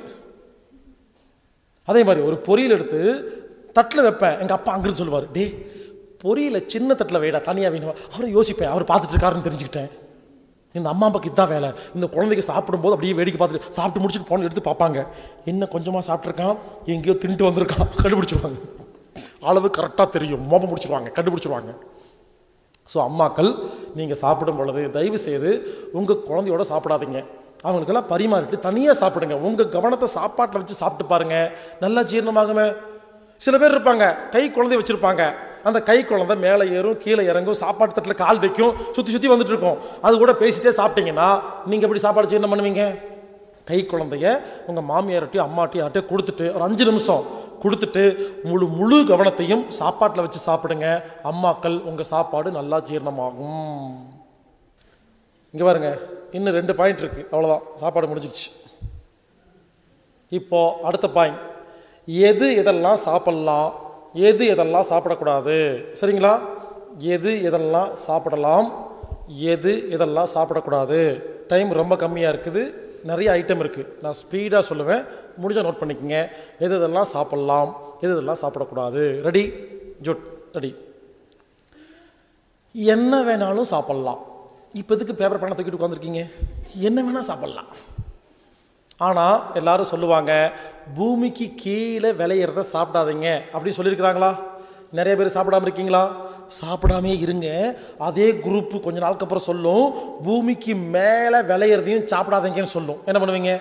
அதே மாதிரி ஒரு பொரியல் எடுத்து தட்டில் வைப்பேன் எங்கள் அப்பா அங்கிருந்து சொல்லுவார் டே பொரியலை சின்ன தட்டில் வைடா தனியாக வேணும் அவரை யோசிப்பேன் அவர் பார்த்துட்டு இருக்காருன்னு தெரிஞ்சுக்கிட்டேன் இந்த அம்மா அப்பாக்கு இதான் வேலை இந்த குழந்தைக்கு சாப்பிடும்போது அப்படியே வேடிக்கை பார்த்துட்டு சாப்பிட்டு முடிச்சுட்டு போன எடுத்து பார்ப்பாங்க என்ன கொஞ்சமாக சாப்பிட்ருக்கான் எங்கேயோ தின்ட்டு வந்திருக்கான் கண்டுபிடிச்சிருவாங்க அளவு கரெக்டாக தெரியும் மோபம் முடிச்சிருவாங்க கண்டுபிடிச்சிருவாங்க ஸோ அம்மாக்கள் நீங்கள் சாப்பிடும் பொழுது தயவு செய்து உங்கள் குழந்தையோட சாப்பிடாதீங்க அவங்களுக்கெல்லாம் பரிமாறிட்டு தனியாக சாப்பிடுங்க உங்கள் கவனத்தை சாப்பாட்டில் வச்சு சாப்பிட்டு பாருங்க நல்லா ஜீரணமாகுமே சில பேர் இருப்பாங்க கை குழந்தை வச்சுருப்பாங்க அந்த கை குழந்தை மேலே ஏறும் கீழே இறங்கும் சாப்பாட்டு தட்டில் கால் வைக்கும் சுற்றி சுற்றி வந்துட்டு இருக்கும் அது கூட பேசிட்டே சாப்பிட்டீங்கன்னா நீங்கள் எப்படி சாப்பாடு ஜீரணம் பண்ணுவீங்க கை குழந்தைய உங்கள் மாமியார்ட்டையும் அம்மாட்டையும் யார்ட்டையும் கொடுத்துட்டு ஒரு அஞ்சு நிமிஷம் கொடுத்துட்டு முழு முழு கவனத்தையும் சாப்பாட்டில் வச்சு சாப்பிடுங்க அம்மாக்கள் உங்கள் சாப்பாடு நல்லா ஜீரணமாகும் இங்கே பாருங்க இன்னும் ரெண்டு பாயிண்ட் இருக்குது அவ்வளோதான் சாப்பாடு முடிஞ்சிடுச்சு இப்போ அடுத்த பாயிண்ட் எது எதெல்லாம் சாப்பிடலாம் எது எதெல்லாம் சாப்பிடக்கூடாது சரிங்களா எது எதெல்லாம் சாப்பிடலாம் எது எதெல்லாம் சாப்பிடக்கூடாது டைம் ரொம்ப கம்மியாக இருக்குது நிறைய ஐட்டம் இருக்குது நான் ஸ்பீடாக சொல்லுவேன் முடிஞ்சா நோட் பண்ணிக்கோங்க எது எதெல்லாம் சாப்பிடலாம் எது எதெல்லாம் சாப்பிடக்கூடாது ரெடி ஜுட் ரெடி என்ன வேணாலும் சாப்பிடலாம் இப்போ எதுக்கு பேப்பர் பேனை தூக்கிட்டு உட்காந்துருக்கீங்க என்ன வேணால் சாப்பிடலாம் ஆனால் எல்லாரும் சொல்லுவாங்க பூமிக்கு கீழே விளையிறத சாப்பிடாதீங்க அப்படின்னு சொல்லியிருக்கிறாங்களா நிறைய பேர் சாப்பிடாம இருக்கீங்களா சாப்பிடாமே இருங்க அதே குரூப் கொஞ்ச நாளுக்கு அப்புறம் சொல்லும் பூமிக்கு மேலே விளையிறதையும் சாப்பிடாதீங்கன்னு சொல்லும் என்ன பண்ணுவீங்க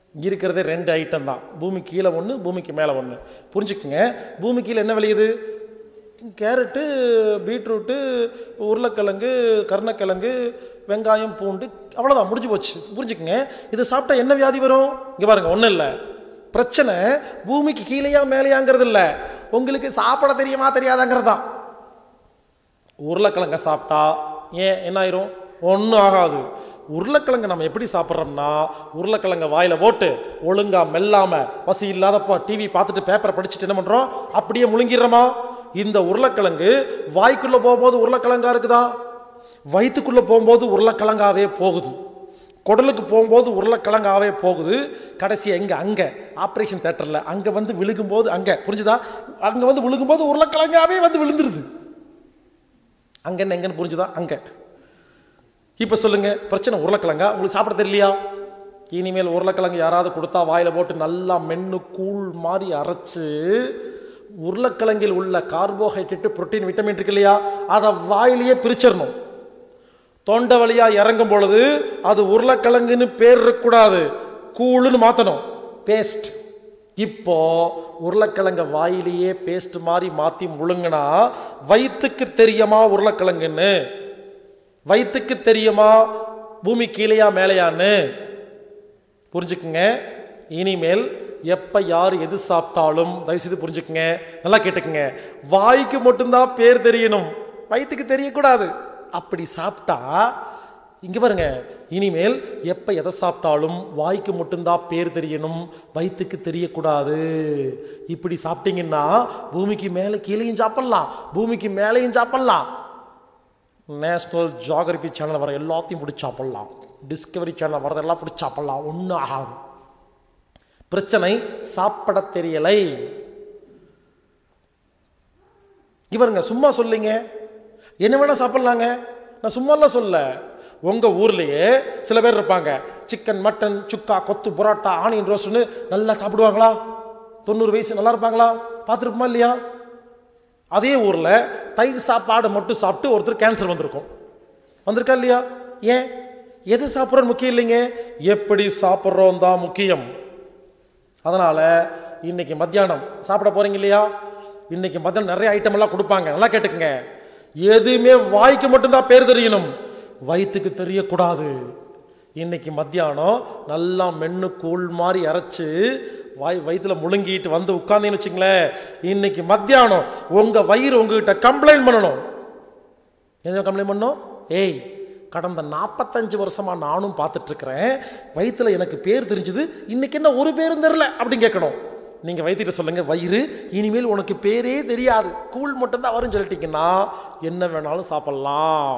இருக்கிறதே ரெண்டு ஐட்டம் தான் பூமி கீழே ஒன்று பூமிக்கு மேலே ஒன்று புரிஞ்சுக்குங்க பூமி கீழே என்ன விளையுது கேரட்டு பீட்ரூட்டு உருளைக்கிழங்கு கருணக்கிழங்கு வெங்காயம் பூண்டு அவ்வளோதான் முடிஞ்சு போச்சு புரிஞ்சுக்குங்க இதை சாப்பிட்டா என்ன வியாதி வரும் இங்கே பாருங்க ஒன்றும் இல்லை பிரச்சனை பூமிக்கு கீழேயா மேலேயாங்கிறது இல்லை உங்களுக்கு சாப்பிட தெரியுமா தெரியாதாங்கிறது தான் உருளைக்கிழங்க சாப்பிட்டா ஏன் என்ன ஆயிரும் ஒன்றும் ஆகாது உருளைக்கிழங்கு நம்ம எப்படி சாப்பிட்றோம்னா உருளைக்கிழங்க வாயில போட்டு ஒழுங்கா மெல்லாம பசி இல்லாதப்போ டிவி பார்த்துட்டு பேப்பரை படிச்சுட்டு என்ன பண்றோம் அப்படியே முழுங்கிடுறோமா இந்த உருளைக்கிழங்கு வாய்க்குள்ள போகும்போது உருளைக்கிழங்கா இருக்குதா வயிற்றுக்குள்ள போகும்போது உருளைக்கிழங்காவே போகுது குடலுக்கு போகும்போது உருளைக்கிழங்காவே போகுது கடைசி எங்க அங்க ஆப்ரேஷன் தேட்டர்ல அங்க வந்து விழுகும்போது அங்க புரிஞ்சுதா அங்க வந்து விழுகும்போது உருளைக்கிழங்காவே வந்து விழுந்துருது அங்க என்ன எங்கன்னு புரிஞ்சுதா அங்க இப்போ சொல்லுங்க பிரச்சனை உருளைக்கிழங்கா உங்களுக்கு சாப்பிட தெரியலையா இனிமேல் உருளைக்கிழங்கு யாராவது கொடுத்தா வாயில போட்டு நல்லா மென்னு கூழ் மாதிரி அரைச்சு உருளைக்கிழங்கில் உள்ள கார்போஹைட்ரேட் புரோட்டீன் விட்டமின் இருக்கு இல்லையா அதை வாயிலேயே பிரிச்சிடணும் தொண்டை வழியா இறங்கும் பொழுது அது உருளைக்கிழங்குன்னு பேர் இருக்கக்கூடாது கூழுன்னு மாற்றணும் பேஸ்ட் இப்போ உருளைக்கிழங்க வாயிலேயே பேஸ்ட் மாதிரி மாற்றி முழுங்கினா வயிற்றுக்கு தெரியுமா உருளைக்கிழங்குன்னு வயிற்றுக்கு தெரியுமா பூமி கீழையா மேலையான்னு புரிஞ்சுக்குங்க இனிமேல் எப்போ யார் எது சாப்பிட்டாலும் தயவுசெய்து புரிஞ்சுக்குங்க நல்லா கேட்டுக்குங்க வாய்க்கு மட்டும்தான் பேர் தெரியணும் வயிற்றுக்கு தெரியக்கூடாது அப்படி சாப்பிட்டா இங்க பாருங்க இனிமேல் எப்ப எதை சாப்பிட்டாலும் வாய்க்கு மட்டும்தான் பேர் தெரியணும் வயிற்றுக்கு தெரியக்கூடாது இப்படி சாப்பிட்டீங்கன்னா பூமிக்கு மேலே கீழேயும் சாப்பிடலாம் பூமிக்கு மேலேயும் சாப்பிடலாம் நேஷ்னல் ஜியாகிரபி சேனல் வர எல்லாத்தையும் பிடிச்சி சாப்பிடலாம் டிஸ்கவரி சேனல் வரதெல்லாம் பிடிச்சி சாப்பிடலாம் ஒன்றும் ஆகாது பிரச்சனை சாப்பிட தெரியலை இவருங்க சும்மா சொல்லிங்க என்ன வேணா சாப்பிட்லாங்க நான் சும்மாலாம் சொல்ல உங்க ஊர்லயே சில பேர் இருப்பாங்க சிக்கன் மட்டன் சுக்கா கொத்து புரோட்டா ஆனியன் ரோஸ்ட்னு நல்லா சாப்பிடுவாங்களா தொண்ணூறு வயசு நல்லா இருப்பாங்களா பார்த்துருப்போமா இல்லையா அதே ஊர்ல தயிர் சாப்பாடு மட்டும் சாப்பிட்டு ஒருத்தர் கேன்சர் வந்திருக்கும் வந்திருக்கா இல்லையா ஏன் எது சாப்பிட்றோம் முக்கியம் இல்லைங்க எப்படி சாப்பிட்றோம் தான் முக்கியம் அதனால இன்னைக்கு மத்தியானம் சாப்பிட போறீங்க இல்லையா இன்னைக்கு மத்தியானம் நிறைய ஐட்டம் எல்லாம் கொடுப்பாங்க நல்லா கேட்டுக்கங்க எதுவுமே வாய்க்கு மட்டும்தான் பேர் தெரியணும் வயிற்றுக்கு தெரியக்கூடாது இன்னைக்கு மத்தியானம் நல்லா மென்னு கூழ் மாதிரி அரைச்சு வாய் வயிற்றுல முழுங்கிட்டு வந்து உட்காந்தீங்கன்னு வச்சுங்களேன் இன்னைக்கு மத்தியானம் உங்க வயிறு உங்ககிட்ட கம்ப்ளைண்ட் பண்ணணும் என்ன கம்ப்ளைண்ட் பண்ணோம் ஏய் கடந்த நாற்பத்தஞ்சு வருஷமா நானும் பார்த்துட்டு இருக்கிறேன் வயிற்றுல எனக்கு பேர் தெரிஞ்சது இன்னைக்கு என்ன ஒரு பேரும் தெரில அப்படின்னு கேட்கணும் நீங்க வயிற்றுட்டு சொல்லுங்க வயிறு இனிமேல் உனக்கு பேரே தெரியாது கூழ் மட்டும்தான் வரும்னு சொல்லிட்டீங்கன்னா என்ன வேணாலும் சாப்பிடலாம்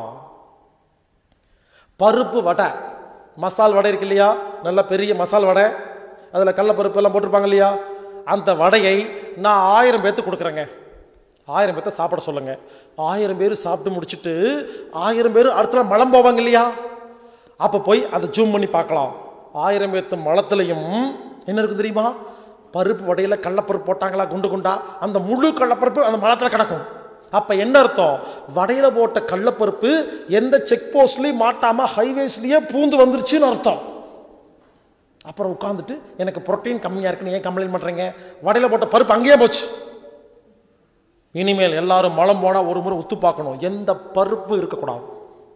பருப்பு வடை மசால் வடை இருக்கு இல்லையா நல்ல பெரிய மசால் வடை அதில் கடலப்பருப்பு எல்லாம் போட்டிருப்பாங்க இல்லையா அந்த வடையை நான் ஆயிரம் பேர்த்து கொடுக்குறேங்க ஆயிரம் பேர்த்த சாப்பிட சொல்லுங்க ஆயிரம் பேர் சாப்பிட்டு முடிச்சுட்டு ஆயிரம் பேர் அடுத்த மலம் போவாங்க இல்லையா அப்போ போய் அதை ஜூம் பண்ணி பார்க்கலாம் ஆயிரம் பேர்த்து மலத்துலையும் என்ன இருக்கு தெரியுமா பருப்பு வடையில் கடலப்பருப்பு போட்டாங்களா குண்டு குண்டா அந்த முழு கடலப்பருப்பு அந்த மலத்தில் கிடக்கும் அப்ப என்ன அர்த்தம் வடையில போட்ட கடலப்பருப்பு எந்த செக் போஸ்ட்லயும் மாட்டாம ஹைவேஸ்லயே பூந்து வந்துருச்சுன்னு அர்த்தம் அப்புறம் உட்காந்துட்டு எனக்கு புரோட்டீன் கம்மியா இருக்குன்னு ஏன் கம்ப்ளைண்ட் பண்றீங்க வடையில போட்ட பருப்பு அங்கேயே போச்சு இனிமேல் எல்லாரும் மலம் போனா ஒரு முறை உத்து பார்க்கணும் எந்த பருப்பு இருக்கக்கூடாது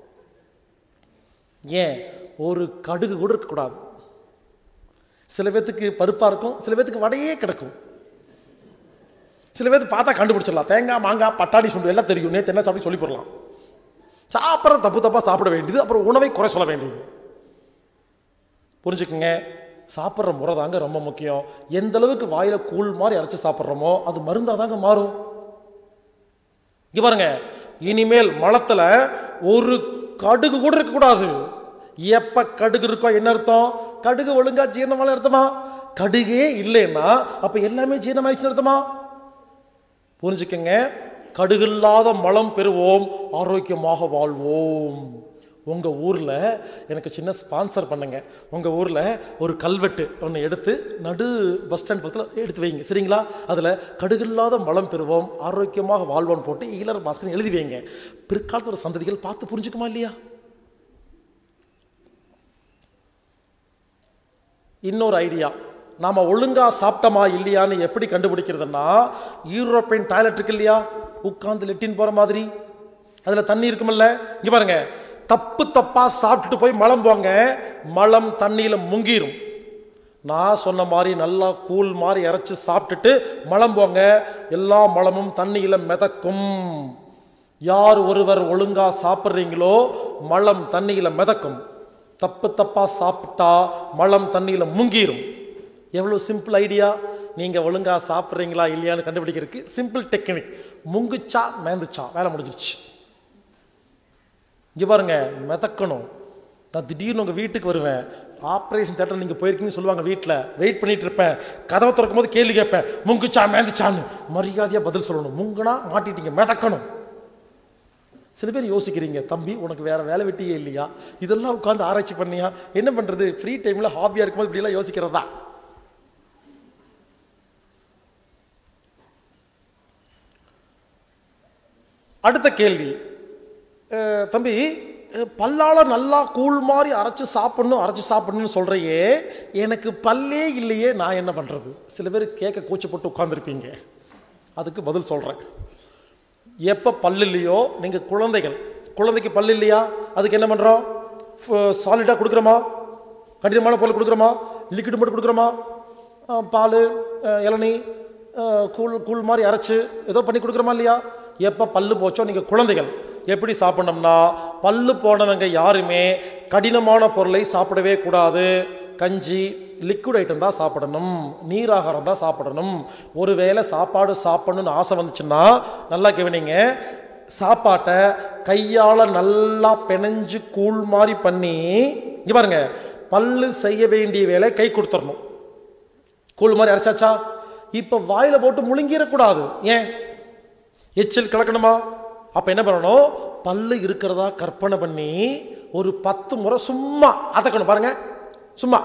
ஏன் ஒரு கடுகு கூட இருக்கக்கூடாது சில பேர்த்துக்கு பருப்பா இருக்கும் சில பேர்த்துக்கு வடையே கிடக்கும் சில பேர் பார்த்தா கண்டுபிடிச்சிடலாம் தேங்காய் மாங்காய் பட்டாணி சுண்டு எல்லாம் தெரியும் நேற்று என்ன சாப்பிட்டு சொல்லி போடலாம் சாப்பிட்ற தப்பு தப்பாக சாப்பிட வேண்டியது அப்புறம் உணவை குறை சொல்ல வேண்டியது புரிஞ்சுக்குங்க சாப்பிட்ற முறை தாங்க ரொம்ப முக்கியம் எந்த அளவுக்கு வாயில கூழ் மாதிரி அரைச்சு சாப்பிட்றோமோ அது மருந்தா தாங்க மாறும் இங்க பாருங்க இனிமேல் மலத்துல ஒரு கடுகு கூட இருக்கக்கூடாது எப்ப கடுகு இருக்கோ என்ன அர்த்தம் கடுகு ஒழுங்கா ஜீரணமான அர்த்தமா கடுகே இல்லைன்னா அப்ப எல்லாமே ஜீரணமாயிடுச்சுன்னு அர்த்தமா புரிஞ்சுக்கங்க கடுகில்லாத மலம் பெறுவோம் ஆரோக்கியமாக வாழ்வோம் உங்க ஊர்ல எனக்கு சின்ன ஸ்பான்சர் பண்ணுங்க உங்க ஊர்ல ஒரு கல்வெட்டு ஒன்று எடுத்து நடு பஸ் ஸ்டாண்ட் பக்கத்தில் எடுத்து வைங்க சரிங்களா அதுல கடுகில்லாத மலம் பெறுவோம் ஆரோக்கியமாக வாழ்வோம் போட்டு ஈழர் பாஸ்கர் எழுதி வைங்க பிற்காலத்தோட சந்ததிகள் பார்த்து புரிஞ்சுக்குமா இல்லையா இன்னொரு ஐடியா நாம ஒழுங்கா சாப்பிட்டோமா இல்லையான்னு எப்படி கண்டுபிடிக்கிறதுன்னா யூரோப்பியன் டாய்லெட் இருக்கு இல்லையா உட்கார்ந்து லெட்டின் போற மாதிரி அதுல தண்ணி இருக்குமில்ல இங்க பாருங்க தப்பு தப்பா சாப்பிட்டுட்டு போய் மலம் போங்க மலம் தண்ணியில முங்கிரும் நான் சொன்ன மாதிரி நல்லா கூழ் மாதிரி இறைச்சி சாப்பிட்டுட்டு மலம் போங்க எல்லா மலமும் தண்ணியில மிதக்கும் யார் ஒருவர் ஒழுங்கா சாப்பிட்றீங்களோ மலம் தண்ணியில மிதக்கும் தப்பு தப்பா சாப்பிட்டா மலம் தண்ணியில முங்கிரும் எவ்வளவு சிம்பிள் ஐடியா நீங்க ஒழுங்கா சாப்பிட்றீங்களா இல்லையான்னு கண்டுபிடிக்கிறதுக்கு சிம்பிள் டெக்னிக் முங்குச்சா மேந்துச்சா வேலை முடிஞ்சிருச்சு இங்க பாருங்க மிதக்கணும் நான் திடீர்னு உங்க வீட்டுக்கு வருவேன் ஆப்ரேஷன் தேட்டர் நீங்க போயிருக்கீங்கன்னு சொல்லுவாங்க வீட்டில் வெயிட் பண்ணிட்டு இருப்பேன் கதவை திறக்கும் போது கேள்வி கேட்பேன் முங்குச்சா மேந்துச்சான்னு மரியாதையா பதில் சொல்லணும் முங்குனா மாட்டிட்டீங்க மிதக்கணும் சில பேர் யோசிக்கிறீங்க தம்பி உனக்கு வேற வேலை வெட்டியே இல்லையா இதெல்லாம் உட்காந்து ஆராய்ச்சி பண்ணியா என்ன பண்றது ஃப்ரீ டைம்ல ஹாபியா இருக்கும்போது இப்படி எல்லாம் யோசிக்கிறதா அடுத்த கேள்வி அஹ், தம்பி அஹ், பல்லால நல்லா கூழ் மாதிரி அரைச்சு சாப்பிடணும் அரைச்சு சாப்பிடணும்னு சொல்றையே எனக்கு பல்லே இல்லையே நான் என்ன பண்றது சில பேர் கேட்க கூச்சப்பட்டு உட்கார்ந்திருப்பீங்க அதுக்கு பதில் சொல்றேன் எப்போ பல்லு இல்லையோ நீங்கள் குழந்தைகள் குழந்தைக்கு பல்லு இல்லையா அதுக்கு என்ன பண்ணுறோம் சாலிடாக கொடுக்குறோமா கடினமான பொருள் கொடுக்குறோமா லிக்விட் மட்டும் கொடுக்குறோமா பால் இளநீ அஹ், கூழ் கூழ் மாதிரி அரைச்சு ஏதோ பண்ணி கொடுக்குறோமா இல்லையா எப்போ பல்லு போச்சோ நீங்கள் குழந்தைகள் எப்படி சாப்பிடணும்னா பல்லு போனவங்க யாருமே கடினமான பொருளை சாப்பிடவே கூடாது கஞ்சி லிக்விட் ஐட்டம் தான் சாப்பிடணும் நீராகாரம் தான் சாப்பிடணும் ஒருவேளை சாப்பாடு சாப்பிடணும்னு ஆசை வந்துச்சுன்னா நல்லா கவனிங்க சாப்பாட்டை கையால் நல்லா பிணைஞ்சு கூழ் மாதிரி பண்ணி இங்க பாருங்க பல்லு செய்ய வேண்டிய வேலை கை கொடுத்துடணும் கூழ் மாதிரி அரைச்சாச்சா இப்போ வாயில போட்டு முழுங்கிடக்கூடாது ஏன் எச்சில் கலக்கணுமா அப்ப என்ன பண்ணணும் பல்லு இருக்கிறதா கற்பனை பண்ணி ஒரு பத்து முறை சும்மா அதக்கணும் பாருங்க சும்மா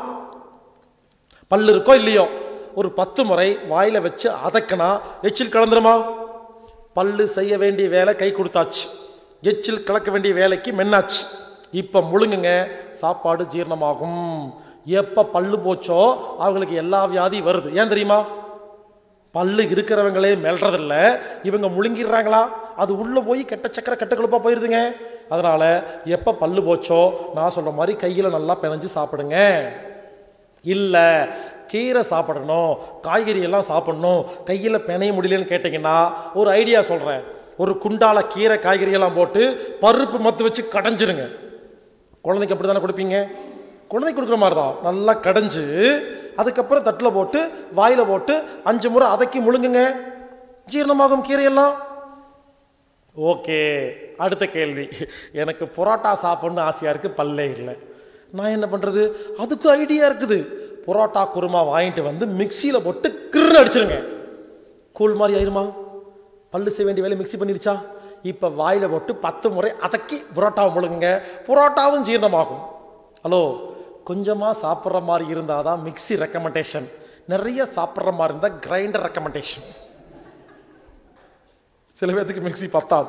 பல்லு இருக்கோ இல்லையோ ஒரு பத்து முறை வாயில வச்சு அதக்கினா எச்சில் கலந்துருமா பல்லு செய்ய வேண்டிய வேலை கை கொடுத்தாச்சு எச்சில் கலக்க வேண்டிய வேலைக்கு மென்னாச்சு இப்ப முழுங்குங்க சாப்பாடு ஜீரணமாகும் எப்ப பல்லு போச்சோ அவங்களுக்கு எல்லா வியாதியும் வருது ஏன் தெரியுமா பல்லு இருக்கிறவங்களே மெல்றதில்ல இவங்க முழுங்கிடுறாங்களா அது உள்ள போய் கெட்ட சக்கரை கெட்ட கொழுப்பா போயிருதுங்க அதனால எப்ப பல்லு போச்சோ நான் சொல்ற மாதிரி கையில நல்லா பிணைஞ்சு சாப்பிடுங்க இல்ல கீரை சாப்பிடணும் காய்கறி எல்லாம் சாப்பிடணும் கையில பிணைய முடியலன்னு கேட்டிங்கன்னா ஒரு ஐடியா சொல்றேன் ஒரு குண்டால கீரை காய்கறி எல்லாம் போட்டு பருப்பு மத்து வச்சு கடைஞ்சிருங்க குழந்தைக்கு அப்படி தானே கொடுப்பீங்க குழந்தைக்கு கொடுக்குற மாதிரி தான் நல்லா கடைஞ்சு அதுக்கப்புறம் தட்டில் போட்டு வாயில் போட்டு அஞ்சு முறை அதக்கி முழுங்குங்க ஜீரணமாகும் கீரையெல்லாம் ஓகே அடுத்த கேள்வி எனக்கு புரோட்டா சாப்பிட்ணுன்னு ஆசையாக இருக்குது பல்லே இல்லை நான் என்ன பண்ணுறது அதுக்கும் ஐடியா இருக்குது புரோட்டா குருமா வாங்கிட்டு வந்து மிக்சியில் போட்டு கிருன்னு அடிச்சிருங்க கூழ் மாதிரி ஆயிருமா பல்லு செய்ய வேண்டிய வேலை மிக்ஸி பண்ணிருச்சா இப்போ வாயில் போட்டு பத்து முறை அதக்கி புரோட்டாவை முழுங்குங்க புரோட்டாவும் ஜீரணமாகும் ஹலோ கொஞ்சமாக சாப்பிட்ற மாதிரி இருந்தால் தான் மிக்ஸி ரெக்கமெண்டேஷன் நிறைய சாப்பிட்ற மாதிரி இருந்தால் கிரைண்டர் ரெக்கமெண்டேஷன் சில பேர்த்துக்கு மிக்ஸி பத்தாது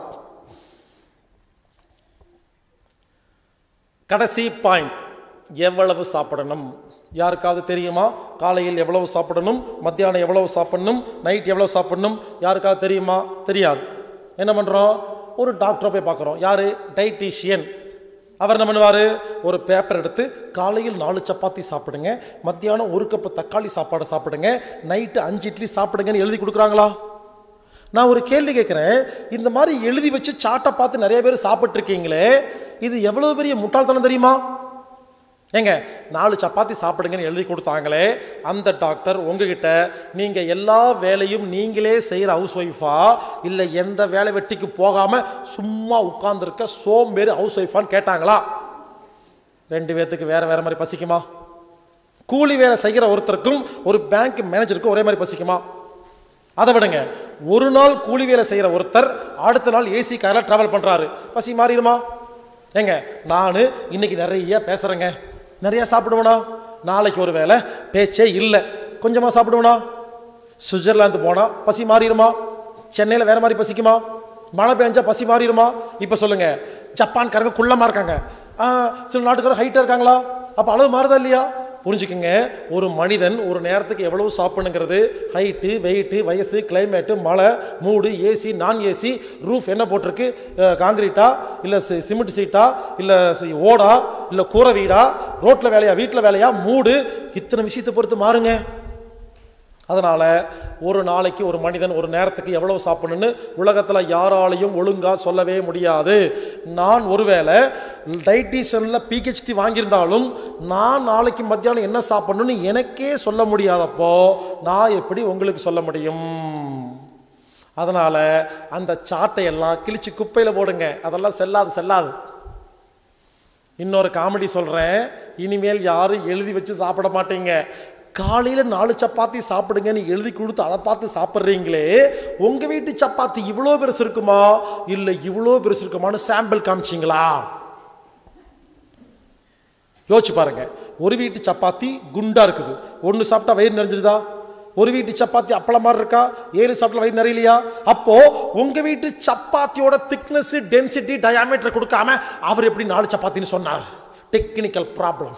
கடைசி பாயிண்ட் எவ்வளவு சாப்பிடணும் யாருக்காவது தெரியுமா காலையில் எவ்வளவு சாப்பிடணும் மத்தியானம் எவ்வளவு சாப்பிடணும் நைட் எவ்வளவு சாப்பிடணும் யாருக்காவது தெரியுமா தெரியாது என்ன பண்ணுறோம் ஒரு டாக்டரை போய் பார்க்குறோம் யார் டைட்டீஷியன் அவர் என்ன பண்ணுவார் ஒரு பேப்பர் எடுத்து காலையில் நாலு சப்பாத்தி சாப்பிடுங்க மத்தியானம் ஒரு கப்பு தக்காளி சாப்பாடு சாப்பிடுங்க நைட்டு அஞ்சு இட்லி சாப்பிடுங்கன்னு எழுதி கொடுக்குறாங்களா நான் ஒரு கேள்வி கேட்குறேன் இந்த மாதிரி எழுதி வச்சு சாட்டை பார்த்து நிறைய பேர் சாப்பிட்ருக்கீங்களே இது எவ்வளவு பெரிய முட்டாள்தனம் தெரியுமா ஏங்க நாலு சப்பாத்தி சாப்பிடுங்கன்னு எழுதி கொடுத்தாங்களே அந்த டாக்டர் உங்ககிட்ட நீங்க எல்லா வேலையும் நீங்களே செய்யற ஹவுஸ் ஒய்ஃபா இல்லை எந்த வேலை வெட்டிக்கு போகாம சும்மா உட்கார்ந்துருக்க சோம்பேறி ஹவுஸ் ஒய்ஃபான்னு கேட்டாங்களா ரெண்டு பேர்த்துக்கு வேற வேற மாதிரி பசிக்குமா கூலி வேலை செய்கிற ஒருத்தருக்கும் ஒரு பேங்க் மேனேஜருக்கும் ஒரே மாதிரி பசிக்குமா அதை விடுங்க ஒரு நாள் கூலி வேலை செய்கிற ஒருத்தர் அடுத்த நாள் ஏசி காரில் ட்ராவல் பண்ணுறாரு பசி மாறிடுமா ஏங்க நான் இன்னைக்கு நிறைய பேசுகிறேங்க நிறைய சாப்பிடுவேனா நாளைக்கு ஒரு வேளை பேச்சே இல்லை கொஞ்சமாக சாப்பிடுவேனா சுவிட்சர்லாந்து போனால் பசி மாறிடுமா சென்னையில் வேற மாதிரி பசிக்குமா மழை பெஞ்சா பசி மாறிடுமா இப்போ சொல்லுங்க ஜப்பான்காரங்க குள்ளமாக இருக்காங்க ஆ, சில நாட்டுக்காரங்க ஹைட்டாக இருக்காங்களா அப்போ அளவு மாறுதா இல்லையா புரிஞ்சுக்குங்க ஒரு மனிதன் ஒரு நேரத்துக்கு எவ்வளவு சாப்பிடணுங்கிறது ஹைட்டு வெயிட்டு வயசு கிளைமேட்டு மழை மூடு ஏசி நான் ஏசி ரூஃப் என்ன போட்டிருக்கு அஹ், காங்கிரீட்டா இல்லை சிமெண்ட் சீட்டா இல்லை ஓடா இல்லை கூரை வீடா ரோட்டில் வேலையா வீட்டில் வேலையா மூடு இத்தனை விஷயத்தை பொறுத்து மாறுங்க அதனால் ஒரு நாளைக்கு ஒரு மனிதன் ஒரு நேரத்துக்கு எவ்வளவு சாப்பிடணும்னு உலகத்தில் யாராலையும் ஒழுங்காக சொல்லவே முடியாது நான் ஒருவேளை டைட்டிஷனில் பிஹெச்டி வாங்கியிருந்தாலும் நான் நாளைக்கு மத்தியானம் என்ன சாப்பிடணும்னு எனக்கே சொல்ல முடியாதப்போ நான் எப்படி உங்களுக்கு சொல்ல முடியும் அதனால் அந்த சாட்டை எல்லாம் கிழிச்சு குப்பையில் போடுங்க அதெல்லாம் செல்லாது செல்லாது இன்னொரு காமெடி சொல்கிறேன் இனிமேல் யாரும் எழுதி வச்சு சாப்பிட மாட்டீங்க காலையில் நாலு சப்பாத்தி சாப்பிடுங்கன்னு எழுதி கொடுத்து அதை பார்த்து சாப்பிட்றீங்களே உங்கள் வீட்டு சப்பாத்தி இவ்வளோ பெருசு இருக்குமா இல்லை இவ்வளோ பெருசு இருக்குமான்னு சாம்பிள் காமிச்சிங்களா யோசிச்சு பாருங்க ஒரு வீட்டு சப்பாத்தி குண்டா இருக்குது ஒன்று சாப்பிட்டா வயிறு நிறைஞ்சிருதா ஒரு வீட்டு சப்பாத்தி அப்பள மாதிரி இருக்கா ஏழு சாப்பிட்டா வயிறு நிறையலையா அப்போ உங்க வீட்டு சப்பாத்தியோட திக்னஸ் டென்சிட்டி டயாமீட்டர் கொடுக்காம அவர் எப்படி நாலு சப்பாத்தின்னு சொன்னார் டெக்னிக்கல் ப்ராப்ளம்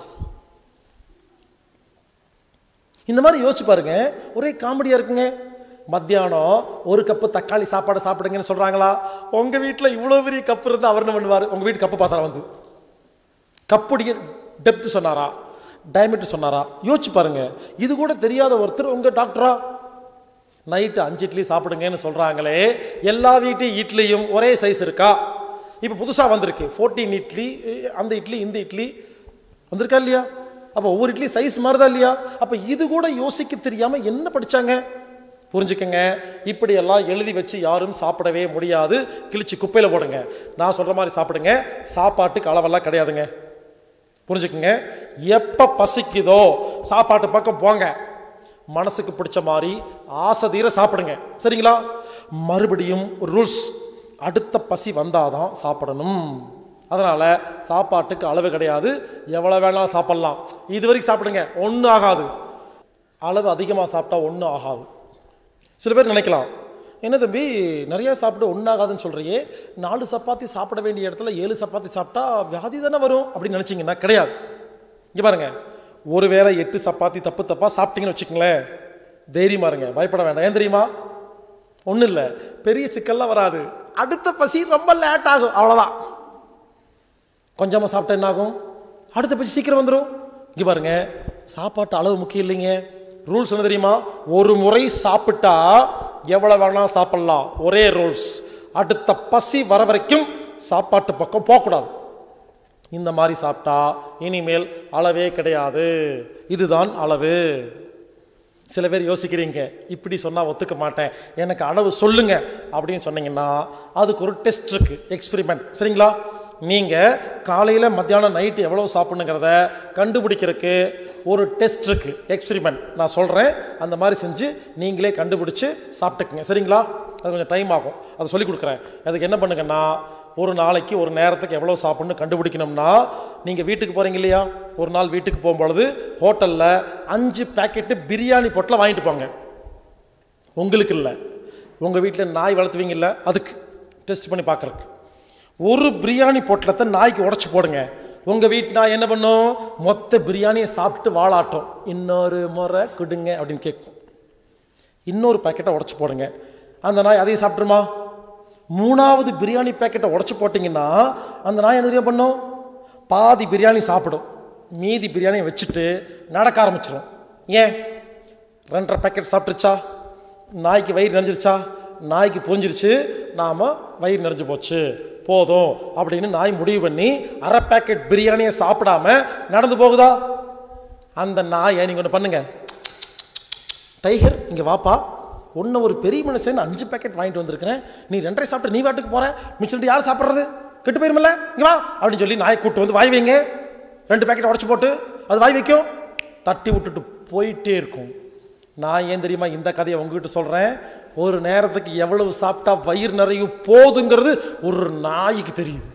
இந்த மாதிரி யோசிச்சு பாருங்க ஒரே காமெடியா இருக்குங்க மத்தியானம் ஒரு கப்பு தக்காளி சாப்பாடு சாப்பிடுங்கன்னு சொல்றாங்களா உங்க வீட்டில் இவ்வளோ பெரிய கப்பு இருந்தால் அவர் என்ன பண்ணுவார் உங்க வீட்டு கப்பு பார்த்தா வந்து கப்புடைய டெப்த் சொன்னாரா டயமீட்டர் சொன்னாரா யோசிச்சு பாருங்க இது கூட தெரியாத ஒருத்தர் உங்க டாக்டரா நைட்டு அஞ்சு இட்லி சாப்பிடுங்கன்னு சொல்றாங்களே எல்லா வீட்டு இட்லியும் ஒரே சைஸ் இருக்கா இப்போ புதுசாக வந்திருக்கு ஃபோர்டீன் இட்லி அந்த இட்லி இந்த இட்லி வந்திருக்கா இல்லையா அப்போ ஒவ்வொரு இட்லி சைஸ் மாறுதா இல்லையா அப்போ இது கூட யோசிக்க தெரியாம என்ன படிச்சாங்க புரிஞ்சுக்கங்க இப்படியெல்லாம் எழுதி வச்சு யாரும் சாப்பிடவே முடியாது கிழிச்சு குப்பையில் போடுங்க நான் சொல்ற மாதிரி சாப்பிடுங்க சாப்பாட்டுக்கு அளவெல்லாம் கிடையாதுங்க புரிஞ்சுக்குங்க எப்போ பசிக்குதோ சாப்பாட்டு பக்கம் போங்க மனசுக்கு பிடிச்ச மாதிரி ஆசை தீர சாப்பிடுங்க சரிங்களா மறுபடியும் ரூல்ஸ் அடுத்த பசி வந்தாதான் சாப்பிடணும் அதனால சாப்பாட்டுக்கு அளவு கிடையாது எவ்வளோ வேணாலும் சாப்பிடலாம் இது வரைக்கும் சாப்பிடுங்க ஒன்றும் ஆகாது அளவு அதிகமாக சாப்பிட்டா ஒன்றும் ஆகாது சில பேர் நினைக்கலாம் என்ன தம்பி நிறைய சாப்பிட்டு ஒன்றாகாதுன்னு சொல்கிறியே நாலு சப்பாத்தி சாப்பிட வேண்டிய இடத்துல ஏழு சப்பாத்தி சாப்பிட்டா வியாதி தானே வரும் அப்படின்னு நினச்சிங்கன்னா கிடையாது இங்கே பாருங்க ஒரு வேளை எட்டு சப்பாத்தி தப்பு தப்பாக சாப்பிட்டீங்கன்னு வச்சுக்கோங்களேன் தைரியமா இருங்க பயப்பட வேண்டாம் ஏன் தெரியுமா ஒன்றும் இல்லை பெரிய சிக்கல்லாம் வராது அடுத்த பசி ரொம்ப லேட் ஆகும் அவ்வளோதான் கொஞ்சமாக சாப்பிட்டா என்ன ஆகும் அடுத்த பசி சீக்கிரம் வந்துடும் இங்கே பாருங்க சாப்பாட்டு அளவு முக்கியம் இல்லைங்க ரூல்ஸ் என்ன தெரியுமா ஒரு முறை சாப்பிட்டா எவ்வளோ வேணாலும் சாப்பிடலாம் ஒரே ரூல்ஸ் அடுத்த பசி வர வரைக்கும் சாப்பாட்டு பக்கம் போகக்கூடாது இந்த மாதிரி சாப்பிட்டா இனிமேல் அளவே கிடையாது இதுதான் அளவு சில பேர் யோசிக்கிறீங்க இப்படி சொன்னால் ஒத்துக்க மாட்டேன் எனக்கு அளவு சொல்லுங்க அப்படின்னு சொன்னீங்கன்னா அதுக்கு ஒரு டெஸ்ட் இருக்கு எக்ஸ்பெரிமெண்ட் சரிங்களா நீங்கள் காலையில் மத்தியானம் நைட்டு எவ்வளோ சாப்பிடணுங்கிறத கண்டுபிடிக்கிறதுக்கு ஒரு டெஸ்ட் இருக்கு எக்ஸ்பெரிமெண்ட் நான் சொல்கிறேன் அந்த மாதிரி செஞ்சு நீங்களே கண்டுபிடிச்சு சாப்பிட்டுக்குங்க சரிங்களா அது கொஞ்சம் டைம் ஆகும் அதை சொல்லி கொடுக்குறேன் அதுக்கு என்ன பண்ணுங்கன்னா ஒரு நாளைக்கு ஒரு நேரத்துக்கு எவ்வளோ சாப்பிடணும் கண்டுபிடிக்கணும்னா நீங்கள் வீட்டுக்கு போகிறீங்க இல்லையா ஒரு நாள் வீட்டுக்கு போகும்பொழுது ஹோட்டலில் அஞ்சு பேக்கெட்டு பிரியாணி பொட்டலை வாங்கிட்டு போங்க உங்களுக்கு இல்லை உங்கள் வீட்டில் நாய் வளர்த்துவீங்கல்ல அதுக்கு டெஸ்ட் பண்ணி பார்க்குறதுக்கு ஒரு பிரியாணி பொட்டலத்தை நாய்க்கு உடச்சி போடுங்க உங்கள் வீட்டு நாய் என்ன பண்ணும் மொத்த பிரியாணியை சாப்பிட்டு வாழாட்டும் இன்னொரு முறை கொடுங்க அப்படின்னு கேட்கும் இன்னொரு பேக்கெட்டை உடச்சி போடுங்க அந்த நாய் அதையும் சாப்பிட்ருமா மூணாவது பிரியாணி பேக்கெட்டை உடச்சி போட்டிங்கன்னா அந்த நாய் என்ன தெரியுமா பண்ணும் பாதி பிரியாணி சாப்பிடும் மீதி பிரியாணியை வச்சுட்டு நடக்க ஆரம்பிச்சிடும் ஏன் ரெண்டரை பேக்கெட் சாப்பிட்டுருச்சா நாய்க்கு வயிறு நிறைஞ்சிருச்சா நாய்க்கு புரிஞ்சிருச்சு நாம் வயிறு நிறைஞ்சு போச்சு போதும் அப்படின்னு நாய் முடிவு பண்ணி அரை பேக்கெட் பிரியாணியை சாப்பிடாம நடந்து போகுதா அந்த நாயை நீங்கள் ஒன்று பண்ணுங்க டைகர் இங்கே வாப்பா உன்னை ஒரு பெரிய மனுஷன் அஞ்சு பேக்கெட் வாங்கிட்டு வந்திருக்கிறேன் நீ ரெண்டரை சாப்பிட்டு நீ வாட்டுக்கு போற மிச்சம் யார் சாப்பிட்றது கெட்டு போயிருமில்ல இங்கே வா அப்படின்னு சொல்லி நாயை கூட்டு வந்து வாய் வைங்க ரெண்டு பேக்கெட் உடச்சி போட்டு அது வாய் வைக்கும் தட்டி விட்டுட்டு போயிட்டே இருக்கும் நான் ஏன் தெரியுமா இந்த கதையை உங்ககிட்ட சொல்கிறேன் ஒரு நேரத்துக்கு எவ்வளவு சாப்பிட்டா வயிறு நிறையும் போதுங்கிறது ஒரு நாய்க்கு தெரியுது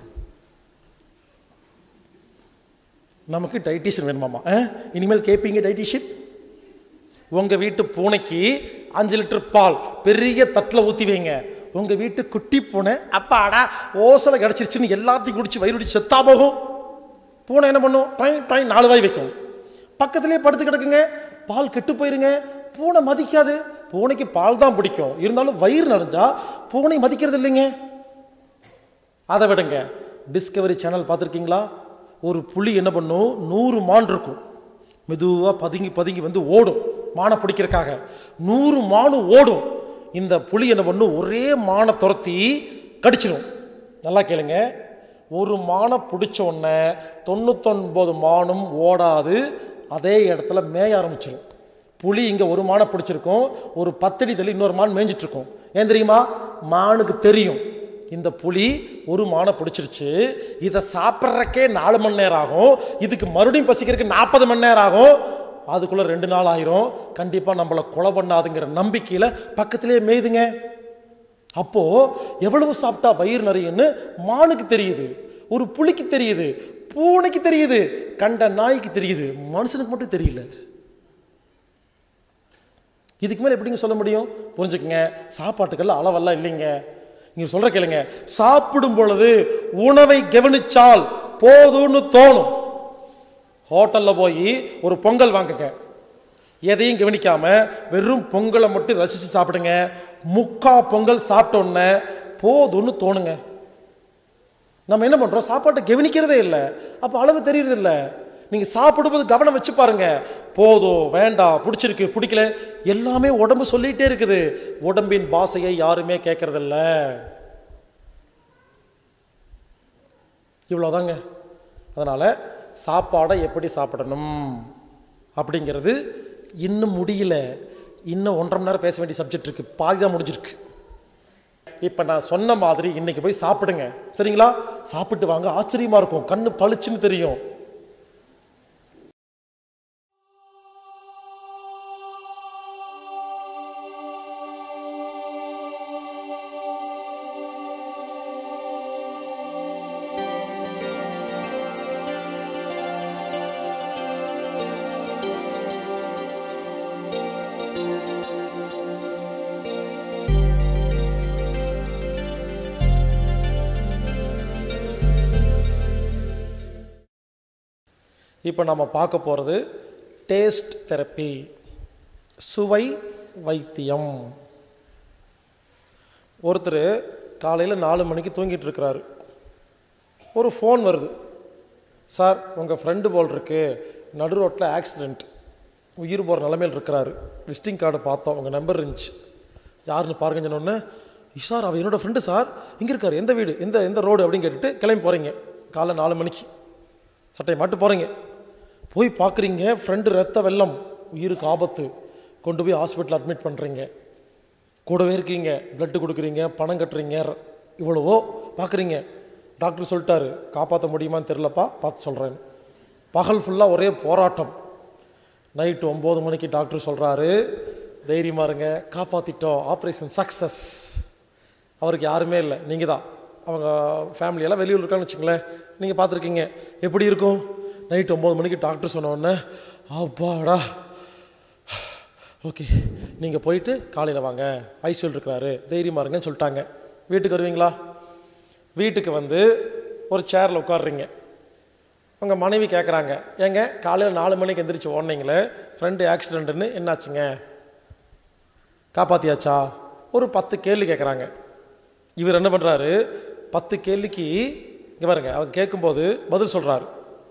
நமக்கு டைட்டிஷியன் வேணுமாமா ஆ? இனிமேல் கேட்பீங்க டைட்டிஷியன் உங்கள் வீட்டு பூனைக்கு அஞ்சு லிட்டர் பால் பெரிய தட்டில் ஊற்றி வைங்க உங்கள் வீட்டு குட்டி பூனை அப்பாடா ஓசலை கிடச்சிருச்சுன்னு எல்லாத்தையும் குடிச்சு வயிறு செத்தா போகும் பூனை என்ன பண்ணும் டைம் டைம் நாலு வாய் வைக்கும் பக்கத்திலே படுத்து கிடக்குங்க பால் கெட்டு போயிருங்க பூனை மதிக்காது பூனைக்கு பால் தான் பிடிக்கும் இருந்தாலும் வயிறு நிறைஞ்சா பூனை மதிக்கிறது இல்லைங்க அதை விடுங்க டிஸ்கவரி சேனல் பார்த்துருக்கீங்களா ஒரு புலி என்ன பண்ணும் நூறு மான் இருக்கும் மெதுவாக பதுங்கி பதுங்கி வந்து ஓடும் மானை பிடிக்கிறதுக்காக நூறு மானும் ஓடும் இந்த புலி என்ன பண்ணும் ஒரே மானை துரத்தி கடிச்சிடும் நல்லா கேளுங்க ஒரு மானை பிடிச்ச உடனே தொண்ணூத்தொன்பது மானும் ஓடாது அதே இடத்துல மேய ஆரம்பிச்சிடும் புலி இங்கே ஒரு மானை பிடிச்சிருக்கும் ஒரு பத்தடி தள்ளி இன்னொரு மான் மேய்ஞ்சிட்டு இருக்கும் ஏன் தெரியுமா மானுக்கு தெரியும் இந்த புலி ஒரு மானை பிடிச்சிருச்சு இதை சாப்பிட்றக்கே நாலு மணி நேரம் ஆகும் இதுக்கு மறுபடியும் பசிக்கிறதுக்கு நாற்பது மணி நேரம் ஆகும் அதுக்குள்ளே ரெண்டு நாள் ஆயிரும் கண்டிப்பாக நம்மளை கொலை பண்ணாதுங்கிற நம்பிக்கையில் பக்கத்திலே மேய்துங்க அப்போ எவ்வளவு சாப்பிட்டா வயிறு நிறையுன்னு மானுக்கு தெரியுது ஒரு புலிக்கு தெரியுது பூனைக்கு தெரியுது கண்ட நாய்க்கு தெரியுது மனுஷனுக்கு மட்டும் தெரியல இதுக்கு மேலே எப்படிங்க சொல்ல முடியும் புரிஞ்சுக்கங்க சாப்பாட்டுக்கெல்லாம் அளவெல்லாம் இல்லைங்க நீங்க சொல்ற கேளுங்க சாப்பிடும் பொழுது உணவை கவனிச்சால் போதும்னு தோணும் ஹோட்டல்ல போய் ஒரு பொங்கல் வாங்குங்க எதையும் கவனிக்காம வெறும் பொங்கலை மட்டும் ரசிச்சு சாப்பிடுங்க முக்கா பொங்கல் சாப்பிட்ட உடனே போதும்னு தோணுங்க நம்ம என்ன பண்றோம் சாப்பாட்டை கவனிக்கிறதே இல்லை அப்போ அளவு தெரியறது இல்லை நீங்க சாப்பிடும்போது கவனம் வச்சு பாருங்க போதும் வேண்டாம் பிடிச்சிருக்கு பிடிக்கல எல்லாமே உடம்பு சொல்லிட்டே இருக்குது உடம்பின் பாசையை யாருமே கேட்கறதில்ல இவ்வளோதாங்க அதனால சாப்பாடை எப்படி சாப்பிடணும் அப்படிங்கிறது இன்னும் முடியல இன்னும் ஒன்றரை மணி நேரம் பேச வேண்டிய சப்ஜெக்ட் இருக்கு பாதி தான் முடிஞ்சிருக்கு இப்போ நான் சொன்ன மாதிரி இன்னைக்கு போய் சாப்பிடுங்க சரிங்களா சாப்பிட்டு வாங்க ஆச்சரியமா இருக்கும் கண்ணு பளிச்சுன்னு தெரியும் இப்போ நம்ம பார்க்க போகிறது டேஸ்ட் தெரப்பி சுவை வைத்தியம் ஒருத்தர் காலையில் நாலு மணிக்கு தூங்கிட்டு இருக்கிறாரு ஒரு ஃபோன் வருது சார் உங்கள் ஃப்ரெண்டு போல் இருக்கு நடு ரோட்டில் ஆக்சிடெண்ட் உயிர் போகிற நிலமையில் இருக்கிறாரு விசிட்டிங் கார்டு பார்த்தோம் உங்கள் நம்பர் இருந்துச்சு யாருன்னு பாருங்க சொன்னோடனே சார் அவர் என்னோட ஃப்ரெண்டு சார் இங்கே இருக்கார் எந்த வீடு எந்த எந்த ரோடு அப்படின்னு கேட்டுட்டு கிளம்பி போகிறீங்க காலைல நாலு மணிக்கு சட்டையை மாட்டு போகிறீங்க போய் பார்க்குறீங்க ஃப்ரெண்டு ரத்த வெள்ளம் உயிருக்கு ஆபத்து கொண்டு போய் ஹாஸ்பிட்டல் அட்மிட் பண்ணுறீங்க கூடவே இருக்கீங்க பிளட்டு கொடுக்குறீங்க பணம் கட்டுறீங்க இவ்வளவோ பார்க்குறீங்க டாக்டர் சொல்லிட்டாரு காப்பாற்ற முடியுமான்னு தெரிலப்பா பார்த்து சொல்கிறேன் பகல் ஃபுல்லாக ஒரே போராட்டம் நைட்டு ஒம்பது மணிக்கு டாக்டர் சொல்கிறாரு தைரியமாக இருங்க காப்பாற்றிட்டோம் ஆப்ரேஷன் சக்ஸஸ் அவருக்கு யாருமே இல்லை நீங்கள் தான் அவங்க ஃபேமிலியெல்லாம் வெளியூர் இருக்கான்னு வச்சுங்களேன் நீங்கள் பார்த்துருக்கீங்க எப்படி இருக்கும் நைட் ஒம்பது மணிக்கு டாக்டர் சொன்ன உடனே அப்பாடா ஓகே நீங்கள் போயிட்டு காலையில் வாங்க ஐசியூல் இருக்கிறாரு தைரியமாக இருங்கன்னு சொல்லிட்டாங்க வீட்டுக்கு வருவீங்களா வீட்டுக்கு வந்து ஒரு சேரில் உட்காடுறீங்க உங்கள் மனைவி கேட்குறாங்க ஏங்க காலையில் நாலு மணிக்கு எந்திரிச்சு ஓடுனீங்களே ஃப்ரெண்டு ஆக்சிடெண்ட்டுன்னு என்னாச்சுங்க காப்பாற்றியாச்சா ஒரு பத்து கேள்வி கேட்குறாங்க இவர் என்ன பண்ணுறாரு பத்து கேள்விக்கு இங்கே பாருங்க அவங்க கேட்கும்போது பதில் சொல்கிறாரு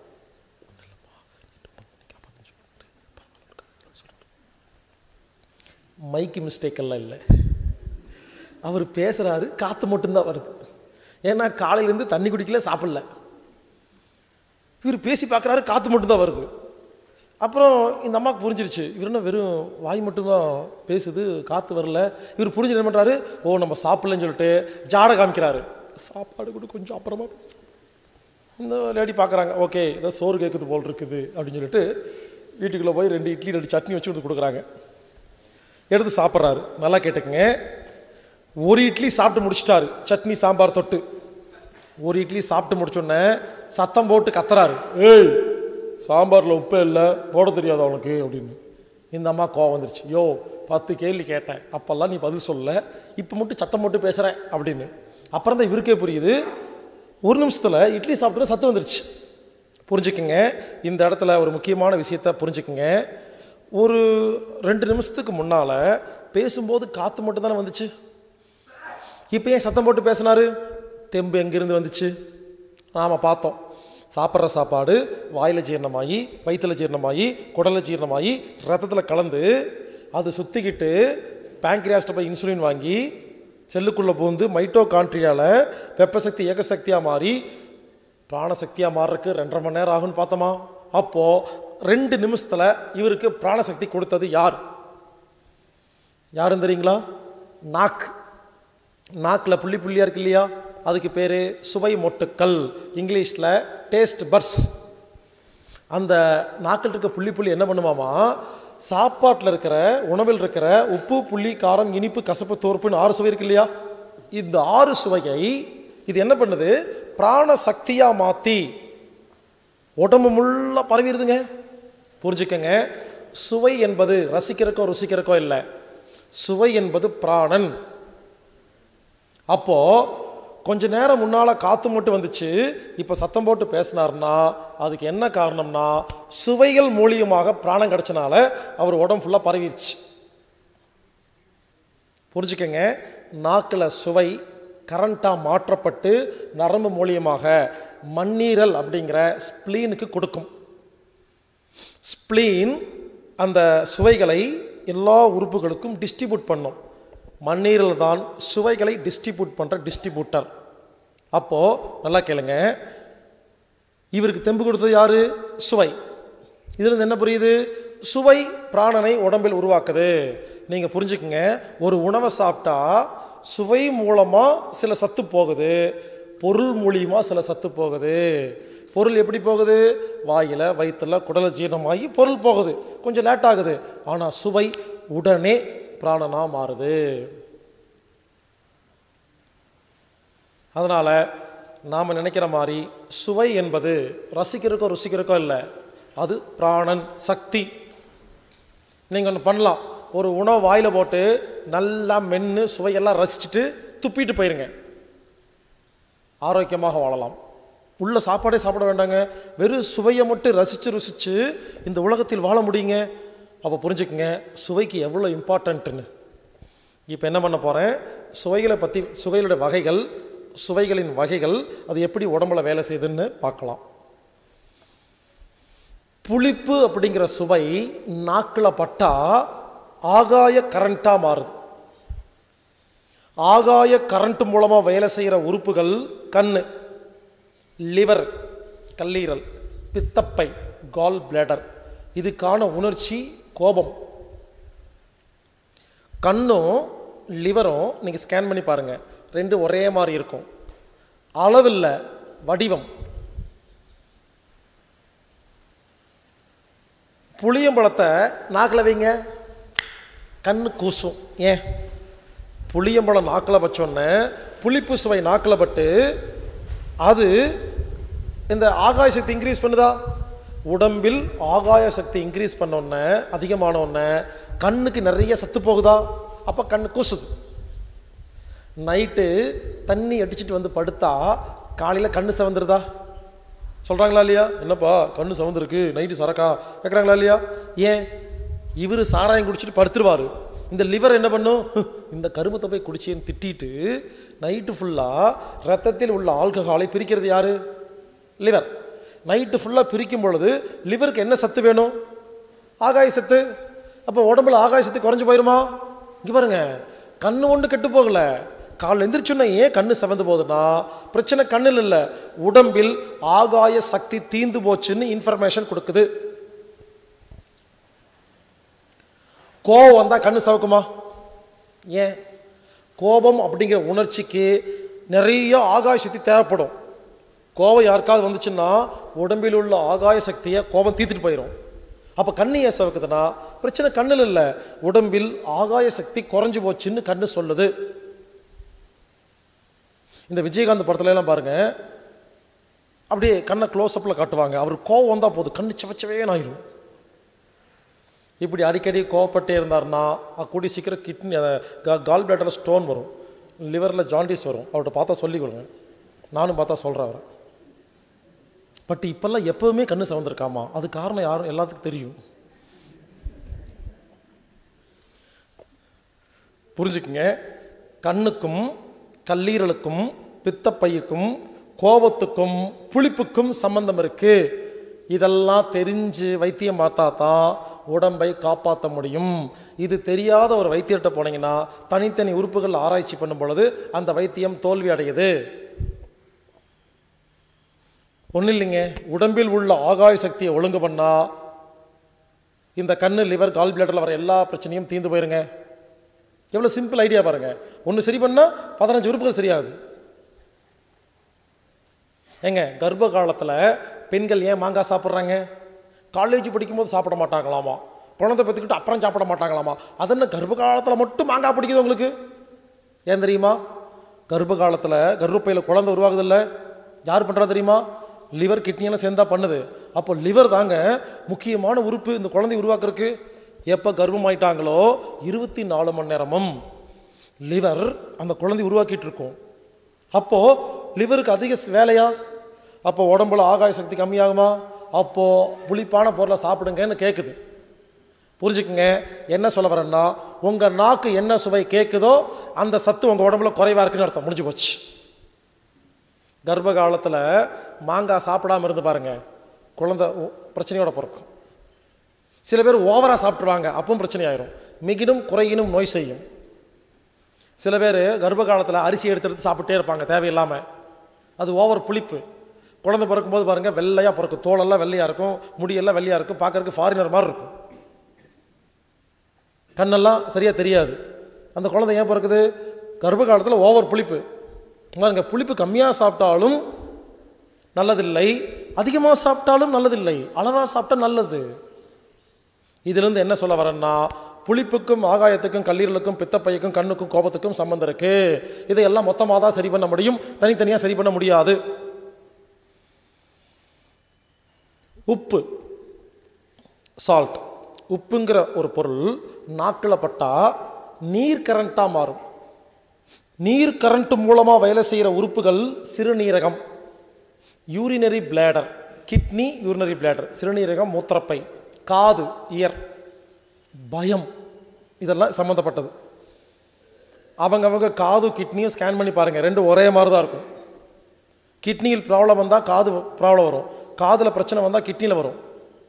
மைக்கு மிஸ்டேக் எல்லாம் இல்லை அவர் பேசுகிறாரு காற்று மட்டும்தான் வருது ஏன்னா காலையிலேருந்து தண்ணி குடிக்கல சாப்பிடல இவர் பேசி பார்க்குறாரு காற்று மட்டும்தான் வருது அப்புறம் இந்த அம்மாவுக்கு புரிஞ்சிருச்சு இவர் என்ன வெறும் வாய் மட்டும்தான் பேசுது காற்று வரல இவர் புரிஞ்சு என்ன பண்ணுறாரு ஓ நம்ம சாப்பிடலன்னு சொல்லிட்டு ஜாடை காமிக்கிறாரு சாப்பாடு கூட கொஞ்சம் அப்புறமா பேசு. இந்த லேடி பார்க்குறாங்க ஓகே ஏதோ சோறு கேட்குது போல் இருக்குது அப்படின்னு சொல்லிட்டு வீட்டுக்குள்ளே போய் ரெண்டு இட்லி ரெண்டு சட்னி வச்சு கொடுத்து கொடுக்குறாங்க எடுத்து சாப்பிட்றாரு நல்லா கேட்டுக்குங்க ஒரு இட்லி சாப்பிட்டு முடிச்சிட்டாரு சட்னி சாம்பார் தொட்டு ஒரு இட்லி சாப்பிட்டு முடிச்சோடனே சத்தம் போட்டு கத்துறாரு ஏய் சாம்பாரில் உப்பே இல்லை போட தெரியாது அவனுக்கு அப்படின்னு இந்த அம்மா கோவம் வந்துருச்சு யோ பத்து கேள்வி கேட்டேன் அப்போல்லாம் நீ பதில் சொல்லல இப்போ மட்டும் சத்தம் போட்டு பேசுகிறேன் அப்படின்னு அப்புறம் தான் இவருக்கே புரியுது ஒரு நிமிஷத்தில் இட்லி சாப்பிட்டு சத்தம் வந்துருச்சு புரிஞ்சுக்குங்க இந்த இடத்துல ஒரு முக்கியமான விஷயத்த புரிஞ்சுக்குங்க ஒரு ரெண்டு நிமிஷத்துக்கு முன்னால் பேசும்போது காற்று மட்டும் தானே வந்துச்சு இப்போ ஏன் சத்தம் போட்டு பேசினாரு தெம்பு எங்கேருந்து வந்துச்சு நாம் பார்த்தோம் சாப்பிட்ற சாப்பாடு வாயில் ஜீரணமாகி வயிற்றில் ஜீரணமாகி குடலில் ஜீரணமாகி ரத்தத்தில் கலந்து அது சுற்றிக்கிட்டு பேங்க்ரியாஸ்ட்டை போய் இன்சுலின் வாங்கி செல்லுக்குள்ளே பூந்து மைட்டோகான்ட்ரியாவில் வெப்பசக்தி ஏகசக்தியாக மாறி பிராணசக்தியாக மாறுறதுக்கு ரெண்டரை மணி நேரம் ஆகும்னு பார்த்தோமா அப்போது ரெண்டு நிமிஷத்தில் இவருக்கு பிராணசக்தி கொடுத்தது யார் யாருன்னு தெரியுங்களா நாக் நாக்கில் புள்ளி புள்ளியாக இருக்கு இல்லையா அதுக்கு பேர் சுவை மொட்டுக்கள் இங்கிலீஷில் டேஸ்ட் பர்ஸ் அந்த நாக்கில் இருக்க புள்ளி புள்ளி என்ன பண்ணுமாமா சாப்பாட்டில் இருக்கிற உணவில் இருக்கிற உப்பு புள்ளி காரம் இனிப்பு கசப்பு தோற்புன்னு ஆறு சுவை இருக்கு இல்லையா இந்த ஆறு சுவையை இது என்ன பண்ணுது பிராண சக்தியாக மாற்றி உடம்பு முள்ள பரவிடுதுங்க புரிஞ்சுக்கங்க சுவை என்பது ரசிக்கிறக்கோ ருசிக்கிறக்கோ இல்லை சுவை என்பது பிராணன் அப்போ கொஞ்ச நேரம் முன்னால காத்து மட்டும் வந்துச்சு இப்போ சத்தம் போட்டு பேசினார்னா அதுக்கு என்ன காரணம்னா சுவைகள் மூலியமாக பிராணம் கிடைச்சனால அவர் உடம்பு ஃபுல்லாக பரவிருச்சு புரிஞ்சுக்கங்க நாக்கில் சுவை கரண்ட்டாக மாற்றப்பட்டு நரம்பு மூலியமாக மண்ணீரல் அப்படிங்கிற ஸ்ப்ளீனுக்கு கொடுக்கும் ஸ்ப்ளீன் அந்த சுவைகளை எல்லா உறுப்புகளுக்கும் டிஸ்ட்ரிபியூட் பண்ணும் மண்ணீரல் தான் சுவைகளை டிஸ்ட்ரிபியூட் பண்ணுற டிஸ்ட்ரிபியூட்டர் அப்போது நல்லா கேளுங்க இவருக்கு தெம்பு கொடுத்தது யாரு சுவை இதுலேருந்து என்ன புரியுது சுவை பிராணனை உடம்பில் உருவாக்குது நீங்கள் புரிஞ்சுக்குங்க ஒரு உணவை சாப்பிட்டா சுவை மூலமாக சில சத்து போகுது பொருள் மூலியமாக சில சத்து போகுது பொருள் எப்படி போகுது வாயில் வயிற்றில் குடலை ஜீரணமாகி பொருள் போகுது கொஞ்சம் லேட் ஆகுது ஆனால் சுவை உடனே பிராணனா மாறுது அதனால் நாம் நினைக்கிற மாதிரி சுவை என்பது ரசிக்கிறக்கோ ருசிக்கிறக்கோ இல்லை அது பிராணன் சக்தி நீங்கள் ஒன்று பண்ணலாம் ஒரு உணவு வாயில் போட்டு நல்லா மென்று சுவையெல்லாம் ரசிச்சுட்டு துப்பிட்டு போயிருங்க ஆரோக்கியமாக வாழலாம் உள்ள சாப்பாடே சாப்பிட வேண்டாங்க வெறும் சுவையை மட்டும் ரசித்து ருசித்து இந்த உலகத்தில் வாழ முடியுங்க அப்போ புரிஞ்சுக்குங்க சுவைக்கு எவ்வளோ இம்பார்ட்டன்ட்டுன்னு இப்போ என்ன பண்ண போகிறேன் சுவைகளை பற்றி சுவைகளுடைய வகைகள் சுவைகளின் வகைகள் அது எப்படி உடம்புல வேலை செய்யுதுன்னு பார்க்கலாம் புளிப்பு அப்படிங்கிற சுவை நாக்கில் பட்டா ஆகாய கரண்ட்டாக மாறுது ஆகாய கரண்ட் மூலமாக வேலை செய்கிற உறுப்புகள் கண்ணு லிவர் கல்லீரல் பித்தப்பை கால் பிளேடர் இதுக்கான உணர்ச்சி கோபம் கண்ணும் லிவரும் நீங்கள் ஸ்கேன் பண்ணி பாருங்கள் ரெண்டு ஒரே மாதிரி இருக்கும் அளவில்ல வடிவம் புளியம்பழத்தை நாக்கில் வைங்க கண்ணு கூசும் ஏன் புளியம்பழம் நாக்கில் வச்சோன்னே புளிப்பு சுவை நாக்கில் பட்டு அது இந்த ஆகாய சக்தி இன்க்ரீஸ் பண்ணுதா உடம்பில் ஆகாய சக்தி இன்க்ரீஸ் பண்ணோன்னே அதிகமான உடனே கண்ணுக்கு நிறைய சத்து போகுதா அப்போ கண்ணு கூசுது நைட்டு தண்ணி அடிச்சிட்டு வந்து படுத்தா காலையில் கண்ணு செவந்துருதா சொல்கிறாங்களா இல்லையா என்னப்பா கண்ணு செவந்துருக்கு நைட்டு சரக்கா கேட்குறாங்களா இல்லையா ஏன் இவர் சாராயம் குடிச்சிட்டு படுத்துருவார் இந்த லிவர் என்ன பண்ணும் இந்த கருமத்தை போய் குடிச்சேன்னு திட்டிட்டு நைட்டு ஃபுல்லாக ரத்தத்தில் உள்ள ஆல்கஹாலை பிரிக்கிறது யாரு லிவர் நைட்டு ஃபுல்லாக பிரிக்கும் பொழுது லிவருக்கு என்ன சத்து வேணும் ஆகாய சத்து அப்போ உடம்புல ஆகாய சத்து குறைஞ்சு போயிருமா இங்கே பாருங்க கண்ணு ஒன்று கெட்டு போகல காலைல எந்திரிச்சோன்னா ஏன் கண்ணு செவந்து போகுதுன்னா பிரச்சனை கண்ணில் இல்லை உடம்பில் ஆகாய சக்தி தீந்து போச்சுன்னு இன்ஃபர்மேஷன் கொடுக்குது கோபம் வந்தால் கண்ணு சவக்குமா ஏன் கோபம் அப்படிங்கிற உணர்ச்சிக்கு நிறைய ஆகாய சக்தி தேவைப்படும் கோபம் யாருக்காவது வந்துச்சுன்னா உடம்பில் உள்ள ஆகாய சக்தியை கோபம் தீர்த்துட்டு போயிடும் அப்போ கண்ணு ஏன் சவக்குதுன்னா பிரச்சனை கண்ணில் இல்லை உடம்பில் ஆகாய சக்தி குறைஞ்சு போச்சுன்னு கண்ணு சொல்லுது இந்த விஜயகாந்த் படத்துல எல்லாம் பாருங்க அப்படியே கண்ணை க்ளோஸ்அப்பில் காட்டுவாங்க அவர் கோவம் வந்தால் போதும் கண்ணு செவச்சவேன்னு ஆயிரும் இப்படி அடிக்கடி கோவப்பட்டே இருந்தார்னா கூடி சீக்கிரம் கிட்னி கால் பிளேட்டரில் ஸ்டோன் வரும் லிவரில் ஜாண்டிஸ் வரும் அவர்கிட்ட பார்த்தா சொல்லி கொடுங்க நானும் பார்த்தா சொல்கிறேன் அவரை பட் இப்போல்லாம் எப்போவுமே கண்ணு சவந்திருக்காமா அது காரணம் யாரும் எல்லாத்துக்கும் தெரியும் புரிஞ்சுக்குங்க கண்ணுக்கும் கல்லீரலுக்கும் பித்தப்பையுக்கும் கோபத்துக்கும் புளிப்புக்கும் சம்பந்தம் இருக்கு இதெல்லாம் தெரிஞ்சு வைத்தியம் பார்த்தா தான் உடம்பை காப்பாற்ற முடியும் இது தெரியாத ஒரு வைத்தியர்கிட்ட போனீங்கன்னா தனித்தனி உறுப்புகள் ஆராய்ச்சி பண்ணும் பொழுது அந்த வைத்தியம் தோல்வி அடையுது ஒன்றும் இல்லைங்க உடம்பில் உள்ள ஆகாய சக்தியை ஒழுங்கு பண்ணா இந்த கண்ணு லிவர் கால் பிளேட்டரில் வர எல்லா பிரச்சனையும் தீர்ந்து போயிருங்க எவ்வளோ சிம்பிள் ஐடியா பாருங்க ஒன்று சரி பண்ணால் பதினஞ்சு உறுப்புகள் சரியாகுது ஏங்க கர்ப்ப காலத்தில் பெண்கள் ஏன் மாங்காய் சாப்பிட்றாங்க காலேஜ் படிக்கும்போது சாப்பிட மாட்டாங்களாமா குழந்தை பெற்றுக்கிட்டு அப்புறம் சாப்பிட மாட்டாங்களாமா அது என்ன கர்ப்ப காலத்தில் மட்டும் மாங்காய் பிடிக்குது உங்களுக்கு ஏன் தெரியுமா கர்ப்ப காலத்தில் கர்ப்பப்பையில் குழந்தை உருவாகுதில்ல யார் பண்ணுறா தெரியுமா லிவர் கிட்னியெல்லாம் சேர்ந்தா பண்ணுது அப்போ லிவர் தாங்க முக்கியமான உறுப்பு இந்த குழந்தை உருவாக்குறதுக்கு எப்போ கர்ப்பமாயிட்டாங்களோ இருபத்தி நாலு மணி நேரமும் லிவர் அந்த குழந்தை உருவாக்கிட்டு இருக்கும் அப்போ லிவருக்கு அதிக ஸ்- வேலையா அப்போ உடம்புல ஆகாய சக்தி கம்மியாகுமா அப்போ புளிப்பான பொருளை சாப்பிடுங்கன்னு கேட்குது புரிஞ்சுக்குங்க என்ன சொல்ல வரேன்னா உங்கள் நாக்கு என்ன சுவை கேட்குதோ அந்த சத்து உங்கள் உடம்புல குறைவா இருக்குன்னு அர்த்தம் முடிஞ்சு போச்சு கர்ப்ப காலத்தில் மாங்காய் சாப்பிடாம இருந்து பாருங்க குழந்தை உ- பிரச்சனையோட பிறக்கும் சில பேர் ஓவராக சாப்பிட்ருவாங்க அப்பவும் பிரச்சனை ஆயிரும் மிகினும் குறையினும் நோய் செய்யும் சில பேர் கர்ப்ப காலத்தில் அரிசி எடுத்து எடுத்து சாப்பிட்டே இருப்பாங்க தேவையில்லாமல் அது ஓவர் புளிப்பு குழந்தை பிறக்கும்போது பாருங்கள் வெள்ளையாக பிறக்கும் தோலெல்லாம் வெள்ளையாக இருக்கும் முடியெல்லாம் வெள்ளையாக இருக்கும் பார்க்கறதுக்கு ஃபாரினர் மாதிரி இருக்கும் கண்ணெல்லாம் சரியாக தெரியாது அந்த குழந்தை ஏன் பிறக்குது கர்ப்ப காலத்தில் ஓவர் புளிப்பு பாருங்க புளிப்பு கம்மியாக சாப்பிட்டாலும் நல்லதில்லை அதிகமாக சாப்பிட்டாலும் நல்லதில்லை அளவாக சாப்பிட்டா நல்லது இதிலிருந்து என்ன சொல்ல வரேன்னா புளிப்புக்கும் ஆகாயத்துக்கும் கல்லீரலுக்கும் பித்தப்பைக்கும் கண்ணுக்கும் கோபத்துக்கும் சம்பந்தம் இருக்கு இதையெல்லாம் மொத்தமாக தான் சரி பண்ண முடியும் தனித்தனியாக சரி பண்ண முடியாது உப்பு சால்ட் உப்புங்கிற ஒரு பொருள் நாக்கில் பட்டா நீர் கரண்ட்டாக மாறும் நீர் கரண்ட் மூலமாக வேலை செய்கிற உறுப்புகள் சிறுநீரகம் urinary bladder kidney urinary bladder சிறுநீரகம் மூத்திரப்பை காது இயர் பயம் இதெல்லாம் சம்மந்தப்பட்டது அவங்கவங்க காது கிட்னியும் ஸ்கேன் பண்ணி பாருங்கள் ரெண்டும் ஒரே மாதிரி தான் இருக்கும் கிட்னியில் ப்ராப்ளம் வந்தால் காது ப்ராப்ளம் வரும் காதில் பிரச்சனை வந்தால் கிட்னியில் வரும்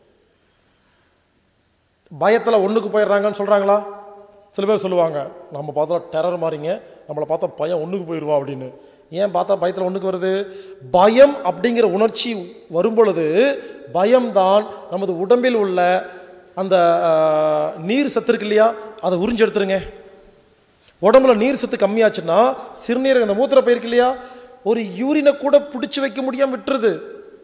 பயத்தில் ஒன்றுக்கு போயிடுறாங்கன்னு சொல்கிறாங்களா சில பேர் சொல்லுவாங்க நம்ம பார்த்தா டெரர் மாதிரிங்க நம்மளை பார்த்தா பயம் ஒன்றுக்கு போயிடுவோம் அப்படின்னு ஏன் பார்த்தா பயத்தில் ஒன்றுக்கு வருது பயம் அப்படிங்கிற உணர்ச்சி வரும் பொழுது பயம்தான் நமது உடம்பில் உள்ள அந்த ஆஹ், நீர் சத்து இருக்கு இல்லையா அதை உறிஞ்சு எடுத்துருங்க உடம்புல நீர் சத்து கம்மியாச்சுன்னா சிறுநீரகம் அந்த மூத்திர இருக்கு இல்லையா ஒரு யூரினை கூட பிடிச்சி வைக்க முடியாம விட்டுருது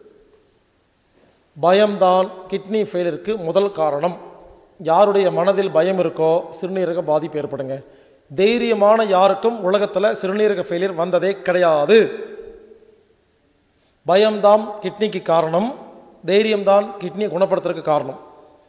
பயம்தான் கிட்னி ஃபெயிலியருக்கு முதல் காரணம் யாருடைய மனதில் பயம் இருக்கோ சிறுநீரக பாதிப்பு ஏற்படுங்க தைரியமான யாருக்கும் உலகத்தில் சிறுநீரக ஃபெயிலியர் வந்ததே கிடையாது பயம்தான் கிட்னிக்கு காரணம் தைரியம்தான் கிட்னியை குணப்படுத்துறதுக்கு காரணம்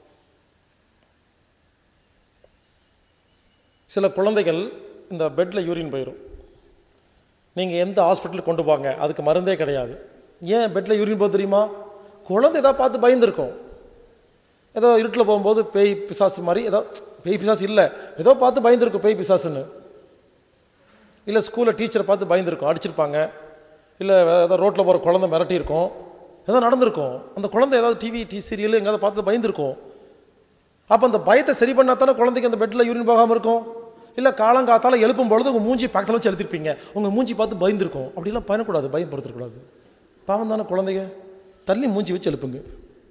சில குழந்தைகள் இந்த பெட்டில் யூரின் போயிடும் நீங்கள் எந்த ஹாஸ்பிட்டலுக்கு கொண்டு போங்க அதுக்கு மருந்தே கிடையாது ஏன் பெட்டில் யூரின் போக தெரியுமா குழந்தை ஏதாவது பார்த்து பயந்துருக்கும் ஏதோ இருட்டில் போகும்போது பேய் பிசாசு மாதிரி ஏதோ பேய் பிசாசு இல்லை ஏதோ பார்த்து பயந்துருக்கும் பேய் பிசாசுன்னு இல்லை ஸ்கூலில் டீச்சரை பார்த்து பயந்துருக்கும் அடிச்சிருப்பாங்க இல்லை ஏதோ ரோட்டில் போகிற குழந்தை மிரட்டியிருக்கும் ஏதோ நடந்திருக்கும் அந்த குழந்தை ஏதாவது டிவி டி சீரியல் எங்கேயாவது பார்த்து பயந்துருக்கும் அப்போ அந்த பயத்தை சரி பண்ணா தானே குழந்தைக்கு அந்த பெட்டில் யூரின் போகாமல் இருக்கும் இல்லை காலங்காத்தால எழுப்பும் பொழுது உங்கள் மூஞ்சி பக்கத்தில் வச்சு எழுத்திருப்பீங்க உங்கள் மூஞ்சி பார்த்து பயந்துருக்கும் அப்படிலாம் பயணக்கூடாது பயன்படுத்தக்கூடாது பாவம் தானே குழந்தைங்க தள்ளி மூஞ்சி வச்சு எழுப்புங்க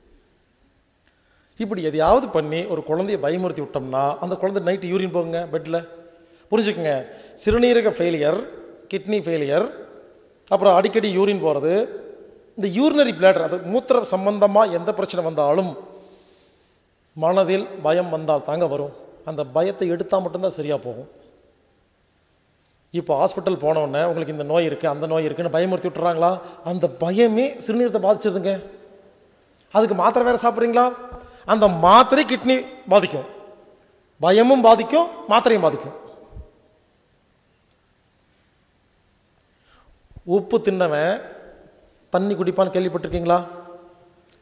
இப்படி எதையாவது பண்ணி ஒரு குழந்தைய பயமுறுத்தி விட்டோம்னா அந்த குழந்தை நைட்டு யூரின் போகுங்க பெட்டில் புரிஞ்சுக்குங்க சிறுநீரக ஃபெயிலியர் கிட்னி ஃபெயிலியர் அப்புறம் அடிக்கடி யூரின் போகிறது இந்த யூரினரி பிளேடர் அது மூத்திர சம்பந்தமாக எந்த பிரச்சனை வந்தாலும் மனதில் பயம் வந்தால் தாங்க வரும் அந்த பயத்தை எடுத்தால் மட்டும்தான் சரியாக போகும் இப்போ ஹாஸ்பிட்டல் போனோடனே உங்களுக்கு இந்த நோய் இருக்குது அந்த நோய் இருக்குன்னு பயமுறுத்தி விட்டுறாங்களா அந்த பயமே சிறுநீரத்தை பாதிச்சிருதுங்க அதுக்கு மாத்திரை வேறு சாப்பிட்றீங்களா அந்த மாத்திரை கிட்னி பாதிக்கும் பயமும் பாதிக்கும் மாத்திரையும் பாதிக்கும் உப்பு தின்னவன் தண்ணி குடிப்பான்னு கேள்விப்பட்டிருக்கீங்களா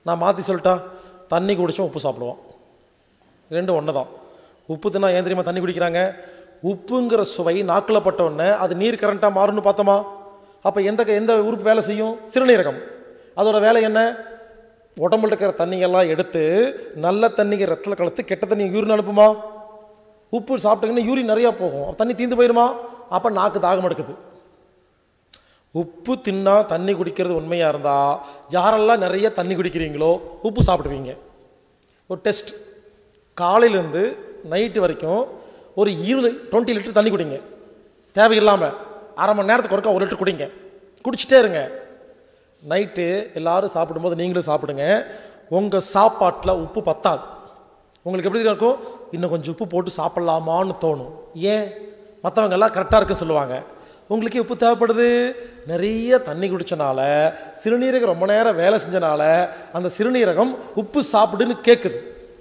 நான் மாற்றி சொல்லிட்டா தண்ணி குடிச்சோம் உப்பு சாப்பிடுவோம் ரெண்டும் ஒன்று தான் உப்பு தின்னா ஏன் தெரியுமா தண்ணி குடிக்கிறாங்க உப்புங்கிற சுவை நாக்கில் பட்ட உடனே அது நீர் கரண்ட்டாக மாறும்னு பார்த்தோமா அப்போ எந்த எந்த உறுப்பு வேலை செய்யும் சிறுநீரகம் அதோட வேலை என்ன உடம்புல இருக்கிற தண்ணியெல்லாம் எடுத்து நல்ல தண்ணிக்கு ரத்தத்தில் கலத்து கெட்ட தண்ணி யூரின் அனுப்புமா உப்பு சாப்பிட்டீங்கன்னா யூரின் நிறையா போகும் அப்ப தண்ணி தீந்து போயிடுமா அப்போ நாக்கு தாகம் எடுக்குது உப்பு தின்னா தண்ணி குடிக்கிறது உண்மையாக இருந்தால் யாரெல்லாம் நிறைய தண்ணி குடிக்கிறீங்களோ உப்பு சாப்பிடுவீங்க ஒரு டெஸ்ட் காலையிலேருந்து நைட்டு வரைக்கும் ஒரு இருபது டுவெண்ட்டி லிட்டர் தண்ணி குடிங்க தேவையில்லாமல் அரை மணி நேரத்துக்கு ஒருக்கா ஒரு லிட்டர் குடிங்க குடிச்சிட்டே இருங்க நைட்டு எல்லாரும் சாப்பிடும்போது நீங்களும் சாப்பிடுங்க உங்கள் சாப்பாட்டில் உப்பு பத்தாது உங்களுக்கு எப்படி இருக்கும் இன்னும் கொஞ்சம் உப்பு போட்டு சாப்பிட்லாமான்னு தோணும் ஏன் மற்றவங்க எல்லாம் கரெக்டாக இருக்குன்னு சொல்லுவாங்க உங்களுக்கு உப்பு தேவைப்படுது நிறைய தண்ணி குடிச்சனால சிறுநீரகம் ரொம்ப நேரம் வேலை செஞ்சனால அந்த சிறுநீரகம் உப்பு சாப்பிடுன்னு கேட்குது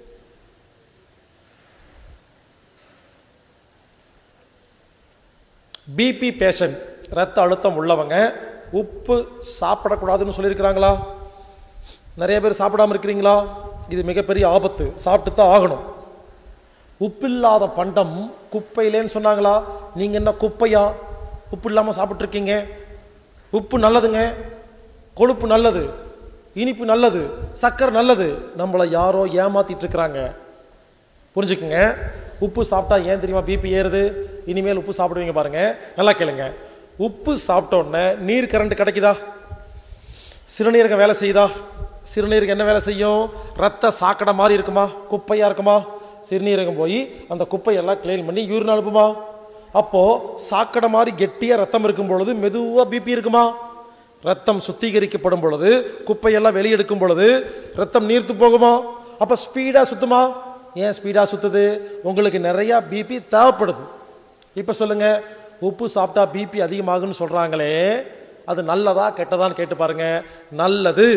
பிபி பேஷண்ட் ரத்த அழுத்தம் உள்ளவங்க உப்பு சாப்பிடக்கூடாதுன்னு சொல்லியிருக்கிறாங்களா நிறைய பேர் சாப்பிடாம இருக்கிறீங்களா இது மிகப்பெரிய ஆபத்து சாப்பிட்டு தான் ஆகணும் உப்பில்லாத பண்டம் குப்பையிலேன்னு சொன்னாங்களா நீங்கள் என்ன குப்பையா உப்பு இல்லாமல் சாப்பிட்ருக்கீங்க உப்பு நல்லதுங்க கொழுப்பு நல்லது இனிப்பு நல்லது சக்கரை நல்லது நம்மளை யாரோ ஏமாத்திட்டு இருக்கிறாங்க புரிஞ்சுக்குங்க உப்பு சாப்பிட்டா ஏன் தெரியுமா பிபி ஏறுது இனிமேல் உப்பு சாப்பிடுவீங்க பாருங்க நல்லா கேளுங்க உப்பு சாப்பிட்ட உடனே நீர் கரண்ட் கிடைக்குதா சிறுநீரகம் வேலை செய்யுதா சிறுநீரகம் என்ன வேலை செய்யும் ரத்த சாக்கடை மாதிரி இருக்குமா குப்பையாக இருக்குமா சிறுநீரகம் போய் அந்த குப்பையெல்லாம் க்ளீன் பண்ணி யூரின் அனுப்புமா அப்போது சாக்கடை மாதிரி கெட்டியாக ரத்தம் இருக்கும் பொழுது மெதுவாக பிபி இருக்குமா ரத்தம் சுத்திகரிக்கப்படும் பொழுது குப்பையெல்லாம் வெளியெடுக்கும் பொழுது ரத்தம் நீர்த்து போகுமா அப்போ ஸ்பீடாக சுத்துமா ஏன் ஸ்பீடாக சுத்துது உங்களுக்கு நிறையா பிபி தேவைப்படுது இப்போ சொல்லுங்க உப்பு சாப்பிட்டா பிபி அதிகமாகுன்னு சொல்கிறாங்களே அது நல்லதா கெட்டதான்னு கேட்டு பாருங்க நல்லது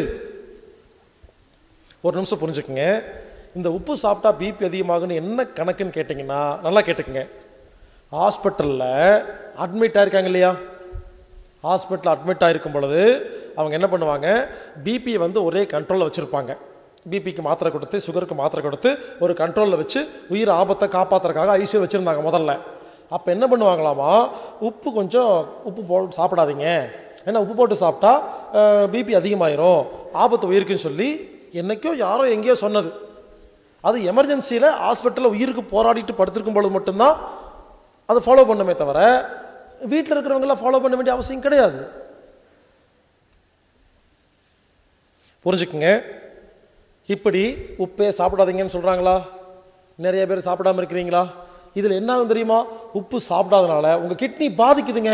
ஒரு நிமிஷம் புரிஞ்சுக்குங்க இந்த உப்பு சாப்பிட்டா பிபி அதிகமாகுன்னு என்ன கணக்குன்னு கேட்டிங்கன்னா நல்லா கேட்டுக்குங்க ஹாஸ்பிட்டலில் அட்மிட் ஆயிருக்காங்க இல்லையா ஹாஸ்பிட்டலில் அட்மிட் ஆகிருக்கும் பொழுது அவங்க என்ன பண்ணுவாங்க பிபியை வந்து ஒரே கண்ட்ரோலில் வச்சுருப்பாங்க பிபிக்கு மாத்திரை கொடுத்து சுகருக்கு மாத்திரை கொடுத்து ஒரு கண்ட்ரோலில் வச்சு உயிர் ஆபத்தை காப்பாற்றுறதுக்காக ஐசியூ வச்சுருந்தாங்க முதல்ல அப்போ என்ன பண்ணுவாங்களாமா உப்பு கொஞ்சம் உப்பு போட்டு சாப்பிடாதீங்க ஏன்னா உப்பு போட்டு சாப்பிட்டா பிபி அதிகமாயிரும் ஆபத்து உயிருக்குன்னு சொல்லி என்னைக்கோ யாரோ எங்கேயோ சொன்னது அது எமர்ஜென்சியில் ஹாஸ்பிட்டலில் உயிருக்கு போராடிட்டு படுத்திருக்கும் பொழுது மட்டும்தான் அதை ஃபாலோ பண்ணுமே தவிர வீட்டில் இருக்கிறவங்களாம் ஃபாலோ பண்ண வேண்டிய அவசியம் கிடையாது புரிஞ்சுக்குங்க இப்படி உப்பே சாப்பிடாதீங்கன்னு சொல்கிறாங்களா நிறைய பேர் சாப்பிடாம இருக்கிறீங்களா இதில் என்ன ஆகும் தெரியுமா உப்பு சாப்பிடாதனால உங்கள் கிட்னி பாதிக்குதுங்க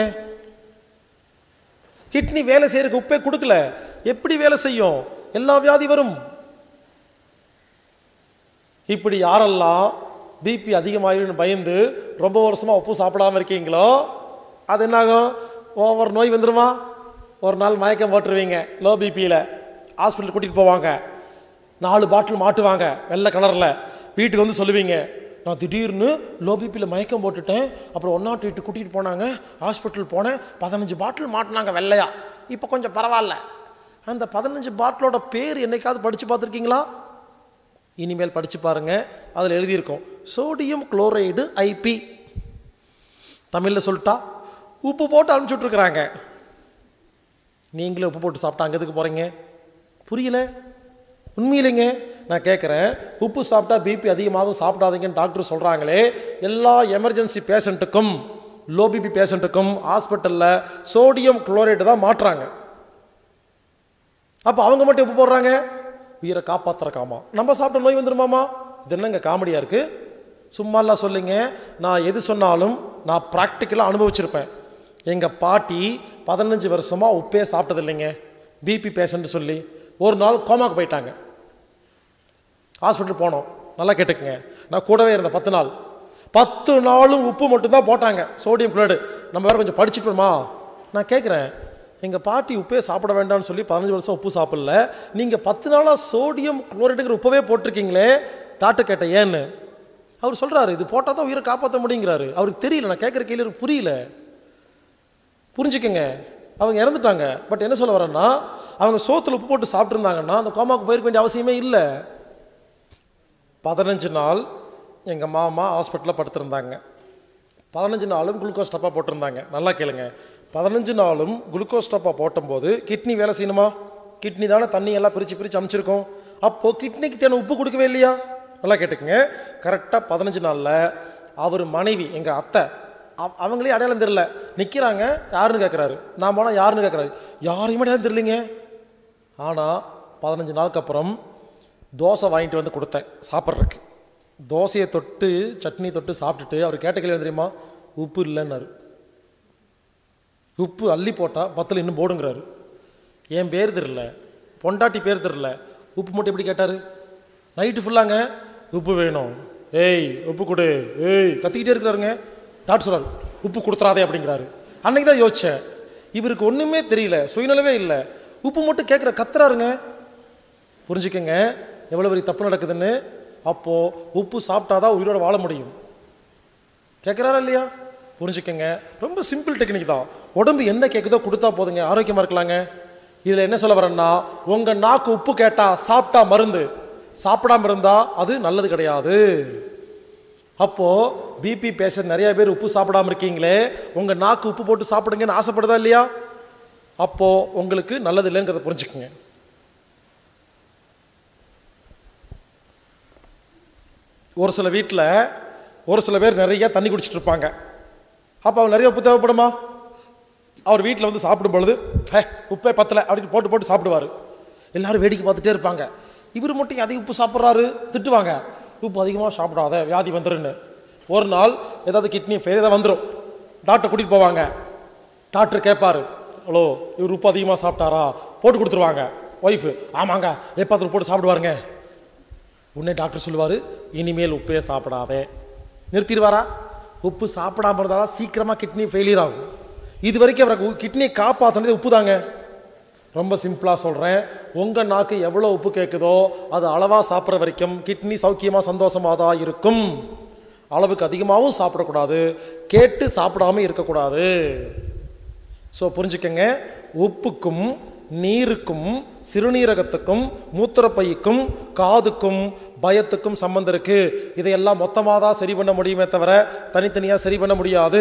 கிட்னி வேலை செய்யறதுக்கு உப்பே கொடுக்கல எப்படி வேலை செய்யும் எல்லா வியாதி வரும் இப்படி யாரெல்லாம் பிபி அதிகமாயிருன்னு பயந்து ரொம்ப வருஷமாக உப்பு சாப்பிடாம இருக்கீங்களோ அது என்னாகும் ஓவர் நோய் வந்துருமா ஒரு நாள் மயக்கம் போட்டுருவீங்க லோ பிபியில் ஹாஸ்பிட்டல் கூட்டிகிட்டு போவாங்க நாலு பாட்டில் மாட்டுவாங்க வெள்ளை கலரில் வீட்டுக்கு வந்து சொல்லுவீங்க நான் திடீர்னு லோ பிபியில் மயக்கம் போட்டுட்டேன் அப்புறம் ஒன் நாட் எயிட்டு கூட்டிகிட்டு போனாங்க ஹாஸ்பிட்டல் போனேன் பதினஞ்சு பாட்டில் மாட்டினாங்க வெள்ளையா இப்போ கொஞ்சம் பரவாயில்ல அந்த பதினஞ்சு பாட்டிலோட பேர் என்னைக்காவது படித்து பார்த்துருக்கீங்களா இனிமேல் படித்து பாருங்க அதில் எழுதியிருக்கும் சோடியம் குளோரைடு ஐபி தமிழில் சொல்லிட்டா உப்பு போட்டு அனுப்பிச்சி விட்ருக்குறாங்க நீங்களே உப்பு போட்டு சாப்பிட்டா அங்கே எதுக்கு போகிறீங்க புரியல உண்மையிலேங்க நான் கேட்குறேன் உப்பு சாப்பிட்டா பிபி அதிகமாகும் சாப்பிடாதீங்கன்னு டாக்டர் சொல்கிறாங்களே எல்லா எமர்ஜென்சி பேஷண்ட்டுக்கும் லோ பிபி பேஷண்ட்டுக்கும் ஹாஸ்பிட்டலில் சோடியம் குளோரைடு தான் மாட்டுறாங்க அப்போ அவங்க மட்டும் உப்பு போடுறாங்க உயிரை காப்பாற்றுறக்காமா நம்ம சாப்பிட்ட நோய் வந்துருமாமா இது என்னங்க காமெடியாக இருக்குது சும்மாலாம் சொல்லுங்க நான் எது சொன்னாலும் நான் ப்ராக்டிக்கலாக அனுபவிச்சிருப்பேன் எங்கள் பாட்டி பதினஞ்சு வருஷமாக உப்பே சாப்பிட்டது இல்லைங்க பிபி பேஷண்ட் சொல்லி ஒரு நாள் கோமாக்கு போயிட்டாங்க ஹாஸ்பிட்டல் போனோம் நல்லா கேட்டுக்குங்க நான் கூடவே இருந்தேன் பத்து நாள் பத்து நாளும் உப்பு மட்டும்தான் போட்டாங்க சோடியம் குளோரைடு நம்ம வேறு கொஞ்சம் படிச்சுட்டோமா நான் கேட்குறேன் எங்கள் பாட்டி உப்பே சாப்பிட வேண்டாம்னு சொல்லி பதினஞ்சு வருஷம் உப்பு சாப்பிடல நீங்கள் பத்து நாளாக சோடியம் குளோரைடுங்கிற உப்பவே போட்டிருக்கீங்களே டாக்டர் கேட்டேன் ஏன்னு அவர் சொல்கிறாரு இது போட்டால் தான் உயிரை காப்பாற்ற முடியுங்கிறாரு அவருக்கு தெரியல நான் கேட்குற கேள்வி அவருக்கு புரியல புரிஞ்சுக்கங்க அவங்க இறந்துட்டாங்க பட் என்ன சொல்ல வரேன்னா அவங்க சோத்துல உப்பு போட்டு சாப்பிட்ருந்தாங்கன்னா அந்த கோமாவுக்கு போயிருக்க வேண்டிய அவசியமே இல்லை பதினஞ்சு நாள் எங்கள் மாமா ஹாஸ்பிட்டலில் படுத்திருந்தாங்க பதினஞ்சு நாளும் குளுக்கோஸ் டப்பா போட்டிருந்தாங்க நல்லா கேளுங்க பதினஞ்சு நாளும் குளுக்கோஸ் டப்பா போட்டும்போது கிட்னி வேலை செய்யணுமா கிட்னி தானே தண்ணி எல்லாம் பிரித்து பிரித்து அமைச்சிருக்கோம் அப்போது கிட்னிக்கு தேவை உப்பு கொடுக்கவே இல்லையா நல்லா கேட்டுக்கங்க கரெக்டாக பதினஞ்சு நாளில் அவர் மனைவி எங்கள் அத்தை அவ- அவங்களே அடையாளம் தெரியல நிற்கிறாங்க யாருன்னு கேட்குறாரு நான் போனால் யாருன்னு கேட்குறாரு யாரையும் அடையாளம் தெரியலைங்க ஆனால் பதினஞ்சு நாளுக்கு அப்புறம் தோசை வாங்கிட்டு வந்து கொடுத்தேன் சாப்பிட்றதுக்கு தோசையை தொட்டு சட்னி தொட்டு சாப்பிட்டுட்டு அவர் கேட்ட கேள்வி என்ன தெரியுமா உப்பு இல்லைன்னாரு உப்பு அள்ளி போட்டால் பத்தில் இன்னும் போடுங்கிறாரு என் பேர் தெரியல பொண்டாட்டி பேர் தெரியல உப்பு மட்டும் எப்படி கேட்டார் நைட்டு ஃபுல்லாங்க உப்பு வேணும் ஏய் உப்பு கொடு ஏய் கத்திக்கிட்டே இருக்கிறாருங்க டாக்டர் சொல்றாரு உப்பு கொடுத்துறாதே அப்படிங்கிறாரு அன்னைக்கு தான் யோசிச்சேன் இவருக்கு ஒன்றுமே தெரியல சுயநலவே இல்லை உப்பு மட்டும் கேட்குற கத்துறாருங்க புரிஞ்சுக்கங்க எவ்வளோ பெரிய தப்பு நடக்குதுன்னு அப்போது உப்பு சாப்பிட்டாதான் உயிரோட வாழ முடியும் கேட்குறாரா இல்லையா புரிஞ்சுக்கங்க ரொம்ப சிம்பிள் டெக்னிக் தான் உடம்பு என்ன கேட்குதோ கொடுத்தா போதுங்க ஆரோக்கியமாக இருக்கலாங்க இதில் என்ன சொல்ல வரேன்னா உங்கள் நாக்கு உப்பு கேட்டால் சாப்பிட்டா மருந்து சாப்பிடாம இருந்தால் அது நல்லது கிடையாது அப்போது பிபி பேஷண்ட் நிறைய பேர் உப்பு சாப்பிடாம இருக்கீங்களே உங்கள் நாக்கு உப்பு போட்டு சாப்பிடுங்கன்னு ஆசைப்படுதா இல்லையா அப்போது உங்களுக்கு நல்லது இல்லைங்கிறத புரிஞ்சுக்குங்க ஒரு சில வீட்டில் ஒரு சில பேர் நிறைய தண்ணி குடிச்சிட்டு இருப்பாங்க அப்போ அவங்க நிறைய உப்பு தேவைப்படுமா அவர் வீட்டில் வந்து சாப்பிடும் பொழுது ஹே உப்பே பத்தலை அப்படின்னு போட்டு போட்டு சாப்பிடுவார் எல்லாரும் வேடிக்கை பார்த்துட்டே இருப்பாங்க இவர் மட்டும் அதிக உப்பு சாப்பிட்றாரு திட்டுவாங்க உப்பு அதிகமாக சாப்பிடாத வியாதி வந்துருன்னு ஒரு நாள் ஏதாவது கிட்னி ஃபெயில் ஏதாவது வந்துடும் டாக்டர் கூட்டிகிட்டு போவாங்க டாக்டர் கேட்பாரு ஹலோ இவர் உப்பு அதிகமாக சாப்பிட்டாரா போட்டு கொடுத்துருவாங்க ஒய்ஃபு ஆமாங்க எப்போ போட்டு சாப்பிடுவாருங்க உடனே டாக்டர் சொல்லுவார் இனிமேல் உப்பே சாப்பிடாதே நிறுத்திடுவாரா உப்பு சாப்பிடாம இருந்தால் தான் சீக்கிரமாக கிட்னி ஃபெயிலியர் ஆகும் இது வரைக்கும் அவருக்கு கிட்னியை காப்பாற்றினது உப்பு தாங்க ரொம்ப சிம்பிளாக சொல்கிறேன் உங்கள் நாக்கு எவ்வளோ உப்பு கேட்குதோ அது அளவாக சாப்பிட்ற வரைக்கும் கிட்னி சௌக்கியமாக சந்தோஷமாக தான் இருக்கும் அளவுக்கு அதிகமாகவும் சாப்பிடக்கூடாது கேட்டு சாப்பிடாம இருக்கக்கூடாது ஸோ புரிஞ்சுக்கங்க உப்புக்கும் நீருக்கும் சிறுநீரகத்துக்கும் மூத்திரப்பைக்கும் காதுக்கும் பயத்துக்கும் சம்பந்தம் இருக்கு இதையெல்லாம் மொத்தமாக தான் சரி பண்ண முடியுமே தவிர தனித்தனியாக சரி பண்ண முடியாது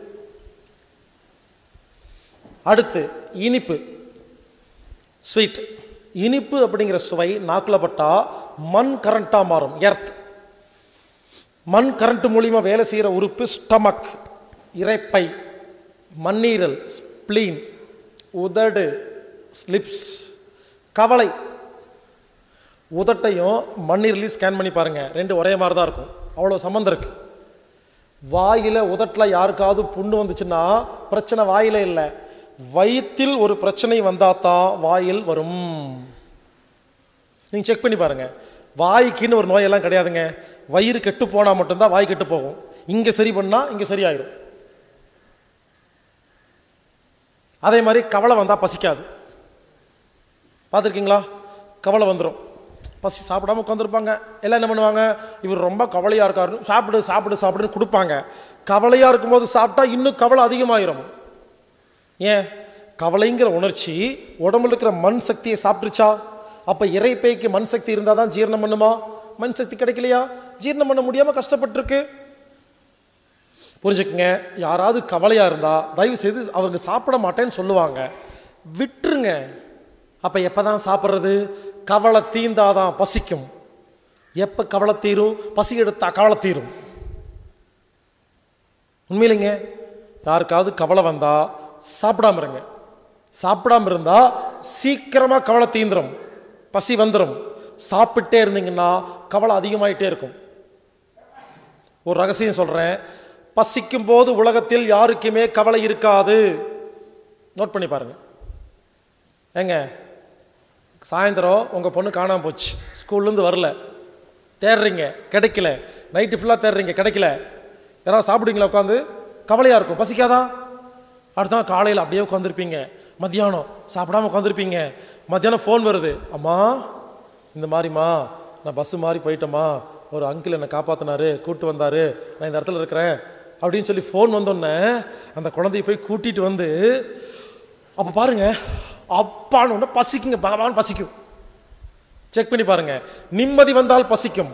அடுத்து இனிப்பு ஸ்வீட் இனிப்பு அப்படிங்கிற சுவை நாக்கில் பட்டா மண் கரண்ட்டாக மாறும் எர்த் மண் கரண்ட் மூலியமாக வேலை செய்கிற உறுப்பு ஸ்டமக் இரைப்பை மண்ணீரல் ஸ்ப்ளீன் உதடு ஸ்லிப்ஸ் கவலை உதட்டையும் மண்ணீரலையும் ஸ்கேன் பண்ணி பாருங்க ரெண்டு ஒரே மாதிரி தான் இருக்கும் அவ்வளோ சம்மந்தம் இருக்கு வாயில் உதட்டில் யாருக்காவது புண்ணு வந்துச்சுன்னா பிரச்சனை வாயில இல்லை வயிற்றில் ஒரு பிரச்சனை வந்தால் தான் வாயில் வரும் நீங்கள் செக் பண்ணி பாருங்க வாய்க்குன்னு ஒரு நோயெல்லாம் கிடையாதுங்க வயிறு கெட்டு போனால் மட்டும்தான் வாய் கெட்டு போகும் இங்கே சரி பண்ணால் இங்கே சரியாயிடும் அதே மாதிரி கவலை வந்தால் பசிக்காது பார்த்துருக்கீங்களா கவலை வந்துடும் பசி சாப்பிடாம உட்காந்துருப்பாங்க எல்லாம் என்ன பண்ணுவாங்க இவர் ரொம்ப கவலையாக இருக்காருன்னு சாப்பிடு சாப்பிடு சாப்பிடுன்னு கொடுப்பாங்க கவலையாக இருக்கும்போது சாப்பிட்டா இன்னும் கவலை அதிகமாயிரும் ஏன் கவலைங்கிற உணர்ச்சி உடம்புல இருக்கிற மண் சக்தியை சாப்பிட்டுருச்சா அப்போ இறைப்பைக்கு மண் சக்தி இருந்தால் தான் ஜீரணம் பண்ணுமா மண் சக்தி கிடைக்கலையா ஜீரணம் பண்ண முடியாமல் கஷ்டப்பட்டிருக்கு புரிஞ்சுக்குங்க யாராவது கவலையாக இருந்தால் தயவு செய்து அவங்க சாப்பிட மாட்டேன்னு சொல்லுவாங்க விட்டுருங்க அப்போ எப்போ தான் சாப்பிட்றது கவலை தீந்தாதான் பசிக்கும் எப்போ கவலை தீரும் பசி எடுத்தா கவலை தீரும் உண்மையிலைங்க யாருக்காவது கவலை வந்தால் சாப்பிடாம இருங்க சாப்பிடாம இருந்தால் சீக்கிரமாக கவலை தீந்துரும் பசி வந்துடும் சாப்பிட்டே இருந்தீங்கன்னா கவலை அதிகமாயிட்டே இருக்கும் ஒரு ரகசியம் சொல்கிறேன் பசிக்கும் போது உலகத்தில் யாருக்குமே கவலை இருக்காது நோட் பண்ணி பாருங்க ஏங்க சாயந்தரம் உங்கள் பொண்ணு காணாமல் போச்சு ஸ்கூல்லேருந்து வரல தேடுறீங்க கிடைக்கல நைட்டு ஃபுல்லாக தேடுறீங்க கிடைக்கல யாராவது சாப்பிடுவீங்களா உட்காந்து கவலையாக இருக்கும் பசிக்காதா அடுத்த நாள் காலையில் அப்படியே உட்காந்துருப்பீங்க மத்தியானம் சாப்பிடாம உட்காந்துருப்பீங்க மத்தியானம் ஃபோன் வருது அம்மா இந்த மாதிரிம்மா நான் பஸ்ஸு மாறி போயிட்டேம்மா ஒரு அங்கிள் என்னை காப்பாற்றினாரு கூட்டு வந்தார் நான் இந்த இடத்துல இருக்கிறேன் அப்படின்னு சொல்லி ஃபோன் வந்தோடனே அந்த குழந்தைய போய் கூட்டிகிட்டு வந்து அப்போ பாருங்க அப்பான்னு ஒன்று பசிக்குங்க பகவான் பசிக்கும் செக் பண்ணி பாருங்க நிம்மதி வந்தால் பசிக்கும்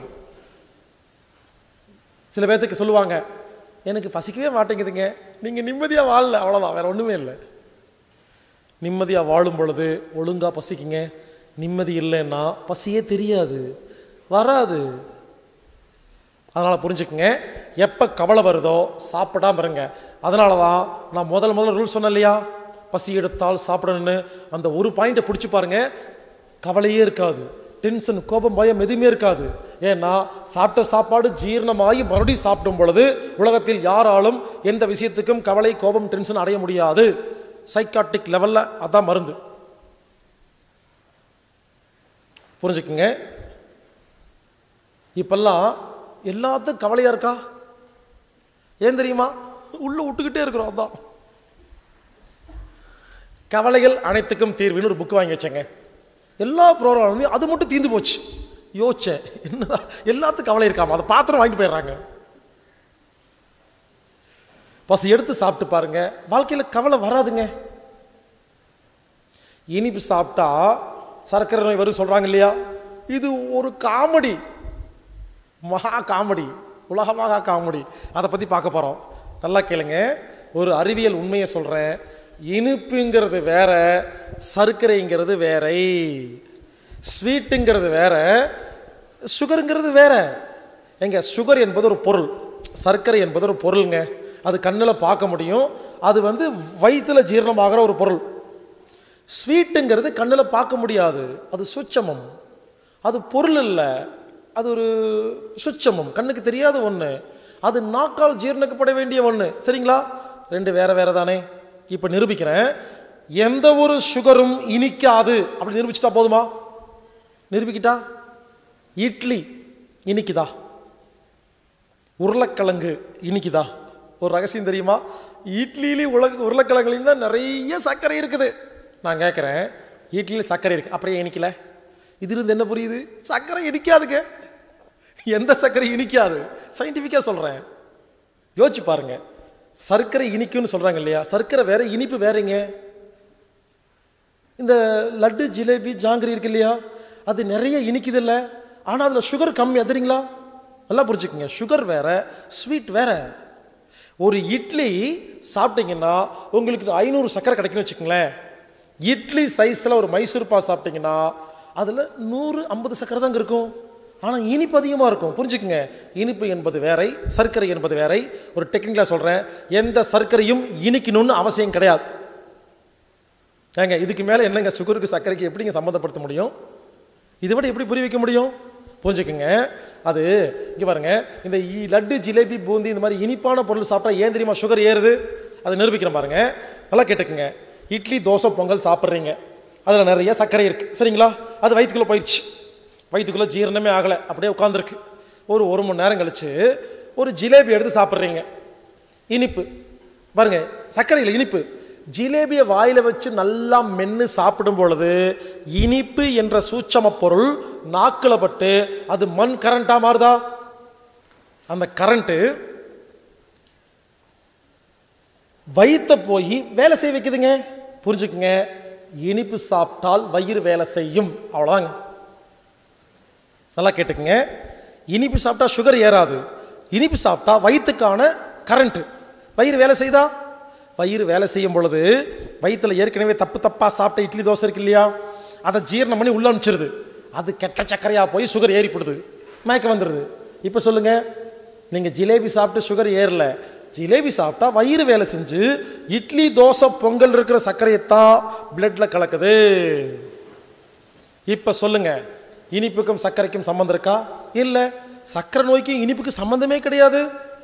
சில பேர்த்துக்கு சொல்லுவாங்க எனக்கு பசிக்கவே மாட்டேங்குதுங்க நீங்க நிம்மதியா வாழல அவ்வளவுதான் வேற ஒண்ணுமே இல்லை நிம்மதியா வாழும் பொழுது ஒழுங்கா பசிக்குங்க நிம்மதி இல்லைன்னா பசியே தெரியாது வராது அதனால புரிஞ்சுக்குங்க எப்ப கவலை வருதோ சாப்பிடாம இருங்க அதனால தான் நான் முதல் முதல்ல ரூல் சொன்னேன் இல்லையா பசி எடுத்தால் சாப்பிடணும்னு அந்த ஒரு பாயிண்ட்டை பிடிச்சி பாருங்க கவலையே இருக்காது டென்ஷன் கோபம் பயம் எதுவுமே இருக்காது ஏன்னா சாப்பிட்ட சாப்பாடு ஜீரணமாகி மறுபடியும் சாப்பிடும் பொழுது உலகத்தில் யாராலும் எந்த விஷயத்துக்கும் கவலை கோபம் டென்ஷன் அடைய முடியாது சைக்காட்டிக் லெவல்ல அதான் மருந்து புரிஞ்சுக்குங்க இப்பெல்லாம் எல்லாத்துக்கும் கவலையா இருக்கா ஏன் தெரியுமா உள்ள விட்டுக்கிட்டே இருக்கிறோம் அதான் கவலைகள் அனைத்துக்கும் தீர்வுன்னு ஒரு புக் வாங்கி வச்சேங்க எல்லா ப்ரோக்ராமுமே அது மட்டும் தீர்ந்து போச்சு யோசிச்சேன் என்னதான் எல்லாத்துக்கும் கவலை இருக்காம அதை பாத்திரம் வாங்கிட்டு போயிடுறாங்க பசி எடுத்து சாப்பிட்டு பாருங்க வாழ்க்கையில கவலை வராதுங்க இனிப்பு சாப்பிட்டா சர்க்கரை நோய் வரும் சொல்றாங்க இல்லையா இது ஒரு காமெடி மகா காமெடி உலக மகா காமெடி அதை பற்றி பார்க்க போகிறோம் நல்லா கேளுங்க ஒரு அறிவியல் உண்மையை சொல்கிறேன் இனிப்புங்கிறது வேற சர்க்கரைங்கிறது வேறை ஸ்வீட்டுங்கிறது வேற சுகருங்கிறது வேற எங்க சுகர் என்பது ஒரு பொருள் சர்க்கரை என்பது ஒரு பொருளுங்க அது கண்ணில் பார்க்க முடியும் அது வந்து வயிற்றுல ஜீரணமாகிற ஒரு பொருள் ஸ்வீட்டுங்கிறது கண்ணில் பார்க்க முடியாது அது சுச்சமம் அது பொருள் இல்லை அது ஒரு சுச்சமம் கண்ணுக்கு தெரியாத ஒன்று அது நாக்கால் ஜீர்ணிக்கப்பட வேண்டிய ஒன்று சரிங்களா ரெண்டு வேற வேற தானே இப்போ நிரூபிக்கிறேன் எந்த ஒரு சுகரும் இனிக்காது அப்படி நிரூபிச்சிட்டா போதுமா நிரூபிக்கிட்டா இட்லி இனிக்குதா உருளைக்கிழங்கு இனிக்குதா ஒரு ரகசியம் தெரியுமா இட்லியிலையும் உலக உருளைக்கிழங்குலையும் தான் நிறைய சர்க்கரை இருக்குது நான் கேட்குறேன் இட்லியில் சர்க்கரை இருக்கு அப்புறம் ஏன் இனிக்கல இது இருந்து என்ன புரியுது சர்க்கரை இனிக்காதுங்க எந்த சர்க்கரை இனிக்காது சயின்டிஃபிக்காக சொல்கிறேன் யோசிச்சு பாருங்க சர்க்கரை இனிக்கும்னு சொல்கிறாங்க இல்லையா சர்க்கரை வேற இனிப்பு வேறங்க இந்த லட்டு ஜிலேபி ஜாங்கிரி இருக்கு இல்லையா அது நிறைய இனிக்குது இல்லை ஆனால் அதில் சுகர் கம்மி தெரியுங்களா நல்லா புரிஞ்சுக்கோங்க சுகர் வேற ஸ்வீட் வேற ஒரு இட்லி சாப்பிட்டீங்கன்னா உங்களுக்கு ஐநூறு சர்க்கரை கிடைக்குன்னு வச்சுக்கோங்களேன் இட்லி சைஸில் ஒரு மைசூர் பா சாப்பிட்டீங்கன்னா அதில் நூறு ஐம்பது சர்க்கரை தாங்க இருக்கும் ஆனால் இனிப்பு அதிகமாக இருக்கும் புரிஞ்சுக்குங்க இனிப்பு என்பது வேறை சர்க்கரை என்பது வேறை ஒரு டெக்னிக்கலாக சொல்கிறேன் எந்த சர்க்கரையும் இனிக்கணும்னு அவசியம் கிடையாது ஏங்க இதுக்கு மேலே என்னங்க சுகருக்கு சர்க்கரைக்கு எப்படிங்க சம்மந்தப்படுத்த முடியும் இதை விட எப்படி புரிய வைக்க முடியும் புரிஞ்சுக்குங்க அது இங்கே பாருங்க இந்த இ- லட்டு ஜிலேபி பூந்தி இந்த மாதிரி இனிப்பான பொருள் சாப்பிட்டா ஏன் தெரியுமா சுகர் ஏறுது அதை நிரூபிக்கிறேன் பாருங்க நல்லா கேட்டுக்குங்க இட்லி தோசை பொங்கல் சாப்பிட்றீங்க அதில் நிறைய சர்க்கரை இருக்குது சரிங்களா அது வயிற்றுக்குள்ளே போயிடுச்சு வயிற்றுக்குள்ளே ஜீரணமே ஆகலை அப்படியே உட்காந்துருக்கு ஒரு ஒரு மணி நேரம் கழிச்சு ஒரு ஜிலேபி எடுத்து சாப்பிட்றீங்க இனிப்பு பாருங்க சர்க்கரையில் இனிப்பு ஜிலேபியை வாயில வச்சு நல்லா மென்று சாப்பிடும் பொழுது இனிப்பு என்ற சூட்சம பொருள் நாக்கில் பட்டு அது மண் கரண்டா மாறுதா அந்த கரண்ட்டு வயிற்ற போய் வேலை செய்ய வைக்குதுங்க புரிஞ்சுக்குங்க இனிப்பு சாப்பிட்டால் வயிறு வேலை செய்யும் அவ்வளோதாங்க நல்லா கேட்டுக்குங்க இனிப்பு சாப்பிட்டா சுகர் ஏறாது இனிப்பு சாப்பிட்டா வயிற்றுக்கான கரண்ட்டு வயிறு வேலை செய்தா வயிறு வேலை செய்யும் பொழுது வயிற்றுல ஏற்கனவே தப்பு தப்பாக சாப்பிட்ட இட்லி தோசை இருக்கு இல்லையா அதை ஜீரணம் பண்ணி உள்ள அனுப்பிச்சிருது அது கெட்ட சர்க்கரையாக போய் சுகர் ஏறிப்படுது மயக்கம் வந்துடுது இப்போ சொல்லுங்க நீங்கள் ஜிலேபி சாப்பிட்டு சுகர் ஏறல ஜிலேபி சாப்பிட்டா வயிறு வேலை செஞ்சு இட்லி தோசை பொங்கல் இருக்கிற சர்க்கரையைத்தான் பிளட்ல கலக்குது இப்ப சொல்லுங்க இனிப்புக்கும் சர்க்கரைக்கும் சம்மந்தம் இருக்கா இல்ல சர்க்கரை நோய்க்கும் இனிப்புக்கு சம்பந்தமே கிடையாது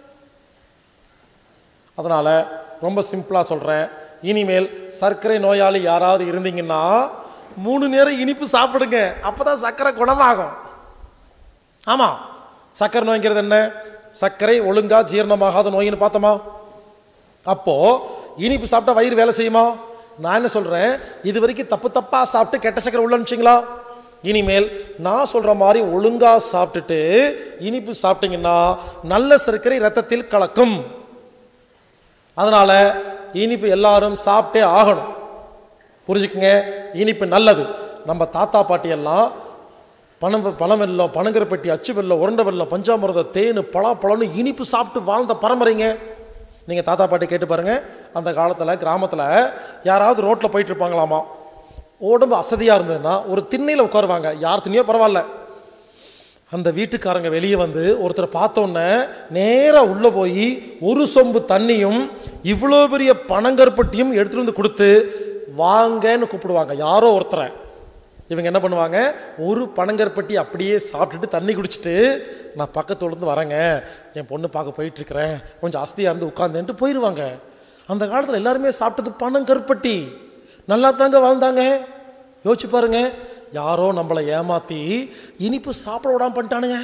அதனால ரொம்ப சிம்பிளா சொல்றேன் இனிமேல் சர்க்கரை நோயாளி யாராவது இருந்தீங்கன்னா மூணு நேரம் இனிப்பு சாப்பிடுங்க அப்பதான் சர்க்கரை குணமாகும் ஆமா சர்க்கரை நோய்ங்கிறது என்ன சர்க்கரை ஒழுங்கா ஜீரணமாகாத நோயின்னு பார்த்தோமா அப்போ இனிப்பு சாப்பிட்டா வயிறு வேலை செய்யுமா நான் என்ன சொல்றேன் இது வரைக்கும் தப்பு தப்பா சாப்பிட்டு கெட்ட சக்கரை உள்ள அனுப்பிச்சிங்களா இனிமேல் நான் சொல்ற மாதிரி ஒழுங்கா சாப்பிட்டுட்டு இனிப்பு சாப்பிட்டீங்கன்னா நல்ல சர்க்கரை ரத்தத்தில் கலக்கும் அதனால இனிப்பு எல்லாரும் சாப்பிட்டே ஆகணும் புரிஞ்சுக்குங்க இனிப்பு நல்லது நம்ம தாத்தா பாட்டி எல்லாம் பணம் பணம் வெல்லம் பனங்கரை பெட்டி அச்சு வெல்லம் உருண்டை வெல்லம் பஞ்சாமிரத தேன் பலாப்பழம்னு இனிப்பு சாப்பிட்டு வாழ்ந்த பரம்பரைங்க நீங்கள் தாத்தா பாட்டி கேட்டு பாருங்க அந்த காலத்தில் கிராமத்தில் யாராவது ரோட்டில் போயிட்டு இருப்பாங்களாமா உடம்பு அசதியாக இருந்ததுன்னா ஒரு திண்ணையில் உட்காருவாங்க யார் திண்ணையோ பரவாயில்ல அந்த வீட்டுக்காரங்க வெளியே வந்து ஒருத்தரை பார்த்தோன்னே நேராக உள்ளே போய் ஒரு சொம்பு தண்ணியும் இவ்வளோ பெரிய பனங்கருப்பட்டியும் எடுத்துகிட்டு வந்து கொடுத்து வாங்கன்னு கூப்பிடுவாங்க யாரோ ஒருத்தரை இவங்க என்ன பண்ணுவாங்க ஒரு பனங்கருப்பட்டி அப்படியே சாப்பிட்டுட்டு தண்ணி குடிச்சிட்டு நான் பக்கத்துல இருந்து வரேங்க என் பொண்ணு பார்க்க போயிட்டு இருக்கிறேன் கொஞ்சம் அஸ்தியாக இருந்து உட்காந்தேன்ட்டு போயிடுவாங்க அந்த காலத்தில் எல்லாருமே சாப்பிட்டது பனங்கருப்பட்டி நல்லா தாங்க வாழ்ந்தாங்க யோசிச்சு பாருங்க யாரோ நம்மளை ஏமாத்தி இனிப்பு சாப்பிட விடாம பண்ணிட்டானுங்க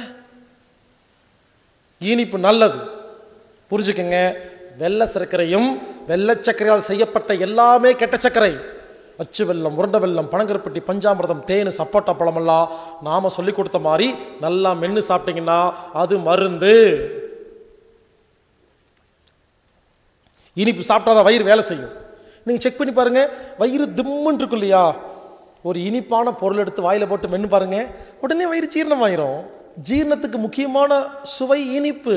இனிப்பு நல்லது புரிஞ்சுக்கங்க வெள்ளை சர்க்கரையும் வெள்ளை சர்க்கரையால் செய்யப்பட்ட எல்லாமே கெட்ட சர்க்கரை அச்சு வெல்லம் உருண்டை வெல்லம் பனங்கருப்பட்டி பஞ்சாமிர்தம் தேன் சப்போட்டா பழமெல்லாம் நாம சொல்லி கொடுத்த மாதிரி நல்லா மென்று சாப்பிட்டீங்கன்னா அது மருந்து இனிப்பு சாப்பிட்டாதான் வயிறு வேலை செய்யும் நீங்கள் செக் பண்ணி பாருங்க வயிறு திம்முன்னு இருக்கும் இல்லையா ஒரு இனிப்பான பொருள் எடுத்து வாயில போட்டு மென்று பாருங்க உடனே வயிறு ஜீரணமாயிரும் ஜீரணத்துக்கு முக்கியமான சுவை இனிப்பு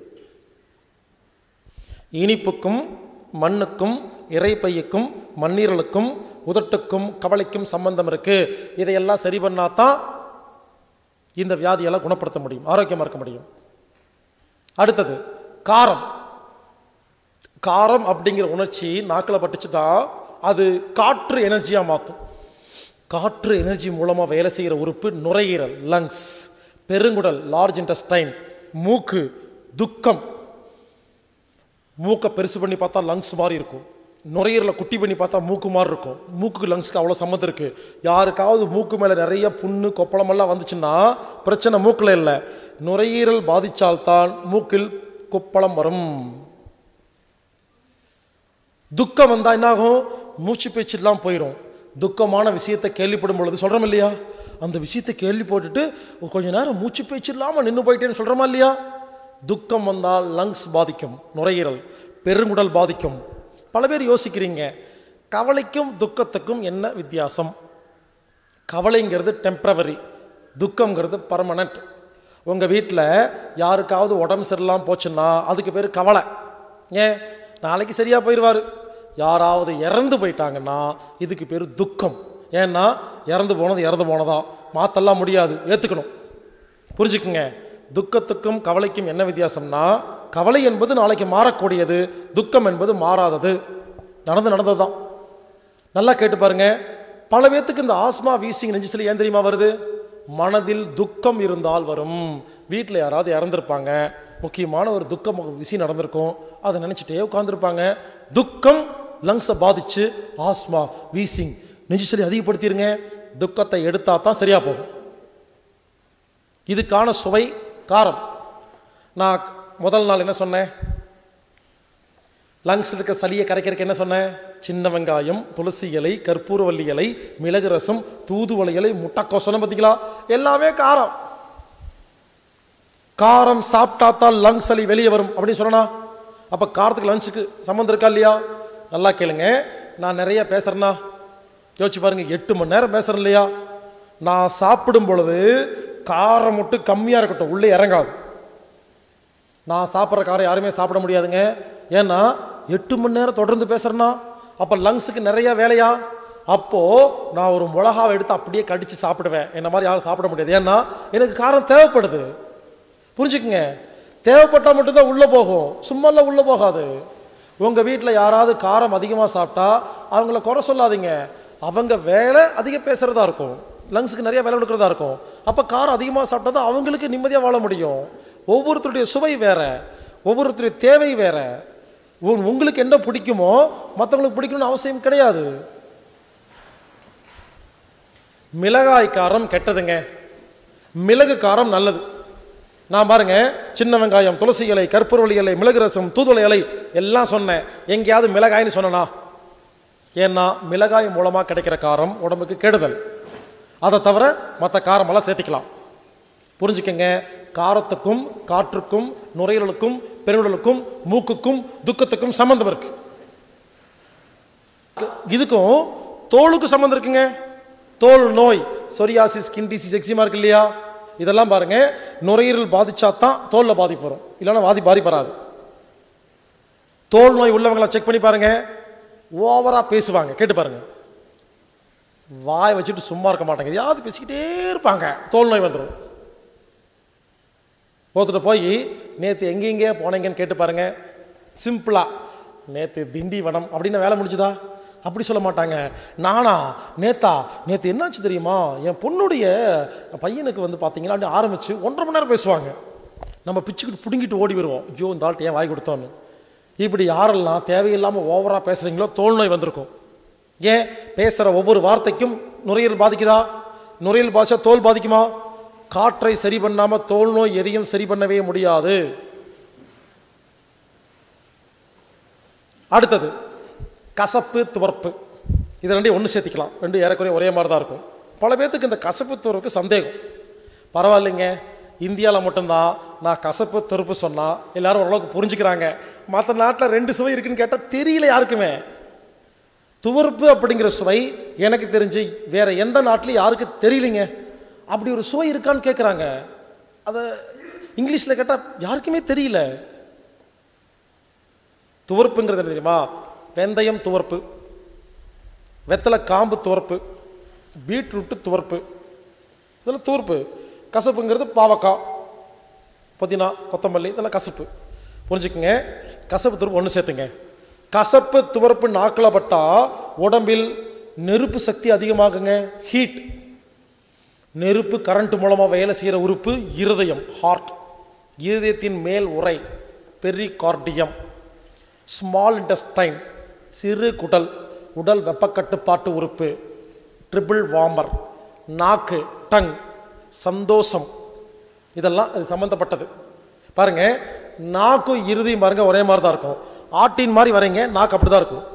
இனிப்புக்கும் மண்ணுக்கும் இறைப்பையுக்கும் மண்ணீரலுக்கும் உதட்டுக்கும் கவலைக்கும் சம்பந்தம் இருக்கு இதையெல்லாம் சரி பண்ணாதான் இந்த வியாதியெல்லாம் குணப்படுத்த முடியும் ஆரோக்கியமாக இருக்க முடியும் அடுத்தது காரம் காரம் அப்படிங்கிற உணர்ச்சி நாக்கில் பட்டுச்சுட்டா அது காற்று எனர்ஜியாக மாற்றும் காற்று எனர்ஜி மூலமாக வேலை செய்கிற உறுப்பு நுரையீரல் லங்ஸ் பெருங்குடல் லார்ஜ் இன்டஸ்டைன் மூக்கு துக்கம் மூக்கை பெருசு பண்ணி பார்த்தா லங்ஸ் மாதிரி இருக்கும் நுரையீரலை குட்டி பண்ணி பார்த்தா மூக்கு மாதிரி இருக்கும் மூக்குக்கு லங்ஸ்க்கு அவ்வளோ சம்மந்தம் இருக்குது யாருக்காவது மூக்கு மேலே நிறைய புண்ணு கொப்பளமெல்லாம் வந்துச்சுன்னா பிரச்சனை மூக்கில் இல்லை நுரையீரல் பாதித்தால்தான் மூக்கில் கொப்பளம் வரும் துக்கம் வந்தால் என்னாகும் மூச்சு பேச்செல்லாம் போயிடும் துக்கமான விஷயத்தை கேள்விப்படும் பொழுது சொல்கிறோம் இல்லையா அந்த விஷயத்தை கேள்வி போட்டுட்டு கொஞ்ச நேரம் மூச்சு பேச்சு இல்லாமல் நின்று போயிட்டேன்னு சொல்கிறோமா இல்லையா துக்கம் வந்தால் லங்ஸ் பாதிக்கும் நுரையீரல் பெருங்குடல் பாதிக்கும் பல பேர் யோசிக்கிறீங்க கவலைக்கும் துக்கத்துக்கும் என்ன வித்தியாசம் கவலைங்கிறது டெம்பரவரி துக்கங்கிறது பர்மனண்ட் உங்கள் வீட்டில் யாருக்காவது உடம்பு சரியில்லாமல் போச்சுன்னா அதுக்கு பேர் கவலை ஏன் நாளைக்கு சரியாக போயிடுவார் யாராவது இறந்து போயிட்டாங்கன்னா இதுக்கு பேர் துக்கம் ஏன்னா இறந்து போனது இறந்து போனதா மாற்றலாம் முடியாது ஏற்றுக்கணும் புரிஞ்சுக்குங்க துக்கத்துக்கும் கவலைக்கும் என்ன வித்தியாசம்னா கவலை என்பது நாளைக்கு மாறக்கூடியது துக்கம் என்பது மாறாதது நடந்து நடந்தது தான் நல்லா கேட்டு பாருங்க பல பேர்த்துக்கு இந்த ஆஸ்மா வீசிங் நெஞ்சு சளி ஏன் தெரியுமா வருது மனதில் துக்கம் இருந்தால் வரும் வீட்டில் யாராவது இறந்துருப்பாங்க முக்கியமான ஒரு துக்கம் விசி நடந்திருக்கும் அதை நினச்சிட்டே உட்காந்துருப்பாங்க துக்கம் லங்ஸை பாதிச்சு ஆஸ்மா வீசிங் நெஞ்சு சளி அதிகப்படுத்திடுங்க துக்கத்தை எடுத்தா தான் சரியாக போகும் இதுக்கான சுவை காரம் நான் முதல் நாள் என்ன சொன்னேன் லங்ஸ் இருக்க சளியை கரைக்கிறதுக்கு என்ன சொன்னேன் சின்ன வெங்காயம் துளசி இலை கற்பூரவல்லி இலை மிளகு ரசம் தூதுவளை இலை முட்டைக்கோஸ் சொன்ன பார்த்தீங்களா எல்லாமே காரம் காரம் சாப்பிட்டா தான் லங்ஸ் சளி வெளியே வரும் அப்படின்னு சொன்னா அப்போ காரத்துக்கு லங்ஸுக்கு சம்மந்தம் இருக்கா இல்லையா நல்லா கேளுங்க நான் நிறைய பேசுறேன்னா யோசிச்சு பாருங்க எட்டு மணி நேரம் பேசுறேன் இல்லையா நான் சாப்பிடும் பொழுது காரம் மட்டும் கம்மியாக இருக்கட்டும் உள்ளே இறங்காது நான் சாப்பிட்ற காரம் யாருமே சாப்பிட முடியாதுங்க ஏன்னா எட்டு மணி நேரம் தொடர்ந்து பேசுறேன்னா அப்போ லங்ஸுக்கு நிறைய வேலையா அப்போது நான் ஒரு மிளகாவை எடுத்து அப்படியே கடித்து சாப்பிடுவேன் என்ன மாதிரி யாரும் சாப்பிட முடியாது ஏன்னா எனக்கு காரம் தேவைப்படுது புரிஞ்சுக்குங்க தேவைப்பட்டால் மட்டும்தான் உள்ளே போகும் சும்மாலாம் உள்ளே போகாது உங்கள் வீட்டில் யாராவது காரம் அதிகமாக சாப்பிட்டா அவங்கள குறை சொல்லாதீங்க அவங்க வேலை அதிக பேசுகிறதா இருக்கும் லங்ஸுக்கு நிறைய வேலை கொடுக்குறதா இருக்கும் அப்போ காரம் அதிகமாக சாப்பிட்டா தான் அவங்களுக்கு நிம்மதியாக வாழ முடியும் ஒவ்வொருத்தருடைய சுவை வேற ஒவ்வொருத்தருடைய தேவை வேற உ- உங்களுக்கு என்ன பிடிக்குமோ மற்றவங்களுக்கு பிடிக்கணும்னு அவசியம் கிடையாது மிளகாய் காரம் கெட்டதுங்க மிளகு காரம் நல்லது நான் பாருங்க சின்ன வெங்காயம் துளசி இலை கற்பூரவள்ளி இலை மிளகு ரசம் தூதுவளை இலை எல்லாம் சொன்னேன் எங்கேயாவது மிளகாய்னு சொன்னனா ஏன்னா மிளகாய் மூலமாக கிடைக்கிற காரம் உடம்புக்கு கெடுதல் அதை தவிர மற்ற காரமெல்லாம் சேர்த்திக்கலாம் புரிஞ்சுக்கங்க காரத்துக்கும் காற்றுக்கும் நுரையீரலுக்கும் பெருங்குடலுக்கும் மூக்குக்கும் துக்கத்துக்கும் சம்பந்தம் இருக்கு இதுக்கும் தோலுக்கு சம்மந்தம் இருக்குங்க தோல் நோய் சொரியாசிஸ் ஸ்கின் டிசீஸ் எக்ஸிமா இருக்கு இல்லையா இதெல்லாம் பாருங்க நுரையீரல் பாதிச்சா தான் தோலில் பாதிப்பு வரும் இல்லைன்னா பாதி பாதிப்பு வராது தோல் நோய் உள்ளவங்களை செக் பண்ணி பாருங்க ஓவரா பேசுவாங்க கேட்டு பாருங்க வாய் வச்சுட்டு சும்மா இருக்க மாட்டாங்க எதையாவது பேசிக்கிட்டே இருப்பாங்க தோல் நோய் வந்துடும் ஒருத்தர் போய் நேற்று எங்கெங்கே போனீங்கன்னு கேட்டு பாருங்க சிம்பிளா நேற்று திண்டிவனம் அப்படின்னு வேலை முடிஞ்சுதா அப்படி சொல்ல மாட்டாங்க நானா நேத்தா நேற்று என்னாச்சு தெரியுமா என் பொண்ணுடைய பையனுக்கு வந்து பார்த்தீங்கன்னா அப்படி ஆரம்பிச்சு ஒன்றரை மணி நேரம் பேசுவாங்க நம்ம பிச்சுக்கிட்டு பிடுங்கிட்டு ஓடி வருவோம் ஐயோ இந்த ஆள்கிட்ட ஏன் வாய் கொடுத்தோன்னு இப்படி யாரெல்லாம் தேவையில்லாமல் ஓவராக பேசுகிறீங்களோ தோல் நோய் வந்திருக்கும் ஏன் பேசுகிற ஒவ்வொரு வார்த்தைக்கும் நுரையீரல் பாதிக்குதா நுரையீரல் பாதிச்சா தோல் பாதிக்குமா காற்றை சரி பண்ணாமல் தோல் நோய் எதையும் சரி பண்ணவே முடியாது அடுத்தது கசப்பு துவர்ப்பு இது ரெண்டையும் ஒன்று சேர்த்திக்கலாம் ரெண்டு ஏறக்குறைய ஒரே மாதிரி தான் இருக்கும் பல பேர்த்துக்கு இந்த கசப்பு துவர்ப்புக்கு சந்தேகம் பரவாயில்லைங்க இந்தியாவில் மட்டும்தான் நான் கசப்பு துவர்ப்பு சொன்னால் எல்லாரும் ஓரளவுக்கு புரிஞ்சுக்கிறாங்க மற்ற நாட்டில் ரெண்டு சுவை இருக்குன்னு கேட்டால் தெரியல யாருக்குமே துவர்ப்பு அப்படிங்கிற சுவை எனக்கு தெரிஞ்சு வேற எந்த நாட்டிலையும் யாருக்கு தெரியலைங்க அப்படி ஒரு சுவை இருக்கான்னு கேட்குறாங்க அதை இங்கிலீஷில் கேட்டால் யாருக்குமே தெரியல துவர்ப்புங்கிறது என்ன தெரியுமா வெந்தயம் துவர்ப்பு வெத்தலை காம்பு துவர்ப்பு பீட்ரூட்டு துவர்ப்பு இதெல்லாம் துவர்ப்பு கசப்புங்கிறது பாவக்காய் புதினா கொத்தமல்லி இதெல்லாம் கசப்பு புரிஞ்சுக்குங்க கசப்பு துவர்ப்பு ஒன்று சேர்த்துங்க கசப்பு துவர்ப்பு நாக்கில் பட்டா உடம்பில் நெருப்பு சக்தி அதிகமாகுங்க ஹீட் நெருப்பு கரண்ட் மூலமாக வேலை செய்கிற உறுப்பு இருதயம் ஹார்ட் இருதயத்தின் மேல் உறை பெரிகார்டியம் ஸ்மால் இன்டஸ்டைன் சிறு குடல் உடல் வெப்பக்கட்டுப்பாட்டு உறுப்பு ட்ரிபிள் வாமர் நாக்கு டங் சந்தோஷம் இதெல்லாம் அது சம்மந்தப்பட்டது பாருங்க நாக்கும் இறுதியும் பாருங்க ஒரே மாதிரி தான் இருக்கும் ஆட்டின் மாதிரி வரீங்க நாக்கு அப்படி தான் இருக்கும்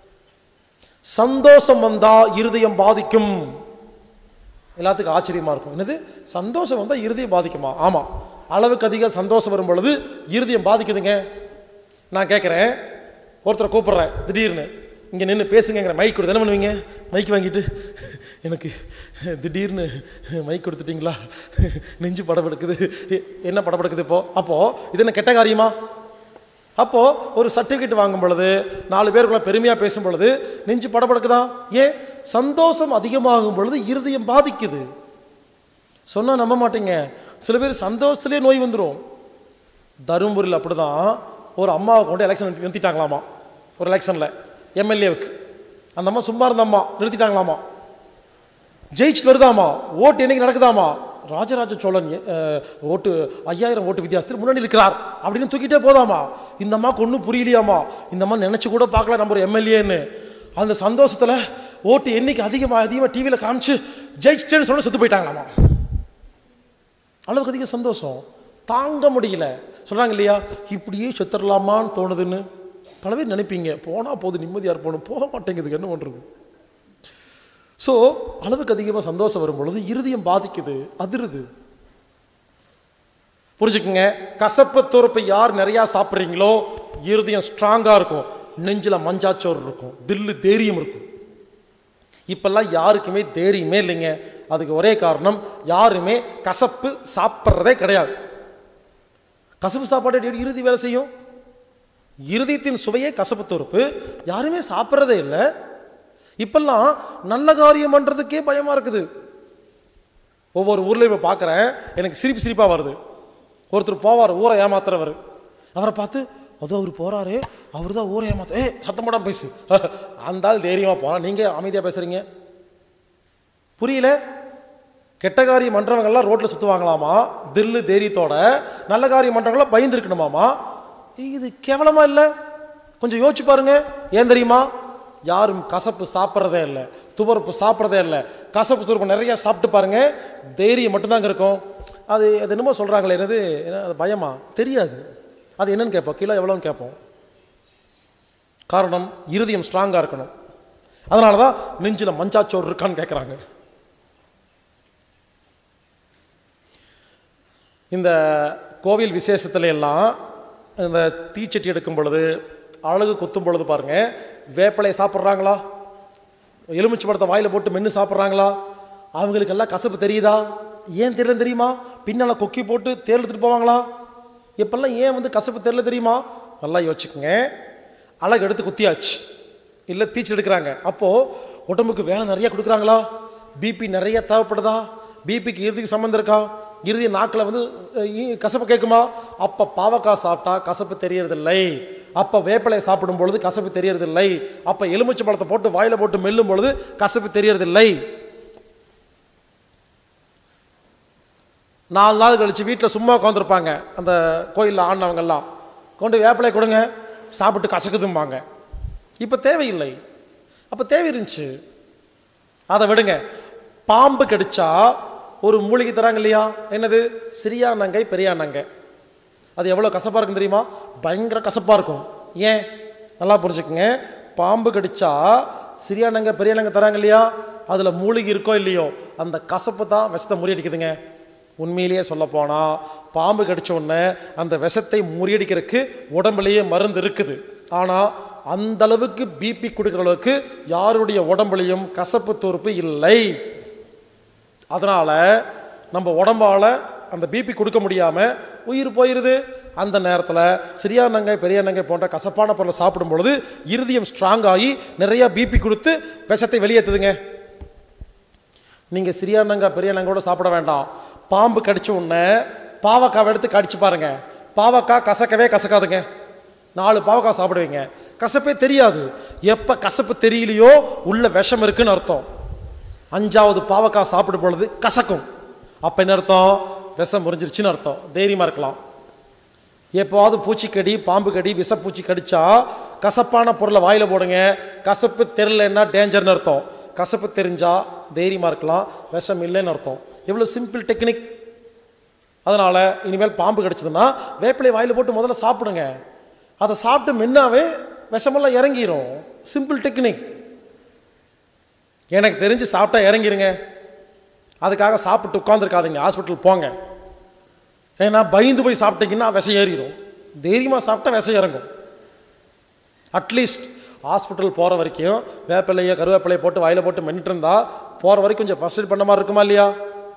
சந்தோஷம் வந்தா இருதயம் பாதிக்கும் எல்லாத்துக்கும் ஆச்சரியமா இருக்கும் என்னது சந்தோஷம் வந்தா இருதயம் பாதிக்குமா ஆமா அளவுக்கு அதிக சந்தோஷம் வரும் பொழுது இருதயம் பாதிக்குதுங்க நான் கேட்குறேன் ஒருத்தரை கூப்பிட்றேன் திடீர்னு இங்கே நின்று பேசுங்கிற மைக் கொடுத்து என்ன பண்ணுவீங்க மைக் வாங்கிட்டு எனக்கு திடீர்னு மைக் கொடுத்துட்டீங்களா நெஞ்சு படபடுக்குது என்ன படபடுக்குது இப்போ அப்போது இது என்ன கெட்ட காரியமா அப்போது ஒரு சர்டிஃபிகேட் வாங்கும் பொழுது நாலு பேருக்குள்ள பெருமையாக பேசும் பொழுது நெஞ்சு படபடுக்குதா ஏன் சந்தோஷம் அதிகமாகும் பொழுது இருதயம் பாதிக்குது சொன்னால் நம்ப மாட்டீங்க சில பேர் சந்தோஷத்துலேயே நோய் வந்துடும் தருமபுரியில் அப்படிதான் ஒரு அம்மாவை கொண்டு எலெக்ஷன் நிறுத்திட்டாங்களாமா ஒரு எலெக்ஷனில் எம்எல்ஏவுக்கு அந்த அம்மா சும்மா இருந்த அம்மா நிறுத்திட்டாங்களாமா ஜெயிச்சுட்டு வருதாமா ஓட்டு என்னைக்கு நடக்குதாமா ராஜராஜ சோழன் அஹ், ஓட்டு ஐயாயிரம் ஓட்டு வித்தியாசத்தில் முன்னாடி இருக்கிறார் அப்படின்னு தூக்கிட்டே போதாமா இந்த அம்மாக்கு ஒன்றும் புரியலையாமா இந்த அம்மா நினச்சி கூட பார்க்கல நம்ம ஒரு எம்எல்ஏன்னு அந்த சந்தோஷத்தில் ஓட்டு எண்ணிக்கை அதிகமாக அதிகமாக டிவியில் காமிச்சு ஜெயிச்சிட்டேன்னு சொன்ன செத்து போயிட்டாங்களாமா அளவுக்கு அதிக சந்தோஷம் தாங்க முடியல சொல்கிறாங்க இல்லையா இப்படியே செத்துடலாமான்னு தோணுதுன்னு பல பேர் நினைப்பீங்க போனால் போது நிம்மதியாக இருப்போம் போக மாட்டேங்குதுக்கு என்ன பண்ணுறது ஸோ அளவுக்கு அதிகமாக சந்தோஷம் வரும் பொழுது இருதயம் பாதிக்குது அதிருது புரிஞ்சுக்குங்க கசப்பு துறப்பை யார் நிறையா சாப்பிட்றீங்களோ இருதயம் ஸ்ட்ராங்காக இருக்கும் நெஞ்சில் மஞ்சாச்சோறு இருக்கும் தில்லு தைரியம் இருக்கும் இப்பெல்லாம் யாருக்குமே தைரியமே இல்லைங்க அதுக்கு ஒரே காரணம் யாருமே கசப்பு சாப்பிட்றதே கிடையாது கசப்பு சாப்பாடு எப்படி இறுதி வேலை செய்யும் இருதயத்தின் சுவையே கசப்பு துருப்பு யாருமே சாப்பிட்றதே இல்லை இப்பெல்லாம் நல்ல காரியம் பண்ணுறதுக்கே பயமாக இருக்குது ஒவ்வொரு ஊர்லேயும் இப்போ பார்க்குறேன் எனக்கு சிரிப்பு சிரிப்பாக வருது ஒருத்தர் போவார் ஊரை ஏமாத்துறவர் அவரை பார்த்து அதோ அவர் போகிறாரு அவர் தான் ஊரை ஏமாத்த ஏ சத்தம் போடாம பேசு அந்த ஆள் தைரியமாக போனால் நீங்கள் அமைதியாக பேசுகிறீங்க புரியல கெட்ட காரியம் பண்ணுறவங்கெல்லாம் ரோட்டில் சுற்றுவாங்களாமா தில்லு தைரியத்தோட நல்ல காரியம் பண்ணுறவங்களாம் பயந்து இருக்கணுமாமா இது கேவலமா இல்லை கொஞ்சம் யோசிச்சு பாருங்க ஏன் தெரியுமா யாரும் கசப்பு சாப்பிட்றதே இல்லை துவர்ப்பு சாப்பிட்றதே இல்லை கசப்பு துவர்ப்பு நிறைய சாப்பிட்டு பாருங்க தைரியம் மட்டும்தாங்க இருக்கும் அது அது என்னமோ சொல்கிறாங்களே என்னது என்ன அது பயமா தெரியாது அது என்னன்னு கேட்போம் கிலோ எவ்வளோன்னு கேட்போம் காரணம் இருதயம் ஸ்ட்ராங்காக இருக்கணும் அதனால தான் நெஞ்சில் மஞ்சாச்சோறு இருக்கான்னு கேட்குறாங்க இந்த கோவில் விசேஷத்துல எல்லாம் இந்த தீச்சட்டி எடுக்கும் பொழுது அழகு குத்தும் பொழுது பாருங்க வேப்பிலையை சாப்பிட்றாங்களா எலுமிச்சை பழத்தை வாயில் போட்டு மென்று சாப்பிட்றாங்களா அவங்களுக்கெல்லாம் கசப்பு தெரியுதா ஏன் தெரியல தெரியுமா பின்னால் கொக்கி போட்டு தேர் எடுத்துட்டு போவாங்களா இப்பெல்லாம் ஏன் வந்து கசப்பு தெரியல தெரியுமா நல்லா யோசிச்சுக்கோங்க அழகு எடுத்து குத்தியாச்சு இல்லை தீச்சு எடுக்கிறாங்க அப்போது உடம்புக்கு வேலை நிறைய கொடுக்குறாங்களா பிபி நிறைய தேவைப்படுதா பிபிக்கு இறுதிக்கு சம்மந்தம் இருக்கா இறுதி நாக்கில் வந்து அஹ், ஈ- கசப்பு கேட்குமா அப்போ பாவக்காய் சாப்பிட்டா கசப்பு தெரியறதில்லை அப்போ வேப்பிலையை சாப்பிடும் பொழுது கசப்பு தெரியறதில்லை அப்போ எலுமிச்சை பழத்தை போட்டு வாயில் போட்டு மெல்லும் பொழுது கசப்பு தெரியறதில்லை நாலு நாள் கழிச்சு வீட்டில் சும்மா உட்காந்துருப்பாங்க அந்த கோயிலில் ஆடினவங்கெல்லாம் கொண்டு வேப்பிலை கொடுங்க சாப்பிட்டு கசக்குதும்பாங்க இப்போ தேவையில்லை அப்போ தேவை இருந்துச்சு அதை விடுங்க பாம்பு கடிச்சா ஒரு மூலிகை தராங்க இல்லையா என்னது சிறியா நங்கை பெரியா நங்கை அது எவ்வளோ கசப்பாக இருக்கும் தெரியுமா பயங்கர கசப்பாக இருக்கும் ஏன் நல்லா புரிஞ்சுக்குங்க பாம்பு கடிச்சா சிறியா நங்கை பெரிய நங்கை தராங்க இல்லையா அதில் மூலிகை இருக்கோ இல்லையோ அந்த கசப்பு தான் விஷத்தை முறியடிக்குதுங்க உண்மையிலேயே சொல்லப்போனா பாம்பு கடிச்ச உடனே அந்த விஷத்தை முறியடிக்கிறதுக்கு உடம்புலேயே மருந்து இருக்குது ஆனால் அந்த அளவுக்கு பிபி கொடுக்குற அளவுக்கு யாருடைய உடம்புலையும் கசப்பு தோறுப்பு இல்லை அதனால் நம்ம உடம்பால அந்த பிபி கொடுக்க முடியாமல் உயிர் போயிடுது அந்த நேரத்தில் சிறியா நங்கை பெரிய நங்கை போன்ற கசப்பான பொருளை சாப்பிடும் பொழுது இருதயம் ஸ்ட்ராங் ஆகி நிறைய பிபி கொடுத்து விஷத்தை வெளியேற்றுதுங்க நீங்கள் சிறியா நங்கை பெரிய நங்கோட சாப்பிட வேண்டாம் பாம்பு கடிச்ச உடனே பாவக்காவை எடுத்து கடிச்சு பாருங்க பாவக்காய் கசக்கவே கசக்காதுங்க நாலு பாவக்காய் சாப்பிடுவீங்க கசப்பே தெரியாது எப்போ கசப்பு தெரியலையோ உள்ள விஷம் இருக்குன்னு அர்த்தம் அஞ்சாவது பாவக்காய் சாப்பிடும் பொழுது கசக்கும் அப்போ என்ன அர்த்தம் விஷம் முறிஞ்சிருச்சுன்னு அர்த்தம் தைரியமாக இருக்கலாம் எப்போவாவது பூச்சிக்கடி பாம்பு கடி விஷப்பூச்சி கடிச்சா கசப்பான பொருளை வாயில் போடுங்க கசப்பு தெரியலன்னா டேஞ்சர்னு அர்த்தம் கசப்பு தெரிஞ்சா தைரியமாக இருக்கலாம் விஷம் இல்லைன்னு அர்த்தம் எவ்வளோ சிம்பிள் டெக்னிக் அதனால் இனிமேல் பாம்பு கடிச்சதுன்னா வேப்பிலை வாயில் போட்டு முதல்ல சாப்பிடுங்க அதை சாப்பிட்டு மென்னாவே விஷமெல்லாம் இறங்கிரும் சிம்பிள் டெக்னிக் எனக்கு தெரிஞ்சு சாப்பிட்டா இறங்கிருங்க அதுக்காக சாப்பிட்டு உட்காந்துருக்காதீங்க ஹாஸ்பிட்டல் போங்க ஏன்னா பயந்து போய் சாப்பிட்டீங்கன்னா விஷம் ஏறிடும் தைரியமாக சாப்பிட்டா விஷம் இறங்கும் அட்லீஸ்ட் ஹாஸ்பிட்டல் போகிற வரைக்கும் வேப்பிலையோ கருவேப்பிலையை போட்டு வாயில் போட்டு மென்னிட்டு இருந்தா போகிற வரைக்கும் கொஞ்சம் ஃபஸ்ட் பண்ண மாதிரி இருக்குமா இல்லையா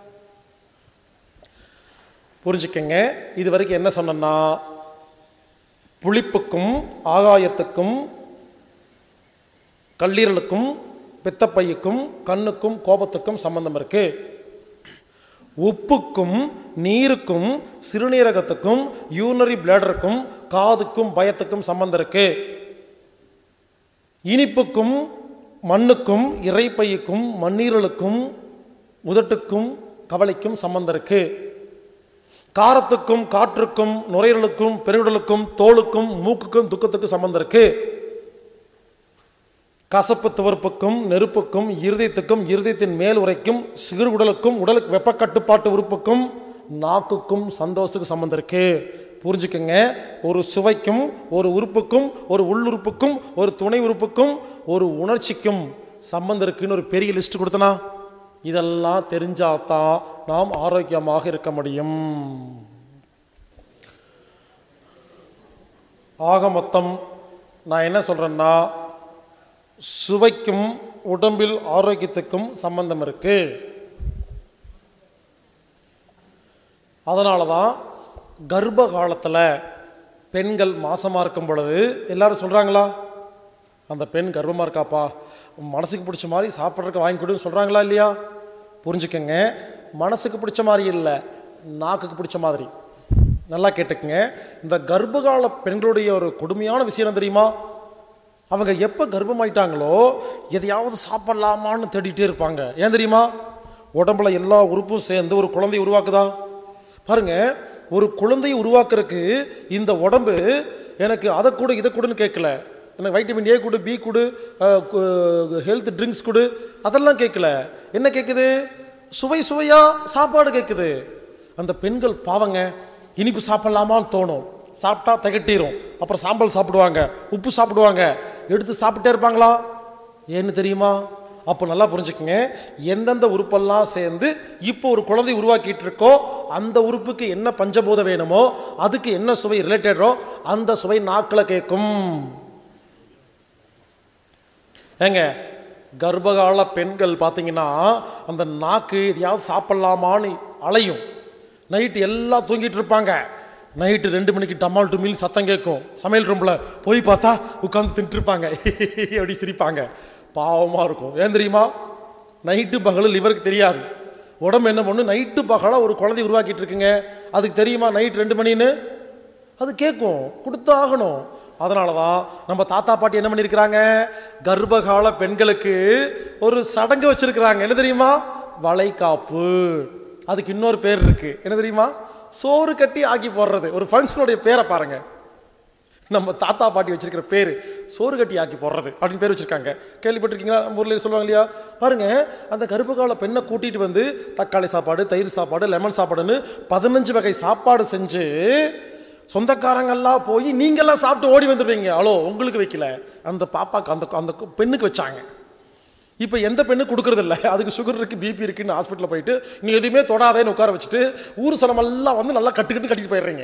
புரிஞ்சுக்கங்க இது வரைக்கும் என்ன சொன்னேன்னா புளிப்புக்கும் ஆகாயத்துக்கும் கல்லீரலுக்கும் பித்தப்பையுக்கும் கண்ணுக்கும் கோபத்துக்கும் சம்பந்தம் இருக்கு உப்புக்கும் நீருக்கும் சிறுநீரகத்துக்கும் யூனரி பிளேடருக்கும் காதுக்கும் பயத்துக்கும் சம்பந்தம் இருக்கு இனிப்புக்கும் மண்ணுக்கும் இறைப்பையுக்கும் மண்ணீரலுக்கும் உதட்டுக்கும் கவலைக்கும் சம்பந்தம் இருக்கு காரத்துக்கும் காற்றுக்கும் நுரையீரலுக்கும் பெருங்குடலுக்கும் தோலுக்கும் மூக்குக்கும் துக்கத்துக்கும் சம்பந்தம் இருக்கு கசப்பு துவர்ப்புக்கும் நெருப்புக்கும் இருதயத்துக்கும் இருதயத்தின் மேல் உரைக்கும் சிறுகுடலுக்கும் உடலுக்கு வெப்ப கட்டுப்பாட்டு உறுப்புக்கும் நாக்குக்கும் சந்தோஷத்துக்கும் சம்பந்தம் இருக்கு புரிஞ்சுக்கங்க ஒரு சுவைக்கும் ஒரு உறுப்புக்கும் ஒரு உள்ளுறுப்புக்கும் ஒரு துணை உறுப்புக்கும் ஒரு உணர்ச்சிக்கும் சம்பந்தம் இருக்குன்னு ஒரு பெரிய லிஸ்ட் கொடுத்தனா இதெல்லாம் தெரிஞ்சாதான் நாம் ஆரோக்கியமாக இருக்க முடியும் ஆக மொத்தம் நான் என்ன சொல்கிறேன்னா சுவைக்கும் உடம்பில் ஆரோக்கியத்துக்கும் சம்பந்தம் இருக்கு அதனால தான் கர்ப்ப காலத்தில் பெண்கள் மாசமாக இருக்கும் பொழுது எல்லாரும் சொல்கிறாங்களா அந்த பெண் கர்ப்பமாக இருக்காப்பா மனசுக்கு பிடிச்ச மாதிரி சாப்பிட்றதுக்கு வாங்கி கொடுன்னு சொல்கிறாங்களா இல்லையா புரிஞ்சுக்கங்க மனசுக்கு பிடிச்ச மாதிரி இல்லை நாக்குக்கு பிடிச்ச மாதிரி நல்லா கேட்டுக்குங்க இந்த கர்ப்பகால பெண்களுடைய ஒரு கொடுமையான விஷயம் என்ன தெரியுமா அவங்க எப்போ கர்ப்பமாயிட்டாங்களோ எதையாவது சாப்பிட்லாமான்னு தேடிட்டே இருப்பாங்க ஏன் தெரியுமா உடம்புல எல்லா உறுப்பும் சேர்ந்து ஒரு குழந்தையை உருவாக்குதா பாருங்க ஒரு குழந்தையை உருவாக்குறதுக்கு இந்த உடம்பு எனக்கு அதை கொடு இதை கொடுன்னு கேட்கல எனக்கு வைட்டமின் ஏ கொடு பி கொடு ஹெல்த் ட்ரிங்க்ஸ் கொடு அதெல்லாம் கேட்கல என்ன கேட்குது சுவை சுவையா சாப்பாடு கேட்குது அந்த பெண்கள் பாவங்க இனிப்பு சாப்பிட்லாமான்னு தோணும் சாப்பிட்டா திகட்டிரும் அப்புறம் சாம்பல் சாப்பிடுவாங்க உப்பு சாப்பிடுவாங்க எடுத்து சாப்பிட்டே இருப்பாங்களா ஏன்னு தெரியுமா அப்போ நல்லா புரிஞ்சுக்கங்க எந்தெந்த உறுப்பெல்லாம் சேர்ந்து இப்போ ஒரு குழந்தை உருவாக்கிட்டு இருக்கோ அந்த உறுப்புக்கு என்ன பஞ்சபூதம் வேணுமோ அதுக்கு என்ன சுவை ரிலேட்டடோ அந்த சுவை நாக்கில் கேட்கும் ஏங்க கர்ப்பகால பெண்கள் பார்த்தீங்கன்னா அந்த நாக்கு எதையாவது சாப்பிட்லாமான்னு அலையும் நைட்டு எல்லாம் தூங்கிட்டு இருப்பாங்க நைட்டு ரெண்டு மணிக்கு டமால் டுமில் சத்தம் கேட்கும் சமையல் ரூமில் போய் பார்த்தா உட்காந்து தின்ட்டு இருப்பாங்க அப்படி சிரிப்பாங்க பாவமாக இருக்கும் ஏன் தெரியுமா நைட்டு பகல் லிவருக்கு தெரியாது உடம்பு என்ன பண்ணும் நைட்டு பகலாக ஒரு குழந்தை உருவாக்கிட்டு இருக்குங்க அதுக்கு தெரியுமா நைட் ரெண்டு மணின்னு அது கேட்கும் கொடுத்தாகணும் அதனால தான் நம்ம தாத்தா பாட்டி என்ன பண்ணியிருக்கிறாங்க கர்ப்பகால பெண்களுக்கு ஒரு சடங்கு வச்சிருக்கிறாங்க என்ன தெரியுமா வளைகாப்பு அதுக்கு இன்னொரு பேர் இருக்கு என்ன தெரியுமா சோறு கட்டி ஆக்கி போடுறது ஒரு ஃபங்க்ஷனுடைய பேரை பாருங்க நம்ம தாத்தா பாட்டி வச்சிருக்கிற பேர் சோறு கட்டி ஆக்கி போடுறது அப்படின்னு பேர் வச்சிருக்காங்க கேள்விப்பட்டிருக்கீங்களா நம்ம ஊர்ல சொல்லுவாங்க இல்லையா பாருங்க அந்த கருப்புகால பெண்ணை கூட்டிட்டு வந்து தக்காளி சாப்பாடு தயிர் சாப்பாடு லெமன் சாப்பாடுன்னு பதினஞ்சு வகை சாப்பாடு செஞ்சு சொந்தக்காரங்கெல்லாம் போய் நீங்கெல்லாம் சாப்பிட்டு ஓடி வந்துடுவீங்க ஹலோ உங்களுக்கு வைக்கல அந்த பாப்பாக்கு அந்த அந்த பெண்ணுக்கு வச்சாங்க இப்போ எந்த பெண்ணு கொடுக்கறது இல்லை அதுக்கு சுகர் இருக்கு பிபி இருக்குன்னு ஹாஸ்பிட்டலில் போயிட்டு நீ எதுவுமே தொடாதேன்னு உட்கார வச்சுட்டு ஊர் சனமெல்லாம் வந்து நல்லா கட்டுக்கிட்டு கட்டிட்டு போயிடுறீங்க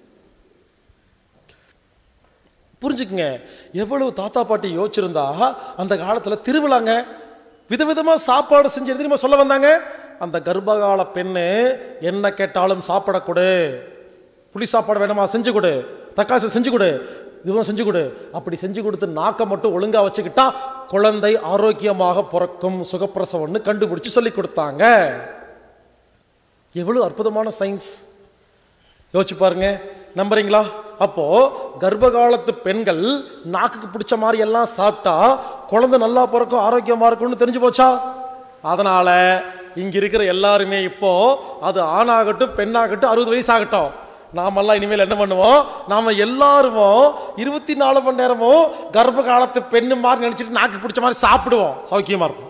புரிஞ்சுக்குங்க எவ்வளவு தாத்தா பாட்டி யோசிச்சிருந்தா அந்த காலத்தில் திருவிழாங்க விதவிதமாக சாப்பாடு செஞ்சு எது தெரியுமா சொல்ல வந்தாங்க அந்த கர்ப்பகால பெண்ணு என்ன கேட்டாலும் சாப்பிடக்கூடு புளி சாப்பாடு வேணுமா செஞ்சு கொடு தக்காளி சாதம் செஞ்சு கொடு இதுவும் செஞ்சு கொடு அப்படி செஞ்சு கொடுத்து நாக்கை மட்டும் ஒழுங்கா வச்சுக்கிட்டா குழந்தை ஆரோக்கியமாக பிறக்கும் சுகப்பிரசவம்னு கண்டுபிடிச்சு சொல்லி கொடுத்தாங்க எவ்வளவு அற்புதமான சயின்ஸ் யோசிச்சு பாருங்க நம்புறீங்களா அப்போ கர்ப்ப காலத்து பெண்கள் நாக்குக்கு பிடிச்ச மாதிரி எல்லாம் சாப்பிட்டா குழந்தை நல்லா பிறக்கும் ஆரோக்கியமா இருக்கும்னு தெரிஞ்சு போச்சா அதனால இங்க இருக்கிற எல்லாருமே இப்போ அது ஆணாகட்டும் பெண்ணாகட்டும் அறுபது வயசு ஆகட்டும் நாமெல்லாம் இனிமேல் என்ன பண்ணுவோம் நாம எல்லாருமோ இருபத்தி நாலு மணி நேரமும் கர்ப்ப காலத்து பெண்ணு மாதிரி நினைச்சிட்டு நாக்கு பிடிச்ச மாதிரி சாப்பிடுவோம் சௌக்கியமா இருக்கும்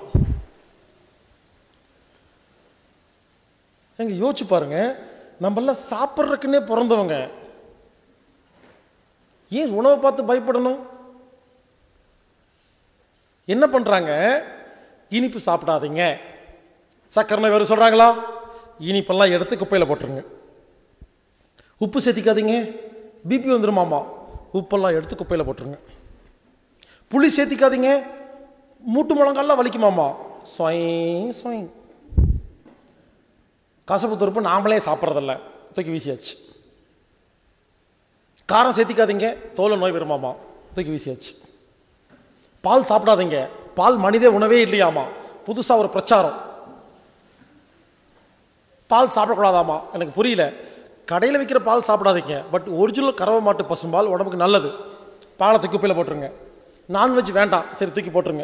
எங்க யோசிச்சு பாருங்க நம்மெல்லாம் சாப்பிட்றதுக்குன்னே பிறந்தவங்க ஏன் உணவை பார்த்து பயப்படணும் என்ன பண்றாங்க இனிப்பு சாப்பிடாதீங்க சக்கரை வேறு சொல்றாங்களா இனிப்பெல்லாம் எடுத்து குப்பையில் போட்டுருங்க உப்பு சேர்த்திக்காதீங்க பிபி வந்துருமாமா உப்பெல்லாம் எடுத்து குப்பையில் போட்டுருங்க புளி சேர்த்திக்காதீங்க மூட்டு முழங்கெல்லாம் வலிக்குமாமா சொய் சொய் கசப்பு துருப்பு நாமளே சாப்பிட்றதில்ல தூக்கி வீசியாச்சு காரம் சேர்த்திக்காதீங்க தோலை நோய் வருமாமா தூக்கி வீசியாச்சு பால் சாப்பிடாதீங்க பால் மனித உணவே இல்லையாமா புதுசாக ஒரு பிரச்சாரம் பால் சாப்பிடக்கூடாதாமா எனக்கு புரியல கடையில் விற்கிற பால் சாப்பிடாதீங்க பட் ஒரிஜினல் கறவை மாட்டு பசும்பால் உடம்புக்கு நல்லது பாலை தூக்கி குப்பையில் போட்டுருங்க நான்வெஜ் வேண்டாம் சரி தூக்கி போட்டுருங்க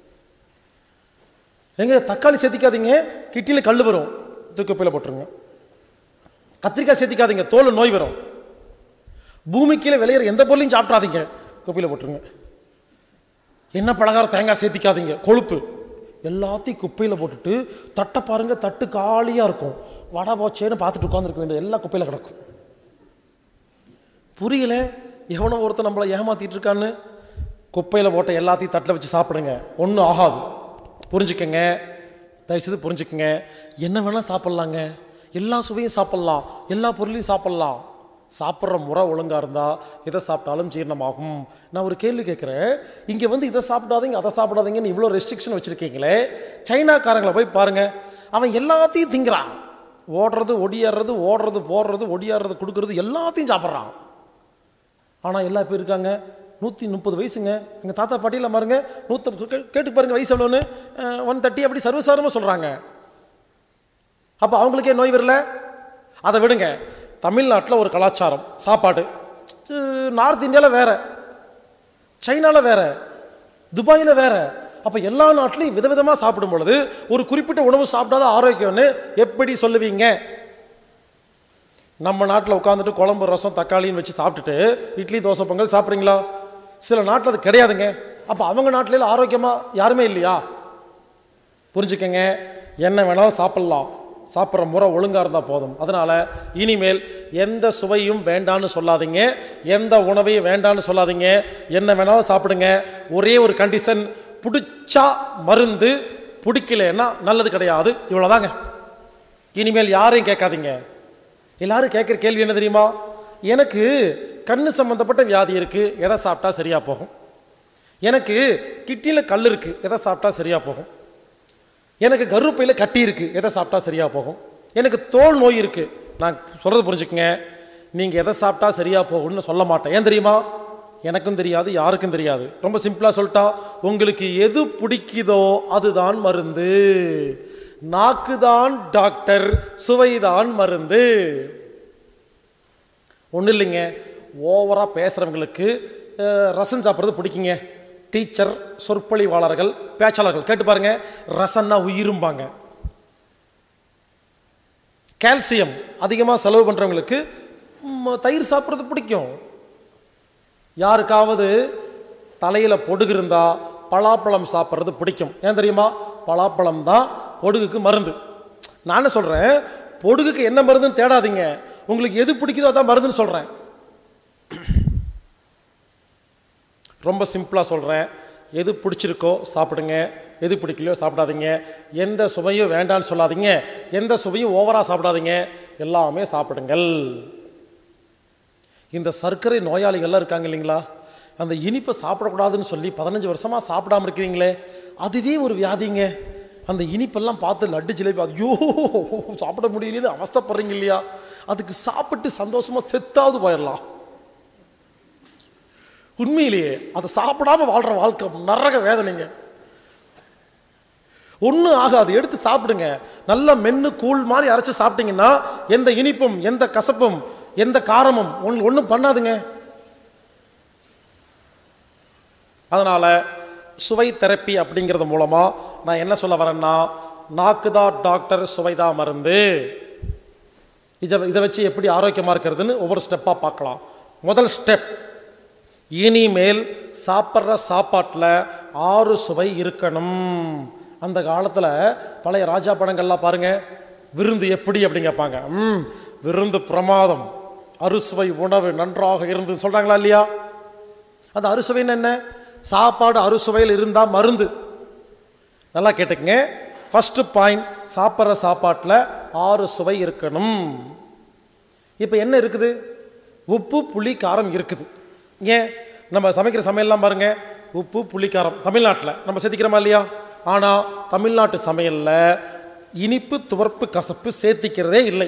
எங்க தக்காளி சேர்த்திக்காதீங்க கிட்டியில் கல் வரும் தூக்கி குப்பையில் போட்டுருங்க கத்திரிக்காய் சேர்த்திக்காதீங்க தோல் நோய் வரும் பூமிக்கீழே விளையிற எந்த பொருளையும் சாப்பிட்றாதீங்க குப்பையில் போட்டுருங்க என்ன பலகாரம் தேங்காய் சேர்த்திக்காதீங்க கொழுப்பு எல்லாத்தையும் குப்பையில் போட்டுட்டு தட்டை பாருங்க தட்டு காலியாக இருக்கும் வடை போச்சேன்னு பார்த்துட்டு உட்காந்துருக்க வேண்டியது எல்லாம் குப்பையில் கிடக்கும் புரியல எவனோ ஒருத்தன் நம்மளை ஏமாத்திட்டு இருக்கான்னு குப்பையில் போட்ட எல்லாத்தையும் தட்டில் வச்சு சாப்பிடுங்க ஒன்றும் ஆகாது புரிஞ்சுக்கங்க தயவுசெய்து புரிஞ்சுக்கங்க என்ன வேணால் சாப்பிட்லாங்க எல்லா சுவையும் சாப்பிட்லாம் எல்லா பொருளையும் சாப்பிட்லாம் சாப்பிட்ற முறை ஒழுங்காக இருந்தால் எதை சாப்பிட்டாலும் ஜீரணமாகும் நான் ஒரு கேள்வி கேட்குறேன் இங்கே வந்து இதை சாப்பிடாதீங்க அதை சாப்பிடாதீங்கன்னு இவ்வளோ ரெஸ்ட்ரிக்ஷன் வச்சுருக்கீங்களே சைனாக்காரங்களை போய் பாருங்கள் அவன் எல்லாத்தையும் திங்கிறான் ஓடுறது ஒடியாடுறது ஓடுறது போடுறது ஒடியாடுறது கொடுக்கறது எல்லாத்தையும் சாப்பிட்றான் ஆனால் எல்லா பேர் இருக்காங்க நூற்றி முப்பது வயசுங்க எங்கள் தாத்தா பாட்டியில் பாருங்க நூற்றி கேட்டு பாருங்க வயசு எவ்வளோன்னு ஒன் தேர்ட்டி அப்படி சர்வசாரமாக சொல்கிறாங்க அப்போ அவங்களுக்கே நோய் வரல அதை விடுங்க தமிழ்நாட்டில் ஒரு கலாச்சாரம் சாப்பாடு அஹ் நார்த் இந்தியாவில் வேற சைனாவில் வேற துபாயில் வேற அப்போ எல்லா நாட்டிலையும் விதவிதமாக சாப்பிடும் பொழுது ஒரு குறிப்பிட்ட உணவு சாப்பிடாத ஆரோக்கியம்னு எப்படி சொல்லுவீங்க நம்ம நாட்டில் உட்காந்துட்டு குழம்பு ரசம் தக்காளின்னு வச்சு சாப்பிட்டுட்டு இட்லி தோசை பொங்கல் சாப்பிட்றீங்களா சில நாட்டில் அது கிடையாதுங்க அப்போ அவங்க நாட்டில ஆரோக்கியமாக யாருமே இல்லையா புரிஞ்சுக்கங்க என்ன வேணாலும் சாப்பிட்லாம் சாப்பிட்ற முறை ஒழுங்காக இருந்தால் போதும் அதனால் இனிமேல் எந்த சுவையும் வேண்டான்னு சொல்லாதீங்க எந்த உணவையும் வேண்டான்னு சொல்லாதீங்க என்ன வேணாலும் சாப்பிடுங்க ஒரே ஒரு கண்டிஷன் பிடிச்சா மருந்து பிடிக்கலன்னா நல்லது கிடையாது இவ்வளோதாங்க இனிமேல் யாரையும் கேட்காதீங்க எல்லாரும் கேட்குற கேள்வி என்ன தெரியுமா எனக்கு கண்ணு சம்பந்தப்பட்ட வியாதி இருக்குது எதை சாப்பிட்டா சரியாக போகும் எனக்கு கிட்னியில் கல் இருக்குது எதை சாப்பிட்டா சரியாக போகும் எனக்கு கருப்பையில் கட்டி இருக்குது எதை சாப்பிட்டா சரியாக போகும் எனக்கு தோல் நோய் இருக்குது நான் சொல்கிறது புரிஞ்சுக்கங்க நீங்கள் எதை சாப்பிட்டா சரியாக போகும்னு சொல்ல மாட்டேன் ஏன் தெரியுமா எனக்கும் தெரியாது யாருக்கும் தெரியாது ரொம்ப சிம்பிளாக சொல்லிட்டா உங்களுக்கு எது பிடிக்குதோ அதுதான் மருந்து நாக்கு தான் டாக்டர் சுவைதான் மருந்து ஒன்றும் இல்லைங்க ஓவராக பேசுகிறவங்களுக்கு ரசம் சாப்பிட்றது பிடிக்குங்க டீச்சர் சொற்பொழிவாளர்கள் பேச்சாளர்கள் கேட்டு பாருங்க ரசம்னா உயிரும்பாங்க கால்சியம் அதிகமாக செலவு பண்ணுறவங்களுக்கு ம், தயிர் சாப்பிட்றது பிடிக்கும் யாருக்காவது தலையில் பொடுகு இருந்தா பலாப்பழம் சாப்பிட்றது பிடிக்கும் ஏன் தெரியுமா பலாப்பழம் தான் பொடுகுக்கு மருந்து நான் என்ன சொல்கிறேன் பொடுகுக்கு என்ன மருந்துன்னு தேடாதீங்க உங்களுக்கு எது பிடிக்குதோ அதான் மருந்துன்னு சொல்கிறேன் ரொம்ப சிம்பிளாக சொல்கிறேன் எது பிடிச்சிருக்கோ சாப்பிடுங்க எது பிடிக்கலையோ சாப்பிடாதீங்க எந்த சுவையும் வேண்டான்னு சொல்லாதீங்க எந்த சுவையும் ஓவராக சாப்பிடாதீங்க எல்லாமே சாப்பிடுங்கள் இந்த சர்க்கரை நோயாளிகள்லாம் இருக்காங்க இல்லைங்களா அந்த இனிப்பை சாப்பிடக்கூடாதுன்னு சொல்லி பதினஞ்சு வருஷமாக சாப்பிடாம இருக்கிறீங்களே அதுவே ஒரு வியாதிங்க அந்த இனிப்பெல்லாம் பார்த்து லட்டு ஜிலேபி ஐயோ சாப்பிட முடியலன்னு அவஸ்தைப்படுறீங்க இல்லையா அதுக்கு சாப்பிட்டு சந்தோஷமாக செத்தாவது போயிடலாம் உண்மையிலேயே அதை சாப்பிடாம வாழ்ற வாழ்க்கை நரக வேதனைங்க ஒன்றும் ஆகாது எடுத்து சாப்பிடுங்க நல்ல மென்னு கூழ் மாதிரி அரைச்சு சாப்பிட்டீங்கன்னா எந்த இனிப்பும் எந்த கசப்பும் எந்த காரமும் ஒன்று ஒன்றும் பண்ணாதுங்க அதனால சுவை தெரப்பி அப்படிங்கிறது மூலமா நான் என்ன சொல்ல வரேன்னா நாக்குதா டாக்டர் சுவைதா மருந்து இதை இதை வச்சு எப்படி ஆரோக்கியமாக இருக்கிறதுன்னு ஒவ்வொரு ஸ்டெப்பாக பார்க்கலாம் முதல் ஸ்டெப் இனிமேல் சாப்பிட்ற சாப்பாட்டில் ஆறு சுவை இருக்கணும் அந்த காலத்தில் பழைய ராஜா படங்கள்லாம் பாருங்க விருந்து எப்படி அப்படின்னு கேட்பாங்க ம் விருந்து பிரமாதம் அறுசுவை உணவு நன்றாக இருந்துன்னு சொல்கிறாங்களா இல்லையா அந்த அறுசுவைன்னு என்ன சாப்பாடு அறுசுவையில் இருந்தால் மருந்து நல்லா கேட்டுக்கங்க ஃபஸ்ட்டு பாயிண்ட் சாப்பிட்ற சாப்பாட்டில் ஆறு சுவை இருக்கணும் இப்போ என்ன இருக்குது உப்பு புளி காரம் இருக்குது ஏன் நம்ம சமைக்கிற சமையல்லாம் பாருங்க உப்பு புளி காரம் தமிழ்நாட்டில் நம்ம சேர்த்திக்கிறோமா இல்லையா ஆனால் தமிழ்நாட்டு சமையலில் இனிப்பு துவர்ப்பு கசப்பு சேர்த்திக்கிறதே இல்லை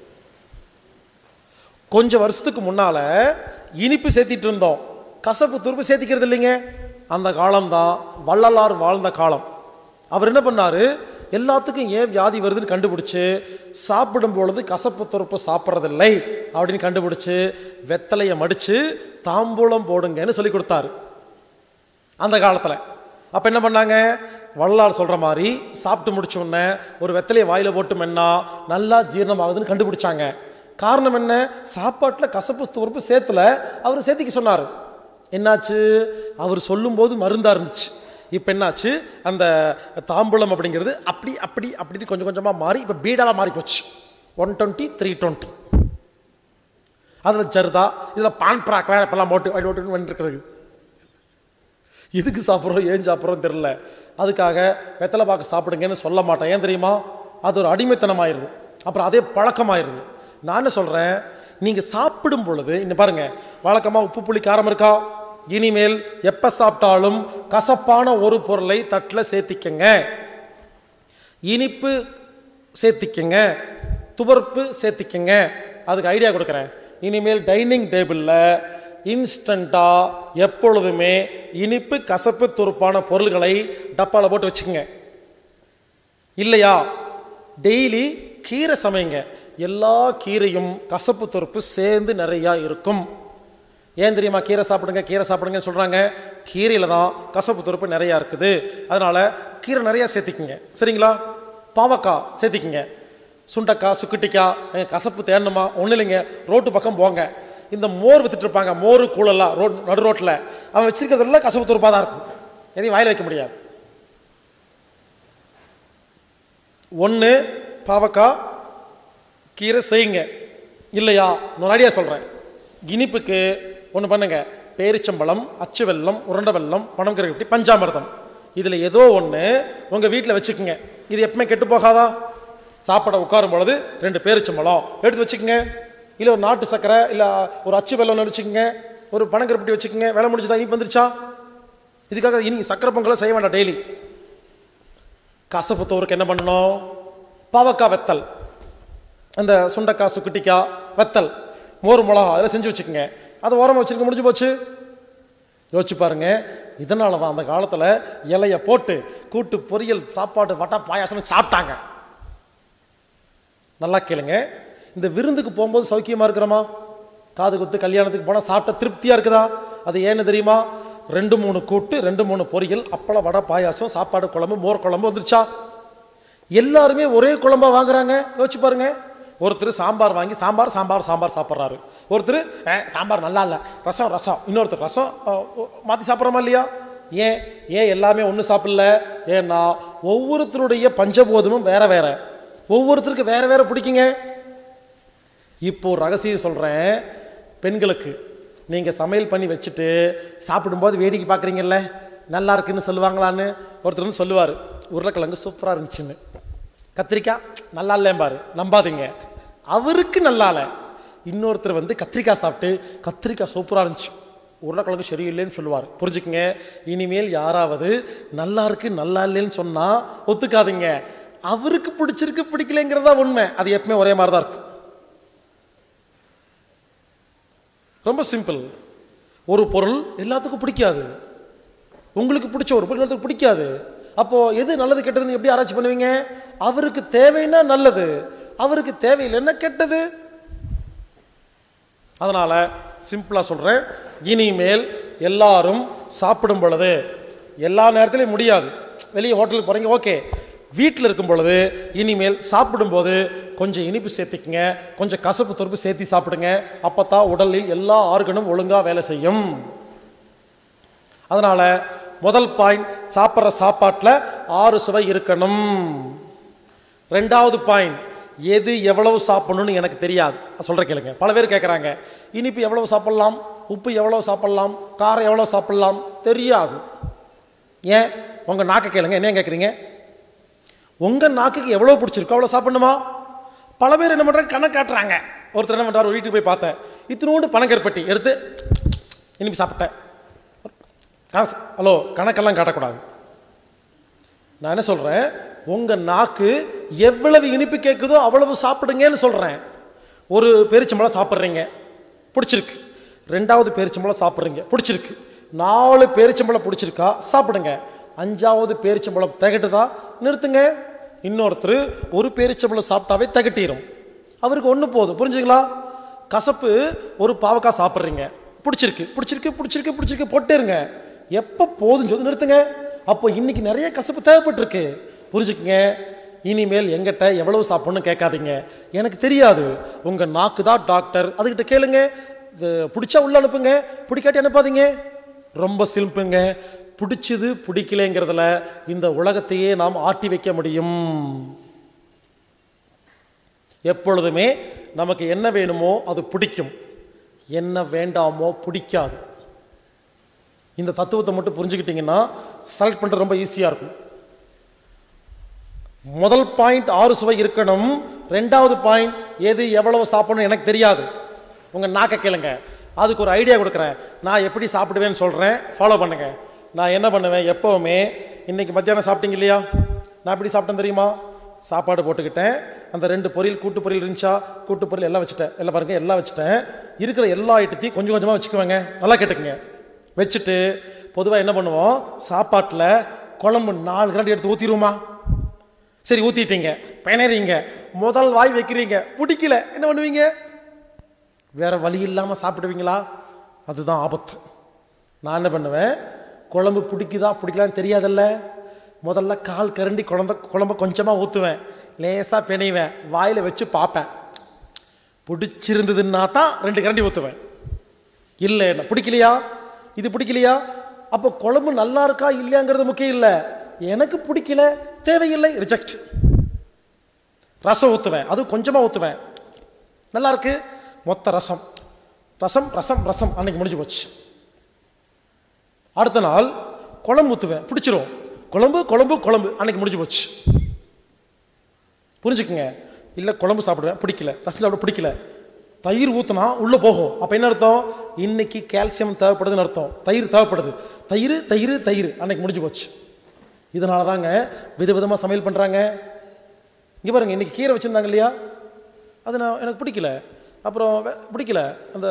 கொஞ்சம் வருஷத்துக்கு முன்னால் இனிப்பு சேர்த்திட்டு இருந்தோம் கசப்பு துருப்பு சேர்த்திக்கிறது இல்லைங்க அந்த காலம்தான் வள்ளலார் வாழ்ந்த காலம் அவர் என்ன பண்ணாரு எல்லாத்துக்கும் ஏன் வியாதி வருதுன்னு கண்டுபிடிச்சு சாப்பிடும் பொழுது கசப்பு துருப்பு சாப்பிட்றதில்லை அப்படின்னு கண்டுபிடிச்சு வெத்தலையை மடித்து தாம்பூலம் போடுங்கன்னு சொல்லி கொடுத்தாரு அந்த காலத்தில் அப்போ என்ன பண்ணாங்க வள்ளலார் சொல்கிற மாதிரி சாப்பிட்டு முடிச்ச உடனே ஒரு வெத்தலையை வாயில் போட்டு மென்னா நல்லா ஜீரணமாகுதுன்னு கண்டுபிடிச்சாங்க காரணம் என்ன சாப்பாட்டில் கசப்பு துவர்ப்பு சேர்த்துல அவர் சேர்த்திக்க சொன்னார் என்னாச்சு அவர் சொல்லும்போது மருந்தாக இருந்துச்சு இப்போ என்னாச்சு அந்த தாம்பூலம் அப்படிங்கிறது அப்படி அப்படி அப்படின்னு கொஞ்சம் கொஞ்சமாக மாறி இப்போ பீடாவாக மாறி போச்சு ஒன் டுவெண்ட்டி த்ரீ டுவெண்ட்டி அதில் ஜர்தா இதில் பான் ப்ராக் வேறு இப்பெல்லாம் போட்டு அப்படி போட்டு வந்துருக்கிறது எதுக்கு சாப்பிட்றோம் ஏன் சாப்பிட்றோம் தெரில அதுக்காக வெத்தலை பாக்கு சாப்பிடுங்கன்னு சொல்ல மாட்டேன் ஏன் தெரியுமா அது ஒரு அடிமைத்தனமாயிருது அப்புறம் அதே பழக்கமாயிருது நான் என்ன சொல்கிறேன் நீங்கள் சாப்பிடும் பொழுது இன்னும் பாருங்க வழக்கமாக உப்பு புளி காரம் இருக்கா இனிமேல் எப்போ சாப்பிட்டாலும் கசப்பான ஒரு பொருளை தட்டில் சேர்த்திக்கங்க இனிப்பு சேர்த்திக்கங்க துவர்ப்பு சேர்த்திக்கங்க அதுக்கு ஐடியா கொடுக்குறேன் இனிமேல் டைனிங் டேபிளில் இன்ஸ்டண்ட்டாக எப்பொழுதுமே இனிப்பு கசப்பு துருப்பான பொருள்களை டப்பாவில் போட்டு வச்சுக்கோங்க இல்லையா டெய்லி கீரை சமைங்க எல்லா கீரையும் கசப்பு துருப்பு சேர்ந்து நிறையா இருக்கும் ஏன் தெரியுமா கீரை சாப்பிடுங்க கீரை சாப்பிடுங்கன்னு சொல்கிறாங்க கீரையில் தான் கசப்பு துருப்பு நிறையா இருக்குது அதனால் கீரை நிறையா சேர்த்திக்கிங்க சரிங்களா பாவக்காய் சேர்த்திக்கிங்க சுண்டக்காய் சுக்குட்டிக்காய் ஏங்க, கசப்பு தேடணுமா ஒன்றும் இல்லைங்க ரோட்டு பக்கம் போங்க இந்த மோர் வித்துட்டு இருப்பாங்க மோர் கூழெல்லாம் ரோட் நடு ரோட்டில் அவன் வச்சிருக்கிறதெல்லாம் கசப்பு துருப்பாக தான் இருக்கும் எதையும் வாயில் வைக்க முடியாது ஒன்று பாவக்காய் கீரை செய்யுங்க இல்லையா இன்னொரு ஐடியா சொல்கிறேன் இனிப்புக்கு ஒன்று பண்ணுங்க பேரிச்சம்பழம் அச்சு வெல்லம் உருண்டை வெல்லம் பணம் கருப்பட்டி பஞ்சாமிர்தம் இதில் ஏதோ ஒன்று உங்கள் வீட்டில் வச்சுக்கோங்க இது எப்பவுமே கெட்டு போகாதா சாப்பிட உட்காரும் பொழுது ரெண்டு பேரிச்சம்பழம் எடுத்து வச்சுக்கோங்க இல்லை ஒரு நாட்டு சக்கரை இல்லை ஒரு அச்சு வெல்லம் வச்சுக்கோங்க ஒரு பனங்கருப்பட்டி வச்சுக்கோங்க வேலை முடிஞ்சுதா இனிப்பு வந்துருச்சா இதுக்காக இனி சக்கரை பொங்கலை செய்ய வேண்டாம் டெய்லி கசப்பு தோருக்கு என்ன பண்ணணும் பாவக்காய் வெத்தல் அந்த சுண்டைக்காய் சுக்குட்டிக்காய் வெத்தல் மோர் மிளகா அதெல்லாம் செஞ்சு வச்சுக்கோங்க அதை ஓரமாக வச்சுருக்க முடிஞ்சு போச்சு யோசிச்சு பாருங்க இதனால தான் அந்த காலத்தில் இலைய போட்டு கூட்டு பொரியல் சாப்பாடு வட்டா பாயாசம் சாப்பிட்டாங்க நல்லா கேளுங்க இந்த விருந்துக்கு போகும்போது சௌக்கியமா இருக்கிறோமா காது குத்து கல்யாணத்துக்கு போனால் சாப்பிட்ட திருப்தியா இருக்குதா அது ஏன்னு தெரியுமா ரெண்டு மூணு கூட்டு ரெண்டு மூணு பொரியல் அப்பளம் வடை பாயாசம் சாப்பாடு குழம்பு மோர் குழம்பு வந்துருச்சா எல்லாருமே ஒரே குழம்பா வாங்குறாங்க யோசிச்சு பாருங்க ஒருத்தர் சாம்பார் வாங்கி சாம்பார் சாம்பார் சாம்பார் சாப்பிட்றாரு ஒருத்தர் "அஹ், சாம்பார் நல்லா இல்லை ரசம் ரசம் இன்னொருத்தர் ரசம் மாற்றி சாப்பிட்றோமா இல்லையா ஏன் ஏன் எல்லாமே ஒன்று சாப்பிடல ஏன்னா ஒவ்வொருத்தருடைய பஞ்சபோதமும் வேற வேற ஒவ்வொருத்தருக்கு வேற வேற பிடிக்குங்க இப்போ ஒரு ரகசியம் சொல்கிறேன் பெண்களுக்கு நீங்கள் சமையல் பண்ணி வச்சுட்டு சாப்பிடும்போது வேடிக்கை பார்க்குறீங்கல்ல நல்லா இருக்குன்னு சொல்லுவாங்களான்னு ஒருத்தர் வந்து சொல்லுவார் உருளைக்கிழங்கு சூப்பராக இருந்துச்சுன்னு கத்திரிக்காய் நல்லா இல்லைம்பாரு நம்பாதீங்க அவருக்கு நல்லா இல்லை இன்னொருத்தர் வந்து கத்திரிக்காய் சாப்பிட்டு கத்திரிக்காய் சூப்பராக இருந்துச்சு உருளைக்கிழங்கு சரியில்லைன்னு சொல்லுவார் புரிஞ்சுக்குங்க இனிமேல் யாராவது நல்லா இருக்கு நல்லா இல்லைன்னு சொன்னால் ஒத்துக்காதீங்க அவருக்கு பிடிச்சிருக்கு பிடிக்கலைங்கிறதா உண்மை அது எப்பவுமே ஒரே மாதிரி தான் இருக்கும் ரொம்ப சிம்பிள் ஒரு பொருள் எல்லாத்துக்கும் பிடிக்காது உங்களுக்கு பிடிச்ச ஒரு பொருள் எல்லாத்துக்கும் பிடிக்காது அப்போ எது நல்லது கெட்டதுன்னு எப்படி ஆராய்ச்சி பண்ணுவீங்க அவருக்கு தேவைன்னா நல்லது அவருக்கு தேவையில்லைன்னா கெட்டது அதனால சிம்பிளா சொல்றேன் இனிமேல் எல்லாரும் சாப்பிடும் பொழுது எல்லா நேரத்திலையும் முடியாது வெளியே ஹோட்டலுக்கு போறீங்க ஓகே வீட்டில் இருக்கும் பொழுது இனிமேல் சாப்பிடும்போது கொஞ்சம் இனிப்பு சேர்த்துக்குங்க கொஞ்சம் கசப்பு தொறுப்பு சேர்த்து சாப்பிடுங்க அப்பதான் உடலில் எல்லா ஆர்கனும் ஒழுங்கா வேலை செய்யும் அதனால முதல் பாயிண்ட் சாப்பிட்ற சாப்பாட்டில் ஆறு சுவை இருக்கணும் ரெண்டாவது பாயிண்ட் எது எவ்வளவு சாப்பிடணும்னு எனக்கு தெரியாது சொல்ற கேளுங்க பல பேர் கேட்குறாங்க இனிப்பு எவ்வளவு சாப்பிடலாம் உப்பு எவ்வளவு சாப்பிடலாம் காரம் எவ்வளவு சாப்பிடலாம் தெரியாது ஏன் உங்க நாக்கை கேளுங்க என்ன கேட்குறீங்க உங்க நாக்குக்கு எவ்வளவு பிடிச்சிருக்கோ அவ்வளோ சாப்பிடணுமா பல பேர் என்ன பண்றாங்க கணக்கு காட்டுறாங்க ஒருத்தர் என்ன பண்றாரு ஒரு வீட்டுக்கு போய் பார்த்தேன் இத்தினோண்டு பனங்கருப்பட்டி எடுத்து இனிப்பு சாப்பிட்டேன் காசு ஹலோ கணக்கெல்லாம் காட்டக்கூடாது நான் என்ன சொல்றேன் உங்க நாக்கு எவ்வளவு இனிப்பு கேட்குதோ அவ்வளவு சாப்பிடுங்கன்னு சொல்றேன் ஒரு பேரிச்சம்பழம் சாப்பிட்றீங்க பிடிச்சிருக்கு ரெண்டாவது பேரிச்சம்பழம் சாப்பிட்றீங்க பிடிச்சிருக்கு நாலு பேரிச்சம்பழம் பிடிச்சிருக்கா சாப்பிடுங்க அஞ்சாவது பேரிச்சம்பழம் திகட்டுதா நிறுத்துங்க இன்னொருத்தர் ஒரு பேரிச்சம்பழம் சாப்பிட்டாவே திகட்டிடும் அவருக்கு ஒன்று போதும் புரிஞ்சுங்களா கசப்பு ஒரு பாவக்காய் சாப்பிட்றீங்க பிடிச்சிருக்கு பிடிச்சிருக்கு பிடிச்சிருக்கு பிடிச்சிருக்கு போட்டேருங்க எப்போ போதும் சொல்லி நிறுத்துங்க அப்போ இன்னைக்கு நிறைய கசப்பு தேவைப்பட்டிருக்கு புரிஞ்சுக்குங்க இனிமேல் எங்கிட்ட எவ்வளவு சாப்பிடணும் கேட்காதீங்க எனக்கு தெரியாது உங்க நாக்கு தான் டாக்டர் அதுகிட்ட கேளுங்க இது பிடிச்சா உள்ள அனுப்புங்க பிடிக்காட்டி அனுப்பாதீங்க ரொம்ப சிம்பிளுங்க பிடிச்சது பிடிக்கலைங்கிறதுல இந்த உலகத்தையே நாம் ஆட்டி வைக்க முடியும் எப்பொழுதுமே நமக்கு என்ன வேணுமோ அது பிடிக்கும் என்ன வேண்டாமோ பிடிக்காது இந்த தத்துவத்தை மட்டும் புரிஞ்சுக்கிட்டீங்கன்னா செலக்ட் பண்ணுறது ரொம்ப ஈஸியாக இருக்கும் முதல் பாயிண்ட் ஆறு சுவை இருக்கணும் ரெண்டாவது பாயிண்ட் எது எவ்வளவு சாப்பிடணும் எனக்கு தெரியாது உங்கள் நாக்க கேளுங்க அதுக்கு ஒரு ஐடியா கொடுக்குறேன் நான் எப்படி சாப்பிடுவேன்னு சொல்கிறேன் ஃபாலோ பண்ணுங்க நான் என்ன பண்ணுவேன் எப்போவுமே இன்னைக்கு மத்தியானம் சாப்பிட்டீங்க இல்லையா நான் எப்படி சாப்பிட்டேன் தெரியுமா சாப்பாடு போட்டுக்கிட்டேன் அந்த ரெண்டு பொரியல் கூட்டு பொரியல் இருந்துச்சா கூட்டு பொரியல் எல்லாம் வச்சுட்டேன் எல்லாம் பாருங்க எல்லாம் வச்சுட்டேன் இருக்கிற எல்லா ஐட்டத்தையும் கொஞ்சம் கொஞ்சமாக வச்சுக்குவேங்க நல்லா கேட்டுக்குங்க வச்சுட்டு பொதுவாக என்ன பண்ணுவோம் சாப்பாட்டில் குழம்பு நாலு கிராண்டி எடுத்து ஊற்றிடுவோமா சரி ஊற்றிட்டீங்க பிணைறீங்க முதல் வாய் வைக்கிறீங்க பிடிக்கல என்ன பண்ணுவீங்க வேற வழி இல்லாமல் சாப்பிடுவீங்களா அதுதான் ஆபத்து நான் என்ன பண்ணுவேன் குழம்பு பிடிக்குதா பிடிக்கலான்னு தெரியாதல்ல முதல்ல கால் கரண்டி குழம்ப குழம்ப கொஞ்சமாக ஊற்றுவேன் லேசாக பிணைவேன் வாயில் வச்சு பார்ப்பேன் பிடிச்சிருந்ததுன்னா தான் ரெண்டு கரண்டி ஊற்றுவேன் இல்லை என்ன பிடிக்கலையா இது பிடிக்கலையா அப்போ குழம்பு நல்லா இருக்கா இல்லையாங்கிறது முக்கியம் இல்லை எனக்கு பிடிக்கல தேவையில்லை ரிஜெக்ட் ரசம் ஊற்றுவேன் அது கொஞ்சமாக ஊற்றுவேன் நல்லா இருக்கு மொத்த ரசம் ரசம் ரசம் ரசம் அன்னைக்கு முடிஞ்சு போச்சு அடுத்த நாள் குழம்பு ஊற்றுவேன் பிடிச்சிரும் குழம்பு குழம்பு குழம்பு அன்னைக்கு முடிஞ்சு போச்சு புரிஞ்சுக்குங்க இல்லை குழம்பு சாப்பிடுவேன் பிடிக்கல ரசம் சாப்பிட பிடிக்கல தயிர் ஊற்றினா உள்ளே போகும் அப்போ என்ன அர்த்தம் இன்னைக்கு கால்சியம் தேவைப்படுதுன்னு அர்த்தம் தயிர் தேவைப்படுது தயிர் தயிர் தயிர் அன்னைக்கு முடிஞ்சு போச்சு இதனால தாங்க விதவிதமாக சமையல் பண்ணுறாங்க இங்கே பாருங்க இன்னைக்கு கீரை வச்சுருந்தாங்க இல்லையா அது நான் எனக்கு பிடிக்கல அப்புறம் வே- பிடிக்கல அந்த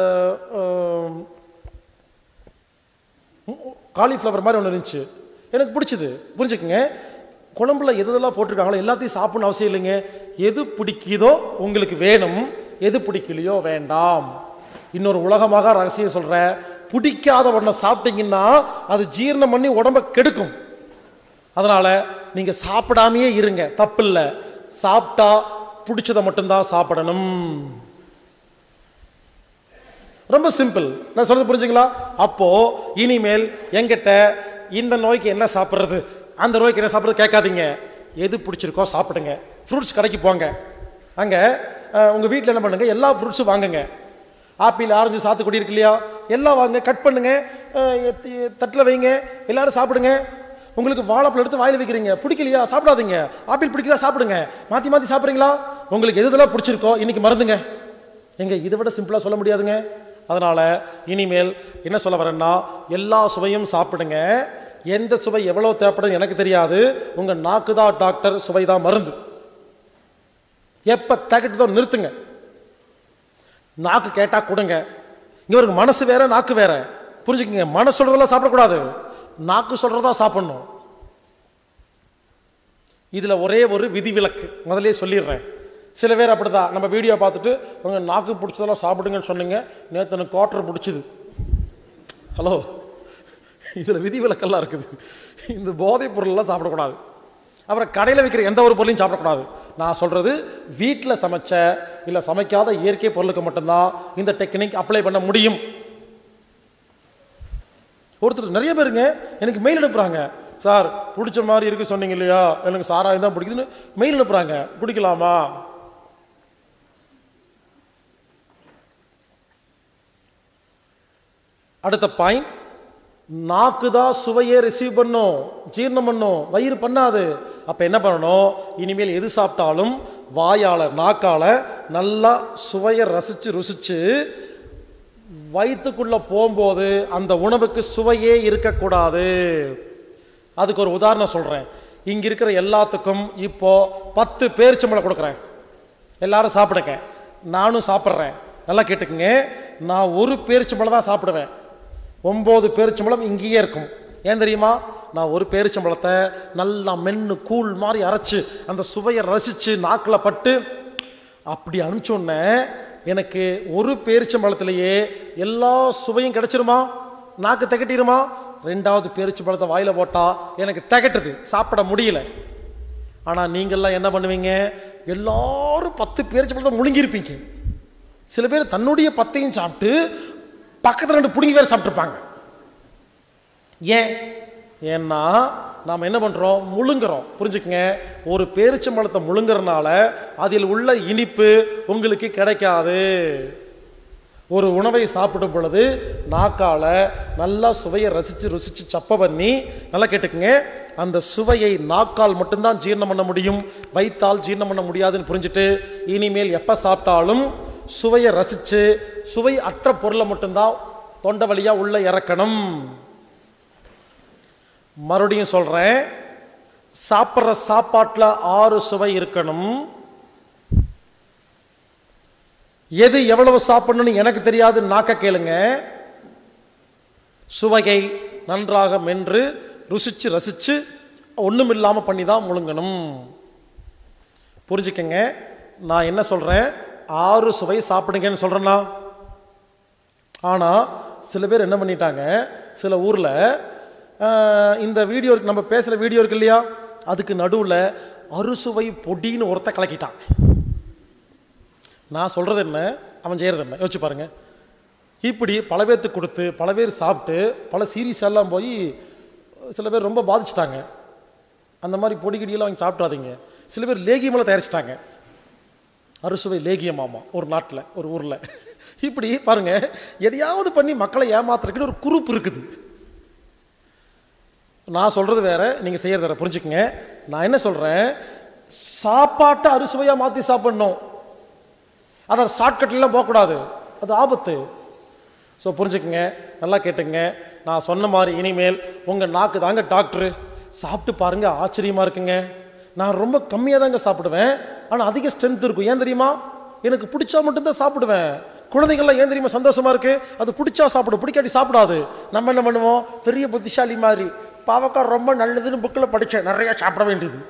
காலிஃப்ளவர் மாதிரி ஒன்று இருந்துச்சு எனக்கு பிடிச்சது புரிஞ்சுக்குங்க குழம்புல எது எதெல்லாம் போட்டிருக்காங்களோ எல்லாத்தையும் சாப்பிடணும் அவசியம் இல்லைங்க எது பிடிக்குதோ உங்களுக்கு வேணும் எது பிடிக்கலையோ வேண்டாம் இன்னொரு உலகமாக ரகசியம் சொல்கிறேன் பிடிக்காத ஒன்றை சாப்பிட்டீங்கன்னா அது ஜீரணம் பண்ணி உடம்ப கெடுக்கும் அதனால் நீங்கள் சாப்பிடாமையே இருங்க தப்பில்லை சாப்பிட்டா பிடிச்சதை மட்டும்தான் சாப்பிடணும் ரொம்ப சிம்பிள் நான் சொல்றது புரிஞ்சுங்களா அப்போ இனிமேல் எங்கிட்ட இந்த நோய்க்கு என்ன சாப்பிட்றது அந்த நோய்க்கு என்ன சாப்பிட்றது கேட்காதீங்க எது பிடிச்சிருக்கோ சாப்பிடுங்க ஃப்ரூட்ஸ் கடைக்கு போங்க அங்கே உங்கள் வீட்டில் என்ன பண்ணுங்க எல்லா ஃப்ரூட்ஸும் வாங்குங்க ஆப்பிள் ஆரஞ்சு சாத்துக்குடி இருக்கு இல்லையா எல்லாம் வாங்க கட் பண்ணுங்க தட்டில் வைங்க எல்லாரும் சாப்பிடுங்க உங்களுக்கு வாழைப்பழம் எடுத்து வாயில் வைக்கிறீங்க பிடிக்கலையா சாப்பிடாதீங்க ஆப்பிள் பிடிக்கல சாப்பிடுங்க மாற்றி மாற்றி சாப்பிட்றீங்களா உங்களுக்கு எது எதெல்லாம் பிடிச்சிருக்கோ இன்னைக்கு மறந்துங்க எங்க இதை விட சிம்பிளாக சொல்ல முடியாதுங்க அதனால் இனிமேல் என்ன சொல்ல வரேன்னா எல்லா சுவையும் சாப்பிடுங்க எந்த சுவை எவ்வளோ தேவைப்படுது எனக்கு தெரியாது உங்கள் நாக்கு தான் டாக்டர் சுவை தான் மருந்து எப்போ தகட்டுதோ நிறுத்துங்க நாக்கு கேட்டால் கொடுங்க இங்கே ஒரு மனசு வேற நாக்கு வேற புரிஞ்சுக்கங்க மனசு சொல்கிறதெல்லாம் சாப்பிடக்கூடாது நாக்கு சொல்கிறதா சாப்பிடணும் இதில் ஒரே ஒரு விதிவிலக்கு முதல்லயே சொல்லிடுறேன் சில பேர் அப்படிதான் நம்ம வீடியோ பார்த்துட்டு உங்க நாக்கு பிடிச்சதெல்லாம் சாப்பிடுங்கன்னு சொன்னீங்க நேற்று எனக்கு குவார்டர் பிடிச்சிது ஹலோ இதில் விதிவிலக்கெல்லாம் இருக்குது இந்த போதைப் பொருளெல்லாம் சாப்பிடக்கூடாது அப்புறம் கடையில் விற்கிற எந்த ஒரு பொருளையும் சாப்பிடக்கூடாது நான் சொல்கிறது வீட்டில் சமைச்ச இல்லை சமைக்காத இயற்கை பொருளுக்கு மட்டும்தான் இந்த டெக்னிக் அப்ளை பண்ண முடியும் ஒருத்தர் நிறைய பேருங்க எனக்கு மெயில் அனுப்புகிறாங்க சார் பிடிச்ச மாதிரி இருக்கு சொன்னீங்க இல்லையா எனக்கு சாராயம் தான் பிடிக்குதுன்னு மெயில் அனுப்புகிறாங்க குடிக்கலாமா அடுத்த பாயிண்ட் நாக்கு தான் சுவையை ரிசீவ் பண்ணும் ஜீரணம் பண்ணும் வயிறு பண்ணாது அப்போ என்ன பண்ணணும் இனிமேல் எது சாப்பிட்டாலும் வாயால் நாக்கால நல்லா சுவையை ரசித்து ருசிச்சு வயிற்றுக்குள்ள போகும்போது அந்த உணவுக்கு சுவையே இருக்கக்கூடாது அதுக்கு ஒரு உதாரணம் சொல்கிறேன் இங்கே இருக்கிற எல்லாத்துக்கும் இப்போ பத்து பேரிச்சம்பளம் கொடுக்குறேன் எல்லாரும் சாப்பிடுங்க நானும் சாப்பிட்றேன் நல்லா கேட்டுக்குங்க நான் ஒரு பேரிச்சம்பளம் தான் சாப்பிடுவேன் ஒம்பது பேரிச்சம்பளம் இங்கேயே இருக்கும் ஏன் தெரியுமா நான் ஒரு பேரிச்சம்பளத்தை நல்லா மென்று கூழ் மாதிரி அரைச்சு அந்த சுவையை ரசித்து நாக்கில் பட்டு அப்படி அனுப்பிச்சோன்னே எனக்கு ஒரு பேரிச்சம்பழத்திலேயே எல்லா சுவையும் கிடைச்சிருமா நாக்கு திகட்டிருமா ரெண்டாவது பேரிச்சம்பழத்தை வாயில போட்டா எனக்கு திகட்டுது சாப்பிட முடியல ஆனா நீங்கள்லாம் என்ன பண்ணுவீங்க எல்லாரும் பத்து பேரிச்சம்பழத்தை முழுங்கியிருப்பீங்க சில பேர் தன்னுடைய பத்தையும் சாப்பிட்டு பக்கத்துல ரெண்டு புடுங்கி வேற சாப்பிட்டுருப்பாங்க ஏன் ஏன்னா நாம் என்ன பண்ணுறோம் முழுங்குறோம் புரிஞ்சுக்கங்க ஒரு பேரிச்சம்பழத்தை முழுங்குறனால அதில் உள்ள இனிப்பு உங்களுக்கு கிடைக்காது ஒரு உணவை சாப்பிடும் பொழுது நாக்கால நல்லா சுவையை ரசித்து ருசித்து சப்ப பண்ணி நல்லா கேட்டுக்குங்க அந்த சுவையை நாக்கால் மட்டும்தான் ஜீரணம் பண்ண முடியும் வைத்தால் ஜீரணம் பண்ண முடியாதுன்னு புரிஞ்சுட்டு இனிமேல் எப்போ சாப்பிட்டாலும் சுவையை ரசித்து சுவை அற்ற பொருளை மட்டும்தான் தொண்டை வழியாக உள்ள இறக்கணும் மறுபடியும் சொல்கிறேன் சாப்பிட்ற சாப்பாட்டில் ஆறு சுவை இருக்கணும் எது எவ்வளவு சாப்பிடணும்னு எனக்கு தெரியாது நாக்க கேளுங்க சுவையை நன்றாக மென்று ருசிச்சு ரசிச்சு ஒன்றும் இல்லாமல் பண்ணி தான் முழுங்கணும் புரிஞ்சுக்கங்க நான் என்ன சொல்கிறேன் ஆறு சுவை சாப்பிடுங்கன்னு சொல்கிறேன்னா ஆனால் சில பேர் என்ன பண்ணிட்டாங்க சில ஊரில் இந்த வீடியோ இருக்கு நம்ம பேசுகிற வீடியோ இருக்கு இல்லையா அதுக்கு நடுவில் அறுசுவை பொடின்னு ஒருத்த கலக்கிட்டான் நான் சொல்கிறது என்ன அவன் செய்கிறது என்ன யோசிச்சு பாருங்க இப்படி பல பேர்த்துக்கு கொடுத்து பல பேர் சாப்பிட்டு பல சீரீஸ் எல்லாம் போய் சில பேர் ரொம்ப பாதிச்சிட்டாங்க அந்த மாதிரி பொடி கிடியெல்லாம் வாங்கி சாப்பிட்றாதீங்க சில பேர் லேகியமெல்லாம் தயாரிச்சிட்டாங்க அறுசுவை லேகியமாமா ஒரு நாட்டில் ஒரு ஊரில் இப்படி பாருங்க எதையாவது பண்ணி மக்களை ஏமாத்துறதுக்குன்னு ஒரு குரூப் இருக்குது நான் சொல்கிறது வேற நீங்கள் செய்கிறது வேற புரிஞ்சுக்கங்க நான் என்ன சொல்கிறேன் சாப்பாட்டை அறுசுவையாக மாற்றி சாப்பிடணும் அதை ஷார்ட்கட்லாம் போகக்கூடாது அது ஆபத்து ஸோ புரிஞ்சுக்குங்க நல்லா கேட்டுங்க நான் சொன்ன மாதிரி இனிமேல் உங்கள் நாக்கு தாங்க டாக்டரு சாப்பிட்டு பாருங்க ஆச்சரியமாக இருக்குங்க நான் ரொம்ப கம்மியாக தாங்க சாப்பிடுவேன் ஆனால் அதிக ஸ்ட்ரென்த் இருக்கும் ஏன் தெரியுமா எனக்கு பிடிச்சா மட்டும்தான் சாப்பிடுவேன் குழந்தைகள்லாம் ஏன் தெரியுமா சந்தோஷமா இருக்கு அது பிடிச்சா சாப்பிடும் பிடிக்காட்டி சாப்பிடாது நம்ம என்ன பண்ணுவோம் பெரிய புத்திசாலி மாதிரி பாவக்காய் ரொம்ப நல்லதுன்னு புக்கில் படித்தேன் நிறைய சாப்பிட வேண்டியது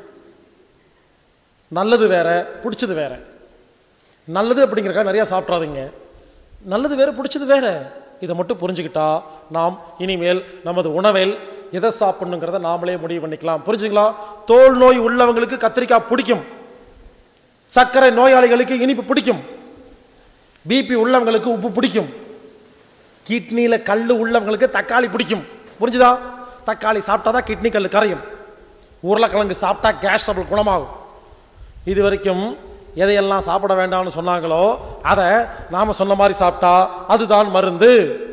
நல்லது வேற பிடிச்சது வேற நல்லது அப்படிங்கிறக்காக நிறையா சாப்பிட்றாதீங்க நல்லது வேற பிடிச்சது வேற இதை மட்டும் புரிஞ்சுக்கிட்டா நாம் இனிமேல் நமது உணவில் எதை சாப்பிடணுங்கிறத நாமளே முடிவு பண்ணிக்கலாம் புரிஞ்சுங்களா தோல் நோய் உள்ளவங்களுக்கு கத்திரிக்காய் பிடிக்கும் சர்க்கரை நோயாளிகளுக்கு இனிப்பு பிடிக்கும் பிபி உள்ளவங்களுக்கு உப்பு பிடிக்கும் கிட்னியில் கல் உள்ளவங்களுக்கு தக்காளி பிடிக்கும் புரிஞ்சுதா தக்காளி சாப்பிட்டா தான் கிட்னி கல் கரையும் உருளைக்கிழங்கு சாப்பிட்டா கேஸ் ட்ரபிள் குணமாகும் இது வரைக்கும் எதையெல்லாம் சாப்பிட வேண்டாம்னு சொன்னாங்களோ அதை நாம் சொன்ன மாதிரி சாப்பிட்டா அதுதான் மருந்து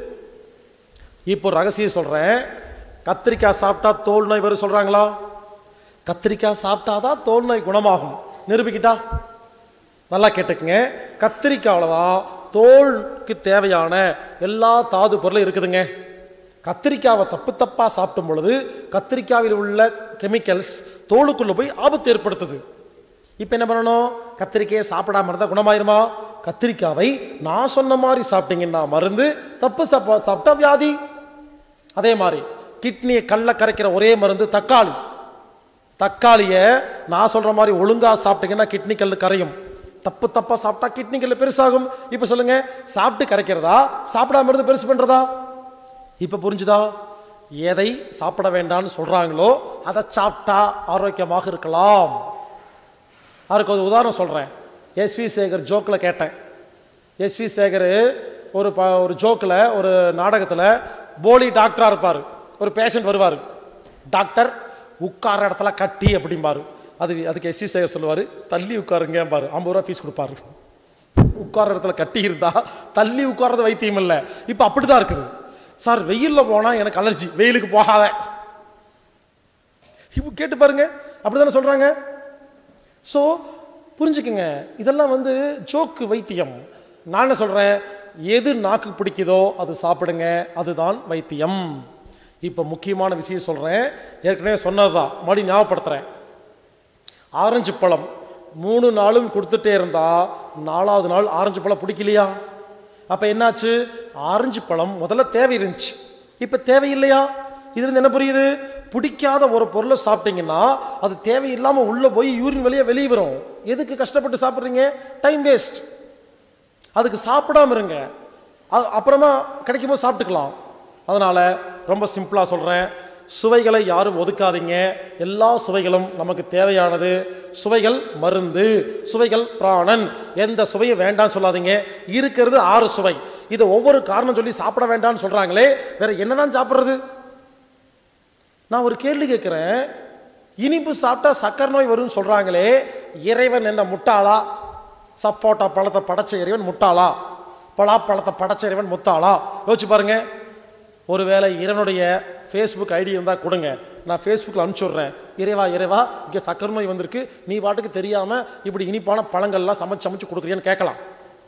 இப்போ ஒரு ரகசியம் சொல்கிறேன் கத்திரிக்காய் சாப்பிட்டா தோல் நோய் வரும் சொல்கிறாங்களா கத்திரிக்காய் சாப்பிட்டா தான் தோல் நோய் குணமாகும் நிரூபிக்கிட்டா நல்லா கேட்டுக்குங்க கத்திரிக்காவில் தான் தோலுக்கு தேவையான எல்லா தாது பொருளும் இருக்குதுங்க கத்திரிக்காவை தப்பு தப்பாக சாப்பிடும் பொழுது கத்திரிக்காவில் உள்ள கெமிக்கல்ஸ் தோலுக்குள்ளே போய் ஆபத்து ஏற்படுத்துது இப்போ என்ன பண்ணணும் கத்திரிக்காயை சாப்பிடாம இருந்தால் குணமாயிருமா கத்திரிக்காவை நான் சொன்ன மாதிரி சாப்பிட்டீங்கன்னா மருந்து தப்பு சாப்பா சாப்பிட்டா வியாதி அதே மாதிரி கிட்னியை கல்ல கரைக்கிற ஒரே மருந்து தக்காளி தக்காளியை நான் சொல்ற மாதிரி ஒழுங்கா சாப்பிட்டீங்கன்னா கிட்னி கல் கரையும் தப்பு தப்பா சாப்பிட்டா கிட்னி கல் பெருசாகும் இப்போ சொல்லுங்க சாப்பிட்டு கரைக்கிறதா சாப்பிடாம இருந்து பெருசு பண்றதா இப்போ புரிஞ்சுதா எதை சாப்பிட வேண்டாம்னு சொல்றாங்களோ அதை சாப்பிட்டா ஆரோக்கியமாக இருக்கலாம் அதுக்கு ஒரு உதாரணம் சொல்கிறேன் எஸ்வி சேகர் ஜோக்கில் கேட்டேன் எஸ்வி சேகர் ஒரு ப ஒரு ஜோக்கில் ஒரு நாடகத்தில் போலி டாக்டராக இருப்பார் ஒரு பேஷண்ட் வருவார் டாக்டர் உட்கார இடத்துல கட்டி அப்படிம்பாரு அது அதுக்கு எஸ்வி சேகர் சொல்லுவார் தள்ளி உட்காருங்கம்பாரு ஐம்பது ரூபா ஃபீஸ் கொடுப்பாரு உட்கார இடத்துல கட்டி இருந்தா தள்ளி உட்கார்றது வைத்தியம் இல்லை இப்போ அப்படி தான் இருக்குது சார் வெயிலில் போனால் எனக்கு அலர்ஜி வெயிலுக்கு போகாத இப்போ கேட்டு பாருங்க அப்படி தானே சொல்கிறாங்க ஸோ புரிஞ்சுக்குங்க இதெல்லாம் வந்து ஜோக்கு வைத்தியம் நான் என்ன சொல்கிறேன் எது நாக்கு பிடிக்குதோ அது சாப்பிடுங்க அதுதான் வைத்தியம் இப்போ முக்கியமான விஷயம் சொல்கிறேன் ஏற்கனவே சொன்னதுதான் மறுபடியும் ஞாபகப்படுத்துகிறேன் ஆரஞ்சு பழம் மூணு நாளும் கொடுத்துட்டே இருந்தா நாலாவது நாள் ஆரஞ்சு பழம் பிடிக்கலையா அப்போ என்னாச்சு ஆரஞ்சு பழம் முதல்ல தேவை இருந்துச்சு இப்போ தேவையில்லையா இதுலேருந்து என்ன புரியுது பிடிக்காத ஒரு பொருளை சாப்பிட்டீங்கன்னா அது தேவையில்லாமல் உள்ளே போய் யூரின் வெளியே வெளியே வரும் எதுக்கு கஷ்டப்பட்டு சாப்பிட்றீங்க டைம் வேஸ்ட் அதுக்கு சாப்பிடாம இருங்க அது அப்புறமா கிடைக்கும் போது சாப்பிட்டுக்கலாம் அதனால் ரொம்ப சிம்பிளாக சொல்கிறேன் சுவைகளை யாரும் ஒதுக்காதீங்க எல்லா சுவைகளும் நமக்கு தேவையானது சுவைகள் மருந்து சுவைகள் பிராணன் எந்த சுவையும் வேண்டாம்னு சொல்லாதீங்க இருக்கிறது ஆறு சுவை இதை ஒவ்வொரு காரணம் சொல்லி சாப்பிட வேண்டாம்னு சொல்கிறாங்களே வேற என்னதான் சாப்பிட்றது நான் ஒரு கேள்வி கேட்குறேன் இனிப்பு சாப்பிட்டா சக்கரை நோய் வரும்னு சொல்கிறாங்களே இறைவன் என்ன முட்டாளா சப்போட்டா பழத்தை படைச்ச இறைவன் முட்டாளா பலாப்பழத்தை படைச்ச இறைவன் முட்டாளா யோசிச்சு பாருங்க ஒருவேளை இறைவனுடைய ஃபேஸ்புக் ஐடி இருந்தால் கொடுங்க நான் ஃபேஸ்புக்கில் அனுப்பிச்சி விட்றேன் இறைவா இறைவா இங்கே சக்கரை நோய் வந்திருக்கு நீ பாட்டுக்கு தெரியாமல் இப்படி இனிப்பான பழங்கள்லாம் சமைச்சு சமைச்சு கொடுக்குறியான்னு கேட்கலாம்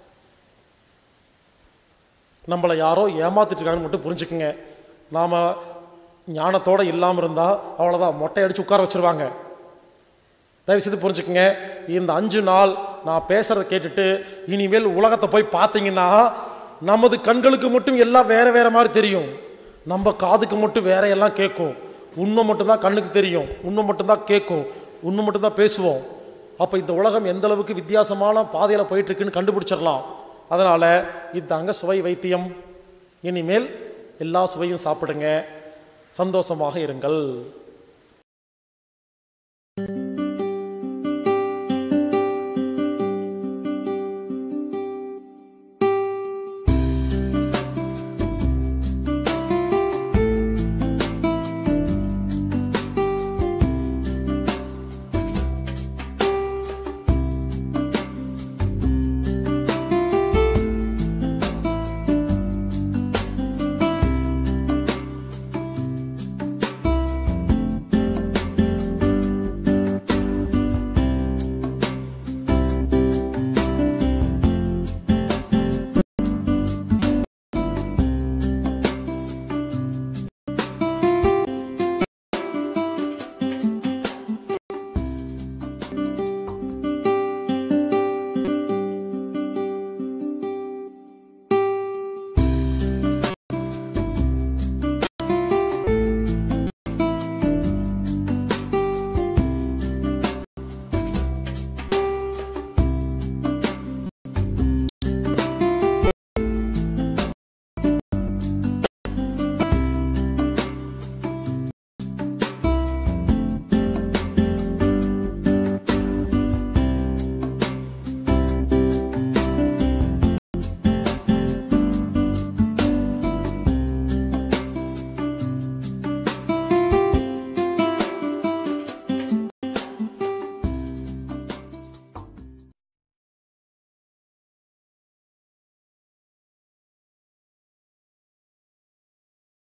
நம்மளை யாரோ ஏமாத்திட்டு இருக்காங்கன்னு மட்டும் புரிஞ்சுக்குங்க நாம் ஞானத்தோட இல்லாமல் இருந்தால் அவ்வளோதான் மொட்டை அடித்து உட்கார வச்சிருவாங்க தயவு செய்து புரிஞ்சுக்குங்க இந்த அஞ்சு நாள் நான் பேசுறத கேட்டுட்டு இனிமேல் உலகத்தை போய் பார்த்தீங்கன்னா நமது கண்களுக்கு மட்டும் எல்லாம் வேற வேற மாதிரி தெரியும் நம்ம காதுக்கு மட்டும் வேற எல்லாம் கேட்கும் உண்மை மட்டும்தான் கண்ணுக்கு தெரியும் உண்மை மட்டும்தான் கேட்கும் உண்மை மட்டும்தான் பேசுவோம் அப்போ இந்த உலகம் எந்த அளவுக்கு வித்தியாசமான பாதையில் போயிட்டு இருக்குன்னு கண்டுபிடிச்சிடலாம் அதனால் இதாங்க சுவை வைத்தியம் இனிமேல் எல்லா சுவையும் சாப்பிடுங்க சந்தோஷமாக இருங்கள்